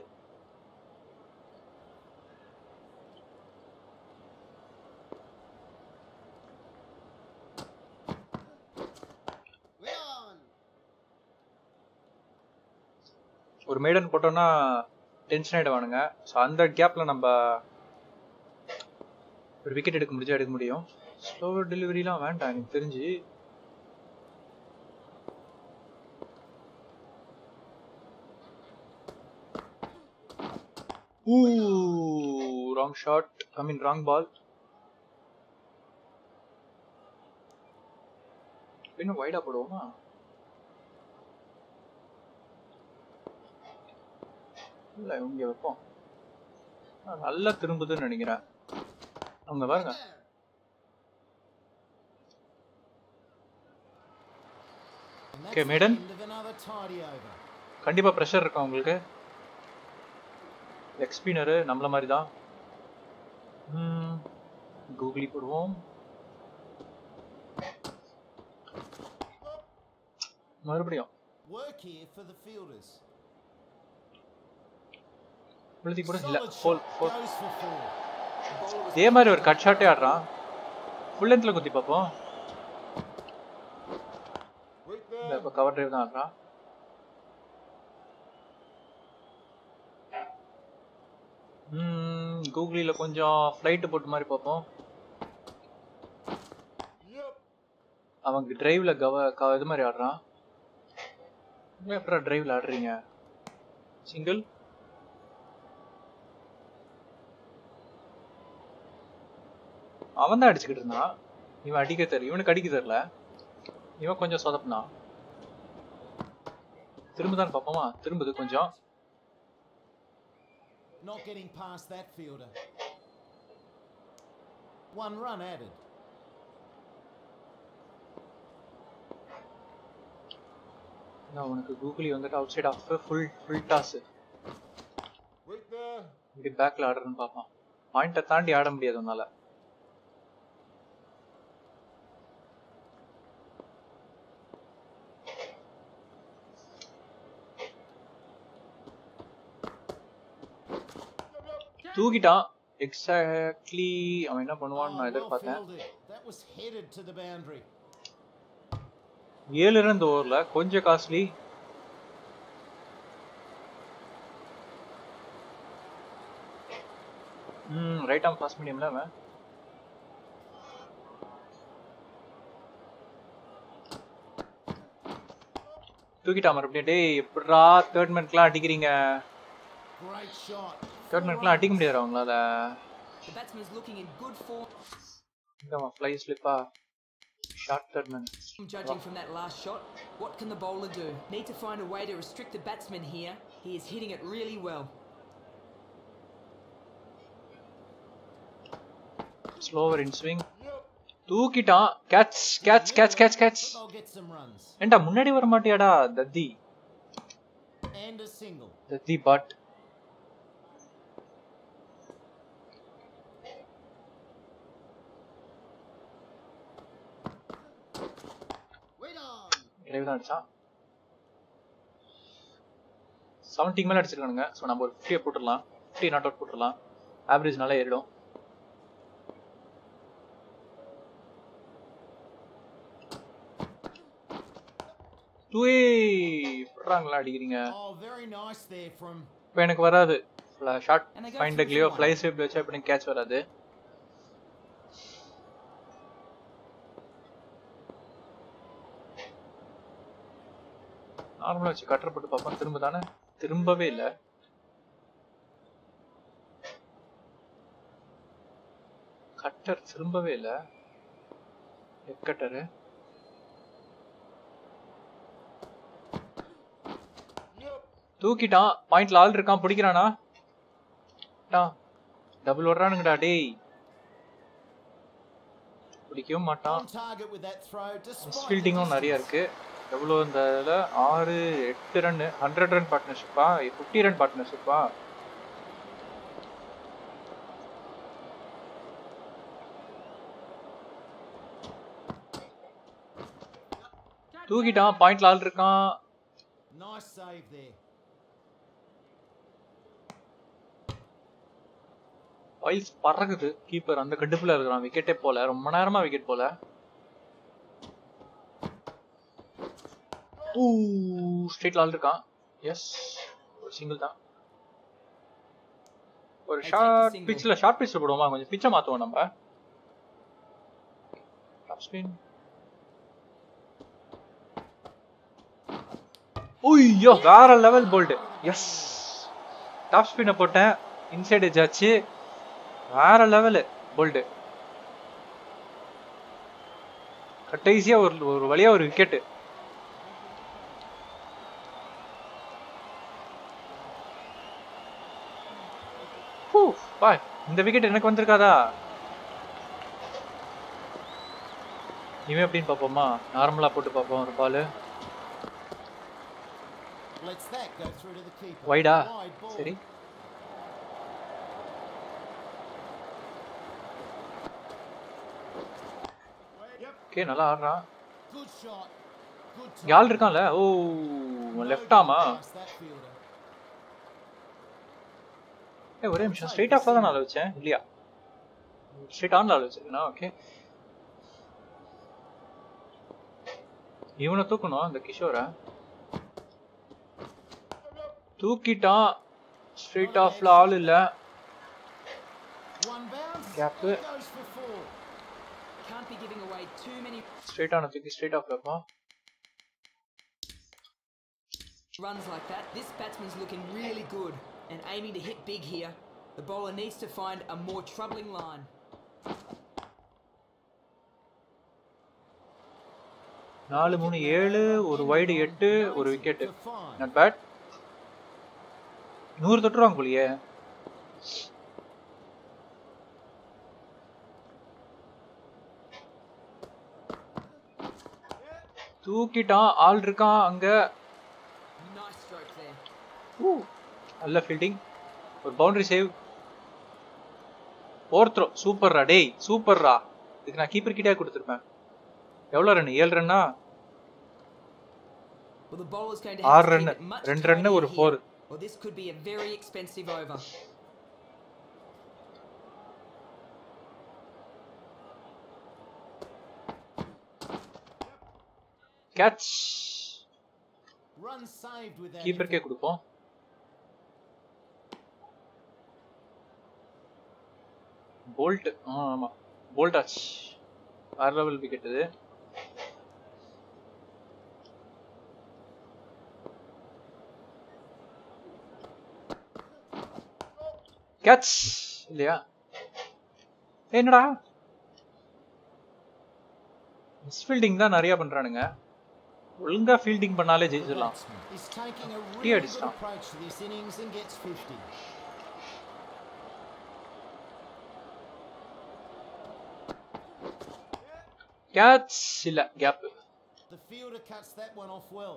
ஒரு மேடன் போட்டோம்னா டென்ஷன் ஆயிடுவானுங்க ஸோ அந்த கேப்ல நம்ம ஒரு விக்கெட் எடுக்க முடிஞ்சா எடுக்க முடியும் ஸ்லோவர் டெலிவரிலாம் வேண்டாம் எனக்கு தெரிஞ்சு Ooh, wrong shot. I mean, wrong ball. இன்னும் வைடா போடுவோமா இல்ல இங்க வைப்போம் ஆ, நல்லா திரும்புதுன்னு நினைக்கிறேன் அவங்க பாருங்க And Okay, that's Maiden. the end of another tidy over. கண்டிப்பா ப்ரெஷர் இருக்கும் உங்களுக்கு லெக் ஸ்பின்னரு நம்மள மாதிரி தான் கூகுளி போடுவோம் மறுபடியும் Work here for the fielders. விழுதி கூட இல்ல Solid ஃபோல் shot. ஃபோல் Goes for four. இதே மாதிரி ஒரு கட் ஷாட்டே ஆடுறான் ஃபுல் லென்த்ல குத்தி பார்ப்போம் இல்ல இப்போ கவர் டிரைவ் தான் ஆடுறான் ம் கூகுளில கொஞ்சம் ஃப்ளைட் போட்டு மாதிரி பார்ப்போம் அவங்க டிரைவ்ல கவ க- இது மாதிரி ஆடுறான் நீங்க எப்படா டிரைவ்ல ஆடுறீங்க சிங்கிள் அவன் தான் அடிச்சுக்கிட்டு இருந்தான் இவன் அடிக்க தெரியல இவனுக்கு அடிக்க தெரியல இவன் கொஞ்சம் சொதப்புனான் திரும்புதான் பார்ப்போமா திரும்புது கொஞ்சம் Not getting past that fielder. One run added. நான் உனக்கு கூகுளி வந்துட்டு out side off full full toss இப்படி பேக்ல ஆடுறேன்னு பார்ப்பான் பாயிண்ட்டை தாண்டி ஆட முடியாது உன்னால தூக்கிட்டான் எக்ஸாக்ட்லி அவன் என்ன பண்ணுவான்னு Oh, நான் well எதிர்பார்த்தேன் fielded. That was headed to the boundary. ஏழு ரன் இந்த ஓவர்ல கொஞ்சம் காஸ்ட்லி ம் ரைட் ஆம் ஃபாஸ்ட் மீடியம்ல அவன் தூக்கிட்டான் மறுபடியும் டேய் எப்படா தேர்ட் மேன்க்குலாம் அடிக்கிறீங்க Great shot. தேர்ட் மேன்க்குலாம் அடிக்க முடியாது அவங்களால The batsman's looking in good form. இங்கம்மா ஃப்ளை ஸ்லிப்பா short third man Judging from that last shot, what can the bowler do? Need to find a way to restrict the batsman here. He is hitting it really well. Slower in swing தூக்கிட்டான் catch catch catch catch catch But they'll get some runs. ஏண்டா முன்னாடி வர மாட்டியாடா தத்தி And a single. தத்தி பட் டிரைவ் தான் அடிச்சான் செவன்ட்டிக்கு மேலே அடிச்சிருக்கானுங்க ஸோ நம்ம ஒரு ஃபிஃப்டியை போட்டுடலாம் ஃபிஃப்டி நாட் அவுட் போட்டுடலாம் ஆவரேஜ் நல்லா ஏறிடும் தூய் போடுறாங்களா அடிக்கிறீங்க Oh, very nice there from இப்போ எனக்கு வராது short And they go find through டக்லியோ for one. ஃப்ளை ஸ்வீப் வச்சா இப்போ எனக்கு கேட்ச் வராது நார்மலாக வச்சு கட்டர் போட்டு பார்ப்போம் திரும்ப தானே திரும்பவே இல்லை கட்டர் திரும்பவே இல்லை ஹெட் கட்டரு தூக்கிட்டான் பாயிண்ட்ல ஆள் இருக்கான் பிடிக்கிறானா டபுள் விடுறானுங்கடா டேய் பிடிக்கவும் மாட்டான் on target with that throw. Despite miss the ஃபீல்டிங்கும் நிறைய distance. இருக்கு எவ்வளோ இந்த இதில் ஆறு எட்டு ரன் ஹண்ட்ரட் ரன் பார்ட்னர்ஷிப்பா ஃபிஃப்டி ரன் பார்ட்னர்ஷிப்பா தூக்கிட்டான் பாயிண்ட்ல ஆள் இருக்கான் Nice save there. வைல்ஸ் பறக்குது கீப்பர் அந்த கடுப்புல இருக்கிறான் விக்கெட்டே போல ரொம்ப நேரமா விக்கெட் போல ஊ ஸ்ட்ரெயிட்ல ஆள் இருக்கான் எஸ் ஒரு சிங்கிள் தான் ஒரு They take the short single. பிச்சில் ஷார்ட் பிச்சில் போடுவோமா கொஞ்சம் பிச்சை மாற்றுவோம் நம்ம டாப் ஸ்பின் ஐயோ வேற லெவல் போல்டு எஸ் டாப் ஸ்பின்னை போட்டேன் இன்சைட் எஜ் ஆச்சு வேற லெவலு போல்டு கடைசியா ஒரு ஒரு வழியா ஒரு விக்கெட்டு பா இந்த விக்கெட் எனக்கு வந்திருக்காதா இவன் எப்படின்னு பார்ப்போமா நார்மலா போட்டு பார்ப்போம் ஒரு ball Lets that go through to the keeper. வைடா Wide ball. சரி ஓகே நல்லா ஆடுறான் Good shot. Good இங்க ஆள் இருக்கான்ல ஓ லெஃப்ட் ஆமா Past that fielder. ஏ ஒரே நிமிஷம் ஸ்ட்ரைட் ஆஃப்ல தான் நான் வச்சேன் இல்லையா ஸ்ட்ரைட் ஆன்ல ஆள் வச்சிருக்கேனா ஓகே இவனை தூக்கணும் இந்த கிஷோரை தூக்கிட்டான் ஸ்ட்ரைட் ஆஃப்ல ஆள் இல்ல One bounce. Gap. It goes for four. Can't be giving away too many straight ஆன தூக்கி ஸ்ட்ரைட் ஆஃப்ல இருப்பான் runs like that. This batsman's looking really good and aiming to hit big here. The bowler needs to find a more troubling line. நாலு மூணு ஏழு ஒரு வைடு எட்டு ஒரு wicket For five. Not bad நூறு தொட்டுருவாங்க போலியே தூக்கிட்டான் ஆள் இருக்கான் அங்க Nice stroke there. ஊ, நல்ல ஃபீல்டிங் ஒரு பவுண்டரி சேவ் ஓர்த்ரோ சூப்பர்ரா டேய் சூப்பர்ரா இதுக்கு நான் கீப்பர் கிட்டே கொடுத்துருப்பேன் எவ்வளோ ரன் ஏழு ரன்னா Well, the bowler's going to ஆறு have to run keep it much ரெண்டு ரன் tidier ஒரு here, four or this could be a very expensive over. Catch Run saved with that. கீப்பருக்கே effort. கொடுப்போம் போல்ட் ஆமா போல்ட் ஆச்சு ஆறு லெவல் விக்கெட் இது கேட்ச் இல்லையா ஏய், என்னடா மிஸ் ஃபீல்டிங் தான் நிறைய பண்றானுங்க ஒழுங்கா ஃபீல்டிங் பண்ணாலே The ஜெயிச்சிடலாம் batsman is taking a Tee really good அடிச்சிட்டான். approach to this innings and gets 50. Catch இல்ல gap The fielder cuts that one off well.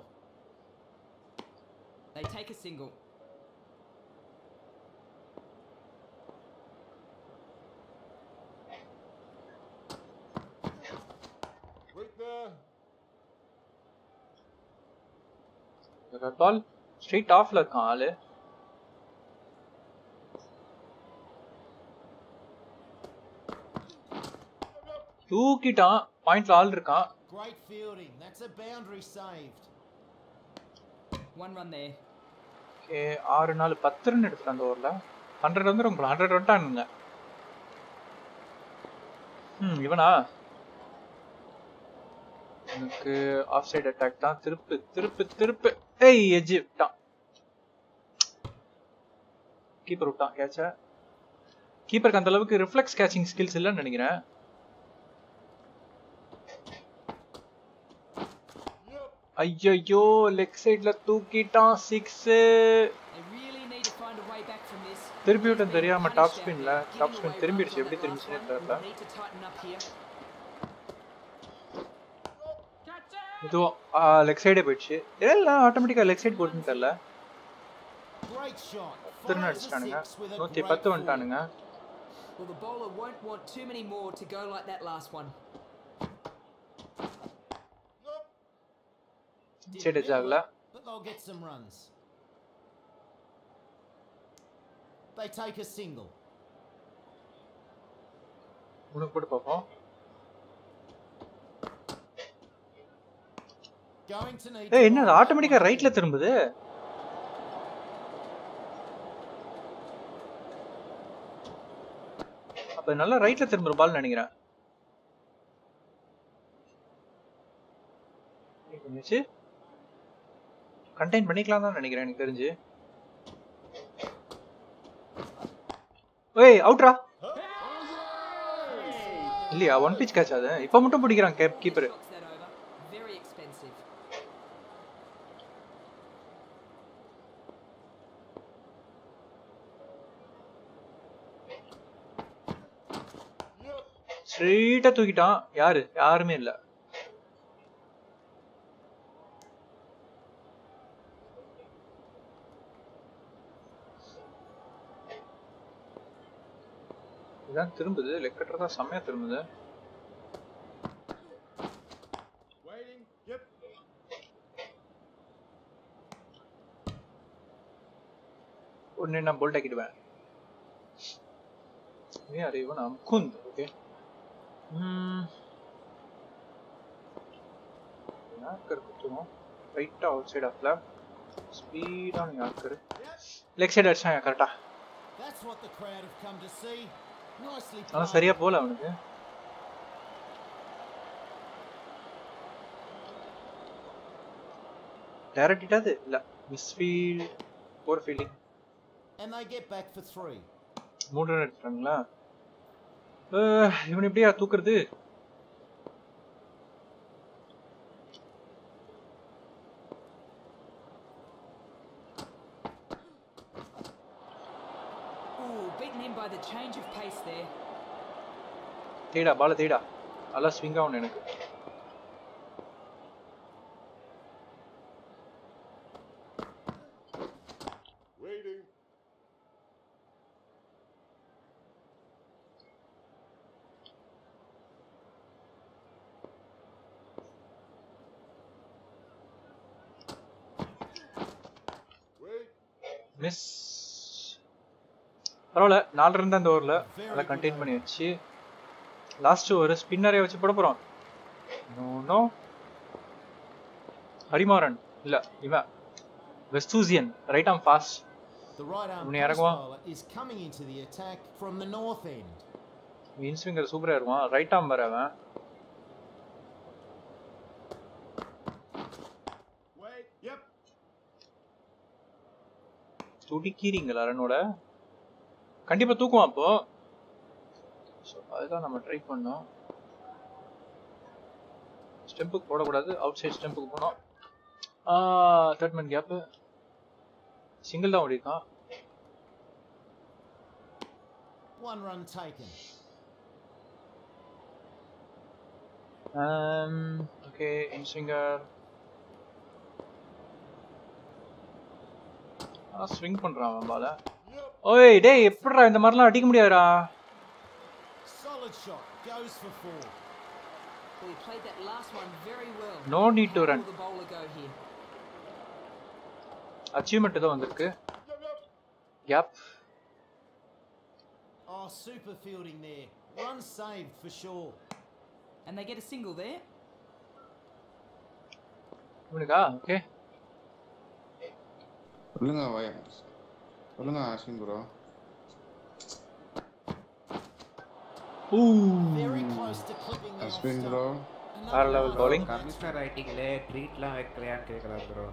They take a single. Red ball straight ஆஃப்ல இருக்கான் ஆளு தூக்கிட்டான் பாயிண்ட்ல ஆள் இருக்கான் Great fielding. That's a boundary saved. One run there. Okay ஆறு நாலு பத்து ரன் எடுத்துட்டான் அந்த ஓவரில் ஹண்ட்ரட் வந்துடும் போல ஹண்ட்ரட் வந்துட்டானுங்க ம் இவனா எனக்கு ஆஃப் சைடு அட்டாக் தான் திருப்பு திருப்பு திருப்பு ஏய் எஜ்ஜி விட்டான் கீப்பர் விட்டான் கேட்ச கீப்பருக்கு அந்த அளவுக்கு ரிஃப்ளெக்ஸ் கேச்சிங் ஸ்கில்ஸ் இல்லைன்னு நினைக்கிறேன் ஐயோ லெக் சைடுல தூக்கிட்டான் six They really need to find a way back from this. திருப்பி விட்டேன் They've been தெரியாம punished டாப் out ஸ்பின்ல there, top giving spin away திரும்பிடுச்சு runs எப்படி on that திரும்பிச்சுனே last one. தெரியல Need to tighten up here. இதுவும் லெக் சைடே போயிடுச்சு எல்லாம் ஆட்டோமேட்டிக்கா லெக் சைடு போட்டுன்னு தெரியல Great shot. பத்து ரன் Fires a அடிச்சிட்டானுங்க six with a நூத்தி great பத்து forward. வந்துட்டானுங்க Well, the bowler won't want too many more to go like that last one. Did side well, ஆகல But they'll get some runs. They take a single. உனக்கு போட்டு பார்ப்போம் Going to need ஏய் to என்ன line that ஆட்டோமேட்டிக்கா one ரைட்ல in. திரும்புது அப்ப நல்லா ரைட்ல திரும்புற பால் நினைக்கிறேன் கொஞ்சம் கண்டெயின் பண்ணிக்கலாம் தான் நினைக்கிறேன் எனக்கு தெரிஞ்சு ஏய் அவுட்ரா இல்லையா ஒன் பிச் கேட்ச் அது இப்ப மட்டும் பிடிக்கிறான் keeper Knocks that over. Very expensive. ஸ்ட்ரெயிட்டா தூக்கிட்டான் யாரு யாருமே இல்ல இதான் திரும்புது லெக் கட்டுறதா செம்மையா திரும்புது உடனே நான் போல்ட் ஆக்கிடுவேன் ஏன் அறிவு நான் குந்த் ஓகே யாக்கர் குத்துவோம் ரைட்டா அவுட் சைட் ஆஃப்ல ஸ்பீடான யாக்கர் லெக் சைடு அடிச்சாங்க கரெக்டா That's what the crowd have come to see. Nicely ஆனா played. சரியா போல அவனுக்கு டேரக்ட் இட்டாது இல்ல misfield poor fielding And they get back for three. மூணு ரன் எடுத்துட்டாங்களா அஹ், இவன் எப்படியா தூக்குறது Ooh, beaten him by the change of pace there. தேடா பால தேடா நல்லா ஸ்விங் ஆகணும் எனக்கு மிஸ் பரவாயில்ல நாலு ரன் தான் இந்த ஓவரில் நல்லா கண்டெயின் பண்ணி வச்சு லாஸ்ட் ஒரு ஸ்பின்னரே வச்சு போட போகிறோம் நோ ஹரிமாறன் இல்ல இவன் வெஸ்டூசியன் right arm fast The right arm இவனை pace இறக்குவான். bowler is coming into the attack from the north end. Inswinger சூப்பரா இருவான் ரைட் ஆம் வர அவன் Yep. துடிக்கிறீங்களா ரன்னோட கண்டிப்பா தூக்குவான் அப்போ ஸோ அதுதான் நம்ம ட்ரை பண்ணோம் ஸ்டெம்புக்கு போடக்கூடாது அவுட் சைட் ஸ்டெம்புக்கு போனோம் தேர்ட் மேன் கேப்பு சிங்கிள் தான் ஓடிருக்கான் One run taken. Okay inswinger swing பண்றான் அவன் பால ஓய் டேய் எப்படிடா இந்த மாதிரிலாம் அடிக்க முடியாதுடா Solid shot. Goes for four. Well, he played that last one very well. No need to How run. will the bowler go here? Achievement தான் வந்திருக்கு gap Oh, super fielding there. Run saved for sure. And they get a single there. இவனுக்கா ஓகே சொல்லுங்க வய சொல்லுங்க Ashwin bro Very close to clipping the Ashwin off bro stump. வேற Another level run. bowling commissioner ரைட்டிங்ல ட்ரீட்லாம் வைக்கலையான்னு கேட்குறாரு ப்ரோ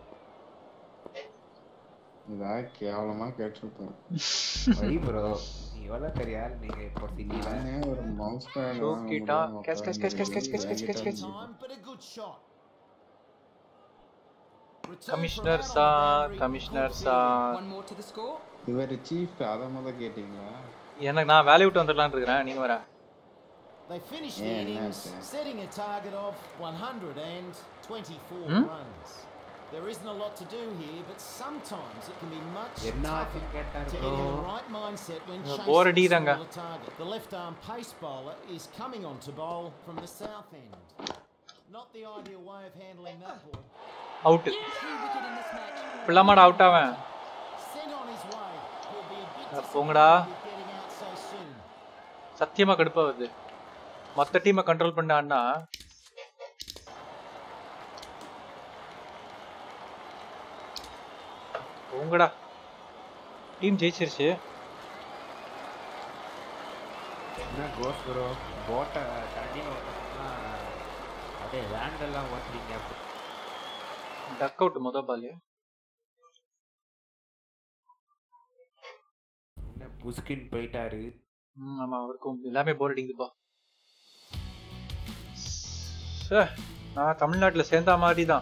இதா கேவலமா கேட்டிருப்பேன் வை ப்ரோ நீ எவ்வளோ பெரிய ஆள் நீங்க இப்போ சிட்டியில் நானே ஒரு மவுஸ் பேட் தூக்கிட்டா. catch, catch, catch, catch, catch, catch, catch, catch, catch. Time, but a good shot. Return from commissioner out on the sir boundary. Commissioner Good sir One more to the score. இவர் சீஃப் அத முத கேட்டீங்களா எனக்கு நான் வேலையை விட்டு வந்துடலான்னு இருக்கிறேன் நீங்க வர They finished the Yeah, innings, nice, setting a target of 124 Hmm? runs. There isn't a lot to do here, but sometimes it can be much என்ன tougher ஆச்சுன்னு கேட்டாரு to bro get in the right mindset when Yeah, chasing bore a அடிக்குதாங்க. smaller target. The left-arm pace bowler is coming on to bowl from the south end. Not the ideal way of handling that ball. Out Key wicket in this match. பிள்ளாமாட அவுட் அவன் Sent on his way. He'll be a bit அட போங்கடா. disappointed with getting out so soon. சத்தியமா கடுப்பா வருது மொத்த டீமை கண்ட்ரோல் பண்ணான்னா போங்கடா டீம் ஜெயிச்சிருச்சு என்ன கோஸ் ப்ரோ போட்டை தண்ணியில் ஓட்டணும்னா அப்படியே லேண்டெல்லாம் ஓட்டுறீங்க டக் அவுட் மொத பால் என்ன புஸ்கின் போயிட்டாரு ம் ஆமா அவருக்கும் எல்லாமே போர் அடிக்குதுப்பா ச்சே, நான் தமிழ்நாட்டுல சேர்ந்த மாதிரி தான்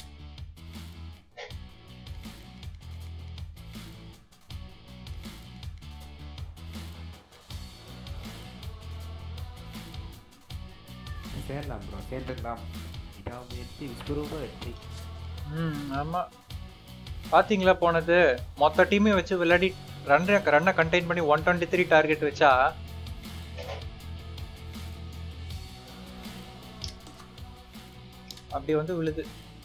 சேரலாம் ப்ரோ சேர்ந்துடலாம் இதான் வெற்றி விஸ்வரூப வெற்றி ம் ஆமா பாத்தீங்களா போனது மொத்த டீமே வச்சு விளையாடி ரன் ரன்னை கண்டெயின் பண்ணி ஒன் டுவெண்ட்டி த்ரீ டார்கெட் வச்சா அப்படி வந்து விழுது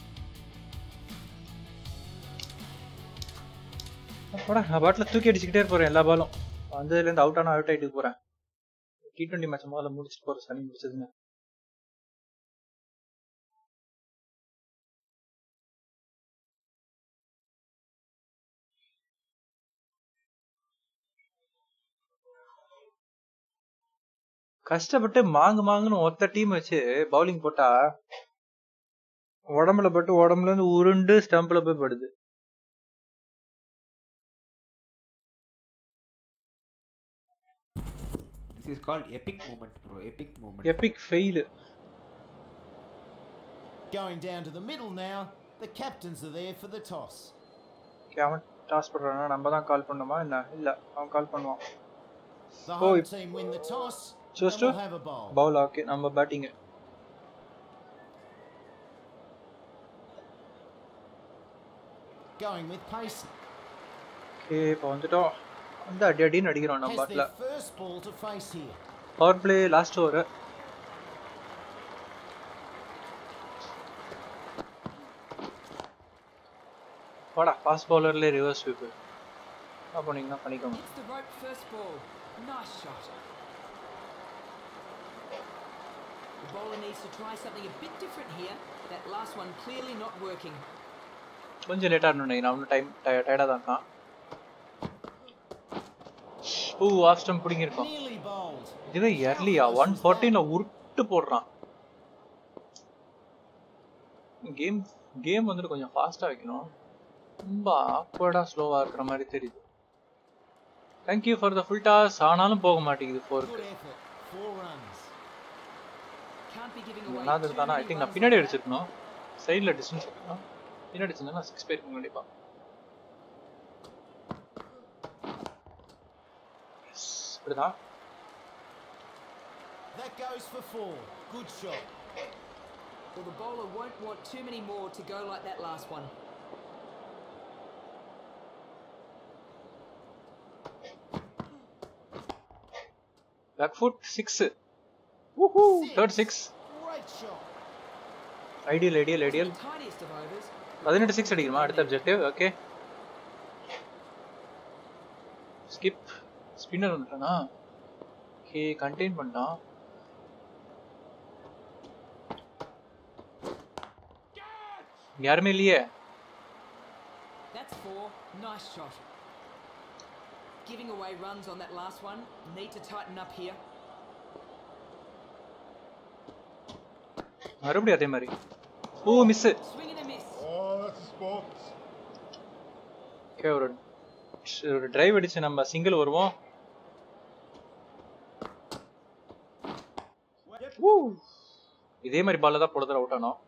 போடா நான் பாட்டில் தூக்கி அடிச்சுக்கிட்டே போறேன் எல்லா பாலும் வந்ததுலேருந்து அவுட் ஆனா அவுட் ஆயிட்டு போறேன் டி டுவெண்ட்டி மேட்ச் முதல்ல முடிச்சுட்டு போறேன் சனி முடிச்சதுன்னு கஷ்டப்பட்டு மாங்கு மாங்குன்னு ஒத்த டீம் வச்சு பவுலிங் போட்டா உடம்புல பட்டு உடம்புல இருந்து உருண்டு ஸ்டம்பில் போய் படுது this is called epic moment bro epic moment epic fail Going down to the middle now. The captains are there for the toss. அவன் டாஸ் பண்றானா நம்ம தான் கால் பண்ணுமா என்ன இல்ல அவன் கால் பண்ணுவான் The Oh, home it- team win the toss. Choose and to? will have a bowl. Bowl okay நம்ம batting Going with pace. Okay இப்போ வந்துட்டோம் வந்து அடி அடின்னு அடிக்கிறோம் நம்ம Has பாட்டில் their first ball to face here. Power play last over வாடா ஃபாஸ்ட் பவுலர்லேயே ரிவர்ஸ் ஸ்வீப் என்ன பண்ணீங்கன்னா பண்ணிக்கோங்க Hits the rope first ball. Nice shot. The bowler needs to try something a bit different here. That last one clearly not working. கொஞ்சம் லேட்டாக இருந்தேன் நான் இன்னும் டைம் டயர்டாக தான் இருக்கான் ஓ ஆஃப் ஸ்டம் பிடிங்கிருக்கோம் Nearly bowled. இதுவே எர்லியா ஒன் ஃபார்ட்டியில் உருட்டு போடுறான் கேம் கேம் வந்துட்டு கொஞ்சம் ஃபாஸ்ட்டாக வைக்கணும் ரொம்ப ஆக்வர்டாக ஸ்லோவாக இருக்கிற மாதிரி தெரியுது thank you for the full toss ஆனாலும் போக மாட்டேங்குது ஃபோருக்கு Good effort. Four runs. Can't be giving away நான் too தானே ஐ many திங்க் நான் runs பின்னாடி like that. அடிச்சிருக்கணும் சைடில் டிஸ்டன்ஸ் இருக்கணும் பின்னாடி அடிச்சிருந்தா சிக்ஸ் பேருக்கு கண்டிப்பா Yes, இப்படிதான் That goes for four. Good shot. Well, the bowler won't want too many more to go like that last one. Back foot six third six Great shot. Ideal ideal ideal The tiniest of overs. பதினெட்டு சிக்ஸ் அடிக்கணுமா அடுத்த அப்ஜெக்டிவ் ஓகே ஸ்கிப் ஸ்பின்னர் வந்துட்டானா ஓகே கண்டெயின் பண்ணிட்டான் யாருமே இல்லையே That's four. Nice shot. Giving away runs on that last one. Need to tighten up here. மறுபடியும் அதே மாதிரி ஓ miss Swing and a miss. Okay ஒரு ஒரு டிரைவ் அடிச்சு நம்ம சிங்கிள் வருவோம் Woo. இதே மாதிரி பால்ல தான் பொழுதுல அவுட் ஆனோம்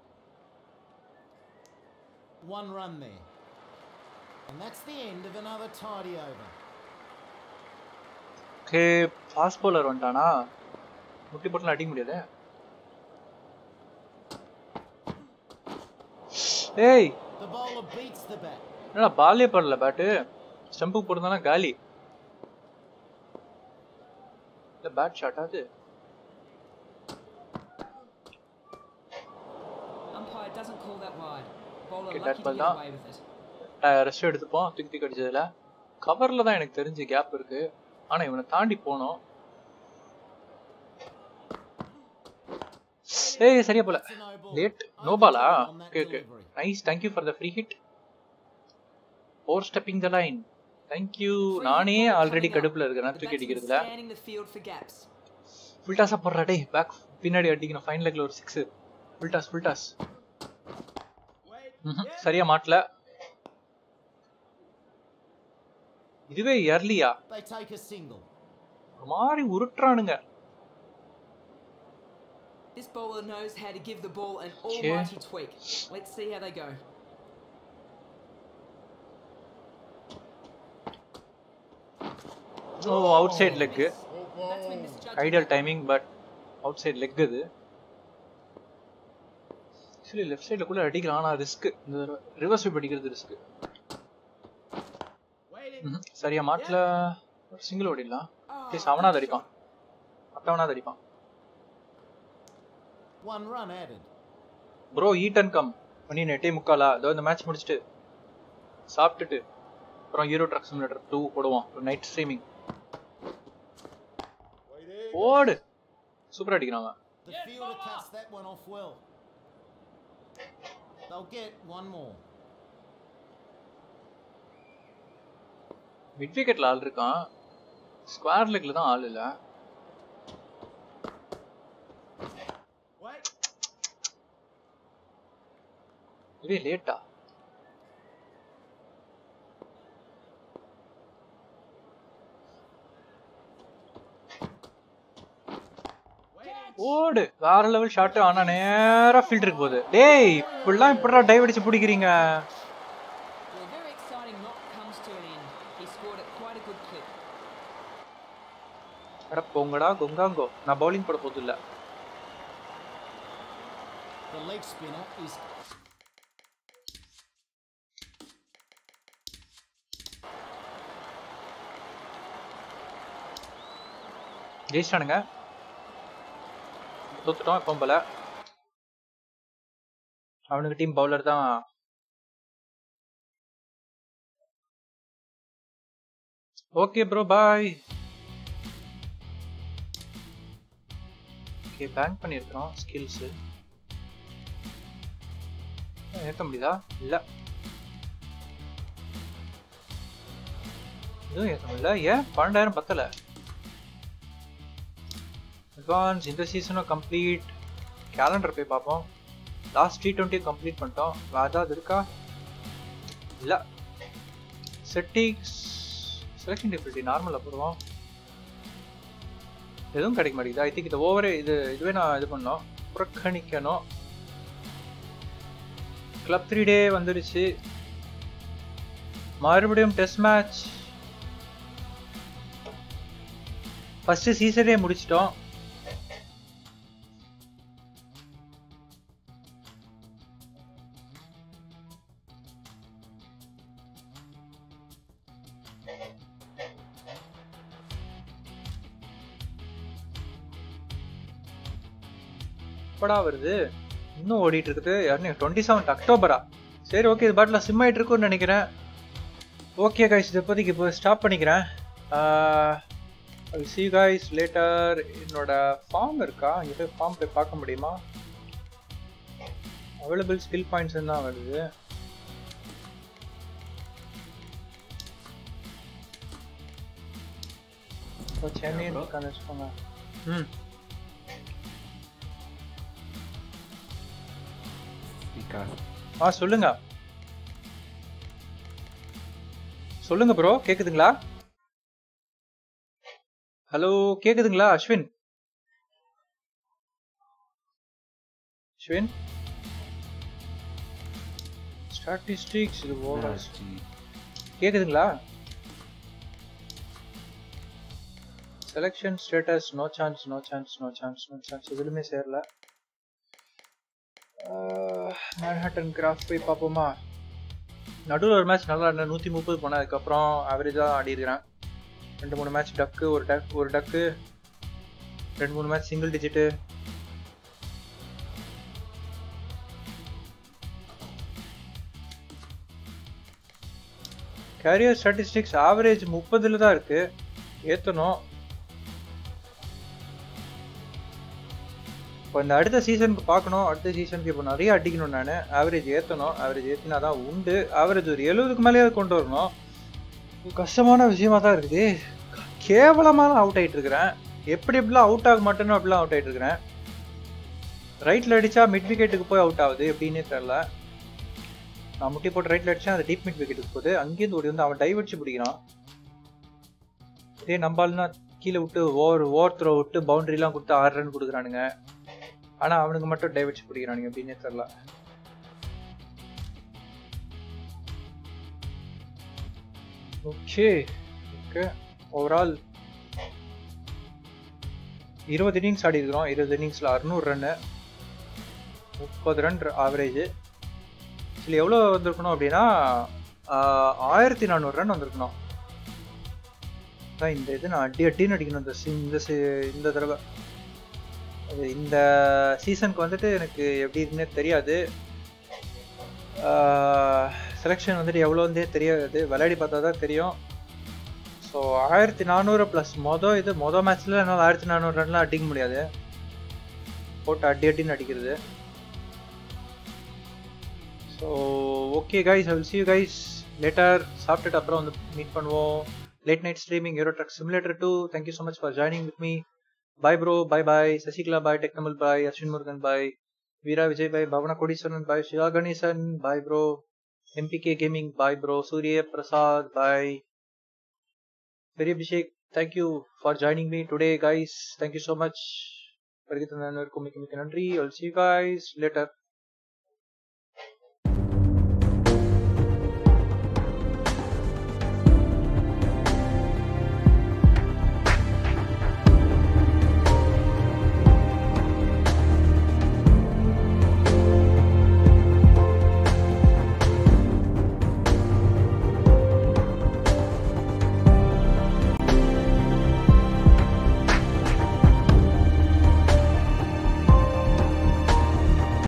One run there. And that's the end of another tidy over. Okay fast bowler வந்துட்டானா முட்டி போட்டுலாம் அடிக்க முடியாது ஏய் The bowler beats the bat. என்னடா பாலே படல பேட்டு ஸ்டம்புக்கு போடுறதானா காலி இல்ல பேட் ஷாட் அது Umpire doesn't call that wide. Bowler Okay, lucky that to ball get தான். away with it. ரெஸ்ட் எடுத்துப்போம் தூக்கி தூக்கி அடிச்சதுல கவர்ல தான் எனக்கு தெரிஞ்சு கேப் இருக்கு ஆனா இவனை தாண்டி போனோம் ஏய் சரியா போல It's a no ball. Late no பாலா Overdone on that okay okay delivery. Nice thank you for the free hit for stepping the line thank you Free நானே ball ஆல்ரெடி coming up. கடுப்புல இருக்கேன் The தூக்கி batsman அடிக்கிறதுல scanning the field for gaps. Full டாஸா போடுறா டேய் பேக் பின்னாடி அடிக்கணும் ஃபைன் லெக்ல ஒரு six full toss full toss சரியா மாட்டல இதுவே இயர்லியா They take a single. ஒரு மாதிரி உருட்டுறானுங்க This bowler knows how to give the ball an Okay. almighty tweak. Let's see how they go. ஓ out side leg Batsman misjudged ideal that one. Timing but out side leg அது ஆக்சுவலி லெஃப்ட் சைடில் கூட அடிக்கலாம் ஆனால் ரிஸ்க் இந்த ரிவர்ஸ் ஸ்வீப் அடிக்கிறது ரிஸ்க் சரியா மாட்டில் ஒரு சிங்கிள் ஓடிடலாம் ப்ளீஸ் அவனாவது அடிப்பான் மற்றவனாவது அடிப்பான் One run added. Bro eat and come மணி எட்டே முக்காலா இதோ இந்த மேட்ச் முடிச்சுட்டு சாப்பிட்டுட்டு அப்புறம் ஹீரோ ட்ரக் சிமுலேட்டர் டூ போடுவோம் நைட் ஸ்ட்ரீமிங் ஓடு சூப்பரா அடிக்கிறான் அவன் The fielder cuts that one off well. They'll get one more. Mid விக்கெட்ல ஆள் இருக்கான் ஸ்கொயர் லெக்ல தான் ஆள் இல்ல இதே லேட்டா ஓடு வேற லெவல் ஷாட் ஆனா நேரா ஃபீல்டருக்கு போகுது டேய் இப்படிலாம் இப்படிடா டைவ் அடிச்சு பிடிக்கிறீங்க Well, a very exciting knock comes to an end. He scored at quite a good clip. அட போங்கடா கொங்காங்கோ நான் பவுலிங் போட போது இல்ல The leg spinner is ஜெயிச்சிட்டானுங்க தோத்துட்டோம் இப்போ போல அவனுக்கு டீம் பவுலர் தான் okay bro bye okay bank பண்ணியிருக்கிறோம் ஸ்கில்ஸு ஏற்ற முடியுதா இல்லை இதுவும் ஏற்ற முடியல ஏன் பன்னெண்டாயிரம் பத்தலை அட்வான்ஸ் இந்த சீசனும் கம்ப்ளீட் கேலண்டர் போய் பார்ப்போம் லாஸ்ட் டி டுவெண்ட்டியும் கம்ப்ளீட் பண்ணிட்டோம் வேறு ஏதாவது இருக்கா இல்லை செட்டிங்ஸ் செலெக்ஷன் டிஃபிகல்ட்டி நார்மலாக போடுவோம் எதுவும் கிடைக்க மாட்டேங்குது ஐ திங்க் இந்த ஓவரே இது இதுவே நான் இது பண்ணோம் புறக்கணிக்கணும் கிளப் த்ரீ டே வந்துடுச்சு மறுபடியும் டெஸ்ட் மேட்ச் ஃபர்ஸ்ட் சீசனே முடிச்சிட்டோம் எப்படா வருது இன்னும் ஓடிட்டு இருக்குது யாருன்னு டுவெண்ட்டி செவன்த் அக்டோபரா சரி ஓகே இது பாட்டில் சிம் ஆகிட்டு இருக்கும்னு நினைக்கிறேன் ஓகே கைஸ் இது இப்போதைக்கு இப்போ ஸ்டாப் பண்ணிக்கிறேன் சி கைஸ் லேட்டர் என்னோட ஃபார்ம் இருக்கா இங்கே போய் ஃபார்ம் போய் பார்க்க முடியுமா அவைலபிள் ஸ்கில் பாயிண்ட்ஸ் தான் வருது இப்போ சென்னை இருக்கான்னு வச்சுக்கோங்க ம் விகாஸ் ஆ சொல்லுங்க சொல்லுங்க ப்ரோ கேக்குதுங்களா ஹலோ கேக்குதுங்களா அஸ்வின் அஸ்வின் ஸ்டாட்டிஸ்டிக்ஸ் இது ஓவர் கேக்குதுங்களா selection status no chance no chance no chance no chance எதுலுமே சேரல மேன்ஹட்டன் கிராஃப் போய் பார்ப்போமா நடுவில் ஒரு மேட்ச் நல்லா இருந்தேன் நூற்றி முப்பது போனேன் அதுக்கப்புறம் ஆவரேஜாக ஆடி இருக்கிறேன் ரெண்டு மூணு மேட்ச் டக்கு ஒரு டக் ஒரு டக்கு ரெண்டு மூணு match single digit career statistics average முப்பதுல தான் இருக்கு ஏற்றணும் இப்போ இந்த அடுத்த சீசனுக்கு பார்க்கணும் அடுத்த சீசனுக்கு இப்போ நிறைய அடிக்கணும் நான் ஆவரேஜ் ஏற்றணும் ஆவரேஜ் ஏற்றினா தான் உண்டு ஆவரேஜ் ஒரு எழுபதுக்கு மேலேயாவது கொண்டு வரணும் இது கஷ்டமான விஷயமா தான் இருக்குது கேவலமாக தான் அவுட் ஆகிட்டு இருக்கிறேன் எப்படி எப்படிலாம் அவுட் ஆக மாட்டேனோ அப்படிலாம் அவுட் ஆயிட்டு இருக்கிறேன் ரைட்ல அடிச்சா மிட் விக்கெட்டுக்கு போய் அவுட் ஆகுது எப்படின்னே தெரியல நான் முட்டி போட்டு ரைட்ல அடிச்சா அது டீப் மிட் விக்கெட்டுக்கு போகுது அங்கேருந்து ஓடி வந்து அவன் டைவ் அடிச்சு பிடிக்கிறான் இதே நம்பால்னா கீழே விட்டு ஓவர் ஓவர் த்ரோ விட்டு பவுண்டரிலாம் கொடுத்து ஆறு ரன் கொடுக்குறானுங்க ஆனா அவனுக்கு மட்டும் டைவ் அடிச்சு பிடிக்கிறானுங்க எப்படின்னே தெரியல ஓகே ஓகே ஓவரால் இருபது இன்னிங்ஸ் ஆடி இருக்கிறோம் இருபது இன்னிங்ஸில் அறுநூறு ரன்னு முப்பது ரன் ஆவரேஜ் இதில் எவ்வளோ வந்திருக்கணும் அப்படின்னா ஆஹ், ஆயிரத்தி நானூறு ரன் வந்திருக்கணும் அதான் இந்த இது நான் அடி அடின்னு அடிக்கணும் இந்த சி- இந்த சி- இந்த தடவை அது இந்த சீசனுக்கு வந்துட்டு எனக்கு எப்படி இருக்குன்னே தெரியாது செலெக்ஷன் வந்துட்டு எவ்வளோ வந்தே தெரியாது விளையாடி பார்த்தா தான் தெரியும் ஸோ ஆயிரத்தி நானூறு ப்ளஸ் மொதல் இது மொதல் மேட்ச்சில் என்னால் ஆயிரத்தி நானூறு ரன்லாம் அடிக்க முடியாது போட்டு அடி அடின்னு அடிக்கிறது so okay guys I will see you guys later சாப்பிட்டுட்டு அப்புறம் வந்து மீட் பண்ணுவோம் late night streaming Euro truck simulator two thank you so much for joining with me bye bro bye bye Sasikala bye டெக்னமல் bye Ashwin Murugan bye Veera Vijay bye Pavana Koteeswaran bye Siva Ganesan bye bro MBK gaming bye bro Surya Prasad bye பெரிய Abhishek thank you for joining me today guys thank you so much வருகை தந்த அனைவருக்கும் மிக்க மிக்க நன்றி I'll see you guys later